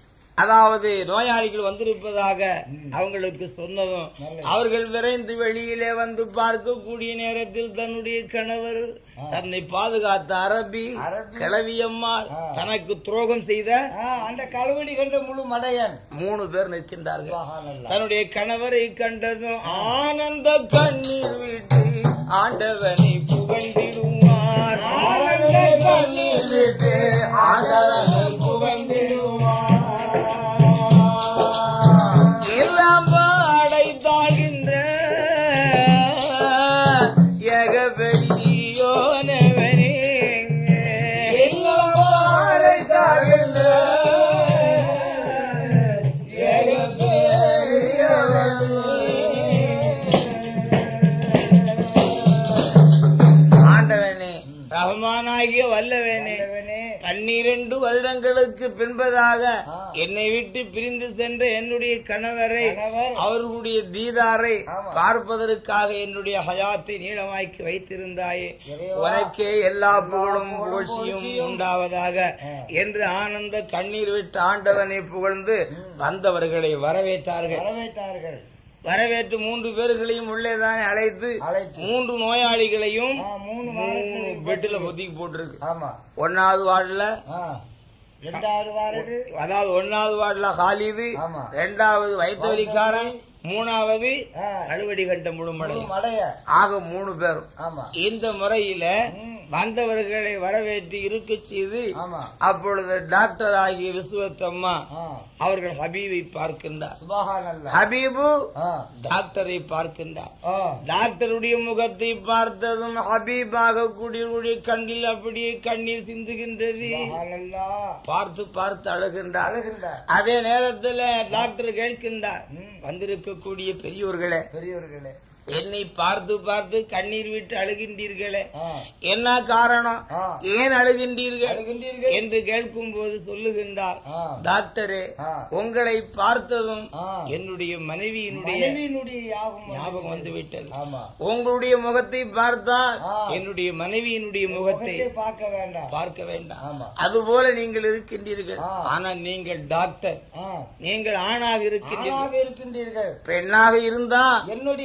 அதாவது நோயாளிகள் வந்திருப்பதாக அவங்களுக்கு சொன்னதும் நல்லது. அவர்கள் விரைந்து வெளியிலே வந்து பார்க்கக்கூடிய நேரத்தில் தன்னுடைய கணவர் ஆ. தன்னை பாதுகாத்த அரபி அரபி. கிளவியம்மாள் ஆ. தனக்கு துரோகம் செய்த ஆ, அந்த கழுவடி கண்ட முழு மடையன் மூணு பேர் நிற்கின்றார்கள் சுபஹானல்லாஹ். தன்னுடைய கணவரை கண்டதும் ஆனந்த கண்ணீர் விட்டு ஆண்டவனை புகழ்ந்திடுவார் ஆனந்த கண்ணீர் விட்டு ஆண்டவனை புகழ்ந்திடுவார் எல்லாம் அடைத்தாகின்ற ஏகபெரியோனவனே எல்லாம் அடைத்தாகின்ற ஆண்டவனே ரஹமானாகிய வல்லவனே ஆண்டவனே, பன்னிரண்டு வருடங்களுக்கு பின்பதாக ஆ. என்னை விட்டு பிரிந்து சென்ற என்னுடைய கணவரை கணவர். அவர்களுடைய தீதாரை ஆமா. பார்ப்பதற்காக என்னுடைய ஹயாத்தை நீளமாக்கி வைத்திருந்தாயே இறைவா. உனக்கே எல்லா புகழும் புகழும் புகழ்ச்சியும் புகழ்ச்சியும் உண்டாவதாக ஆ. என்று ஆனந்த கண்ணீர் விட்டு ஆண்டவனை புகழ்ந்து வந்தவர்களை வரவேற்றார்கள் வரவேற்றார்கள் வரவேற்று மூன்று பேர்களையும் உள்ளேதானே அழைத்து அழைத்து மூன்று நோயாளிகளையும் ஆ, மூணு மூணு வாரத்துக்கு பெட்டில ஒதுக்கி போட்டிருக்கு ஆமா ஒன்னாவது வார்டுல ஆ. ரெண்டாவது வாரது அதாவது ஒன்னாவது வார்டுல ஹாலிது ஆமா. ரெண்டாவது வயிற்றுவலிக்காரன் மூணாவது ஆ. அறுவடி கண்ட முழுமடை முழு மடைய ஆக மூணு பேரும் ஆமா இந்த முறையில ம். வந்தவர்களை வரவேற்று இருக்க செய்து ஆமா அப்பொழுது டாக்டர் ஆகிய விசுவத்தம்மா ஆ. அவர்கள் ஹபீபை பார்க்கின்றார் சுபஹானல்லாஹ். ஹபீபு ஆ. டாக்டரை பார்க்கின்றார் ஆ. டாக்டருடைய முகத்தை பார்த்ததும் ஹபீபாக கூடிய கண்ணில் அப்படியே கண்ணீர் சிந்துகின்றது சுபஹானல்லாஹ். பார்த்து பார்த்து அழுகின்றார் அழுகின்றார் அதே நேரத்துல டாக்டர் கேட்கின்றார் ம். வந்திருக்கக்கூடிய பெரியோர்களே பெரியவர்களே என்னை பார்த்து பார்த்து கண்ணீர் விட்டு அழுகின்றீர்களே ஆ. என்ன காரணம் ஆ. ஏன் அழுகின்றீர்கள் அழுகின்றீர்கள் என்று கேட்கும் போது சொல்லுகின்றார் ஆ. டாக்டரே ஆ. உங்களை பார்த்ததும் ஆ. என்னுடைய மனைவியினுடைய மனைவியினுடைய யாகம் ஞாபகம் வந்து விட்டது ஆமா உங்களுடைய முகத்தை பார்த்தால் ஆ. என்னுடைய மனைவியினுடைய முகத்தை முகத்தை பார்க்க வேண்டாம் பார்க்க வேண்டாம் ஆமா அதுபோல நீங்கள் இருக்கின்றீர்கள் ஆ. ஆனால் நீங்கள் டாக்டர் ஆ. நீங்கள் ஆணாக இருக்கின்றீர்கள் ஆணாக இருக்கின்றீர்கள் பெண்ணாக இருந்தா என்னுடைய மனைவி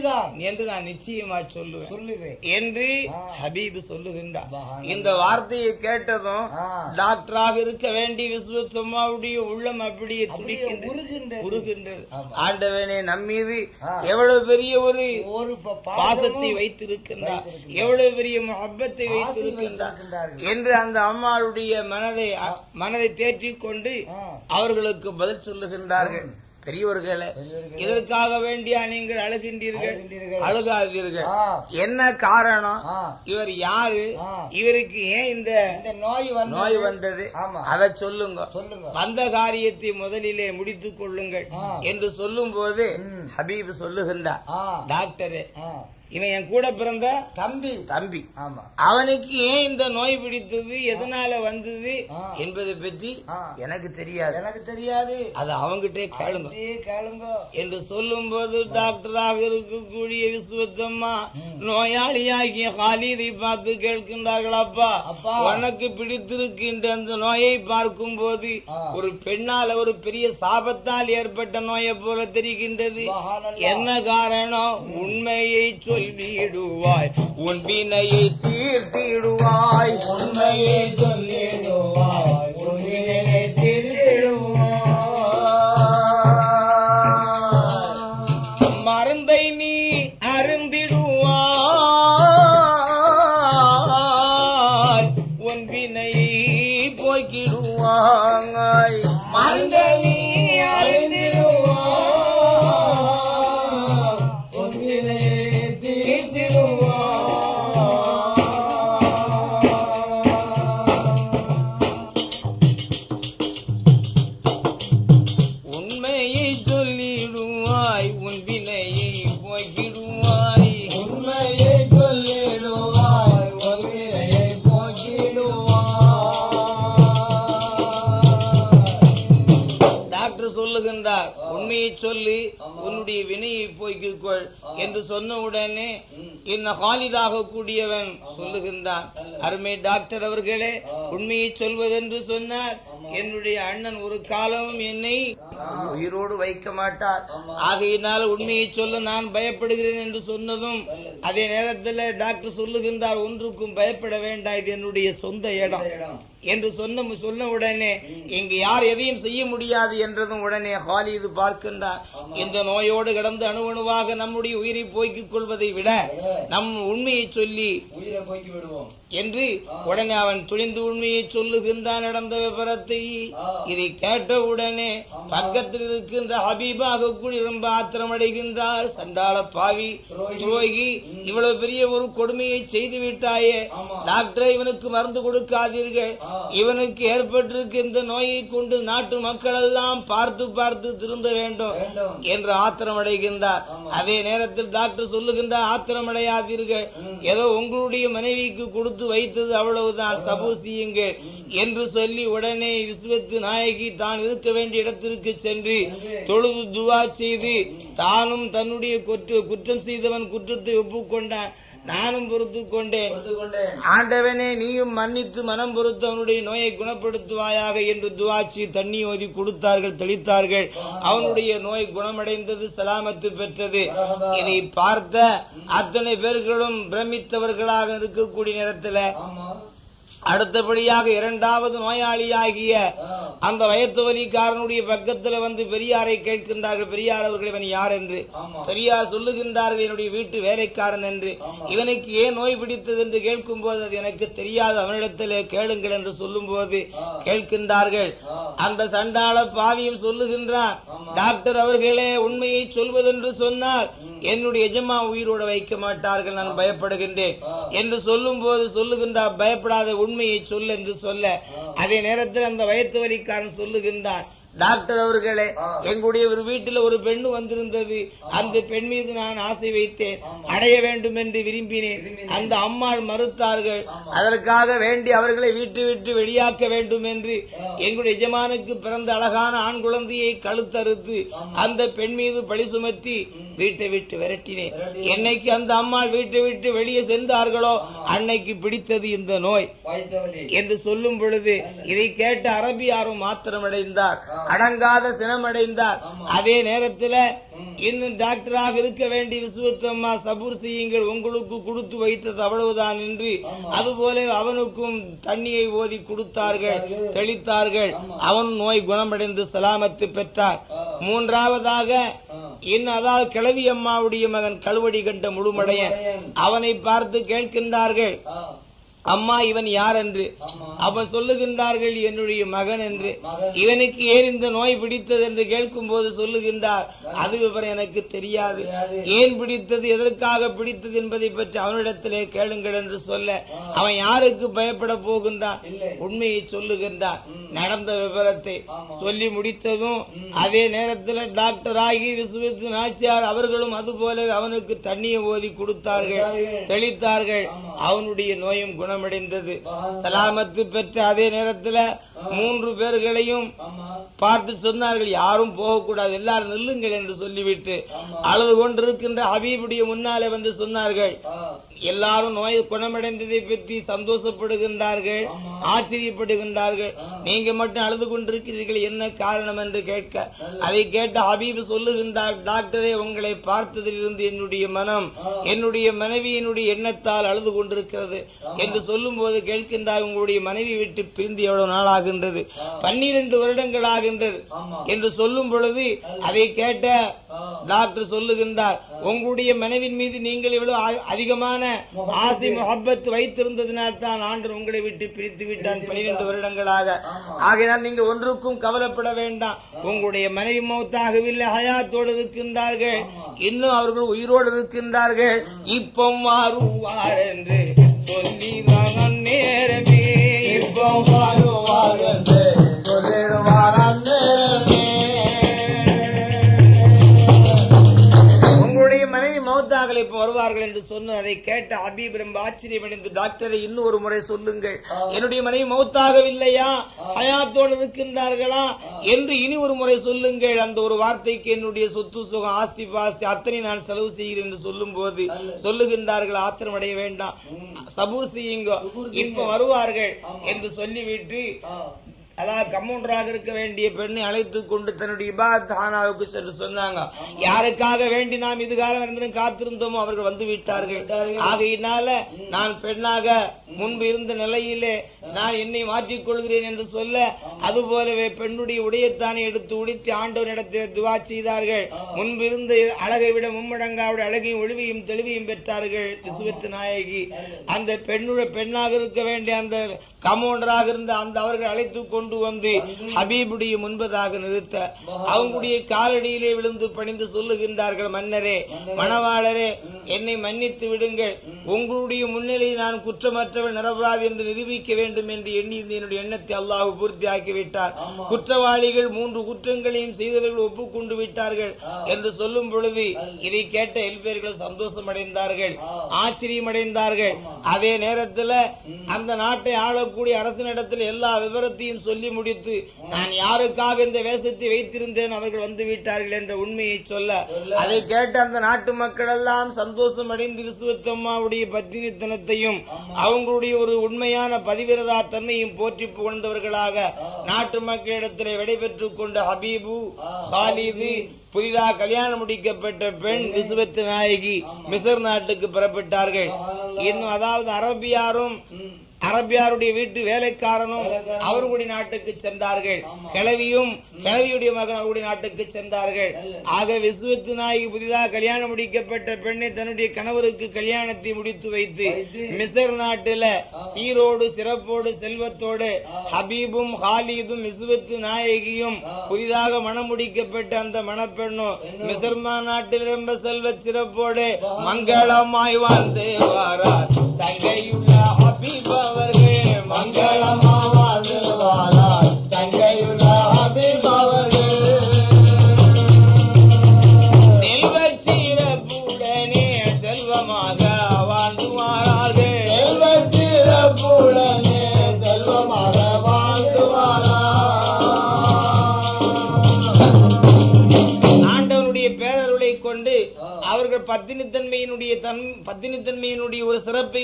உண்மைதான் என்று நான் நிச்சயமா சொல்லுவேன் சொல்லுவேன் என்று ஆ. ஹபீப் சொல்லுகின்றார் சுபஹானல்லாஹ். இந்த வார்த்தையை கேட்டதும் ஆ. டாக்டராக இருக்க வேண்டிய விஸ்வத்தம்மாவுடைய உள்ளம் அப்படியே அப்படியே துடிக்கின்றது உருகின்றது. உருகின்றது ஆமா. ஆண்டவனே நம்மீது ஆ. எவ்வளவு பெரிய ஒரு ஒரு ப- பாசத்தை பாசமும் வைத்திருக்கின்றார் வைத்திருக்கின்றார். எவ்வளவு பெரிய முகப்பத்தை ஆசை வைத்திருக்கின்றார் வைத்திருக்கின்றார்கள். என்று அந்த அம்மாளுடைய மனதை மனதை தேற்றிக் கொண்டு ஆ. அவர்களுக்கு பதில் சொல்லுகின்றார்கள் பெரியவர்களே பெரியவர்களே. இதற்காக வேண்டியா நீங்கள் அழுகின்றீர்கள் அழுகின்றீர்கள். அழுகாதீர்கள் ஆ. என்ன காரணம் ஆ. இவர் யாரு ஆ. இவருக்கு ஏன் இந்த இந்த நோய் வந்தது. நோய் வந்தது ஆமா அதை சொல்லுங்க சொல்லுங்க வந்த காரியத்தை முதலிலே முடித்துக் கொள்ளுங்கள் ஆ. என்று சொல்லும் போது ம். ஹபீப் சொல்லுகின்றார் ஆ. டாக்டரே ஆ. இவன் என் கூட பிறந்த தம்பி தம்பி ஆமா அவனுக்கு ஏன் இந்த நோய் பிடித்தது எதனால வந்தது ஆ. என்பதை பற்றி ஆ. எனக்கு தெரியாது எனக்கு தெரியாது அது அவங்கிட்டே கேளுங்க அப்படியே கேளுங்க என்று சொல்லும் போது டாக்டராக இருக்கக்கூடிய விஸ்வத்தம்மா ம். நோயாளியாகிய ஹாலிதை பார்த்து கேட்கின்றார்கள் அப்பா அப்பா. உனக்கு பிடித்திருக்கின்ற அந்த நோயை பார்க்கும் போது ஆ. ஒரு பெண்ணால் ஒரு பெரிய சாபத்தால் ஏற்பட்ட நோயை போல தெரிகின்றது சுபஹானல்லாஹ். என்ன காரணம் உண்மையை சொல்லிடுவாய் உன் வினையை தீர்த்திடுவாய் உண்மையை சொல்லிடுவாய் உன் வினையை தீர்த்திடுவாய் மருந்தை நீ அருந்திடுவாய் உன் வினையை போக்கிடுவாய் மருந்தை நீ அருந்திடுவாய் உன் வினையை தீர்த்திடுவாய் உண்மையை சொல்லிடுவாய் உன் வினையை போக்கிடுவாய் உண்மையை சொல்லிடுவாய் உன் வினையை போக்கிடுவாய் டாக்டர் சொல்லுகின்றார் உண்மையை சொல்லி உன்னுடைய வினையை போய்க்கிக் கொள் என்று சொன்ன உடனே இந்த ஹாலிதாக கூடியவன் சொல்லுகின்றான் அருமை டாக்டர் அவர்களே உண்மையை சொல்வதென்று சொன்னார் என்னுடைய அண்ணன் ஒரு காலமும் என்னை உயிரோடு வைக்க மாட்டார் ஆகையினால் உண்மையை சொல்ல நான் பயப்படுகிறேன் என்று சொன்னதும் அதே நேரத்தில் டாக்டர் சொல்லுகின்றார் ஒன்றுக்கும் பயப்பட வேண்டாம் இது என்னுடைய சொந்த இடம் என்று சொன்ன சொன்ன உடனே இங்கு யார் எதையும் செய்ய முடியாது என்றதும் உடனே ஹாலிது பார்க்கின்றார் இந்த நோயோடு கிடந்து அணுவணுவாக நம்முடைய உயிரை போய்க்கிக் கொள்வதை விட நம் உண்மையை சொல்லி உயிரை போக்கி விடுவோம் என்று உடனே அவன் துணிந்து உண்மையை சொல்லுகின்றான் நடந்த விவரத்தை இதை கேட்ட உடனே பக்கத்தில் இருக்கின்ற ஹபீபாக கூடி ரொம்ப ஆத்திரமடைகின்றார் சண்டாள பாவி துரோகி இவ்வளவு பெரிய ஒரு கொடுமையை செய்து விட்டாயே டாக்டர் இவனுக்கு மருந்து கொடுக்காதீர்கள் இவனுக்கு ஏற்பட்டிருக்க இந்த நோயை கொண்டு நாட்டு மக்கள் எல்லாம் பார்த்து பார்த்து திருந்த வேண்டும் என்று ஆத்திரமடைகின்றார் அதே நேரத்தில் டாக்டர் சொல்லுகின்றார் ஆத்திரமடையாதீர்கள் ஏதோ உங்களுடைய மனைவிக்கு கொடுத்து வைத்தது அவ்வளவுதான் சபு செய்யுங்கள் என்று சொல்லி உடனே விஸ்வத்து நாயகி தான் இருக்க வேண்டிய இடத்திற்கு சென்று தொழுது துவா செய்து தானும் தன்னுடைய குற்ற குற்றம் செய்தவன் குற்றத்தை ஒப்புக்கொண்டான் நானும் பொறுத்து கொண்டேன் ஆண்டவனே நீயும் மன்னித்து மனம் பொறுத்து அவனுடைய நோயை குணப்படுத்துவாயாக என்று துவாச்சி தண்ணி ஓதி கொடுத்தார்கள் தெளித்தார்கள் அவனுடைய நோய் குணமடைந்தது சலாமத்து பெற்றது இதை பார்த்த அத்தனை பேர்களும் பிரமித்தவர்களாக இருக்கக்கூடிய நேரத்தில் அடுத்தபடியாக இரண்டாவது நோயாளியாகிய அந்த வயத்து வலிக்காரனுடைய பக்கத்துல வந்து பெரியாரை கேட்கின்றார்கள் பெரியார் அவர்கள் இவன் யார் என்று பெரியார் சொல்லுகின்றார்கள் என்னுடைய வீட்டு வேலைக்காரன் என்று இவனுக்கு ஏன் நோய் பிடித்தது என்று கேட்கும் போது அது எனக்கு தெரியாது அவனிடத்திலே கேளுங்கள் என்று சொல்லும் போது கேட்கின்றார்கள் அந்த சண்டாள பாவியும் சொல்லுகின்றான் டாக்டர் அவர்களே உண்மையை சொல்வதென்று சொன்னால் என்னுடைய எஜமா உயிரோடு வைக்க மாட்டார்கள் நான் பயப்படுகின்றேன் என்று சொல்லும் போது சொல்லுகின்றார் பயப்படாத உண்மையை சொல் என்று சொல்ல அதே நேரத்தில் அந்த வயத்து வலிக்காரன் சொல்லுகின்றான் டாக்டர் அவர்களே எங்களுடைய ஒரு வீட்டில் ஒரு பெண்ணு வந்திருந்தது அந்த பெண் மீது நான் ஆசை வைத்தேன் அடைய வேண்டும் என்று விரும்பினேன் அந்த அம்மாள் மறுத்தார்கள் அதற்காக வேண்டி அவர்களை வீட்டு விட்டு வெளியாக்க வேண்டும் என்று எங்களுடைய எஜமானுக்கு பிறந்த அழகான ஆண் குழந்தையை கழுத்தறுத்து அந்த பெண் மீது பழி சுமத்தி வீட்டை விட்டு விரட்டினேன் என்னைக்கு அந்த அம்மாள் வீட்டை விட்டு வெளியே சென்றார்களோ அன்னைக்கு பிடித்தது இந்த நோய் என்று சொல்லும் பொழுது இதை கேட்ட அரபியாரும் மாத்திரமடைந்தார் அடங்காத சினமடைந்தார் அதே நேரத்துல இன்னும் டாக்டராக இருக்க வேண்டிய விசுவத்தம்மா சபூர் செய்யுங்கள் உங்களுக்கு கொடுத்து வைத்தது அவ்வளவுதான் என்று அதுபோல அவனுக்கும் தண்ணியை ஓதி கொடுத்தார்கள் தெளித்தார்கள் அவன் நோய் குணமடைந்து சலாமத்து பெற்றார் மூன்றாவதாக இன்னும் அதாவது கிழவி அம்மாவுடைய மகன் கழுவடி கண்ட முழுமடையன் அவனை பார்த்து கேட்கின்றார்கள் அம்மா இவன் யார் என்று அவன் சொல்லுகின்றார்கள் என்னுடைய மகன் என்று இவனுக்கு ஏன் இந்த நோய் பிடித்தது என்று கேட்கும் போது சொல்லுகின்றார் அது விவரம் எனக்கு தெரியாது ஏன் பிடித்தது எதற்காக பிடித்தது என்பதை பற்றி அவனிடத்திலே கேளுங்கள் என்று சொல்ல அவன் யாருக்கு பயப்பட போகின்றான் உண்மையை சொல்லுகின்றான் நடந்த விவரத்தை சொல்லி முடித்ததும் அதே நேரத்தில் டாக்டர் ஆகி விசுவத்து நாச்சியார் அவர்களும் அதுபோல அவனுக்கு தண்ணியை ஓதி கொடுத்தார்கள் தெளித்தார்கள் அவனுடைய நோயும் குணமடைந்தது சலாமத்து பெற்ற அதே நேரத்தில் மூன்று பேர்களையும் பார்த்து சொன்னார்கள் யாரும் போகக்கூடாது எல்லாரும் நில்லுங்கள் என்று சொல்லிவிட்டு அழுது கொண்டிருக்கின்ற ஹபீபுடைய முன்னாலே வந்து சொன்னார்கள் எல்லாரும் நோய் குணமடைந்ததை பற்றி சந்தோஷப்படுகின்றார்கள் ஆச்சரியப்படுகின்றார்கள் நீங்க மட்டும் அழுது கொண்டிருக்கிறீர்கள் என்ன காரணம் என்று கேட்க அதை கேட்ட ஹபீப் சொல்லுகின்றார் டாக்டரே உங்களை பார்த்ததிலிருந்து என்னுடைய மனம் என்னுடைய மனைவியினுடைய எண்ணத்தால் அழுது கொண்டிருக்கிறது என்று சொல்லும் போது கேட்கின்றார் உங்களுடைய மனைவி விட்டு பிரிந்து எவ்வளவு நாள் ஆகின்றது பன்னிரண்டு வருடங்கள் ஆகின்றது என்று சொல்லும் பொழுது அதை கேட்ட டாக்டர் சொல்லுகின்றார் உங்களுடைய மனைவின் மீது நீங்கள் இவ்வளவு ஆ- அதிகமான ஆசை முகப்பத்து வைத்திருந்ததினால் தான் ஆண்டு உங்களை விட்டு பிரித்து விட்டான் பனிரெண்டு வருடங்களாக ஆகையினால் நீங்க ஒன்றுக்கும் கவலைப்பட வேண்டாம் உங்களுடைய மனைவி மௌத்தாகவில்லை ஹயாத்தோடு இருக்கின்றார்கள் இன்னும் அவர்கள் உயிரோடு இருக்கின்றார்கள் இப்போ மாறுவார் என்று சொல்லி நான் நேரமே இப்போ மாறுவார் என்று சொல்லிடுவார் அந்நேரமே. உங்களுடைய மனைவி மௌத்தாகலை இப்ப வருவார்கள் என்று சொன்ன அதை கேட்ட அபீப் ரொம்ப ஆச்சரியமடைந்து டாக்டரை இன்னும் ஒரு முறை சொல்லுங்கள் என்னுடைய மனைவி மௌத்தாகவில்லையா ஹயாத்தோடு இருக்கின்றார்களா என்று இனி ஒரு முறை சொல்லுங்கள் அந்த ஒரு வார்த்தைக்கு என்னுடைய சொத்து சுகம் ஆஸ்தி பாஸ்தி அத்தனை நான் செலவு செய்கிறேன் என்று சொல்லும் போது சொல்லுகின்றார்கள் ஆத்திரமடைய வேண்டாம் சபூர் செய்யுங்க இப்ப வருவார்கள் என்று சொல்லிவிட்டு அதாவது கம்மூன்றாக இருக்க வேண்டிய பெண்ணை அழைத்து கொண்டு தன்னுடைய இபாத் ஹானாவுக்கு சென்று சொன்னாங்க யாருக்காக வேண்டி நாம் இதுகாலம் இருந்தும் காத்திருந்தோமோ அவர்கள் வந்து விட்டார்கள் ஆகையினால நான் பெண்ணாக முன்பு இருந்த நிலையிலே நான் என்னை மாற்றிக் கொள்கிறேன் என்று சொல்ல அதுபோலவே பெண்ணுடைய உடையத்தானே எடுத்து உடுத்தி ஆண்டவனிடத்தில் துவா செய்தார்கள் முன்பு இருந்த அழகை விட மும்மடங்காவுடைய அழகையும் ஒளிவையும் தெளிவையும் பெற்றார்கள் விசுவத்து நாயகி அந்த பெண்ணுடைய பெண்ணாக இருக்க வேண்டிய அந்த கமோண்டராக இருந்த அந்த அவர்கள் அழைத்து கொண்டு வந்து ஹபீபுடைய முன்பதாக நிறுத்த அவங்களுடைய காலடியிலே விழுந்து பணிந்து சொல்லுகின்றார்கள் மன்னரே மணவாளரே என்னை மன்னித்து விடுங்கள் உங்களுடைய முன்னிலையில் நான் குற்றமற்றவன் நிரபராதி என்று நிரூபிக்க வேண்டும் என்று எண்ணி இருந்த என்னுடைய எண்ணத்தை அல்லாஹ் பூர்த்தி ஆக்கிவிட்டார் குற்றவாளிகள் மூன்று குற்றங்களையும் செய்தவர்கள் ஒப்புக்கொண்டு விட்டார்கள் என்று சொல்லும் பொழுது இதை கேட்ட எல்பேர்கள் சந்தோஷம் அடைந்தார்கள் ஆச்சரியம் அடைந்தார்கள் அதே நேரத்தில் அந்த நாட்டை ஆளக்கூடிய அரசனிடத்தில் எல்லா விவரத்தையும் சொல்லி முடித்து நான் யாருக்காக இந்த வேஷத்தை வைத்திருந்தேன் அவர்கள் வந்து விட்டார்கள் என்ற உண்மையை சொல்ல அதை கேட்ட அந்த நாட்டு மக்கள் எல்லாம் சந்தோஷம் அடைந்து விசுவத்தம்மாவுடைய பத்தினித்தனத்தையும் அவங்களுடைய ஒரு உண்மையான பதிவிரதா தன்மையும் போற்றி புகழ்ந்தவர்களாக நாட்டு மக்களிடத்திலே விடைபெற்றுக் கொண்ட ஹபீபு ஹாலிது புதிதாக கல்யாணம் முடிக்கப்பட்ட பெண் விசுவத்து நாயகி மிசர் நாட்டுக்கு புறப்பட்டார்கள் இன்னும் அதாவது அரபியாரும் அரபியாருடைய வீட்டு வேலைக்காரனும் அவர்களுடைய நாட்டுக்கு சென்றார்கள் கிழவியும் கிழவியுடைய மகன் அவருடைய நாட்டுக்கு சென்றார்கள் ஆக விசுவத்து நாயகி புதிதாக கல்யாணம் முடிக்கப்பட்ட பெண்ணை தன்னுடைய கணவருக்கு கல்யாணத்தை முடித்து வைத்து மிசர் நாட்டில சீரோடு சிறப்போடு செல்வத்தோடு ஹபீபும் ஹாலிதும் விசுவத்து நாயகியும் புதிதாக மணம் முடிக்கப்பட்ட அந்த மணப்பெண்ணும் மிசர்மா நாட்டில் ரொம்ப செல்வ சிறப்போடு மங்களமாய் வாழ்ந்து வாரார் தங்கையுள்ள ஹபீப் அவர்கள் மங்களமா வாழ்ந்து வாரார் தங்கையுள்ள ஹபீப் அவர்கள் செல்வச் சிறப்புடனே செல்வமாக வாழ்ந்து வாரார்கள் செல்வச் சிறப்புடனே செல்வமாக வாழ்ந்து ஆண்டவனுடைய பேரருளை கொண்டு அவர்கள் பத்தினித்தன்மையினுடைய தன் பத்தினித்தன்மையினுடைய ஒரு சிறப்பை